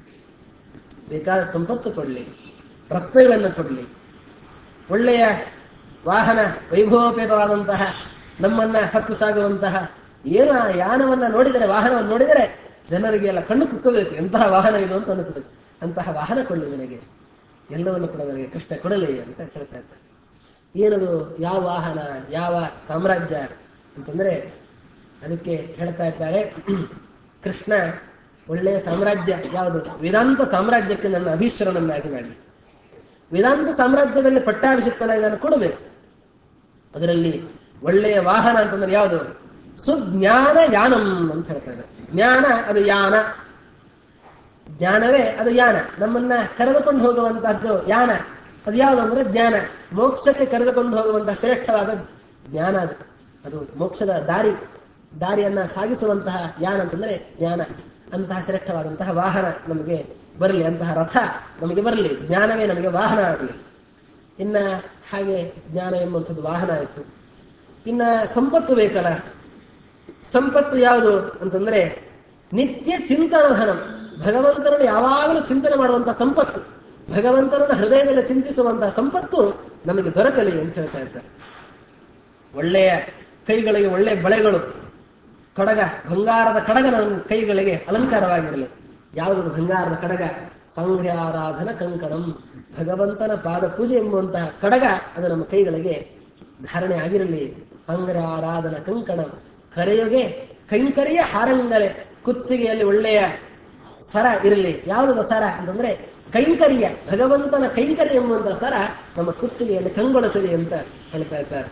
ಬೇಕಾದ ಸಂಪತ್ತು ಕೊಡಲಿ ರತ್ನಗಳನ್ನು ಕೊಡಲಿ ಒಳ್ಳೆಯ ವಾಹನ ವೈಭವೋಪೇತವಾದಂತಹ ನಮ್ಮನ್ನ ಹತ್ತು ಸಾಗುವಂತಹ ಏನು ಆ ಯಾನವನ್ನ ನೋಡಿದರೆ ವಾಹನವನ್ನು ನೋಡಿದರೆ ಜನರಿಗೆಲ್ಲ ಕಣ್ಣು ಕುಕ್ಕಬೇಕು ಎಂತಹ ವಾಹನ ಇದು ಅಂತ ಅನಿಸಬೇಕು ಅಂತಹ ವಾಹನ ಕೊಡಲಿ ನನಗೆ ಎಲ್ಲವನ್ನು ಕೂಡ ನನಗೆ ಕೃಷ್ಣ ಕೊಡಲಿ ಅಂತ ಹೇಳ್ತಾ ಇದ್ದಾರೆ ಏನದು ಯಾವ ವಾಹನ ಯಾವ ಸಾಮ್ರಾಜ್ಯ ಅಂತಂದ್ರೆ ಅದಕ್ಕೆ ಹೇಳ್ತಾ ಇದ್ದಾರೆ ಕೃಷ್ಣ ಒಳ್ಳೆಯ ಸಾಮ್ರಾಜ್ಯ ಯಾವುದು ವೇದಾಂತ ಸಾಮ್ರಾಜ್ಯಕ್ಕೆ ನನ್ನ ಅಧೀಶ್ವರನನ್ನಾಗಿ ಮಾಡಿ ವೇದಾಂತ ಸಾಮ್ರಾಜ್ಯದಲ್ಲಿ ಪಟ್ಟಾಭಿಷಿಕ್ತನಾಗಿ ನಾನು ಕೊಡಬೇಕು ಅದರಲ್ಲಿ ಒಳ್ಳೆಯ ವಾಹನ ಅಂತಂದ್ರೆ ಯಾವುದು ಸುಜ್ಞಾನ ಯಾನಂ ಅಂತ ಹೇಳ್ತಾ ಇದ್ದಾರೆ ಜ್ಞಾನ ಅದು ಯಾನ ಜ್ಞಾನವೇ ಅದು ಯಾನ ನಮ್ಮನ್ನ ಕರೆದುಕೊಂಡು ಹೋಗುವಂತಹದ್ದು ಯಾನ ಅದು ಯಾವುದು ಅಂದ್ರೆ ಜ್ಞಾನ ಮೋಕ್ಷಕ್ಕೆ ಕರೆದುಕೊಂಡು ಹೋಗುವಂತಹ ಶ್ರೇಷ್ಠವಾದ ಜ್ಞಾನ ಅದು ಅದು ಮೋಕ್ಷದ ದಾರಿ ದಾರಿಯನ್ನ ಸಾಗಿಸುವಂತಹ ಯಾನ ಅಂತಂದ್ರೆ ಜ್ಞಾನ ಅಂತಹ ಶ್ರೇಷ್ಠವಾದಂತಹ ವಾಹನ ನಮಗೆ ಬರಲಿ ಅಂತಹ ರಥ ನಮಗೆ ಬರಲಿ ಜ್ಞಾನವೇ ನಮಗೆ ವಾಹನ ಆಗಲಿ ಇನ್ನ ಹಾಗೆ ಜ್ಞಾನ ಎಂಬಂಥದ್ದು ವಾಹನ ಆಯಿತು ಇನ್ನ ಸಂಪತ್ತು ಬೇಕಲ್ಲ ಸಂಪತ್ತು ಯಾವುದು ಅಂತಂದ್ರೆ ನಿತ್ಯ ಚಿಂತನ ಧನ ಭಗವಂತನನ್ನು ಯಾವಾಗಲೂ ಚಿಂತನೆ ಮಾಡುವಂತಹ ಸಂಪತ್ತು ಭಗವಂತನನ್ನು ಹೃದಯದಲ್ಲಿ ಚಿಂತಿಸುವಂತಹ ಸಂಪತ್ತು ನಮಗೆ ದೊರಕಲಿ ಅಂತ ಹೇಳ್ತಾ ಇದ್ದಾರೆ ಒಳ್ಳೆಯ ಕೈಗಳಿಗೆ ಒಳ್ಳೆಯ ಬಳೆಗಳು ಕಡಗ ಬಂಗಾರದ ಕಡಗ ನನ್ನ ಕೈಗಳಿಗೆ ಅಲಂಕಾರವಾಗಿರಲಿ ಯಾವುದದು ಬಂಗಾರದ ಕಡಗ ಸಂಘ್ರಾರಾಧನ ಕಂಕಣಂ ಭಗವಂತನ ಪಾದ ಪೂಜೆ ಎಂಬುವಂತಹ ಕಡಗ ಅದು ನಮ್ಮ ಕೈಗಳಿಗೆ ಧಾರಣೆ ಆಗಿರಲಿ ಸಂಘ್ರಾರಾಧನ ಕಂಕಣ ಕರೆಯುಗೆ ಕೈಂಕರಿಯ ಹಾರಂಗಲೆ ಕುತ್ತಿಗೆಯಲ್ಲಿ ಒಳ್ಳೆಯ ಸರ ಇರಲಿ ಯಾವುದದ ಸರ ಅಂತಂದ್ರೆ ಕೈಂಕರ್ಯ ಭಗವಂತನ ಕೈಂಕರ್ಯ ಎಂಬುವಂತಹ ಸರ ನಮ್ಮ ಕುತ್ತಿಗೆಯಲ್ಲಿ ಕಂಗೊಳಿಸಲಿ ಅಂತ ಹೇಳ್ತಾ ಇದ್ದಾರೆ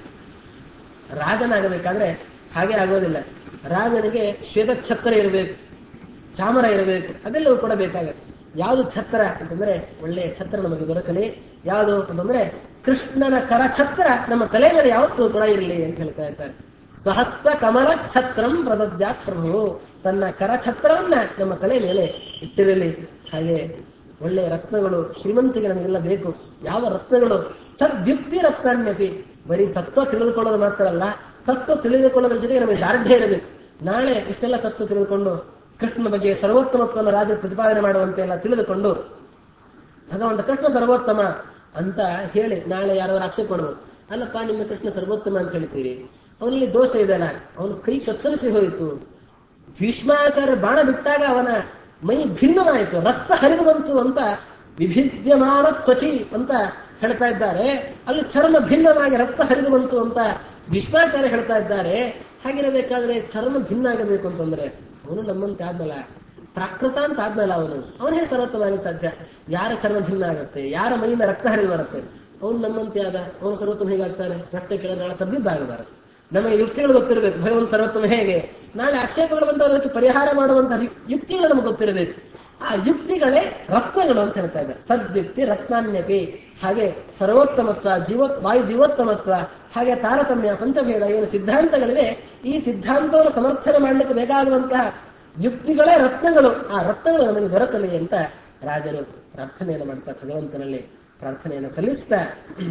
ರಾಜನಾಗಬೇಕಾದ್ರೆ ಹಾಗೆ ಆಗೋದಿಲ್ಲ ರಾಜನಿಗೆ ಶ್ವೇತ ಛತ್ರ ಇರಬೇಕು ಚಾಮರ ಇರಬೇಕು ಅದೆಲ್ಲವೂ ಕೂಡ ಬೇಕಾಗತ್ತೆ ಯಾವುದು ಛತ್ರ ಅಂತಂದ್ರೆ ಒಳ್ಳೆಯ ಛತ್ರ ನಮಗೆ ದೊರಕಲಿ ಯಾವುದು ಅಂತಂದ್ರೆ ಕೃಷ್ಣನ ಕರ ಛತ್ರ ನಮ್ಮ ತಲೆ ಮೇಲೆ ಯಾವತ್ತೂ ಕೂಡ ಇರಲಿ ಅಂತ ಹೇಳ್ತಾ ಇರ್ತಾರೆ ಸಹಸ್ತ ಕಮಲ ಛತ್ರಂ ಪ್ರದದ್ಯಾತ್ ಪ್ರಭು ತನ್ನ ಕರ ಛತ್ರವನ್ನ ನಮ್ಮ ತಲೆ ಮೇಲೆ ಇಟ್ಟಿರಲಿ ಹಾಗೆ ಒಳ್ಳೆಯ ರತ್ನಗಳು ಶ್ರೀಮಂತಿಗೆ ನಮಗೆಲ್ಲ ಬೇಕು ಯಾವ ರತ್ನಗಳು ಸದ್ಯುಕ್ತಿ ರತ್ನಾನ್ಯಪಿ ಬರೀ ತತ್ವ ತಿಳಿದುಕೊಳ್ಳೋದು ಮಾತ್ರ ಅಲ್ಲ ತತ್ವ ತಿಳಿದುಕೊಳ್ಳೋದ್ರ ಜೊತೆಗೆ ನಮಗೆ ದಾರ್ಢ್ಯ ಇರಬೇಕು ನಾಳೆ ಇಷ್ಟೆಲ್ಲ ತತ್ವ ತಿಳಿದುಕೊಂಡು ಕೃಷ್ಣನ ಬಗ್ಗೆ ಸರ್ವೋತ್ತಮತ್ವವನ್ನು ರಾಜರು ಪ್ರತಿಪಾದನೆ ಮಾಡುವಂತೆ ಎಲ್ಲ ತಿಳಿದುಕೊಂಡು ಭಗವಂತ ಕೃಷ್ಣ ಸರ್ವೋತ್ತಮ ಅಂತ ಹೇಳಿ ನಾಳೆ ಯಾರಾದ್ರೂ ಆಕ್ಷೇಪ ಮಾಡ್ಬೋದು ಅಲ್ಲಪ್ಪ ನಿಮ್ಮ ಕೃಷ್ಣ ಸರ್ವೋತ್ತಮ ಅಂತ ಹೇಳ್ತೀರಿ ಅವನಲ್ಲಿ ದೋಷ ಇದೆಯಲ್ಲ ಅವನ ಕೈ ಕತ್ತರಿಸಿ ಹೋಯಿತು ಭೀಷ್ಮಾಚಾರ್ಯ ಬಾಣ ಬಿಟ್ಟಾಗ ಅವನ ಮೈ ಭಿನ್ನವಾಯಿತು ರಕ್ತ ಹರಿದು ಬಂತು ಅಂತ ವಿಭಿದ್ಯಮಾನ ತ್ವಚಿ ಅಂತ ಹೇಳ್ತಾ ಇದ್ದಾರೆ ಅಲ್ಲಿ ಚರ್ಮ ಭಿನ್ನವಾಗಿ ರಕ್ತ ಹರಿದು ಬಂತು ಅಂತ ಭೀಷ್ಮಾಚಾರ್ಯ ಹೇಳ್ತಾ ಇದ್ದಾರೆ ಹಾಗಿರಬೇಕಾದ್ರೆ ಚರ್ಮ ಭಿನ್ನ ಆಗಬೇಕು ಅಂತಂದ್ರೆ ಅವನು ನಮ್ಮಂತೆ ಆದ್ಮೇಲ ಪ್ರಾಕೃತ ಅಂತ ಆದ್ಮೇಲೆ ಅವನು ಅವನು ಹೇಗೆ ಸರ್ವೋತ್ತಮ ಸಾಧ್ಯ ಯಾರ ಚರ್ಮ ಭಿನ್ನ ಆಗುತ್ತೆ ಯಾರ ಮೈಯಿಂದ ರಕ್ತ ಹರಿದು ಬರುತ್ತೆ ಅವನು ನಮ್ಮಂತೆ ಆದ ಅವನು ಸರ್ವೋತ್ತಮ ಹೇಗಾಗ್ತಾನೆ ಪ್ರಶ್ನೆ ಕೇಳಿದ್ರೆ ನಾಳೆ ತಬ್ಬಿಬ್ಬಾಗಬಾರದು ನಮಗೆ ಯುಕ್ತಿಗಳು ಗೊತ್ತಿರಬೇಕು ಭಗವಂತ ಸರ್ವೋತ್ತಮ ಹೇಗೆ ನಾಳೆ ಆಕ್ಷೇಪಗಳು ಬಂದ ಅದಕ್ಕೆ ಪರಿಹಾರ ಮಾಡುವಂತಹ ಯುಕ್ತಿಗಳು ನಮಗೆ ಗೊತ್ತಿರಬೇಕು ಆ ಯುಕ್ತಿಗಳೇ ರತ್ನಗಳು ಅಂತ ಹೇಳ್ತಾ ಇದ್ದಾರೆ ಸದ್ಯುಕ್ತಿ ರತ್ನಾನ್ಯಪಿ ಹಾಗೆ ಸರ್ವೋತ್ತಮತ್ವ ಜೀವ ವಾಯು ಜೀವೋತ್ತಮತ್ವ ಹಾಗೆ ತಾರತಮ್ಯ ಪಂಚಭೇದ ಏನು ಸಿದ್ಧಾಂತಗಳಿದೆ ಈ ಸಿದ್ಧಾಂತವನ್ನು ಸಮರ್ಥನೆ ಮಾಡಲಿಕ್ಕೆ ಬೇಕಾಗುವಂತಹ ಯುಕ್ತಿಗಳೇ ರತ್ನಗಳು ಆ ರತ್ನಗಳು ನಮಗೆ ದೊರಕಲಿ ಅಂತ ರಾಜರು ಪ್ರಾರ್ಥನೆಯನ್ನು ಮಾಡ್ತಾ ಭಗವಂತನಲ್ಲಿ ಪ್ರಾರ್ಥನೆಯನ್ನು ಸಲ್ಲಿಸ್ತಾ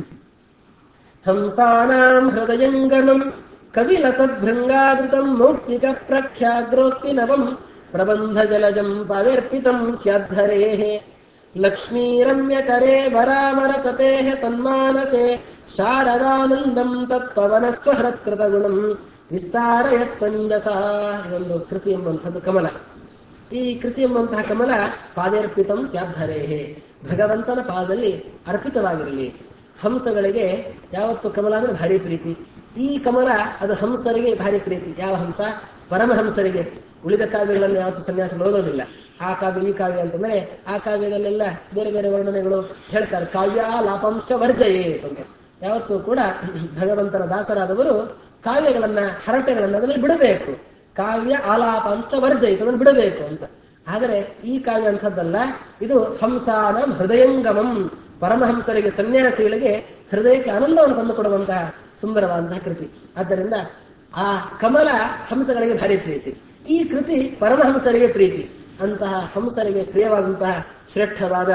ಹಂಸಾನಾಂ ಹೃದಯಂಗನಂ ಕವಿಲಸದ್ಭೃಂಗಾದೃತಂ ಮೌಕ್ತಿಕ ಪ್ರಖ್ಯಾಗ್ರೋಕ್ತಿ ನವಂ ಪ್ರಬಂಧ ಜಲಜಂ ಪಾದರ್ಪಿತಂ ಸ್ಯಾದ್ಧರೇಃ ಲಕ್ಷ್ಮೀರಮ್ಯಕರೆ ವರಾಮರತತೇಃ ಸನ್ಮಾನಸೆ ಶಾರದಾನಂದಂ ತತ್ಪವನಸ್ವಹೃತ್ಕೃತ ಗುಣಂ ವಿಸ್ತಾರಯತ್ವಂಜಸ ಇದೊಂದು ಕೃತಿ ಎಂಬಂಥದ್ದು ಕಮಲ ಈ ಕೃತಿ ಎಂಬಂತಹ ಕಮಲ ಪಾದರ್ಪಿತಂ ಸ್ಯಾದ್ಧರೇಹೆ ಭಗವಂತನ ಪಾದದಲ್ಲಿ ಅರ್ಪಿತವಾಗಿರಲಿ ಹಂಸಗಳಿಗೆ ಯಾವತ್ತು ಕಮಲ ಅಂದ್ರೆ ಭಾರಿ ಪ್ರೀತಿ ಈ ಕಮಲ ಅದು ಹಂಸರಿಗೆ ಭಾರಿ ಪ್ರೀತಿ ಯಾವ ಹಂಸ ಪರಮಹಂಸರಿಗೆ ಉಳಿದ ಕಾವ್ಯಗಳನ್ನು ಯಾವತ್ತು ಸನ್ಯಾಸಿಗಳು ಓದೋದಿಲ್ಲ ಆ ಕಾವ್ಯ ಈ ಕಾವ್ಯ ಅಂತಂದ್ರೆ ಆ ಕಾವ್ಯದಲ್ಲೆಲ್ಲ ಬೇರೆ ಬೇರೆ ವರ್ಣನೆಗಳು ಹೇಳ್ತಾರೆ ಕಾವ್ಯ ಲಾಪಾಂಶ ವರ್ಜಯೇ ಅಂತ ಯಾವತ್ತೂ ಕೂಡ ಭಗವಂತನ ದಾಸರಾದವರು ಕಾವ್ಯಗಳನ್ನ ಹರಟೆಗಳನ್ನ ಅದರಲ್ಲಿ ಬಿಡಬೇಕು ಕಾವ್ಯ ಆಲಾಪಾಂಶ ವರ್ಜಯಿತು ಅದನ್ನು ಬಿಡಬೇಕು ಅಂತ ಆದರೆ ಈ ಕಾವ್ಯ ಅಂಥದ್ದಲ್ಲ ಇದು ಹಂಸಾನ ಹೃದಯಂಗಮಂ ಪರಮಹಂಸರಿಗೆ ಸನ್ಯಾಸಿಗಳಿಗೆ ಹೃದಯಕ್ಕೆ ಆನಂದವನ್ನು ತಂದುಕೊಡುವಂತಹ ಸುಂದರವಾದಂತಹ ಕೃತಿ ಆದ್ದರಿಂದ ಆ ಕಮಲ ಹಂಸಗಳಿಗೆ ಭಾರಿ ಪ್ರೀತಿ ಈ ಕೃತಿ ಪರಮಹಂಸರಿಗೆ ಪ್ರೀತಿ ಅಂತಹ ಹಂಸರಿಗೆ ಪ್ರಿಯವಾದಂತಹ ಶ್ರೇಷ್ಠವಾದ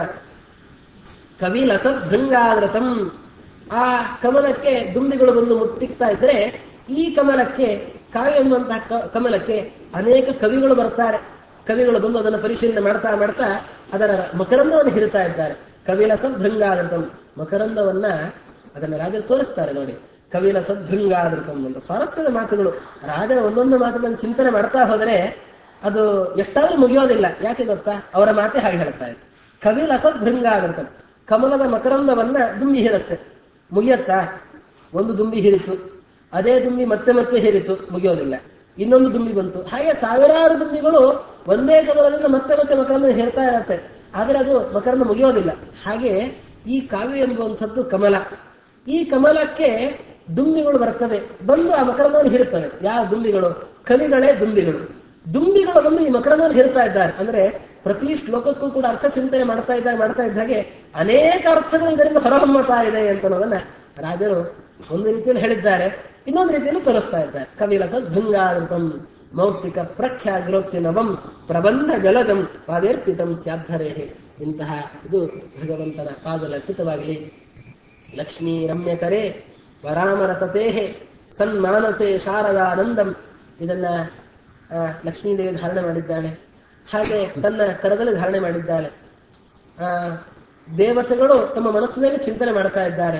ಕವಿಲಸ ಭೃಂಗಾದೃತಂ ಆ ಕಮಲಕ್ಕೆ ದುಂಬಿಗಳು ಬಂದು ಮುತ್ತಿಕ್ತಾ ಇದ್ರೆ ಈ ಕಮಲಕ್ಕೆ ಕಾವ್ಯ ಎನ್ನುವಂತಹ ಕ- ಕಮಲಕ್ಕೆ ಅನೇಕ ಕವಿಗಳು ಬರ್ತಾರೆ ಕವಿಗಳು ಬಂದು ಅದನ್ನು ಪರಿಶೀಲನೆ ಮಾಡ್ತಾ ಮಾಡ್ತಾ ಅದರ ಮಕರಂದವನ್ನು ಹಿರಿತಾ ಇದ್ದಾರೆ ಕವಿಲಸ ಭೃಂಗಾದೃತಂ ಮಕರಂದವನ್ನ ಅದನ್ನ ರಾಜರು ತೋರಿಸ್ತಾರೆ ನೋಡಿ ಕವಿಲಸ ಭೃಂಗಾದೃತಂ ಅಂತ ಸ್ವಾರಸ್ಯದ ಮಾತುಗಳು ರಾಜರ ಒಂದೊಂದು ಮಾತುಗಳನ್ನು ಚಿಂತನೆ ಮಾಡ್ತಾ ಹೋದರೆ ಅದು ಎಷ್ಟಾದ್ರೂ ಮುಗಿಯೋದಿಲ್ಲ ಯಾಕೆ ಗೊತ್ತಾ ಅವರ ಮಾತೆ ಹಾಗೆ ಹೇಳ್ತಾ ಇತ್ತು ಕವಿಲಸ ಭೃಂಗಾದೃತಂ ಕಮಲದ ಮಕರಂದವನ್ನ ದುಂಬಿ ಹಿರುತ್ತೆ ಮುಗಿಯತ್ತಾ ಒಂದು ದುಂಬಿ ಹಿರಿತು ಅದೇ ದುಂಬಿ ಮತ್ತೆ ಮತ್ತೆ ಹೇರಿತು ಮುಗಿಯೋದಿಲ್ಲ ಇನ್ನೊಂದು ದುಂಬಿ ಬಂತು ಹಾಗೆ ಸಾವಿರಾರು ದುಂಬಿಗಳು ಒಂದೇ ಕಮಲದಿಂದ ಮತ್ತೆ ಮತ್ತೆ ಮಕರಂದ ಹೇರ್ತಾ ಇರತ್ತೆ ಆದರೆ ಅದು ಮಕರಂದ ಮುಗಿಯೋದಿಲ್ಲ ಹಾಗೆ ಈ ಕಾವ್ಯ ಎಂಬುವಂಥದ್ದು ಕಮಲ ಈ ಕಮಲಕ್ಕೆ ದುಂಬಿಗಳು ಬರ್ತವೆ ಬಂದು ಆ ಮಕರಂದವನ್ನು ಹಿರುತ್ತವೆ ಯಾವ ದುಂಬಿಗಳು ಕವಿಗಳೇ ದುಂಬಿಗಳು ದುಂಬಿಗಳು ಬಂದು ಈ ಮಕರಂದವನ್ನು ಹೇರ್ತಾ ಇದ್ದಾರೆ ಅಂದ್ರೆ ಪ್ರತಿ ಶ್ಲೋಕಕ್ಕೂ ಕೂಡ ಅರ್ಥ ಚಿಂತನೆ ಮಾಡ್ತಾ ಇದ್ದಾಗ ಮಾಡ್ತಾ ಇದ್ದ ಹಾಗೆ ಅನೇಕ ಅರ್ಥಗಳು ಇದರಿಂದ ಹೊರಹೊಮ್ಮತಾ ಇದೆ ಅಂತ ಅನ್ನೋದನ್ನ ರಾಜರು ಒಂದು ರೀತಿಯಲ್ಲಿ ಹೇಳಿದ್ದಾರೆ ಇನ್ನೊಂದು ರೀತಿಯಲ್ಲಿ ತೋರಿಸ್ತಾ ಇದ್ದಾರೆ ಕವಿಲಸ ಭೃಂಗಾರೂಪಂ ಮೌಕ್ತಿಕ ಪ್ರಖ್ಯಾಗ್ರೋಕ್ತಿ ನವಂ ಪ್ರಬಂಧ ಜಲಜಂ ಪಾದೇರ್ಪಿತಂ ಸ್ಯಾಧರೇಹೆ ಇಂತಹ ಇದು ಭಗವಂತನ ಪಾದಲರ್ಪಿತವಾಗಲಿ ಲಕ್ಷ್ಮೀ ರಮ್ಯಕರೇ ವರಾಮರತತೇಹೆ ಸನ್ಮಾನಸೆ ಶಾರದಾನಂದಂ ಇದನ್ನ ಆ, ಲಕ್ಷ್ಮೀದೇವಿ ಧಾರಣೆ ಮಾಡಿದ್ದಾಳೆ ಹಾಗೆ ತನ್ನ ಕರದಲ್ಲಿ ಧಾರಣೆ ಮಾಡಿದ್ದಾಳೆ ಆ ದೇವತೆಗಳು ತಮ್ಮ ಮನಸ್ಸಿನಲ್ಲಿ ಚಿಂತನೆ ಮಾಡ್ತಾ ಇದ್ದಾರೆ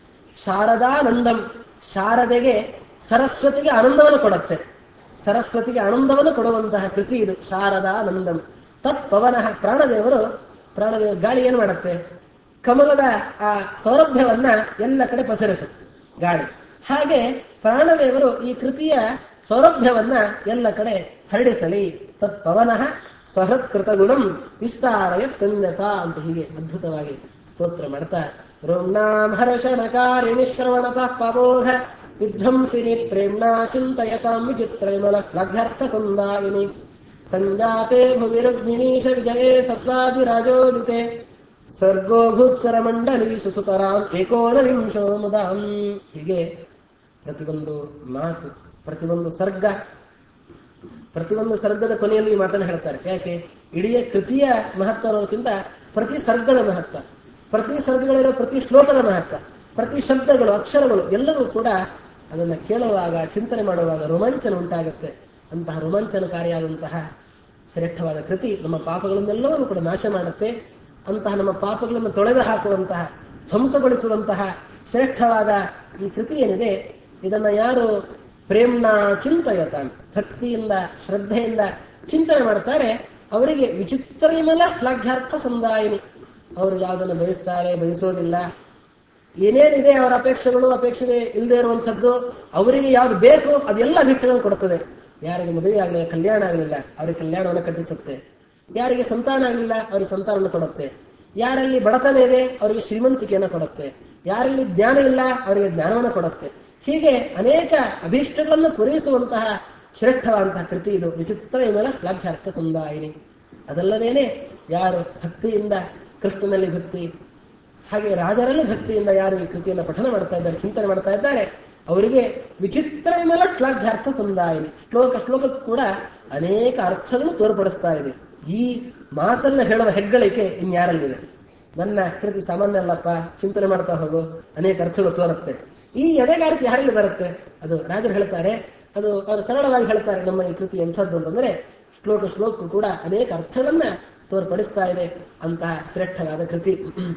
ಶಾರದಾನಂದಂ ಶಾರದೆಗೆ ಸರಸ್ವತಿಗೆ ಆನಂದವನ್ನು ಕೊಡುತ್ತೆ ಸರಸ್ವತಿಗೆ ಆನಂದವನ್ನು ಕೊಡುವಂತಹ ಕೃತಿ ಇದು ಶಾರದಾನಂದಂ ತತ್ ಪವನಃ ಪ್ರಾಣದೇವರು ಪ್ರಾಣದೇವರು ಗಾಳಿ ಏನ್ ಮಾಡುತ್ತೆ ಕಮಲದ ಆ ಸೌರಭ್ಯವನ್ನ ಎಲ್ಲ ಕಡೆ ಪಸರಿಸುತ್ತೆ ಗಾಳಿ ಹಾಗೆ ಪ್ರಾಣದೇವರು ಈ ಕೃತಿಯ ಸೌರಭ್ಯವನ್ನ ಎಲ್ಲ ಕಡೆ ಹರಡಿಸಲಿ ತತ್ ಪವನಃ ಸ್ವಹೃತ್ಕೃತ ಗುಣಂ ವಿಸ್ತಾರಯ ತಂಜಸ ಅಂತ ಹೀಗೆ ಅದ್ಭುತವಾಗಿ ಸ್ತೋತ್ರ ಮಾಡ್ತಾ ರೋಮ್ನಾಂ ಹರ್ಷಣಕಾರಿಣಿ ಶ್ರವಣತಃ ಪಬೋಧ ವಿಧ್ವಂಸಿನಿ ಪ್ರೇಮ್ಣಾ ಚಿಂತಯತಾಂ ವಿಚಿತ್ರೈಮಲ ಲಘ್ಯರ್ಥ ಸಂದಾಯಿನಿ ಸಂಜಾತೆ ಭುವಿ ರುಗ್ಮಿಣೀಶ ವಿಜಯೇ ಸತ್ವಾದಿರಾಜೋದಿತೆ ಸರ್ಗೋ ಭೂತ್ಸರ ಮಂಡಲಿ ಸುಸುತರಾಂ ಏಕೋನವಿಂಶೋ ಮುದಾಂ ಹೀಗೆ ಪ್ರತಿಯೊಂದು ಮಾತು ಪ್ರತಿಯೊಂದು ಸರ್ಗ ಪ್ರತಿಯೊಂದು ಸರ್ಗದ ಕೊನೆಯಲ್ಲಿ ಈ ಮಾತನ್ನು ಹೇಳ್ತಾರೆ ಯಾಕೆ ಇಡೀ ಕೃತಿಯ ಮಹತ್ವ ಅನ್ನೋದಕ್ಕಿಂತ ಪ್ರತಿ ಸರ್ಗದ ಮಹತ್ವ ಪ್ರತಿ ಸರ್ಗಗಳಿರೋ ಪ್ರತಿ ಶ್ಲೋಕದ ಮಹತ್ವ ಪ್ರತಿ ಶಬ್ದಗಳು ಅಕ್ಷರಗಳು ಎಲ್ಲವೂ ಕೂಡ ಅದನ್ನ ಕೇಳುವಾಗ ಚಿಂತನೆ ಮಾಡುವಾಗ ರೋಮಾಂಚನ ಉಂಟಾಗುತ್ತೆ ಅಂತಹ ರೋಮಾಂಚನಕಾರಿಯಾದಂತಹ ಶ್ರೇಷ್ಠವಾದ ಕೃತಿ ನಮ್ಮ ಪಾಪಗಳನ್ನೆಲ್ಲವನ್ನು ಕೂಡ ನಾಶ ಮಾಡುತ್ತೆ ಅಂತಹ ನಮ್ಮ ಪಾಪಗಳನ್ನು ತೊಳೆದು ಹಾಕುವಂತಹ ಧ್ವಂಸಗೊಳಿಸುವಂತಹ ಶ್ರೇಷ್ಠವಾದ ಈ ಕೃತಿ ಏನಿದೆ ಇದನ್ನ ಯಾರು ಪ್ರೇಮ್ನ ಚಿಂತಯತ ಅಂತ ಭಕ್ತಿಯಿಂದ ಶ್ರದ್ಧೆಯಿಂದ ಚಿಂತನೆ ಮಾಡ್ತಾರೆ ಅವರಿಗೆ ವಿಚಿತ್ರಮಲ ಶ್ಲಾಘ್ಯಾರ್ಥ ಸಂದಾಯಿನಿ ಅವರು ಯಾವುದನ್ನು ಬಯಸ್ತಾರೆ ಬಯಸೋದಿಲ್ಲ ಏನೇನಿದೆ ಅವರ ಅಪೇಕ್ಷೆಗಳು ಅಪೇಕ್ಷೆ ಇಲ್ಲದೆ ಇರುವಂಥದ್ದು ಅವರಿಗೆ ಯಾವ್ದು ಬೇಕು ಅದೆಲ್ಲ ಬಿಟ್ಟುಗಳನ್ನು ಕೊಡುತ್ತದೆ ಯಾರಿಗೆ ಮದುವೆ ಆಗಲಿಲ್ಲ ಕಲ್ಯಾಣ ಆಗಲಿಲ್ಲ ಅವರಿಗೆ ಕಲ್ಯಾಣವನ್ನು ಕಟ್ಟಿಸುತ್ತೆ ಯಾರಿಗೆ ಸಂತಾನ ಆಗಲಿಲ್ಲ ಅವರಿಗೆ ಸಂತಾನವನ್ನು ಕೊಡುತ್ತೆ ಯಾರಲ್ಲಿ ಬಡತನ ಇದೆ ಅವರಿಗೆ ಶ್ರೀಮಂತಿಕೆಯನ್ನು ಕೊಡುತ್ತೆ ಯಾರಲ್ಲಿ ಜ್ಞಾನ ಇಲ್ಲ ಅವರಿಗೆ ಜ್ಞಾನವನ್ನು ಕೊಡುತ್ತೆ ಹೀಗೆ ಅನೇಕ ಅಭೀಷ್ಟಗಳನ್ನು ಪೂರೈಸುವಂತಹ ಶ್ರೇಷ್ಠವಾದಂತಹ ಕೃತಿ ಇದು ವಿಚಿತ್ರ ಇವೆಲ್ಲ ಶ್ಲಾಘ್ಯಾರ್ಥ ಸಂದಾಯಿನಿ ಅದಲ್ಲದೇನೆ ಯಾರು ಭಕ್ತಿಯಿಂದ ಕೃಷ್ಣನಲ್ಲಿ ಭಕ್ತಿ ಹಾಗೆ ರಾಜರಲ್ಲಿ ಭಕ್ತಿಯಿಂದ ಯಾರು ಈ ಕೃತಿಯನ್ನು ಪಠನ ಮಾಡ್ತಾ ಇದ್ದಾರೆ ಚಿಂತನೆ ಮಾಡ್ತಾ ಇದ್ದಾರೆ ಅವರಿಗೆ ವಿಚಿತ್ರ ಇವೆಲ್ಲ ಶ್ಲಾಘ್ಯಾರ್ಥ ಸಂದಾಯಿನಿ ಶ್ಲೋಕ ಶ್ಲೋಕಕ್ಕೂ ಕೂಡ ಅನೇಕ ಅರ್ಥಗಳು ತೋರ್ಪಡಿಸ್ತಾ ಇದೆ ಈ ಮಾತನ್ನ ಹೇಳುವ ಹೆಗ್ಗಳಿಕೆ ಇನ್ಯಾರಲ್ಲಿದೆ ನನ್ನ ಕೃತಿ ಸಾಮಾನ್ಯ ಅಲ್ಲಪ್ಪ ಚಿಂತನೆ ಮಾಡ್ತಾ ಹೋಗು ಅನೇಕ ಅರ್ಥಗಳು ತೋರುತ್ತೆ ಈ ಎದೆಗಾರಿಕೆ ಯಾರಲ್ಲಿ ಬರುತ್ತೆ ಅದು ರಾಜರು ಹೇಳ್ತಾರೆ ಅದು ಅವರು ಸರಳವಾಗಿ ಹೇಳ್ತಾರೆ ನಮ್ಮ ಈ ಕೃತಿ ಎಂಥದ್ದು ಅಂತಂದ್ರೆ ಶ್ಲೋಕ ಶ್ಲೋಕ ಕೂಡ ಅನೇಕ ಅರ್ಥಗಳನ್ನ ತೋರ್ಪಡಿಸ್ತಾ ಇದೆ ಅಂತಹ ಶ್ರೇಷ್ಠವಾದ ಕೃತಿ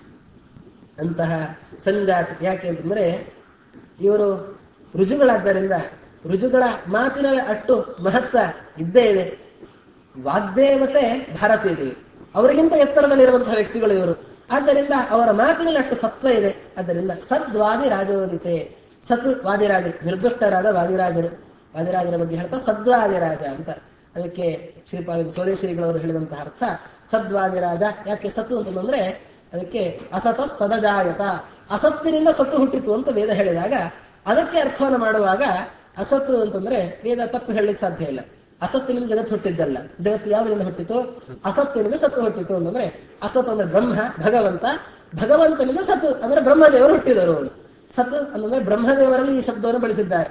ಅಂತಹ ಸಂಜಾತಿ ಯಾಕೆ ಅಂತಂದ್ರೆ ಇವರು ರುಜುಗಳಾದ್ದರಿಂದ ರುಜುಗಳ ಮಾತಿನ ಅಷ್ಟು ಮಹತ್ವ ಇದ್ದೇ ಇದೆ ವಾಗ್ದೇವತೆ ಭಾರತೀಯ ದೇವಿ ಅವರಿಗಿಂತ ಎತ್ತರದಲ್ಲಿರುವಂತಹ ವ್ಯಕ್ತಿಗಳು ಇವರು ಆದ್ದರಿಂದ ಅವರ ಮಾತಿನಲ್ಲಿ ಅಷ್ಟು ಸತ್ವ ಇದೆ ಆದ್ದರಿಂದ ಸದ್ವಾದಿ ರಾಜೋದಿತೆ ಸತ್ ವಾದಿರಾಜರು ನಿರ್ದುಷ್ಟರಾದ ವಾದಿರಾಜರು ವಾದಿರಾಜರ ಬಗ್ಗೆ ಹೇಳ್ತಾ ಸದ್ವಾದಿರಾಜ ಅಂತ ಅದಕ್ಕೆ ಶ್ರೀಪಾದ ಸ್ವದೇಶಿಗಳವರು ಹೇಳಿದಂತಹ ಅರ್ಥ ಸದ್ವಾದಿರಾಜ ಯಾಕೆ ಸತ್ತು ಅಂತಂದ್ರೆ ಅದಕ್ಕೆ ಅಸತ ಸದಜಾಯತ ಅಸತ್ತಿನಿಂದ ಸತ್ತು ಹುಟ್ಟಿತು ಅಂತ ವೇದ ಹೇಳಿದಾಗ ಅದಕ್ಕೆ ಅರ್ಥವನ್ನು ಮಾಡುವಾಗ ಅಸತ್ತು ಅಂತಂದ್ರೆ ವೇದ ತಪ್ಪು ಹೇಳಲಿಕ್ಕೆ ಸಾಧ್ಯ ಇಲ್ಲ ಅಸತ್ತಿನಿಂದ ಜಗತ್ತು ಹುಟ್ಟಿದ್ದಲ್ಲ ಜಗತ್ತು ಯಾವುದರಿಂದ ಹುಟ್ಟಿತು ಅಸತ್ತಿನಿಂದ ಸತ್ತು ಹುಟ್ಟಿತು ಅಂತಂದ್ರೆ ಅಸತ್ ಅಂದ್ರೆ ಬ್ರಹ್ಮ ಭಗವಂತ ಭಗವಂತನಿಂದ ಸತ್ತು ಅಂದ್ರೆ ಬ್ರಹ್ಮದೇವರು ಹುಟ್ಟಿದರು ಸತ್ ಅಂತಂದ್ರೆ ಬ್ರಹ್ಮದೇವರಲ್ಲಿ ಈ ಶಬ್ದವನ್ನು ಬಳಸಿದ್ದಾರೆ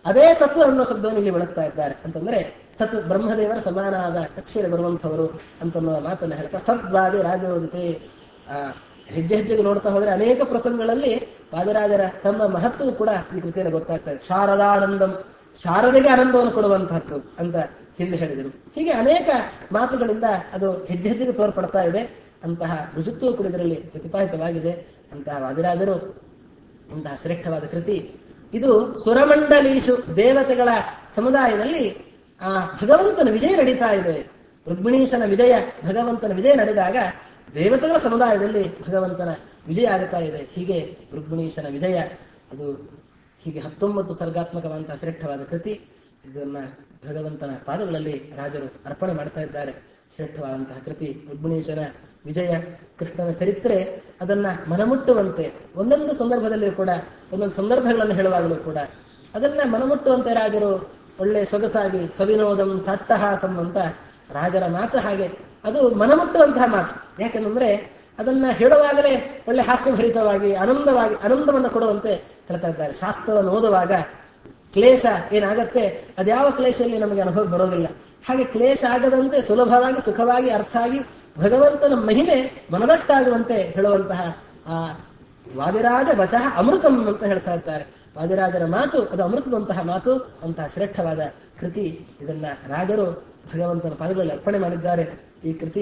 ಅದೇ ಸತ್ ಅನ್ನೋ ಶಬ್ದವನ್ನು ಇಲ್ಲಿ ಬಳಸ್ತಾ ಇದ್ದಾರೆ ಅಂತಂದ್ರೆ ಸತ್ ಬ್ರಹ್ಮದೇವರ ಸಮಾನವಾದ ಕಕ್ಷೆಯಲ್ಲಿ ಬರುವಂಥವರು ಅಂತನ್ನುವ ಮಾತನ್ನ ಹೇಳ್ತಾ ಸದ್ವಾದಿ ರಾಜೋದಿತೆ ಆ ಹೆಜ್ಜೆ ಹೆಜ್ಜೆಗೆ ನೋಡ್ತಾ ಹೋದ್ರೆ ಅನೇಕ ಪ್ರಸಂಗಗಳಲ್ಲಿ ವಾದಿರಾಜರ ತಮ್ಮ ಮಹತ್ವವು ಕೂಡ ಈ ಕೃತಿಯಲ್ಲಿ ಗೊತ್ತಾಗ್ತಾ ಇದೆ ಶಾರದಾನಂದಂ ಶಾರದೆಗೆ ಆನಂದವನ್ನು ಕೊಡುವಂತಹದ್ದು ಅಂತ ಹಿಂದೆ ಹೇಳಿದರು ಹೀಗೆ ಅನೇಕ ಮಾತುಗಳಿಂದ ಅದು ಹೆಜ್ಜೆ ಹೆಜ್ಜೆಗೆ ತೋರ್ಪಡ್ತಾ ಇದೆ ಅಂತಹ ರುಜುತ್ವ ಕೂಡ ಇದರಲ್ಲಿ ಪ್ರತಿಪಾದಿತವಾಗಿದೆ ಅಂತಹ ವಾದಿರಾಜರು ಇಂತಹ ಶ್ರೇಷ್ಠವಾದ ಕೃತಿ ಇದು ಸುರಮಂಡಲೀಶು ದೇವತೆಗಳ ಸಮುದಾಯದಲ್ಲಿ ಆ ಭಗವಂತನ ವಿಜಯ ನಡೀತಾ ಇದೆ ರುಕ್ಮಿಣೀಶನ ವಿಜಯ ಭಗವಂತನ ವಿಜಯ ನಡೆದಾಗ ದೇವತೆಗಳ ಸಮುದಾಯದಲ್ಲಿ ಭಗವಂತನ ವಿಜಯ ಆಗುತ್ತಾ ಇದೆ ಹೀಗೆ ರುಕ್ಮಿಣೀಶನ ವಿಜಯ ಅದು ಹೀಗೆ ಹತ್ತೊಂಬತ್ತು ಸರ್ಗಾತ್ಮಕವಾದಂತಹ ಶ್ರೇಷ್ಠವಾದ ಕೃತಿ ಇದನ್ನ ಭಗವಂತನ ಪಾದಗಳಲ್ಲಿ ರಾಜರು ಅರ್ಪಣೆ ಮಾಡ್ತಾ ಇದ್ದಾರೆ ಶ್ರೇಷ್ಠವಾದಂತಹ ಕೃತಿ ರುಕ್ಮಿಣೀಶನ ವಿಜಯ ಕೃಷ್ಣನ ಚರಿತ್ರೆ ಅದನ್ನ ಮನಮುಟ್ಟುವಂತೆ ಒಂದೊಂದು ಸಂದರ್ಭದಲ್ಲಿಯೂ ಕೂಡ ಒಂದೊಂದು ಸಂದರ್ಭಗಳನ್ನು ಹೇಳುವಾಗಲೂ ಕೂಡ ಅದನ್ನ ಮನಮುಟ್ಟುವಂತೆ ರಾಜರು ಒಳ್ಳೆ ಸೊಗಸಾಗಿ ಸವಿನೋದಂ ಸಟ್ಟಹಾಸಂ ಅಂತ ರಾಜರ ಮಾತು ಹಾಗೆ ಅದು ಮನಮುಟ್ಟುವಂತಹ ಮಾತು ಯಾಕೆಂದ್ರೆ ಅದನ್ನ ಹೇಳುವಾಗಲೇ ಒಳ್ಳೆ ಹಾಸ್ಯಭರಿತವಾಗಿ ಆನಂದವಾಗಿ ಆನಂದವನ್ನು ಕೊಡುವಂತೆ ಹೇಳ್ತಾ ಇದ್ದಾರೆ ಶಾಸ್ತ್ರವನ್ನು ಓದುವಾಗ ಕ್ಲೇಶ ಏನಾಗತ್ತೆ ಅದ್ಯಾವ ಕ್ಲೇಶದಲ್ಲಿ ನಮಗೆ ಅನುಭವ ಬರೋದಿಲ್ಲ ಹಾಗೆ ಕ್ಲೇಶ ಆಗದಂತೆ ಸುಲಭವಾಗಿ ಸುಖವಾಗಿ ಅರ್ಥ ಆಗಿ ಭಗವಂತನ ಮಹಿಮೆ ಮನದಟ್ಟಾಗುವಂತೆ ಹೇಳುವಂತಹ ಆ ವಾದಿರಾಜ ವಚಃ ಅಮೃತಂ ಅಂತ ಹೇಳ್ತಾ ಇದ್ದಾರೆ ವಾದಿರಾಜರ ಮಾತು ಅದು ಅಮೃತದಂತಹ ಮಾತು ಅಂತಹ ಶ್ರೇಷ್ಠವಾದ ಕೃತಿ ಇದನ್ನ ರಾಜರು ಭಗವಂತನ ಪಾದಗಳಲ್ಲಿ ಅರ್ಪಣೆ ಮಾಡಿದ್ದಾರೆ ಈ ಕೃತಿ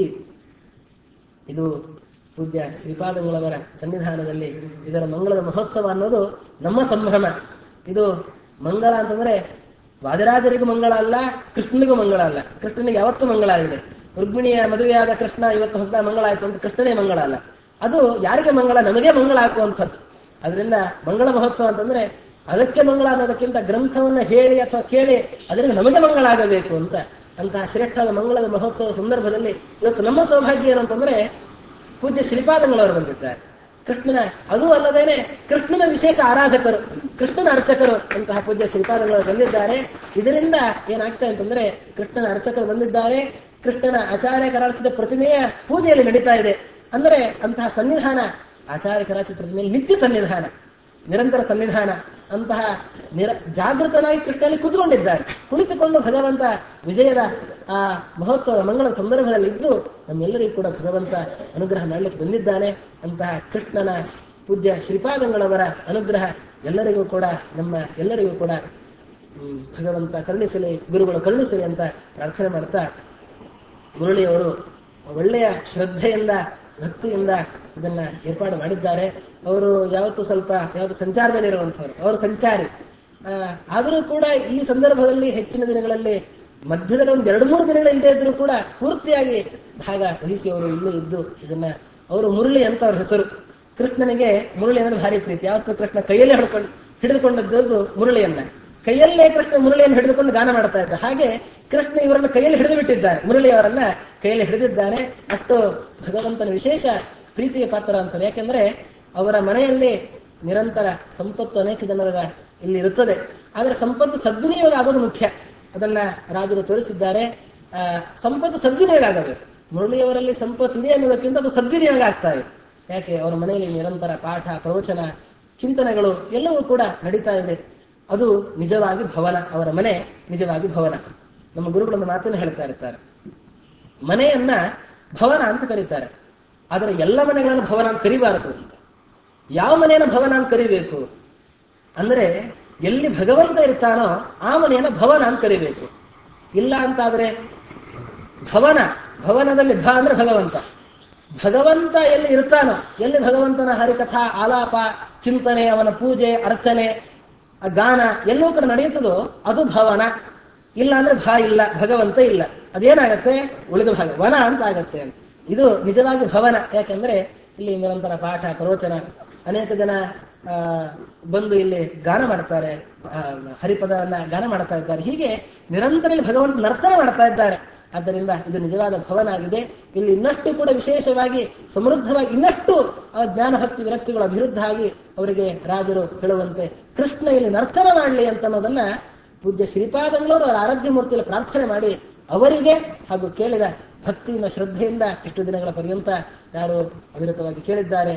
ಇದು ಪೂಜ್ಯ ಶ್ರೀಪಾದಂಗಳವರ ಸನ್ನಿಧಾನದಲ್ಲಿ ಇದರ ಮಂಗಳದ ಮಹೋತ್ಸವ ಅನ್ನೋದು ನಮ್ಮ ಸಂಭ್ರಮ ಇದು ಮಂಗಳ ಅಂತಂದ್ರೆ ವಾದಿರಾಜರಿಗೂ ಮಂಗಳ ಅಲ್ಲ ಕೃಷ್ಣನಿಗೂ ಮಂಗಳ ಅಲ್ಲ ಕೃಷ್ಣನಿಗೆ ಯಾವತ್ತೂ ಮಂಗಳ ಆಗಿದೆ ರುಕ್ಮಿಣಿಯ ಮದುವೆಯಾದ ಕೃಷ್ಣ ಇವತ್ತು ಹೊಸದ ಮಂಗಳ ಆಯ್ತು ಅಂತ ಕೃಷ್ಣನೇ ಮಂಗಳ ಅಲ್ಲ ಅದು ಯಾರಿಗೆ ಮಂಗಳ ನಮಗೆ ಮಂಗಳ ಹಾಕುವಂಥದ್ದು ಅದರಿಂದ ಮಂಗಳ ಮಹೋತ್ಸವ ಅಂತಂದ್ರೆ ಅದಕ್ಕೆ ಮಂಗಳ ಅನ್ನೋದಕ್ಕಿಂತ ಗ್ರಂಥವನ್ನ ಹೇಳಿ ಅಥವಾ ಕೇಳಿ ಅದರಿಂದ ನಮಗೆ ಮಂಗಳ ಆಗಬೇಕು ಅಂತ ಅಂತಹ ಶ್ರೇಷ್ಠವಾದ ಮಂಗಳದ ಮಹೋತ್ಸವ ಸಂದರ್ಭದಲ್ಲಿ ಇವತ್ತು ನಮ್ಮ ಸೌಭಾಗ್ಯ ಏನು ಅಂತಂದ್ರೆ ಪೂಜ್ಯ ಶ್ರೀಪಾದಂಗಳವರು ಬಂದಿದ್ದಾರೆ ಕೃಷ್ಣನ ಅದು ಅಲ್ಲದೇನೆ ಕೃಷ್ಣನ ವಿಶೇಷ ಆರಾಧಕರು ಕೃಷ್ಣನ ಅರ್ಚಕರು ಅಂತಹ ಪೂಜ್ಯ ಶ್ರೀಪಾದಂಗಳವರು ಬಂದಿದ್ದಾರೆ ಇದರಿಂದ ಏನಾಗ್ತಾ ಅಂತಂದ್ರೆ ಕೃಷ್ಣನ ಅರ್ಚಕರು ಬಂದಿದ್ದಾರೆ ಕೃಷ್ಣನ ಆಚಾರ್ಯ ಕರಾಚಿತ ಪ್ರತಿಮೆಯ ಪೂಜೆಯಲ್ಲಿ ನಡೀತಾ ಇದೆ ಅಂದ್ರೆ ಅಂತಹ ಸನ್ನಿಧಾನ ಆಚಾರ್ಯ ಕರಾಚಿತ ಪ್ರತಿಮೆಯಲ್ಲಿ ನಿತ್ಯ ಸನ್ನಿಧಾನ ನಿರಂತರ ಸನ್ನಿಧಾನ ಅಂತಹ ನಿರ ಜಾಗೃತನಾಗಿ ಕೃಷ್ಣನಲ್ಲಿ ಕುತ್ಕೊಂಡಿದ್ದಾನೆ ಕುಳಿತುಕೊಂಡು ಭಗವಂತ ವಿಜಯದ ಆ ಮಹೋತ್ಸವ ಮಂಗಳ ಸಂದರ್ಭದಲ್ಲಿ ಇದ್ದು ನಮ್ಮೆಲ್ಲರಿಗೂ ಕೂಡ ಭಗವಂತ ಅನುಗ್ರಹ ಮಾಡಲಿಕ್ಕೆ ಬಂದಿದ್ದಾನೆ ಅಂತಹ ಕೃಷ್ಣನ ಪೂಜ್ಯ ಶ್ರೀಪಾದಂಗಳವರ ಅನುಗ್ರಹ ಎಲ್ಲರಿಗೂ ಕೂಡ ನಮ್ಮ ಎಲ್ಲರಿಗೂ ಕೂಡ ಹ್ಮ್, ಭಗವಂತ ಕರುಣಿಸಲಿ ಗುರುಗಳು ಕರುಣಿಸಲಿ ಅಂತ ಪ್ರಾರ್ಥನೆ ಮಾಡ್ತಾ ಮುರಳಿಯವರು ಒಳ್ಳೆಯ ಶ್ರದ್ಧೆಯಿಂದ ಭಕ್ತಿಯಿಂದ ಇದನ್ನ ಏರ್ಪಾಡು ಮಾಡಿದ್ದಾರೆ ಅವರು ಯಾವತ್ತು ಸ್ವಲ್ಪ ಯಾವತ್ತು ಸಂಚಾರದಲ್ಲಿರುವಂಥವ್ರು ಅವರು ಸಂಚಾರಿ ಆ, ಆದರೂ ಕೂಡ ಈ ಸಂದರ್ಭದಲ್ಲಿ ಹೆಚ್ಚಿನ ದಿನಗಳಲ್ಲಿ ಮಧ್ಯದಲ್ಲಿ ಒಂದು ಎರಡು ಮೂರು ದಿನಗಳು ಇಲ್ಲದೆ ಇದ್ರೂ ಕೂಡ ಪೂರ್ತಿಯಾಗಿ ಭಾಗ ವಹಿಸಿ ಅವರು ಇಲ್ಲೇ ಇದ್ದು ಇದನ್ನ ಅವರು ಮುರಳಿ ಅಂತ ಅವ್ರ ಹೆಸರು ಕೃಷ್ಣನಿಗೆ ಮುರಳಿ ಅಂದ್ರೆ ಭಾರಿ ಪ್ರೀತಿ ಯಾವತ್ತು ಕೃಷ್ಣ ಕೈಯಲ್ಲಿ ಹಿಡ್ಕೊಂಡು ಹಿಡಿದುಕೊಂಡದ್ದು ಮುರಳಿಯನ್ನ ಕೈಯಲ್ಲೇ ಕೃಷ್ಣ ಮುರಳಿಯನ್ನು ಹಿಡಿದುಕೊಂಡು ಗಾನ ಮಾಡ್ತಾ ಇದ್ದ ಹಾಗೆ ಕೃಷ್ಣ ಇವರನ್ನು ಕೈಯಲ್ಲಿ ಹಿಡಿದು ಬಿಟ್ಟಿದ್ದಾನೆ ಮುರಳಿ ಅವರನ್ನ ಕೈಯಲ್ಲಿ ಹಿಡಿದಿದ್ದಾನೆ ಅಷ್ಟು ಭಗವಂತನ ವಿಶೇಷ ಪ್ರೀತಿಗೆ ಪಾತ್ರ ಅಂತಾರೆ ಯಾಕೆಂದ್ರೆ ಅವರ ಮನೆಯಲ್ಲಿ ನಿರಂತರ ಸಂಪತ್ತು ಅನೇಕ ಜನರ ಇಲ್ಲಿ ಇರುತ್ತದೆ ಆದ್ರೆ ಸಂಪತ್ತು ಸದ್ವಿನಿಯೋಗ ಆಗೋದು ಮುಖ್ಯ ಅದನ್ನ ರಾಜರು ತೋರಿಸಿದ್ದಾರೆ ಆ, ಸಂಪತ್ತು ಸದ್ವಿನಿಯೋಗ ಆಗಬೇಕು ಮುರಳಿಯವರಲ್ಲಿ ಸಂಪತ್ತು ಇದೆ ಅನ್ನೋದಕ್ಕಿಂತ ಅದು ಸದ್ವಿನಿಯೋಗ ಆಗ್ತಾ ಇದೆ ಯಾಕೆ ಅವರ ಮನೆಯಲ್ಲಿ ನಿರಂತರ ಪಾಠ ಪ್ರವಚನ ಚಿಂತನೆಗಳು ಎಲ್ಲವೂ ಕೂಡ ನಡೀತಾ ಇದೆ ಅದು ನಿಜವಾಗಿ ಭವನ ಅವರ ಮನೆ ನಿಜವಾಗಿ ಭವನ ನಮ್ಮ ಗುರುಗಳೊಂದು ಮಾತನ್ನು ಹೇಳ್ತಾ ಇರ್ತಾರೆ ಮನೆಯನ್ನ ಭವನ ಅಂತ ಕರೀತಾರೆ ಆದರೆ ಎಲ್ಲ ಮನೆಗಳನ್ನು ಭವನ ಅಂತ ಕರಿಬಾರದು ಅಂತ ಯಾವ ಮನೆಯನ್ನ ಭವನ ಅಂತ ಕರಿಬೇಕು ಅಂದ್ರೆ ಎಲ್ಲಿ ಭಗವಂತ ಇರ್ತಾನೋ ಆ ಮನೆಯನ್ನ ಭವನ ಅಂತ ಕರಿಬೇಕು ಇಲ್ಲ ಅಂತಾದ್ರೆ ಭವನ ಭವನದಲ್ಲಿ ಭ ಅಂದ್ರೆ ಭಗವಂತ ಭಗವಂತ ಎಲ್ಲಿ ಇರ್ತಾನೋ ಎಲ್ಲಿ ಭಗವಂತನ ಹರಿಕಥಾ ಆಲಾಪ ಚಿಂತನೆ ಅವನ ಪೂಜೆ ಅರ್ಚನೆ ಆ ಗಾನ ಎಲ್ಲವೂ ಕೂಡ ನಡೆಯುತ್ತದೋ ಅದು ಭವನ ಇಲ್ಲ ಅಂದ್ರೆ ಭಾ ಇಲ್ಲ ಭಗವಂತ ಇಲ್ಲ ಅದೇನಾಗತ್ತೆ ಉಳಿದ ಭಾಗ ವನ ಅಂತ ಆಗತ್ತೆ ಅಂತ ಇದು ನಿಜವಾಗಿ ಭವನ ಯಾಕೆಂದ್ರೆ ಇಲ್ಲಿ ನಿರಂತರ ಪಾಠ ಪ್ರವಚನ ಅನೇಕ ಜನ ಆ, ಬಂದು ಇಲ್ಲಿ ಗಾನ ಮಾಡ್ತಾರೆ ಆ, ಹರಿಪದವನ್ನ ಗಾನ ಮಾಡ್ತಾ ಇದ್ದಾರೆ ಹೀಗೆ ನಿರಂತರ ಇಲ್ಲಿ ಭಗವಂತ ನರ್ತನ ಮಾಡ್ತಾ ಇದ್ದಾನೆ ಆದ್ದರಿಂದ ಇದು ನಿಜವಾದ ಭವನ ಆಗಿದೆ ಇಲ್ಲಿ ಇನ್ನಷ್ಟು ಕೂಡ ವಿಶೇಷವಾಗಿ ಸಮೃದ್ಧವಾಗಿ ಇನ್ನಷ್ಟು ಆ ಜ್ಞಾನ ಭಕ್ತಿ ವಿರಕ್ತಿಗಳ ಅಭಿವೃದ್ಧ ಆಗಿ ಅವರಿಗೆ ರಾಜರು ಹೇಳುವಂತೆ ಕೃಷ್ಣ ಇಲ್ಲಿ ನರ್ತನ ಮಾಡಲಿ ಅಂತ ಅನ್ನೋದನ್ನ ಪೂಜ್ಯ ಶ್ರೀಪಾದಂಗಳವರು ಅವರ ಆರಾಧ್ಯ ಮೂರ್ತಿಯಲ್ಲಿ ಪ್ರಾರ್ಥನೆ ಮಾಡಿ ಅವರಿಗೆ ಹಾಗೂ ಕೇಳಿದ ಭಕ್ತಿಯಿಂದ ಶ್ರದ್ಧೆಯಿಂದ ಇಷ್ಟು ದಿನಗಳ ಪರ್ಯಂತ ಯಾರು ಅವಿರತವಾಗಿ ಕೇಳಿದ್ದಾರೆ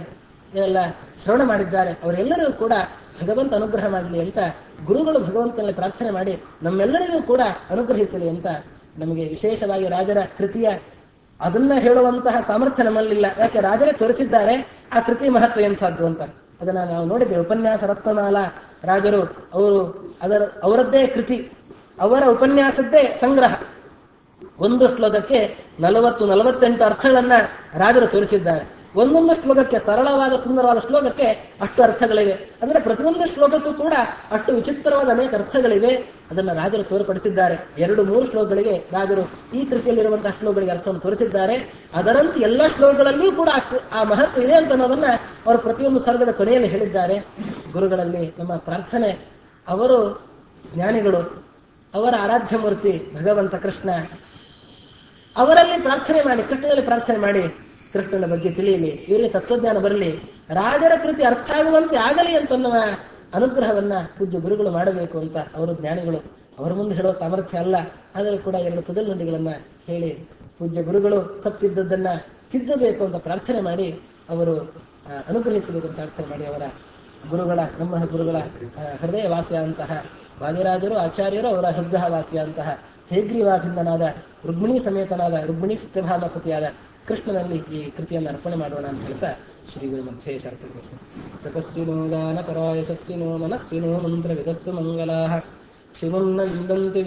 ಎಲ್ಲ ಶ್ರವಣ ಮಾಡಿದ್ದಾರೆ ಅವರೆಲ್ಲರಿಗೂ ಕೂಡ ಭಗವಂತ ಅನುಗ್ರಹ ಮಾಡಲಿ ಅಂತ ಗುರುಗಳು ಭಗವಂತನಲ್ಲಿ ಪ್ರಾರ್ಥನೆ ಮಾಡಿ ನಮ್ಮೆಲ್ಲರಿಗೂ ಕೂಡ ಅನುಗ್ರಹಿಸಲಿ ಅಂತ ನಮಗೆ ವಿಶೇಷವಾಗಿ ರಾಜರ ಕೃತಿಯ ಅದನ್ನ ಹೇಳುವಂತಹ ಸಾಮರ್ಥ್ಯ ನಮ್ಮಲ್ಲಿಲ್ಲ ಯಾಕೆ ರಾಜರೇ ತೋರಿಸಿದ್ದಾರೆ ಆ ಕೃತಿ ಮಹತ್ವ ಎಂಥದ್ದು ಅಂತ ಅದನ್ನ ನಾವು ನೋಡಿದ್ದೇವೆ ಉಪನ್ಯಾಸ ರತ್ನಮಾಲ ರಾಜರು ಅವರು ಅದರ ಅವರದ್ದೇ ಕೃತಿ ಅವರ ಉಪನ್ಯಾಸದ್ದೇ ಸಂಗ್ರಹ ಒಂದು ಶ್ಲೋಕಕ್ಕೆ ನಲವತ್ತು ನಲವತ್ತೆಂಟು ಅರ್ಥಗಳನ್ನ ರಾಜರು ತೋರಿಸಿದ್ದಾರೆ ಒಂದೊಂದು ಶ್ಲೋಕಕ್ಕೆ ಸರಳವಾದ ಸುಂದರವಾದ ಶ್ಲೋಕಕ್ಕೆ ಅಷ್ಟು ಅರ್ಥಗಳಿವೆ ಅಂದ್ರೆ ಪ್ರತಿಯೊಂದು ಶ್ಲೋಕಕ್ಕೂ ಕೂಡ ಅಷ್ಟು ವಿಚಿತ್ರವಾದ ಅನೇಕ ಅರ್ಥಗಳಿವೆ ಅದನ್ನ ರಾಜರು ತೋರ್ಪಡಿಸಿದ್ದಾರೆ ಎರಡು ಮೂರು ಶ್ಲೋಕಗಳಿಗೆ ರಾಜರು ಈ ಕೃತಿಯಲ್ಲಿರುವಂತಹ ಶ್ಲೋಕಗಳಿಗೆ ಅರ್ಥವನ್ನು ತೋರಿಸಿದ್ದಾರೆ ಅದರಂತೆ ಎಲ್ಲ ಶ್ಲೋಕಗಳಲ್ಲಿಯೂ ಕೂಡ ಆ ಕ- ಆ ಮಹತ್ವ ಇದೆ ಅಂತ ಅನ್ನೋದನ್ನ ಅವರು ಪ್ರತಿಯೊಂದು ಸರ್ಗದ ಕೊನೆಯಲ್ಲಿ ಹೇಳಿದ್ದಾರೆ ಗುರುಗಳಲ್ಲಿ ನಮ್ಮ ಪ್ರಾರ್ಥನೆ ಅವರು ಜ್ಞಾನಿಗಳು ಅವರ ಆರಾಧ್ಯ ಮೂರ್ತಿ ಭಗವಂತ ಕೃಷ್ಣ ಅವರಲ್ಲಿ ಪ್ರಾರ್ಥನೆ ಮಾಡಿ ಕೃಷ್ಣನಲ್ಲಿ ಪ್ರಾರ್ಥನೆ ಮಾಡಿ ಕೃಷ್ಣನ ಬಗ್ಗೆ ತಿಳಿಯಲಿ ಇವರಿಗೆ ತತ್ವಜ್ಞಾನ ಬರಲಿ ರಾಜರ ಕೃತಿ ಅರ್ಥ ಆಗುವಂತೆ ಆಗಲಿ ಅಂತನ್ನುವ ಅನುಗ್ರಹವನ್ನ ಪೂಜ್ಯ ಗುರುಗಳು ಮಾಡಬೇಕು ಅಂತ ಅವರು ಜ್ಞಾನಿಗಳು ಅವರ ಮುಂದೆ ಹೇಳುವ ಸಾಮರ್ಥ್ಯ ಅಲ್ಲ ಆದರೂ ಕೂಡ ಎರಡು ತುದಲ್ ನುಡಿಗಳನ್ನ ಹೇಳಿ ಪೂಜ್ಯ ಗುರುಗಳು ತಪ್ಪಿದ್ದದ್ದನ್ನ ತಿದ್ದಬೇಕು ಅಂತ ಪ್ರಾರ್ಥನೆ ಮಾಡಿ ಅವರು ಆ, ಅನುಗ್ರಹಿಸಬೇಕು ಅಂತ ಪ್ರಾರ್ಥನೆ ಮಾಡಿ ಅವರ ಗುರುಗಳ ನಮ್ಮ ಗುರುಗಳ ಆ, ಹೃದಯ ವಾಸಿಯಾದಂತಹ ವಾದಿರಾಜರು ಆಚಾರ್ಯರು ಅವರ ಹೃದಯ ವಾಸಿಯಾದಂತಹ ಹೇಗ್ರೀವಾಭಿಂದನಾದ ರುಕ್ಮಿಣಿ ಸಮೇತನಾದ ರುಕ್ಮಿಣಿ ಸತ್ಯಭಾಮಪತಿಯಾದ ಕೃಷ್ಣನಲ್ಲಿ ಈ ಕೃತಿಯನ್ನು ಅರ್ಪಣೆ ಮಾಡೋಣ ಅಂತ ಹೇಳ್ತಾ ಶ್ರೀಗುರು ಮಧ್ಯೆ ಅರ್ಪಣೆ ತಪಸ್ವಿನೋ ದಾನಪರಾಯಶಸ್ವಿನೋ ಮನಸ್ವಿನೋ ಮಂತ್ರ ವಿದಸ್ಸು ಮಂಗಲಾಹ ಶಿವನ್ನ ವಿಂದಂತಿ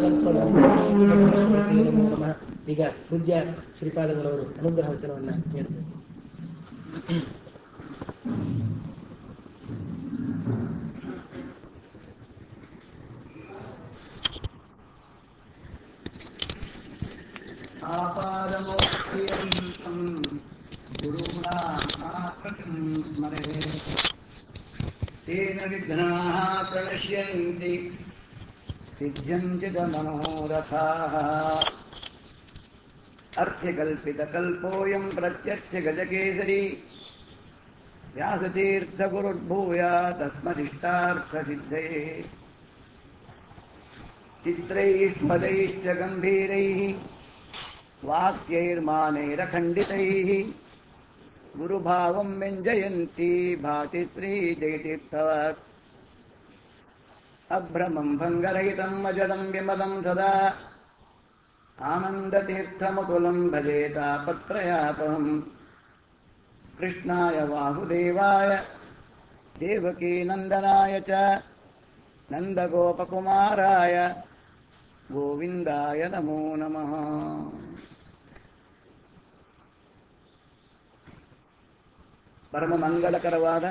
ನಮಃ ಈಗ ಪೂಜ್ಯ ಶ್ರೀಪಾದಗಳವರು ಅನುಗ್ರಹ ವಚನವನ್ನ ಹೇಳ್ತಾರೆ आपादमोक्तियन्तं गुरुणाकृतिं स्मरे तेन विघ्नाः प्रणश्यन्ति सिद्ध्यन्ति च मनोरथाः अर्थ्यकल्पितकल्पोऽयं प्रत्यर्थगजकेसरी व्यासतीर्थगुरुर्भूया तस्मदिष्टार्थसिद्धये चित्रैः पदैश्च गम्भीरैः वाक्यैर्मानैरखण्डितैः गुरुभावं व्यञ्जयन्ती भाति श्रीजयतीर्थव अभ्रमं भङ्गरहितम् अजडं विमलं सदा आनन्दतीर्थमतुलं भजे तापत्रयापहम् कृष्णाय वासुदेवाय देवकीनन्दनाय च नन्दगोपकुमाराय ಗೋವಿಂದಾಯ ನಮೋ ನಮಃ ಪರಮ ಮಂಗಳಕರವಾದ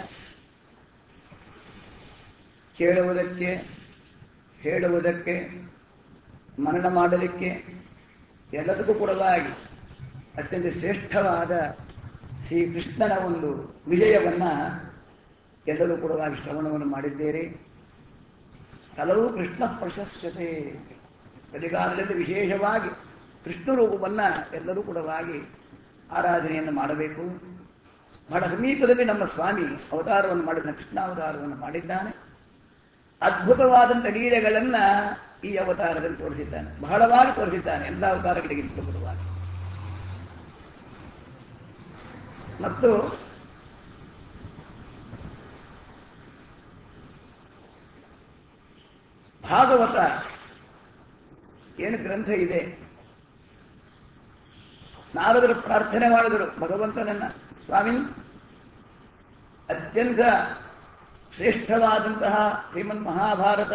ಕೇಳುವುದಕ್ಕೆ ಹೇಳುವುದಕ್ಕೆ ಮನನ ಮಾಡಲಿಕ್ಕೆ ಎಲ್ಲದಕ್ಕೂ ಕೂಡಲಾಗಿ ಅತ್ಯಂತ ಶ್ರೇಷ್ಠವಾದ ಶ್ರೀಕೃಷ್ಣನ ಒಂದು ವಿಜಯವನ್ನ ಎಲ್ಲರೂ ಕೂಡವಾಗಿ ಶ್ರವಣವನ್ನು ಮಾಡಿದ್ದೇವೆ ಹಲವು ಕೃಷ್ಣ ಪ್ರಶಸ್ಯತೆ ಕಲಿಗಾಲದಲ್ಲಿ ವಿಶೇಷವಾಗಿ ಕೃಷ್ಣ ರೂಪವನ್ನ ಎಲ್ಲರೂ ಕೂಡವಾಗಿ ಆರಾಧನೆಯನ್ನು ಮಾಡಬೇಕು ಬಹಳ ಸಮೀಪದಲ್ಲಿ ನಮ್ಮ ಸ್ವಾಮಿ ಅವತಾರವನ್ನು ಮಾಡಿದ ಕೃಷ್ಣ ಅವತಾರವನ್ನು ಮಾಡಿದ್ದಾನೆ ಅದ್ಭುತವಾದಂಥ ಲೀಲೆಗಳನ್ನ ಈ ಅವತಾರದಲ್ಲಿ ತೋರಿಸಿದ್ದಾನೆ ಬಹಳವಾಗಿ ತೋರಿಸಿದ್ದಾನೆ ಎಲ್ಲ ಅವತಾರಗಳಿಗಿಂತ ಪ್ರಭುತವಾಗಿ ಮತ್ತು ಭಾಗವತ ಏನು ಗ್ರಂಥ ಇದೆ ನಾರದರು ಪ್ರಾರ್ಥನೆ ಮಾಡಿದರು ಭಗವಂತನನ್ನ ಸ್ವಾಮಿ ಅತ್ಯಂತ ಶ್ರೇಷ್ಠವಾದಂತಹ ಶ್ರೀಮನ್ ಮಹಾಭಾರತ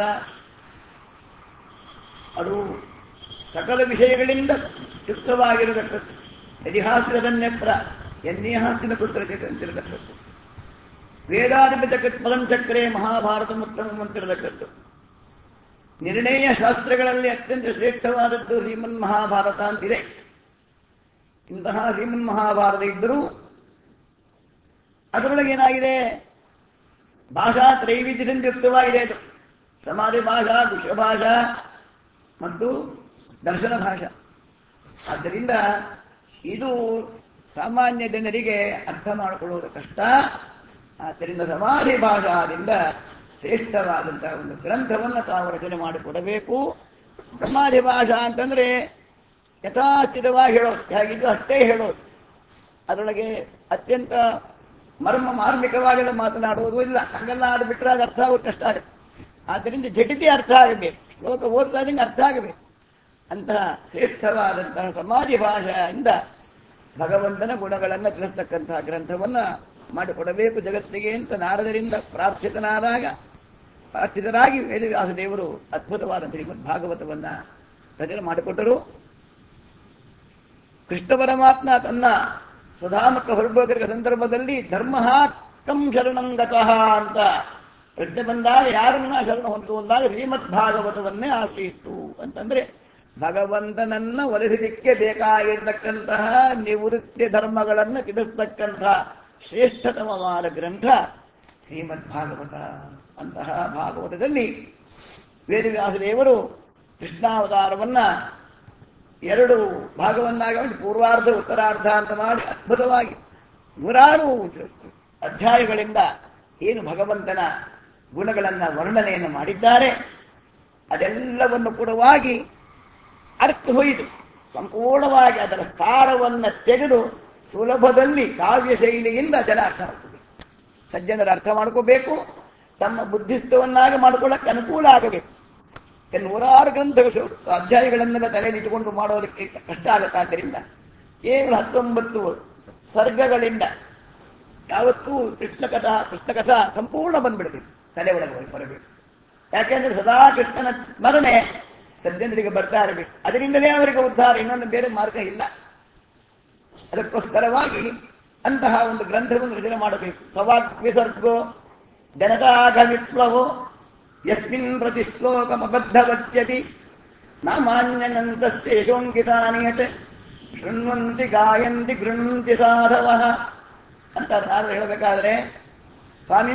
ಅದು ಸಕಲ ವಿಷಯಗಳಿಂದ ಯುಕ್ತವಾಗಿರತಕ್ಕದ್ದು ಇತಿಹಾಸದನ್ಯತ್ರ ಎನ್ನಿಹಾಸ್ತಿನ ಕುತ್ರಚಿತ ಅಂತಿರತಕ್ಕದ್ದು ವೇದಾಧಿಪಿತ ಪದಂ ಚಕ್ರೆ ಮಹಾಭಾರತ ಉತ್ತಮ ಅಂತಿರತಕ್ಕದ್ದು ನಿರ್ಣಯ ಶಾಸ್ತ್ರಗಳಲ್ಲಿ ಅತ್ಯಂತ ಶ್ರೇಷ್ಠವಾದದ್ದು ಶ್ರೀಮನ್ ಮಹಾಭಾರತ ಅಂತಿದೆ ಇಂತಹ ಶ್ರೀಮನ್ ಮಹಾಭಾರತ ಇದ್ದರೂ ಅದರೊಳಗೆ ಏನಾಗಿದೆ ಭಾಷಾ ತ್ರೈವಿಧ್ಯದಿಂದ ಯುಕ್ತವಾಗಿದೆ ಅದು ಸಮಾಧಿ ಭಾಷಾ ವಿಶ್ವ ಭಾಷಾ ಮತ್ತು ದರ್ಶನ ಭಾಷಾ ಆದ್ದರಿಂದ ಇದು ಸಾಮಾನ್ಯ ಜನರಿಗೆ ಅರ್ಥ ಮಾಡಿಕೊಳ್ಳುವುದು ಕಷ್ಟ ಆದ್ದರಿಂದ ಸಮಾಧಿ ಭಾಷಾದಿಂದ ಶ್ರೇಷ್ಠವಾದಂತಹ ಒಂದು ಗ್ರಂಥವನ್ನು ತಾವು ರಚನೆ ಮಾಡಿಕೊಡಬೇಕು ಸಮಾಧಿ ಭಾಷಾ ಅಂತಂದ್ರೆ ಯಥಾಸ್ಥಿತವಾಗಿ ಹೇಳೋದು ಹೇಗಿದ್ದು ಅಷ್ಟೇ ಹೇಳೋದು ಅದರೊಳಗೆ ಅತ್ಯಂತ ಮರ್ಮ ಮಾರ್ಮಿಕವಾಗೆಲ್ಲ ಮಾತನಾಡುವುದು ಇಲ್ಲ ಹಂಗೆಲ್ಲ ಆಡ್ಬಿಟ್ರೆ ಅದು ಅರ್ಥ ಆಗೋದು ಕಷ್ಟ ಆಗುತ್ತೆ ಆದ್ದರಿಂದ ಜಟಿತಿ ಅರ್ಥ ಆಗಬೇಕು ಶ್ಲೋಕ ಓದ್ತಾ ಇದ್ದಂಗೆ ಅರ್ಥ ಆಗಬೇಕು ಅಂತಹ ಶ್ರೇಷ್ಠವಾದಂತಹ ಸಮಾಧಿ ಭಾಷೆಯಿಂದ ಭಗವಂತನ ಗುಣಗಳನ್ನು ತಿಳಿಸ್ತಕ್ಕಂತಹ ಗ್ರಂಥವನ್ನ ಮಾಡಿಕೊಡಬೇಕು ಜಗತ್ತಿಗೆ ಅಂತ ನಾರದರಿಂದ ಪ್ರಾರ್ಥಿತನಾದಾಗ ಪ್ರಾರ್ಥಿತರಾಗಿ ವೇದವ್ಯಾಸ ದೇವರು ಅದ್ಭುತವಾದ ಶ್ರೀಮದ್ ಭಾಗವತವನ್ನ ರಚನೆ ಮಾಡಿಕೊಟ್ಟರು ಕೃಷ್ಣ ಪರಮಾತ್ಮ ತನ್ನ ಸುಧಾಮಕ ಹೊರಬೋಗರ ಸಂದರ್ಭದಲ್ಲಿ ಧರ್ಮ ಕಂ ಶರಣಂಗತಃ ಅಂತ ಪ್ರಜ್ಞೆ ಬಂದಾಗ ಯಾರನ್ನ ಶರಣ ಹೊಂದುವಂದಾಗ ಶ್ರೀಮದ್ ಭಾಗವತವನ್ನೇ ಆಶ್ರಯಿಸ್ತು ಅಂತಂದ್ರೆ ಭಗವಂತನನ್ನ ಒಲಿಸಲಿಕ್ಕೆ ಬೇಕಾಗಿರ್ತಕ್ಕಂತಹ ನಿವೃತ್ತಿ ಧರ್ಮಗಳನ್ನು ತಿಳಿಸ್ತಕ್ಕಂತಹ ಶ್ರೇಷ್ಠತಮವಾದ ಗ್ರಂಥ ಶ್ರೀಮದ್ ಭಾಗವತ ಅಂತಹ ಭಾಗವತದಲ್ಲಿ ವೇದವ್ಯಾಸ ದೇವರು ಕೃಷ್ಣಾವತಾರವನ್ನ ಎರಡು ಭಾಗವನ್ನಾಗಿ ಮಾಡಿ ಪೂರ್ವಾರ್ಧ ಉತ್ತರಾರ್ಧ ಅಂತ ಮಾಡಿ ಅದ್ಭುತವಾಗಿ ನೂರಾರು ಅಧ್ಯಾಯಗಳಿಂದ ಏನು ಭಗವಂತನ ಗುಣಗಳನ್ನ ವರ್ಣನೆಯನ್ನು ಮಾಡಿದ್ದಾರೆ ಅದೆಲ್ಲವನ್ನು ಕೂಡವಾಗಿ ಅರ್ಥ ಹೊಯ್ದು ಸಂಪೂರ್ಣವಾಗಿ ಅದರ ಸಾರವನ್ನ ತೆಗೆದು ಸುಲಭದಲ್ಲಿ ಕಾವ್ಯ ಶೈಲಿಯಿಂದ ಜನ ಅರ್ಥ ಮಾಡ್ಕೋಬೇಕು ಸಜ್ಜನರ ಅರ್ಥ ಮಾಡ್ಕೋಬೇಕು ತಮ್ಮ ಬುದ್ಧಿಸ್ತವನ್ನಾಗಿ ಮಾಡ್ಕೊಳ್ಳಕ್ಕೆ ಅನುಕೂಲ ಆಗಬೇಕು ನೂರಾರು ಗ್ರಂಥಗಳು ಅಧ್ಯಾಯಗಳನ್ನೆಲ್ಲ ತಲೆಯಲ್ಲಿಟ್ಟುಕೊಂಡು ಮಾಡೋದಕ್ಕೆ ಕಷ್ಟ ಆಗುತ್ತಾದ್ದರಿಂದ ಕೇವಲ ಹತ್ತೊಂಬತ್ತು ಸರ್ಗಗಳಿಂದ ಯಾವತ್ತೂ ಕೃಷ್ಣ ಕಥಾ ಕೃಷ್ಣ ಕಥಾ ಸಂಪೂರ್ಣ ಬಂದ್ಬಿಡಬೇಕು ತಲೆ ಒಳಗೆ ಬರಬೇಕು ಯಾಕೆಂದ್ರೆ ಸದಾ ಕೃಷ್ಣನ ಸ್ಮರಣೆ ಸಜ್ಜನರಿಗೆ ಬರ್ತಾ ಇರಬೇಕು ಅದರಿಂದಲೇ ಅವರಿಗೆ ಉದ್ಧಾರ ಇನ್ನೊಂದು ಬೇರೆ ಮಾರ್ಗ ಇಲ್ಲ ಅದಕ್ಕೋಸ್ಕರವಾಗಿ ಅಂತಹ ಒಂದು ಗ್ರಂಥವನ್ನು ರಚನೆ ಮಾಡಬೇಕು ಸವಾಕ್ ವಿಸರ್ಗೋ ಜನತಾಗ ವಿಪ್ಲವೋ ಯಸ್ಮಿನ್ ಪ್ರತಿ ಶ್ಲೋಕಮಬದ್ಧವಚ್ಯತಿ ನಾಮಾನ್ಯನಂತಸ್ತೇಷೋಂಕಿತಾನಿಯತೆ ಶೃಣ್ವಂತಿ ಗಾಯಂತಿ ಗೃಹಂತಿ ಸಾಧವ ಅಂತ ನಾನು ಹೇಳಬೇಕಾದ್ರೆ ಸ್ವಾಮಿ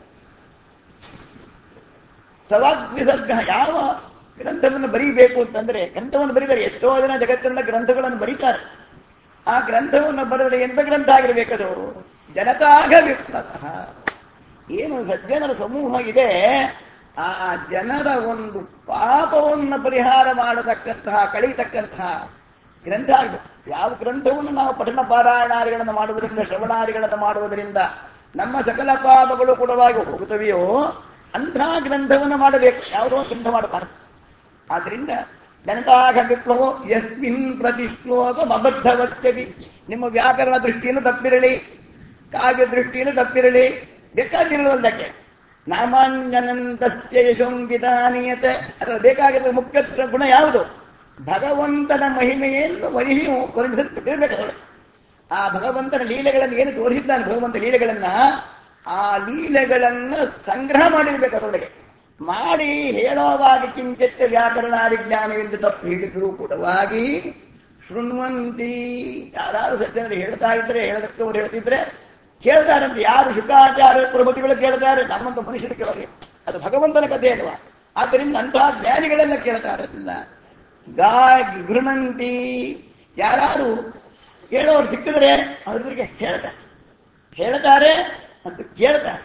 ಸವಾಗ್ವಿಸರ್ಗ ಯಾವ ಗ್ರಂಥವನ್ನು ಬರೀಬೇಕು ಅಂತಂದ್ರೆ ಗ್ರಂಥವನ್ನು ಬರೀತಾರೆ ಎಷ್ಟೋ ಜನ ಜಗತ್ತಿನ ಗ್ರಂಥಗಳನ್ನು ಬರೀತಾರೆ ಆ ಗ್ರಂಥವನ್ನು ಬರೆದರೆ ಎಂತ ಗ್ರಂಥ ಆಗಿರಬೇಕದು ಜನತಾಗ ವಿಪ್ಲವ ಏನು ಸಜ್ಜನರ ಸಮೂಹ ಇದೆ ಆ ಜನರ ಒಂದು ಪಾಪವನ್ನು ಪರಿಹಾರ ಮಾಡತಕ್ಕಂತಹ ಕಳೀತಕ್ಕಂತಹ ಗ್ರಂಥ ಆಗಬೇಕು ಯಾವ ಗ್ರಂಥವನ್ನು ನಾವು ಪಠಣ ಪಾರಾಯಣಾದಿಗಳನ್ನು ಮಾಡುವುದರಿಂದ ಶ್ರವಣಾದಿಗಳನ್ನು ಮಾಡುವುದರಿಂದ ನಮ್ಮ ಸಕಲ ಪಾಪಗಳು ಕೂಡವಾಗಿ ಹೋಗುತ್ತವೆಯೋ ಅಂತಹ ಗ್ರಂಥವನ್ನು ಮಾಡಬೇಕು ಯಾವುದೋ ಗ್ರಂಥ ಮಾಡಬಾರದು ಆದ್ರಿಂದ ಜನತಾಗ ವಿಪ್ಲವೋ ಯಸ್ಮಿನ್ ಪ್ರತಿ ಶ್ಲೋಕ ಅಬದ್ಧವರ್ಚದಿ ನಿಮ್ಮ ವ್ಯಾಕರಣ ದೃಷ್ಟಿಯನ್ನು ತಪ್ಪಿರಲಿ ಕಾವ್ಯ ದೃಷ್ಟಿಯನ್ನು ತಪ್ಪಿರಲಿ ಬೇಕಾಗಿರುವುದಕ್ಕೆ ನಾಮಾಂಜನಂತಸ್ಯ ಯಶೋಂಗಿತಾನಿಯತೆ ಅದರ ಬೇಕಾಗಿರುವ ಮುಖ್ಯ ಗುಣ ಯಾವುದು ಭಗವಂತನ ಮಹಿಮೆಯನ್ನು ಮಹಿಮೆಯು ವರ್ಣಿಸಬೇಕು ಆ ಭಗವಂತನ ಲೀಲೆಗಳನ್ನು ಏನು ತೋರಿಸಿದ್ದಾನೆ ಭಗವಂತ ಲೀಲೆಗಳನ್ನ ಆ ಲೀಲೆಗಳನ್ನ ಸಂಗ್ರಹ ಮಾಡಿರ್ಬೇಕು ಅದರೊಳಗೆ ಮಾಡಿ ಹೇಳೋವಾಗ ಕಿಂಚಿತ್ತ ವ್ಯಾಕರಣಾದಿ ಜ್ಞಾನವೆಂದು ತಪ್ಪು ಹೇಳಿದ್ರು ಕೂಡವಾಗಿ ಶೃಣ್ವಂತಿ ಯಾರು ಸಜ್ಜನರು ಹೇಳ್ತಾ ಇದ್ರೆ ಹೇಳದಕ್ಕೆ ಅವ್ರು ಹೇಳ್ತಿದ್ರೆ ಕೇಳ್ತಾರಂತೆ ಯಾರು ಶುಕಾಚಾರ್ಯ ಪ್ರಭುತಿಗಳು ಕೇಳ್ತಾರೆ ನಮ್ಮಂತ ಮನುಷ್ಯರು ಕೇಳೋದು ಅದು ಭಗವಂತನ ಕಥೆ ಅಲ್ವಾ ಆದ್ದರಿಂದ ಅಂತಹ ಜ್ಞಾನಿಗಳೆಲ್ಲ ಕೇಳ್ತಾರೆ ಗಾ ಗೃಣಂತಿ ಯಾರು ಕೇಳೋರು ಸಿಕ್ಕಿದ್ರೆ ಅವ್ರಿಗೆ ಹೇಳ್ತಾರೆ ಹೇಳ್ತಾರೆ ಮತ್ತು ಕೇಳ್ತಾರೆ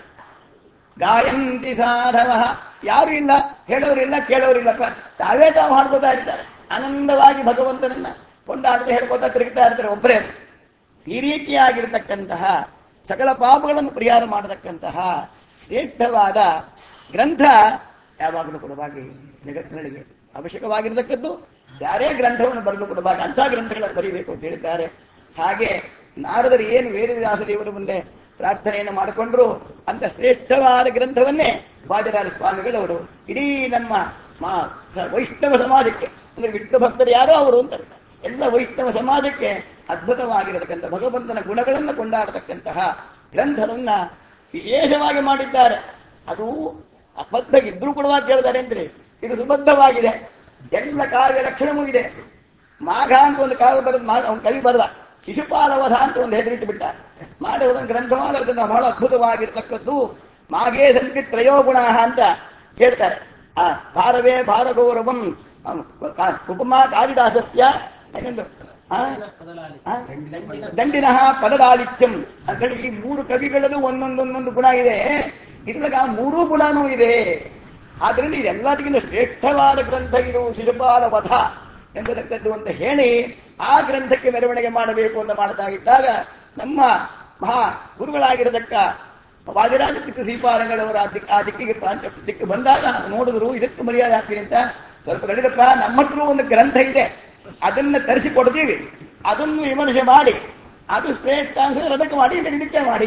ಗಾಯಂತಿ ಸಾಧವ ಯಾರು ಇಲ್ಲ ಹೇಳೋರಿಲ್ಲ ಕೇಳೋರಿಲ್ಲಪ್ಪ ತಾವೇ ತಾವು ಹಾಡ್ಕೋತಾ ಇರ್ತಾರೆ ಆನಂದವಾಗಿ ಭಗವಂತನನ್ನ ಕೊಂಡಾಡ್ತಾ ಹೇಳ್ಕೋತಾ ತಿರುಗ್ತಾ ಇರ್ತಾರೆ ಒಬ್ಬರೇ ಈ ರೀತಿಯಾಗಿರ್ತಕ್ಕಂತಹ ಸಕಲ ಪಾಪಗಳನ್ನು ಪರಿಹಾರ ಮಾಡತಕ್ಕಂತಹ ಶ್ರೇಷ್ಠವಾದ ಗ್ರಂಥ ಯಾವಾಗಲೂ ಕೊಡಬಾಗಿ ಜಗತ್ತಿನಲ್ಲಿಗೆ ಅವಶ್ಯಕವಾಗಿರತಕ್ಕದ್ದು ಯಾರೇ ಗ್ರಂಥವನ್ನು ಬರೆದು ಕೊಡಬಾಗಿ ಅಂಥ ಗ್ರಂಥಗಳನ್ನು ಬರೀಬೇಕು ಅಂತ ಹೇಳಿದ್ದಾರೆ ಹಾಗೆ ನಾರದರು ಏನು ವೇದವ್ಯಾಸ ದೇವರ ಮುಂದೆ ಪ್ರಾರ್ಥನೆಯನ್ನು ಮಾಡಿಕೊಂಡ್ರು ಅಂತ ಶ್ರೇಷ್ಠವಾದ ಗ್ರಂಥವನ್ನೇ ವಾಜರಾಜ ಸ್ವಾಮಿಗಳವರು ಇಡೀ ನಮ್ಮ ಮಾ- ಸ- ವೈಷ್ಣವ ಸಮಾಜಕ್ಕೆ ಅಂದ್ರೆ ವಿಷ್ಣು ಭಕ್ತರು ಯಾರೋ ಅವರು ಅಂತಾರೆ ಎಲ್ಲ ವೈಷ್ಣವ ಸಮಾಜಕ್ಕೆ ಅದ್ಭುತವಾಗಿರತಕ್ಕಂಥ ಭಗವಂತನ ಗುಣಗಳನ್ನು ಕೊಂಡಾಡತಕ್ಕಂತಹ ಗ್ರಂಥವನ್ನ ವಿಶೇಷವಾಗಿ ಮಾಡಿದ್ದಾರೆ ಅದು ಅಬದ್ಧ ಇದ್ರೂ ಕೂಡ ಕೇಳ್ತಾರೆ ಅಂದ್ರೆ ಇದು ಸುಬದ್ಧವಾಗಿದೆ ಎಲ್ಲ ಕಾವ್ಯ ಲಕ್ಷಣವೂ ಇದೆ ಮಾಘ ಅಂತ ಒಂದು ಕಾವ್ಯ ಬರೆದ ಮಾಘ ಅವನು ಕವಿ ಬರೆದ ಶಿಶುಪಾಲವಧ ಅಂತ ಒಂದು ಹೆಸರಿಟ್ಟು ಬಿಟ್ಟ ಮಾಡಿ ಒಂದು ಗ್ರಂಥ ಮಾಡೋದನ್ನ ಬಹಳ ಅದ್ಭುತವಾಗಿರ್ತಕ್ಕದ್ದು ಮಾಘೇ ಸಂತಿ ತ್ರಯೋಗುಣ ಅಂತ ಹೇಳ್ತಾರೆ ಆ ಭಾರವೇ ಭಾರಗೌರವಂ ಉಪಮಾ ಕಾಳಿದಾಸಸ್ಯ ಏನೆಂದು ಆ? ಆ? ದಂಡಿನಃ ಪದಲಾಲಿತ್ಯಂ ಅಂತೇಳಿ ಈ ಮೂರು ಕವಿಗಳದು ಒಂದೊಂದೊಂದೊಂದು ಗುಣ ಇದೆ ಇದ್ರೊಳಗೆ ಆ ಮೂರೂ ಗುಣನೂ ಇದೆ ಆದ್ರಿಂದ ಇದೆಲ್ಲದಕ್ಕಿಂತ ಶ್ರೇಷ್ಠವಾದ ಗ್ರಂಥ ಇದು ಶಿಶುಪಾಲ ವಧ ಎಂಬತಕ್ಕದ್ದು ಅಂತ ಹೇಳಿ ಆ ಗ್ರಂಥಕ್ಕೆ ಮೆರವಣಿಗೆ ಮಾಡಬೇಕು ಅಂತ ಮಾಡ್ತಾ ಇದ್ದಾಗ ನಮ್ಮ ಮಹಾ ಗುರುಗಳಾಗಿರತಕ್ಕ ವಾದಿರಾಜ ತಿಕ್ಕ ಶ್ರೀಪಾದಂಗಳವರ ಆ ದಿಕ್- ಆ ದಿಕ್ಕಿಗೆ ಪ್ರಾಂತ ದಿಕ್ಕು ಬಂದಾಗ ನೋಡಿದ್ರು ಇದಕ್ಕೆ ಮರ್ಯಾದೆ ಆಗ್ತೀನಿ ಅಂತ ಸ್ವಲ್ಪ ನಡೀರಪ್ಪ ನಮ್ಮ ಹತ್ರ ಒಂದು ಗ್ರಂಥ ಇದೆ ಅದನ್ನ ತರಿಸಿ ಕೊಡ್ತೀವಿ ಅದನ್ನು ವಿಮರ್ಶೆ ಮಾಡಿ ಅದು ಶ್ರೇಷ್ಠ ಅಂತ ಅದಕ್ಕೆ ಮಾಡಿ ಇದನ್ನ ನಿತ್ಯ ಮಾಡಿ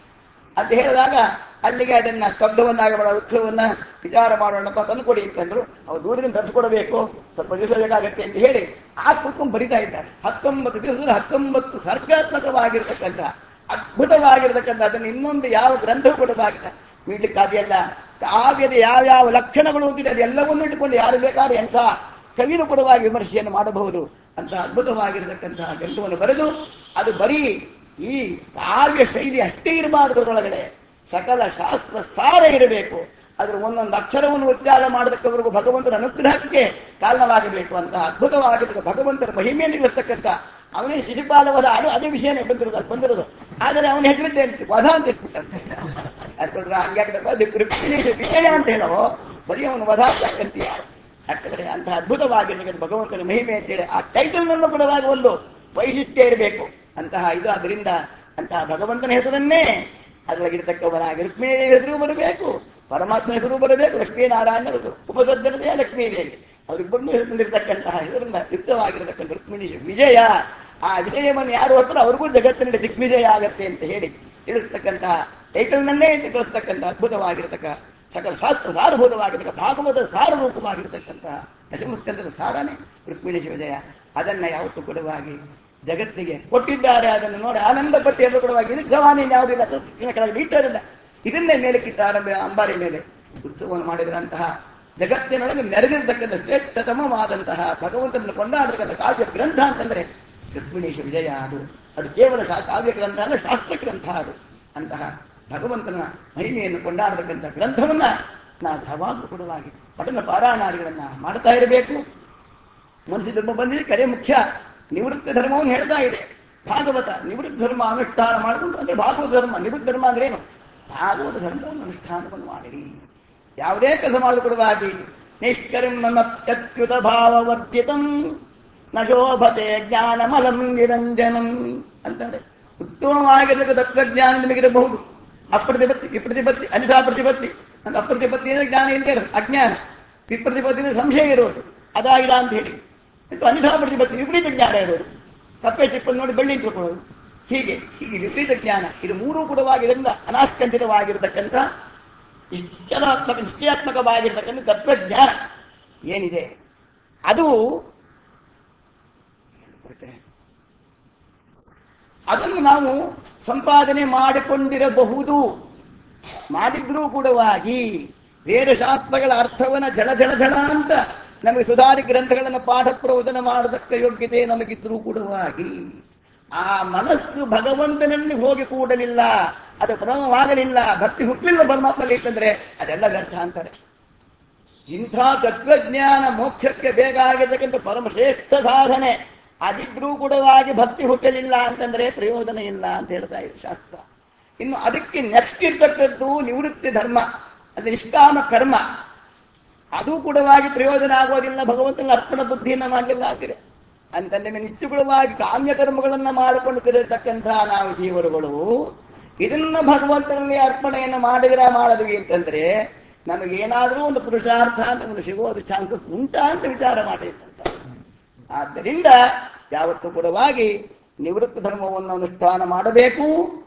ಅಂತ ಹೇಳಿದಾಗ ಅಲ್ಲಿಗೆ ಅದನ್ನ ಸ್ತಬ್ಧವನ್ನಾಗ ಮಾಡೋ ಉತ್ಸವವನ್ನ ವಿಚಾರ ಮಾಡೋಣಪ್ಪ ತಂದು ಕೊಡಿ ಅಂತಂದ್ರು ಅವ್ರು ದೂರದಿಂದ ತರಿಸ್ಕೊಡ್ಬೇಕು ಸ್ವಲ್ಪ ದಿವಸ ಬೇಕಾಗತ್ತೆ ಅಂತ ಹೇಳಿ ಆ ಕೂತ್ಕೊಂಡು ಬರಿತಾ ಇದ್ದಾರೆ ಹತ್ತೊಂಬತ್ತು ದಿವಸದ ಹತ್ತೊಂಬತ್ತು ಸರ್ಗಾತ್ಮಕವಾಗಿರ್ತಕ್ಕಂಥ ಅದ್ಭುತವಾಗಿರ್ತಕ್ಕಂಥ ಅದನ್ನು ಇನ್ನೊಂದು ಯಾವ ಗ್ರಂಥವೂ ಕೊಡಬಾಗಿಲ್ಲ ನೀಡ್ಲಿಕ್ಕೆ ಸಾಧ್ಯಲ್ಲ ಕಾವ್ಯದ ಯಾವ್ಯಾವ ಲಕ್ಷಣಗಳು ಅಂತಿದೆ ಅದೆಲ್ಲವನ್ನೂ ಇಟ್ಟುಕೊಂಡು ಯಾರು ಬೇಕಾದ್ರೆ ಎಂಥ ಕವಿನು ಕೊಡುವಾಗಿ ವಿಮರ್ಶೆಯನ್ನು ಮಾಡಬಹುದು ಅಂತ ಅದ್ಭುತವಾಗಿರತಕ್ಕಂತಹ ಗ್ರಂಥವನ್ನು ಬರೆದು ಅದು ಬರೀ ಈ ಕಾವ್ಯ ಶೈಲಿ ಅಷ್ಟೇ ಇರಬಾರದು ಅದರೊಳಗಡೆ ಸಕಲ ಶಾಸ್ತ್ರ ಸಾರ ಇರಬೇಕು ಅದರ ಒಂದೊಂದು ಅಕ್ಷರವನ್ನು ಉಚ್ಚಾರ ಮಾಡತಕ್ಕವರೆಗೂ ಭಗವಂತನ ಅನುಗ್ರಹಕ್ಕೆ ಕಾರಣವಾಗಬೇಕು ಅಂತ ಅದ್ಭುತವಾಗಿರ್ತಕ್ಕ ಭಗವಂತನ ಮಹಿಮೆಯನ್ನು ಇರತಕ್ಕಂಥ ಅವನೇ ಶಿಶುಪಾಲ ವಧ ಅದು ಅದೇ ವಿಷಯನೇ ಬಂದಿರೋದು ಅದು ಬಂದಿರೋದು ಆದರೆ ಅವನ ಹೆಸರಿದ್ದೆ ಅಂತ ವಧ ಅಂತ ಇಟ್ಬಿಟ್ಟಾನೆ ಯಾಕಂದ್ರೆ ಹಂಗಾಗ್ತದೆ ಅದಕ್ಕೆ ರುಕ್ಮಿಣೀಶ ವಿಷಯ ಅಂತ ಹೇಳೋ ಬರೀ ಅವನು ವಧ ಅಂತೀಯ ಯಾಕಂದ್ರೆ ಅಂತ ಅದ್ಭುತವಾಗಿರ್ತಕ್ಕಂಥ ಭಗವಂತನ ಮಹಿಮೆ ಅಂತೇಳಿ ಆ ಟೈಟಲ್ ನನ್ನು ಕೊಡುವಾಗ ಒಂದು ವೈಶಿಷ್ಟ್ಯ ಇರಬೇಕು ಅಂತಹ ಇದು ಅದರಿಂದ ಅಂತಹ ಭಗವಂತನ ಹೆಸರನ್ನೇ ಅದರೊಳಗಿರ್ತಕ್ಕವನಾಗಿ ರುಕ್ಮಿಣಿ ದೇವಿ ಹೆಸರು ಬರಬೇಕು ಪರಮಾತ್ಮ ಹೆಸರು ಬರಬೇಕು ಲಕ್ಷ್ಮೀನಾರಾಯಣ ಉಪಸರ್ಜನತೆಯ ಲಕ್ಷ್ಮೀ ದೇವಿ ಅವರಿಬ್ಬರನ್ನು ಹೆಸರಿರ್ತಕ್ಕಂತಹ ಹೆಸರಿಂದ ಯುಕ್ತವಾಗಿರತಕ್ಕಂಥ ರುಕ್ಮಿಣಿ ವಿಜಯ ಆ ವಿಜಯವನ್ನು ಯಾರು ಹೊತ್ತರೋ ಅವ್ರಿಗೂ ಜಗತ್ತಿನಲ್ಲಿ ದಿಗ್ವಿಜಯ ಆಗತ್ತೆ ಅಂತ ಹೇಳಿ ತಿಳಿಸ್ತಕ್ಕಂತಹ ಟೈಟಲ್ನನ್ನೇ ತಿಳಿಸ್ತಕ್ಕಂಥ ಅದ್ಭುತವಾಗಿರತಕ್ಕ ಸಕಲ ಶಾಸ್ತ್ರ ಸಾರಭೂತವಾಗಿರ್ತಕ್ಕ ಭಾಗವತ ಸಾರರೂಪವಾಗಿರ್ತಕ್ಕಂತಹ ದಶಮಸ್ಕಂದದ ಸಾರನೇ ರುಕ್ಮಿಣಿ ವಿಜಯ ಅದನ್ನ ಯಾವತ್ತೂ ಕೊಡುವಾಗಿ ಜಗತ್ತಿಗೆ ಕೊಟ್ಟಿದ್ದಾರೆ ಅದನ್ನು ನೋಡಿ ಆನಂದ ಪಟ್ಟು ಎಲ್ಲರೂ ಕೊಡುವಾಗ ಇದು ಜವಾನಿ ಯಾವುದಿಲ್ಲ ಕೃಷ್ಣ ಕೆಳಗಡೆ ಇಟ್ಟರಿಲ್ಲ ಇದನ್ನೇ ಮೇಲಕ್ಕಿಟ್ಟ ಆರಂಭ ಅಂಬಾರಿ ಮೇಲೆ ಉತ್ಸವವನ್ನು ಮಾಡಿದಂತಹ ಜಗತ್ತಿನೊಳಗೆ ಮೆರೆದಿರ್ತಕ್ಕಂಥ ಶ್ರೇಷ್ಠತಮವಾದಂತಹ ಭಗವಂತನನ್ನು ಕೊಂಡಾಡತಕ್ಕಂಥ ಕಾವ್ಯ ಗ್ರಂಥ ಅಂತಂದ್ರೆ ರುಕ್ಮಿಣೀಶ ವಿಜಯ ಅದು ಅದು ಕೇವಲ ಶಾ- ಕಾವ್ಯ ಗ್ರಂಥ ಅಲ್ಲ ಶಾಸ್ತ್ರ ಗ್ರಂಥ ಅದು ಅಂತಹ ಭಗವಂತನ ಮಹಿಮೆಯನ್ನು ಕೊಂಡಾಡತಕ್ಕಂಥ ಗ್ರಂಥವನ್ನ ನಾವು ಯಾವಾಗಲೂ ಕೊಡುವಾಗಿ ಪಠನ ಪಾರಾಯಣಾದಿಗಳನ್ನ ಮಾಡ್ತಾ ಇರಬೇಕು ಮನುಷ್ಯ ಧರ್ಮ ಬಂದಿದೆ ಕರೆ ಮುಖ್ಯ ನಿವೃತ್ತ ಧರ್ಮವನ್ನು ಹೇಳ್ತಾ ಇದೆ ಭಾಗವತ ನಿವೃತ್ತ ಧರ್ಮ ಅನುಷ್ಠಾನ ಮಾಡಿಕೊಂಡು ಅಂದ್ರೆ ಭಾಗವತ ಧರ್ಮ ನಿವೃತ್ತ ಧರ್ಮ ಅಂದ್ರೆ ಏನು ಭಾಗವತ ಧರ್ಮವನ್ನು ಅನುಷ್ಠಾನವನ್ನು ಮಾಡಿರಿ ಯಾವುದೇ ಕೆಲಸ ಮಾಡಿಕೊಡುವಾಗಿ ನಿಷ್ಕರ್ಮ ನಪ್ಯತ್ಯುತ ಭಾವವರ್ಜಿತಂ ನ ಶೋಭತೆ ಜ್ಞಾನಮಲಂ ನಿರಂಜನಂ ಅಂತಾರೆ ಉತ್ತಮವಾಗಿರತಕ್ಕ ತತ್ವಜ್ಞಾನ ನಿಮಗಿರಬಹುದು ಅಪ್ರತಿಪತ್ತಿ ವಿಪ್ರತಿಪತ್ತಿ ಅನಿತಾ ಪ್ರತಿಪತ್ತಿ ಅಂತ ಅಪ್ರತಿಪತ್ತಿ ಅಂದ್ರೆ ಜ್ಞಾನ ಇಲ್ಲದೆ ಇರೋದು ಅಜ್ಞಾನ ವಿಪ್ರತಿಪತ್ತಿ ಅಂದ್ರೆ ಸಂಶಯ ಇರೋದು ಅದಾಗಿಲ್ಲ ಅಂತ ಹೇಳಿ ಮತ್ತು ಅನಿತಾ ಪ್ರತಿಪತ್ತಿ ವಿಪರೀತ ಜ್ಞಾನ ಇರೋದು ಕಪ್ಪೆ ಚಿಪ್ಪನ್ನು ನೋಡಿ ಬೆಳ್ಳಿ ತಿಳ್ಕೊಳ್ಳೋದು ಹೀಗೆ ಹೀಗೆ ವಿಪರೀತ ಜ್ಞಾನ ಇದು ಮೂರೂ ಕೂಡವಾಗಿ ಇದರಿಂದ ಅನಾಸ್ಕಂದಿತವಾಗಿರತಕ್ಕಂಥ ನಿಶ್ಚಲಾತ್ಮಕ ನಿಶ್ಚಯಾತ್ಮಕವಾಗಿರ್ತಕ್ಕಂಥ ತತ್ವಜ್ಞಾನ ಏನಿದೆ ಅದು ಅದನ್ನು ನಾವು ಸಂಪಾದನೆ ಮಾಡಿಕೊಂಡಿರಬಹುದು ಮಾಡಿದ್ರೂ ಕೂಡವಾಗಿ ಬೇರೆ ಶಾಸ್ತ್ರಗಳ ಅರ್ಥವನ್ನ ಜಳ ಜಳ ಜಳ ಅಂತ ನಮಗೆ ಸುಧಾರಿ ಗ್ರಂಥಗಳನ್ನು ಪಾಠ ಪ್ರವಚನ ಮಾಡತಕ್ಕ ಯೋಗ್ಯತೆ ನಮಗಿದ್ರೂ ಕೂಡವಾಗಿ ಆ ಮನಸ್ಸು ಭಗವಂತನಲ್ಲಿ ಹೋಗಿ ಕೂಡಲಿಲ್ಲ ಅದು ಕ್ರಮವಾಗಲಿಲ್ಲ ಭಕ್ತಿ ಹುಟ್ಟಲಿಲ್ಲ ಪರಮಾತ್ಮಲ್ಲಿ ಇತ್ತಂದ್ರೆ ಅದೆಲ್ಲ ವ್ಯರ್ಥ ಅಂತಾರೆ ಇಂಥ ತತ್ವಜ್ಞಾನ ಮೋಕ್ಷಕ್ಕೆ ಬೇಕಾಗಿರ್ತಕ್ಕಂಥ ಪರಮಶ್ರೇಷ್ಠ ಸಾಧನೆ ಅದಿದ್ರೂ ಕೂಡವಾಗಿ ಭಕ್ತಿ ಹುಟ್ಟಲಿಲ್ಲ ಅಂತಂದ್ರೆ ಪ್ರಯೋಜನ ಇಲ್ಲ ಅಂತ ಹೇಳ್ತಾ ಇದೆ ಶಾಸ್ತ್ರ ಇನ್ನು ಅದಕ್ಕೆ ನೆಕ್ಸ್ಟ್ ಇರ್ತಕ್ಕದ್ದು ನಿವೃತ್ತಿ ಧರ್ಮ ಅದು ನಿಷ್ಕಾಮ ಕರ್ಮ ಅದು ಕೂಡವಾಗಿ ಪ್ರಯೋಜನ ಆಗೋದಿಲ್ಲ ಭಗವಂತನ ಅರ್ಪಣ ಬುದ್ಧಿಯನ್ನ ಮಾಡಲಿಲ್ಲ ಅಂತಿದೆ ಅಂತಂದ್ರೆ ನಿತ್ಯಗುಳವಾಗಿ ಕಾಮ್ಯ ಕರ್ಮಗಳನ್ನ ಮಾಡಿಕೊಂಡು ತಿರತಕ್ಕಂತಹ ನಾವು ಜೀವರುಗಳು ಇದನ್ನ ಭಗವಂತನಲ್ಲಿ ಅರ್ಪಣೆಯನ್ನು ಮಾಡಿದ್ರ ಮಾಡದ್ವಿ ಅಂತಂದ್ರೆ ನಮಗೇನಾದ್ರೂ ಒಂದು ಪುರುಷಾರ್ಥ ಅಂತ ಒಂದು ಸಿಗೋದು ಚಾನ್ಸಸ್ ಉಂಟಾ ಅಂತ ವಿಚಾರ ಮಾಡಿ ಅಂತ ಆದ್ದರಿಂದ ಯಾವತ್ತೂ ಕೂಡವಾಗಿ ನಿವೃತ್ತ ಧರ್ಮವನ್ನು ಅನುಷ್ಠಾನ ಮಾಡಬೇಕು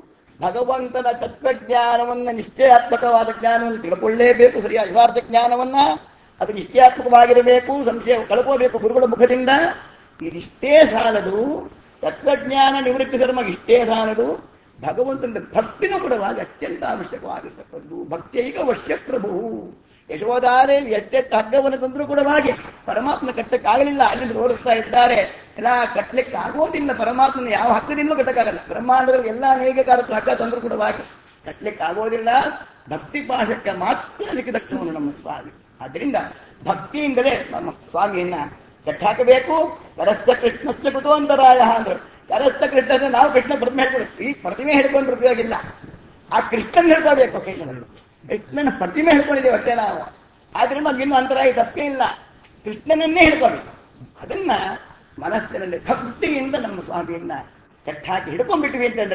ಭಗವಂತನ ತತ್ವಜ್ಞಾನವನ್ನ ನಿಶ್ಚಯಾತ್ಮಕವಾದ ಜ್ಞಾನವನ್ನು ತಿಳ್ಕೊಳ್ಳೇಬೇಕು ಸರಿಯಾದ ಯಥಾರ್ಥ ಜ್ಞಾನವನ್ನ ಅದು ನಿಶ್ಚಯಾತ್ಮಕವಾಗಿರಬೇಕು ಸಂಶಯ ಕಳ್ಕೋಬೇಕು ಗುರುಗಳ ಮುಖದಿಂದ ಇದಿಷ್ಟೇ ಸಾಲದು ತತ್ವಜ್ಞಾನ ನಿವೃತ್ತಿ ಧರ್ಮ ಇಷ್ಟೇ ಸಾಲದು ಭಗವಂತನ ಭಕ್ತಿನೂ ಕೂಡವಾಗಿ ಅತ್ಯಂತ ಅವಶ್ಯಕವಾಗಿರ್ತಕ್ಕದ್ದು ಭಕ್ತಿಯೈಕ ವಶ್ಯ ಪ್ರಭು ಯಶೋಧಾರೆ ಎಷ್ಟೆಷ್ಟು ಹಗ್ಗವನ್ನು ತಂದರೂ ಕೂಡವಾಗಿ ಪರಮಾತ್ಮ ಕಟ್ಟಕ್ಕಾಗಲಿಲ್ಲ ಅಲ್ಲಿ ತೋರಿಸ್ತಾ ಇದ್ದಾರೆ ಎಲ್ಲ ಕಟ್ಟಲಿಕ್ಕೆ ಆಗೋದಿಲ್ಲ ಪರಮಾತ್ಮನ ಯಾವ ಹಕ್ಕದಿಂದ ಕಟ್ಟಕ್ಕಾಗಲ್ಲ ಬ್ರಹ್ಮಾಂಡದಲ್ಲಿ ಎಲ್ಲ ನೇಗಕಾರತ್ರ ಹಗ್ಗ ತಂದರೂ ಕೂಡವಾಗಿ ಕಟ್ಟಲಿಕ್ಕೆ ಆಗೋದಿಲ್ಲ ಭಕ್ತಿ ಪಾಶಕ್ಕೆ ಮಾತ್ರ ಅದಕ್ಕೆ ದಕ್ಕವನು ನಮ್ಮ ಸ್ವಾಮಿ ಆದ್ರಿಂದ ಭಕ್ತಿಯಿಂದಲೇ ನಮ್ಮ ಸ್ವಾಮಿಯನ್ನ ಕಟ್ಟಾಕಬೇಕು ಕರಸ್ಥ ಕೃಷ್ಣಸ್ಥ ಕುತುವಂತರಾಯ ಅಂದ್ರು ಕರಸ್ಥ ಕೃಷ್ಣ ಅಂದ್ರೆ ನಾವು ಕೃಷ್ಣ ಪ್ರತಿಮೆ ಹೇಳ್ಕೊಡು ಈ ಪ್ರತಿಮೆ ಹೇಳ್ಕೊಂಡು ಉಪಯೋಗಿಲ್ಲ ಆ ಕೃಷ್ಣನ್ ಹೇಳ್ಕೋಬೇಕು ಕೈನಲ್ಲಿ ಕೃಷ್ಣನ ಪ್ರತಿಮೆ ಹೇಳ್ಕೊಂಡಿದ್ದೇವೆ ಹೊಟ್ಟೆ ನಾವು ಆದ್ರಿಂದ ನಮ್ಗೆ ಇನ್ನೂ ಅಂತರಾಯ ತಪ್ಪೇ ಇಲ್ಲ ಕೃಷ್ಣನನ್ನೇ ಹೇಳ್ಕೋಬೇಕು ಅದನ್ನ ಮನಸ್ಸಿನಲ್ಲಿ ಭಕ್ತಿಯಿಂದ ನಮ್ಮ ಸ್ವಾಮಿಯನ್ನ ಕಟ್ಟಾಕಿ ಹಿಡ್ಕೊಂಡ್ಬಿಟ್ವಿ ಅಂತಂದ್ರೆ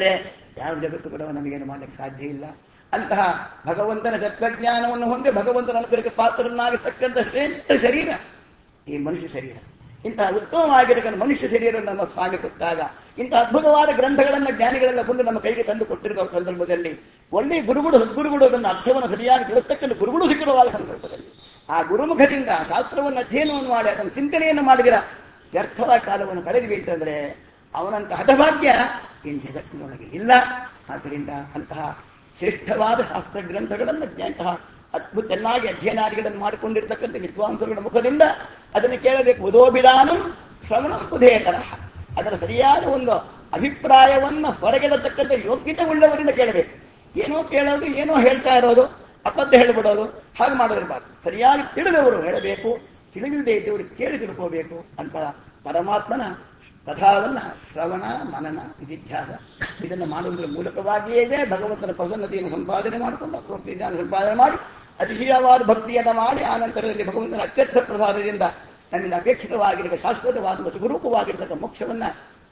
ಯಾವ ಜಗತ್ತು ಕೂಡ ನಮಗೇನು ಮಾಡಲಿಕ್ಕೆ ಸಾಧ್ಯ ಇಲ್ಲ ಅಂತಹ ಭಗವಂತನ ತತ್ವಜ್ಞಾನವನ್ನು ಹೊಂದಿ ಭಗವಂತನ ಅನುಗ್ರಹಕ್ಕೆ ಪಾತ್ರನಾಗಿರ್ತಕ್ಕಂಥ ಶ್ರೇಷ್ಠ ಶರೀರ ಈ ಮನುಷ್ಯ ಶರೀರ ಇಂತಹ ಉತ್ತಮವಾಗಿರತಕ್ಕಂಥ ಮನುಷ್ಯ ಶರೀರ ನಮ್ಮ ಸ್ವಾಮಿ ಕೊಟ್ಟಾಗ ಇಂತಹ ಅದ್ಭುತವಾದ ಗ್ರಂಥಗಳನ್ನ ಜ್ಞಾನಿಗಳೆಲ್ಲ ಬಂದು ನಮ್ಮ ಕೈಗೆ ತಂದು ಕೊಟ್ಟಿರುವ ಸಂದರ್ಭದಲ್ಲಿ ಒಳ್ಳೆ ಗುರುಗಳು ಸದ್ಗುರುಗಳು ಅದನ್ನು ಅರ್ಥವನ್ನು ಸರಿಯಾಗಿ ತಿಳಿಸ್ತಕ್ಕಂಥ ಗುರುಗಳು ಸಿಕ್ಕಿರುವಾಗ ಸಂದರ್ಭದಲ್ಲಿ ಆ ಗುರುಮುಖದಿಂದ ಶಾಸ್ತ್ರವನ್ನು ಅಧ್ಯಯನವನ್ನು ಮಾಡಿ ಅದನ್ನು ಚಿಂತನೆಯನ್ನು ಮಾಡಿದಿರ ವ್ಯರ್ಥವಾದ ಕಾಲವನ್ನು ಕಳೆದ್ವಿ ಅಂತಂದ್ರೆ ಅವನಂತ ಹತಭಾಗ್ಯ ಈ ಜಗತ್ತಿನೊಳಗೆ ಇಲ್ಲ ಆದ್ದರಿಂದ ಅಂತಹ ಶ್ರೇಷ್ಠವಾದ ಶಾಸ್ತ್ರ ಗ್ರಂಥಗಳನ್ನು ಅಂತಹ ಅದ್ಭುತ ಚೆನ್ನಾಗಿ ಅಧ್ಯಯನಾದಿಗಳನ್ನು ಮಾಡಿಕೊಂಡಿರ್ತಕ್ಕಂಥ ವಿದ್ವಾಂಸರುಗಳ ಮುಖದಿಂದ ಅದನ್ನು ಕೇಳಬೇಕು ಉದೋಬಿರಾನು ಶ್ರವಣ ಉದೇ ತರಹ ಅದರ ಸರಿಯಾದ ಒಂದು ಅಭಿಪ್ರಾಯವನ್ನ ಹೊರಗಿಡತಕ್ಕಂಥ ಯೋಗ್ಯತೆ ಉಳ್ಳವರಿಂದ ಕೇಳಬೇಕು ಏನೋ ಕೇಳೋದು ಏನೋ ಹೇಳ್ತಾ ಇರೋದು ಅಪದ್ಧ ಹೇಳ್ಬಿಡೋದು ಹಾಗೆ ಮಾಡೋದಿರಬಾರ್ದು ಸರಿಯಾಗಿ ತಿಳಿದವರು ಹೇಳಬೇಕು ತಿಳಿದಿಲ್ಲದೆ ಇದ್ದವರು ಕೇಳಿ ತಿಳ್ಕೋಬೇಕು ಅಂತ ಪರಮಾತ್ಮನ ಕಥಾವನ್ನ ಶ್ರವಣ ಮನನ ವಿಧಿಧ್ಯಾಸ ಇದನ್ನು ಮಾಡುವುದರ ಮೂಲಕವಾಗಿಯೇ ಇದೆ ಭಗವಂತನ ಪ್ರಸನ್ನತೆಯನ್ನು ಸಂಪಾದನೆ ಮಾಡಿಕೊಂಡು ಅಪ್ರೋಕ್ತಿ ಜ್ಞಾನ ಸಂಪಾದನೆ ಮಾಡಿ ಅತಿಶಯವಾದ ಭಕ್ತಿಯನ್ನು ಮಾಡಿ ಆ ನಂತರದಲ್ಲಿ ಭಗವಂತನ ಅತ್ಯರ್ಥ ಪ್ರಸಾದದಿಂದ ನಮ್ಮಿಂದ ಅಪೇಕ್ಷಿತವಾಗಿರುವ ಶಾಶ್ವತವಾದ ಮತ್ತು ಸ್ವರೂಪವಾಗಿರ್ತಕ್ಕ ಮೋಕ್ಷವನ್ನ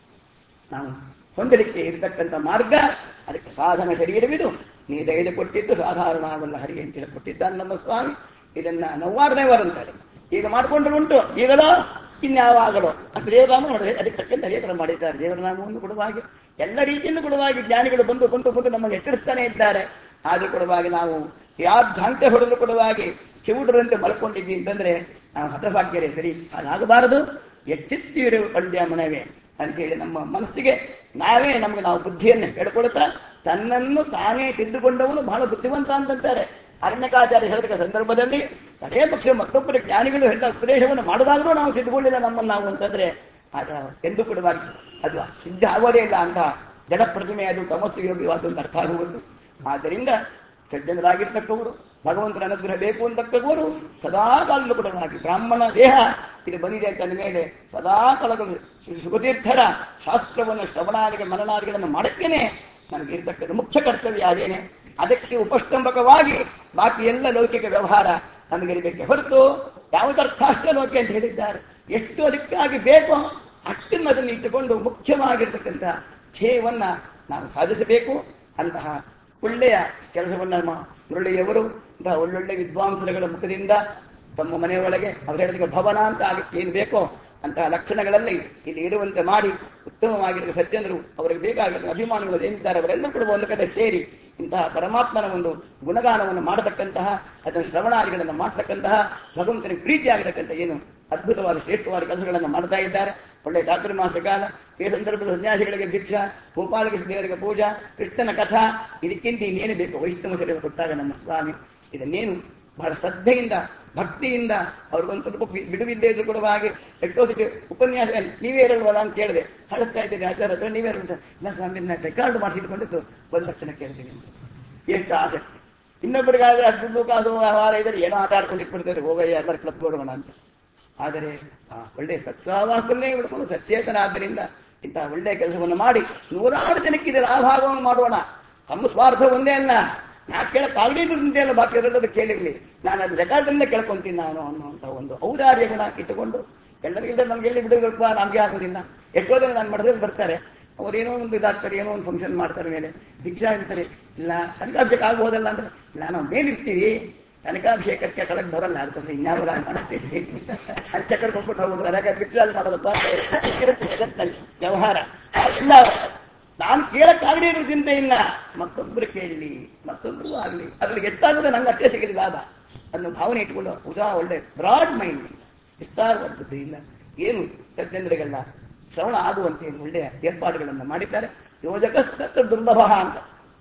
ನಾವು ಹೊಂದಲಿಕ್ಕೆ ಇರತಕ್ಕಂಥ ಮಾರ್ಗ ಅದಕ್ಕೆ ಸಾಧನ ಶರೀರವಿದು ನೀ ದಯದು ಕೊಟ್ಟಿದ್ದು ಸಾಧಾರಣವಲ್ಲ ಹರಿ ಅಂತೇಳಿ ಕೊಟ್ಟಿದ್ದಾನೆ ನಮ್ಮ ಸ್ವಾಮಿ ಇದನ್ನ ನವ್ವಾರನೇ ವಾರ ಅಂತಾರೆ ಈಗ ಮಾಡ್ಕೊಂಡ್ರೆ ಉಂಟು ಈಗಲೋ ಇನ್ಯಾವಾಗಲೋ ಅಂತ ದೇವರಾಮ ನೋಡಿದ್ರೆ ಅದಕ್ಕೆ ತಕ್ಕಂತೆ ಅದೇ ತರ ಮಾಡಿದ್ದಾರೆ ದೇವರನಾಮವನ್ನು ಕೊಡುವಾಗಿ ಎಲ್ಲ ರೀತಿಯನ್ನು ಕೊಡುವಾಗಿ ಜ್ಞಾನಿಗಳು ಬಂದು ಬಂದು ಬಂದು ನಮ್ಮನ್ನು ಎಚ್ಚರಿಸ್ತಾನೆ ಇದ್ದಾರೆ ಆದ್ರೂ ಕೊಡುವಾಗಿ ನಾವು ಯಾವ ಧಾಂತೆ ಹೊಡೆದ್ರು ಕೊಡುವಾಗಿ ಕಿವುಡರಂತೆ ಮಲ್ಕೊಂಡಿದ್ದಿ ಅಂತಂದ್ರೆ ನಾವು ಹತಭಾಗ್ಯರೇ ಸರಿ ಹಾಗಾಗಬಾರದು ಎಚ್ಚೆತ್ತಿರು ಪಂದ್ಯ ಮನವೇ ಅಂತೇಳಿ ನಮ್ಮ ಮನಸ್ಸಿಗೆ ನಾವೇ ನಮ್ಗೆ ನಾವು ಬುದ್ಧಿಯನ್ನು ಹೇಳ್ಕೊಳ್ತಾ ತನ್ನನ್ನು ತಾನೇ ತಿದ್ದುಕೊಂಡವನು ಬಹಳ ಬುದ್ಧಿವಂತ ಅಂತಂತಾರೆ ಅರಣ್ಯಕಾಚಾರ್ಯ ಹೇಳಿದ ಸಂದರ್ಭದಲ್ಲಿ ಅದೇ ಪಕ್ಷ ಮತ್ತೊಬ್ಬರ ಜ್ಞಾನಿಗಳು ಹೇಳಿದ ಉಪದೇಶವನ್ನು ಮಾಡಿದಾಗಲೂ ನಾವು ತಿದ್ದುಕೊಳ್ಳಿಲ್ಲ ನಮ್ಮನ್ನು ನಾವು ಅಂತಂದ್ರೆ ಆಗ ಎಂದು ಕೂಡ ಅದು ಸಿದ್ಧ ಆಗೋದೇ ಇಲ್ಲ ಅಂತ ಜಡ ಪ್ರತಿಮೆ ಅದು ತಮಸ್ಸು ಯೋಗ್ಯವಾದ ಒಂದು ಅರ್ಥ ಆಗುವುದು ಆದ್ದರಿಂದ ಸಜ್ಜನರಾಗಿರ್ತಕ್ಕವರು ಭಗವಂತನ ಅನುಗ್ರಹ ಬೇಕು ಅಂತಕ್ಕವರು ಸದಾ ಕಾಲದಲ್ಲೂ ಕೂಡ ಹಾಕಿ ಬ್ರಾಹ್ಮಣ ದೇಹ ಇದು ಬಂದಿದೆ ಅಂತ ಮೇಲೆ ಸದಾ ಕಾಲಗಳು ಸುಖತೀರ್ಥರ ಶಾಸ್ತ್ರವನ್ನು ಶ್ರವಣಾದಿಗಳ ಮನನಾದಿಗಳನ್ನು ಮಾಡಕ್ಕೇನೆ ನನಗೆ ಇರ್ತಕ್ಕಂಥ ಮುಖ್ಯ ಕರ್ತವ್ಯ ಅದೇನೆ ಅದಕ್ಕೆ ಉಪಸ್ತಂಭಕವಾಗಿ ಬಾಕಿ ಎಲ್ಲ ಲೌಕಿಕ ವ್ಯವಹಾರ ನಮಗಿರಬೇಕೆ ಹೊರತು ಯಾವುದರ್ಥಾಷ್ಟೇ ಲೋಕ ಅಂತ ಹೇಳಿದ್ದಾರೆ ಎಷ್ಟು ಅದಕ್ಕಾಗಿ ಬೇಕೋ ಅಷ್ಟನ್ನು ಅದನ್ನು ಇಟ್ಟುಕೊಂಡು ಮುಖ್ಯವಾಗಿರ್ತಕ್ಕಂಥ ಧ್ಯೇಯವನ್ನ ನಾವು ಸಾಧಿಸಬೇಕು ಅಂತಹ ಒಳ್ಳೆಯ ಕೆಲಸವನ್ನ ನಮ್ಮ ಮುರಳಿಯವರು ಇಂತಹ ಒಳ್ಳೊಳ್ಳೆ ವಿದ್ವಾಂಸರುಗಳ ಮುಖದಿಂದ ತಮ್ಮ ಮನೆಯೊಳಗೆ ಅವರು ಹೇಳಿದ ಭವನ ಅಂತ ಆಗಕ್ಕೆ ಏನು ಬೇಕೋ ಅಂತಹ ಲಕ್ಷಣಗಳಲ್ಲಿ ಇಲ್ಲಿ ಇರುವಂತೆ ಮಾಡಿ ಉತ್ತಮವಾಗಿರುವ ಸಜ್ಜನರು ಅವರಿಗೆ ಬೇಕಾಗಿರುವ ಅಭಿಮಾನಿಗಳು ಏನಿದ್ದಾರೆ ಅವರೆಲ್ಲರೂ ಕೂಡ ಒಂದು ಕಡೆ ಸೇರಿ ಇಂತಹ ಪರಮಾತ್ಮನ ಒಂದು ಗುಣಗಾನವನ್ನು ಮಾಡತಕ್ಕಂತಹ ಅದನ್ನು ಶ್ರವಣಾದಿಗಳನ್ನು ಮಾಡತಕ್ಕಂತಹ ಭಗವಂತನಿಗೆ ಪ್ರೀತಿಯಾಗತಕ್ಕಂಥ ಏನು ಅದ್ಭುತವಾದ ಶ್ರೇಷ್ಠವಾದ ಕೆಲಸಗಳನ್ನು ಮಾಡ್ತಾ ಇದ್ದಾರೆ ಒಳ್ಳೆಯ ಚಾತುರ್ಮಾಸ ಕಾಲ ಈ ಸಂದರ್ಭದ ಸನ್ಯಾಸಿಗಳಿಗೆ ಭಿಕ್ಷಾ ಗೋಪಾಲಕೃಷ್ಣ ದೇವರಿಗೆ ಪೂಜಾ ಕೃಷ್ಣನ ಕಥಾ ಇದಕ್ಕಿಂತ ಇನ್ನೇನು ಬೇಕು ವೈಷ್ಣವ ಶರೀರ ಕೊಟ್ಟಾಗ ನಮ್ಮ ಸ್ವಾಮಿ ಇದನ್ನೇನು ಬಹಳ ಶ್ರದ್ಧೆಯಿಂದ ಭಕ್ತಿಯಿಂದ ಅವ್ರಿಗೊಂದು ಸ್ವಲ್ಪ ಬಿಡುವಿಲ್ಲದೆ ಇದ್ರು ಕೂಡ ಹಾಗೆ ಎಷ್ಟೋ ಸತಿ ಉಪನ್ಯಾಸ ನೀವೇ ಇರಲ್ವಲ್ಲ ಅಂತ ಕೇಳಿದೆ ಹಳಸ್ತಾ ಇದ್ದೀರಿ ಆಚಾರ ಹತ್ರ ನೀವೇ ಇರಲ್ಲ ಇಲ್ಲ ಸ್ವಾಮಿ ರೆಕಾರ್ಡ್ ಮಾಡಿಸಿಟ್ಕೊಂಡಿದ್ದು ಬಂದ ತಕ್ಷಣ ಕೇಳ್ತೀನಿ ಅಂತ ಎಷ್ಟು ಆಸಕ್ತಿ ಇನ್ನೊಬ್ಬರಿಗಾದ್ರೆ ಅಷ್ಟು ಕಾಸು ವ್ಯವಹಾರ ಇದ್ರೆ ಏನೋ ಆಟ ಆಡ್ಕೊಂಡು ಇಟ್ಬಿಡ್ತಾರೆ ಹೋಗಯ್ಯ ಎಲ್ಲರ ಕ್ಲಬ್ ಕೊಡೋಣ ಅಂತ ಆದರೆ ಆ ಒಳ್ಳೆ ಸತ್ಸಹವಾಸದಲ್ಲೇ ಉಳ್ಕೊಂಡು ಸಚೇತನ ಆದ್ದರಿಂದ ಇಂತಹ ಒಳ್ಳೆಯ ಕೆಲಸವನ್ನು ಮಾಡಿ ನೂರಾರು ಜನಕ್ಕೆ ಇದರ ಲಾಭಾಗವನ್ನು ಮಾಡೋಣ ತಮ್ಮ ಸ್ವಾರ್ಥ ಒಂದೇ ಅಲ್ಲ ನಾ ಕೇಳಕ್ಕಾಗದೇ ಅಲ್ಲ ಬಾಕಿ ಎಲ್ಲರೂ ಕೇಳಿರ್ಲಿ ನಾನು ಅದು ರೆಕಾರ್ಡಲ್ಲೇ ಕೇಳ್ಕೊಂತೀನಿ ನಾನು ಅನ್ನುವಂಥ ಒಂದು ಔದಾರ್ಯ ಗುಣ ಇಟ್ಟುಕೊಂಡು ಎಲ್ಲರಿಗಿಂತ ನಮ್ಗೆ ಎಲ್ಲಿ ಬಿಡೋದಪ್ಪ ನಮ್ಗೆ ಆಗೋದಿಲ್ಲ ಎಷ್ಟೋ ಜನ ನಾನು ಮಠದಲ್ಲಿ ಬರ್ತಾರೆ ಅವ್ರು ಏನೋ ಒಂದು ಇದಾಗ್ತಾರೆ ಏನೋ ಒಂದು ಫಂಕ್ಷನ್ ಮಾಡ್ತಾರೆ ಮೇಲೆ ಭಿಕ್ಷಾ ಅಂತಾರೆ ಇಲ್ಲ ತನಿಖಾಭಿಷೇಕ ಆಗ್ಬೋದಲ್ಲ ಅಂದ್ರೆ ಇಲ್ಲ ನಾವು ಮೇಲಿರ್ತೀವಿ ತನಿಖಾಭಿಷೇಕಕ್ಕೆ ಕೆಳಗೆ ಬರಲ್ಲ ಅದಕ್ಕೋಸ್ಕರ ಇನ್ಯಾವ ಮಾಡ್ತೀವಿ ಅಲ್ಲಿ ಚಕ್ಕರ್ ಕೊಟ್ಬಿಟ್ಟು ಹೋಗೋದು ಅದಕ್ಕೆ ಭಿಕ್ಷಾ ಮಾಡೋದಪ್ಪ ಇರುತ್ತೆ ಜಗತ್ತಿನಲ್ಲಿ ವ್ಯವಹಾರ ಇಲ್ಲ ನಾನು ಕೇಳಕ್ಕಾಗದೇ ಇರೋ ಚಿಂತೆ ಇಲ್ಲ ಮತ್ತೊಬ್ಬರು ಕೇಳಲಿ ಮತ್ತೊಬ್ಬರು ಆಗಲಿ ಅದ್ರಲ್ಲಿ ಎಷ್ಟಾಗುತ್ತೆ ನಂಗೆ ಅಷ್ಟೇ ಸಿಗಲಿ ಲಾಭ ಅನ್ನೋ ಭಾವನೆ ಇಟ್ಕೊಂಡು ಉದಾ ಒಳ್ಳೆ ಬ್ರಾಡ್ ಮೈಂಡ್ ವಿಸ್ತಾರವಾದ ಬುದ್ಧಿ ಇಲ್ಲ ಏನು ಸಜ್ಜನರಿಗೆಲ್ಲ ಶ್ರವಣ ಆಗುವಂತೆ ಒಳ್ಳೆಯ ಏರ್ಪಾಡುಗಳನ್ನು ಮಾಡಿದ್ದಾರೆ ಯೋಜಕ ದುರ್ಲಭ ಅಂತ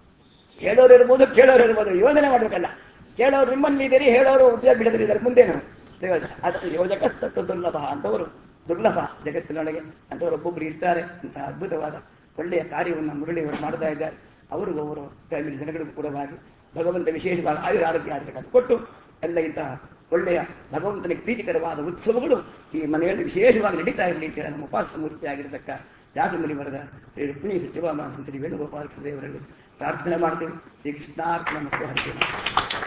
ಹೇಳೋರು ಇರ್ಬೋದು ಕೇಳೋರು ಇರ್ಬೋದು ಯೋಜನೆ ಮಾಡಬೇಕಲ್ಲ ಕೇಳೋರು ನಿಮ್ಮಲ್ಲಿ ಇದ್ದೀರಿ ಹೇಳೋರು ಉದ್ಯೋಗ ಬಿಡದಿದ್ದಾರೆ ಮುಂದೇನು ಪ್ರಯೋಜನ ಅದಕ್ಕೆ ಯೋಜಕ ದುರ್ಲಭ ಅಂತವರು ದುರ್ಲಭ ಜಗತ್ತಿನೊಳಗೆ ಅಂತವರು ಒಬ್ಬೊಬ್ಬರು ಇರ್ತಾರೆ ಅಂತ ಅದ್ಭುತವಾದ ಒಳ್ಳೆಯ ಕಾರ್ಯವನ್ನು ಮುರಳಿಯವರು ಮಾಡ್ತಾ ಇದ್ದಾರೆ ಅವ್ರಿಗೂ ಅವರು ಫ್ಯಾಮಿಲಿ ಜನಗಳಿಗೂ ಕೂಡ ಭಗವಂತ ವಿಶೇಷವಾದ ಆಯುರ ಆರೋಗ್ಯ ಆರೋಗ್ಯ ಕೊಟ್ಟು ಎಲ್ಲ ಇಂತಹ ಒಳ್ಳೆಯ ಭಗವಂತನಿಗೆ ಪ್ರೀತಿಕರವಾದ ಉತ್ಸವಗಳು ಈ ಮನೆಯಲ್ಲಿ ವಿಶೇಷವಾಗಿ ನಡೀತಾ ಇರಲಿ ಅಂತ ಹೇಳಿ ನಮ್ಮ ಉಪಾಸ ಮೂರ್ತಿ ಆಗಿರತಕ್ಕ ಜಾಸಮುನಿ ವರದ ಶ್ರೀ ರುಕ್ಮಿಣಿ ಸಚಿವ ಶ್ರೀ ವೇಣುಗೋಪಾಲ ದೇವರಲ್ಲಿ ಪ್ರಾರ್ಥನೆ ಮಾಡ್ತೇವೆ ಶ್ರೀ ಕೃಷ್ಣಾರ್ಪಣ ಮತ್ತು ಹರಿಕೆ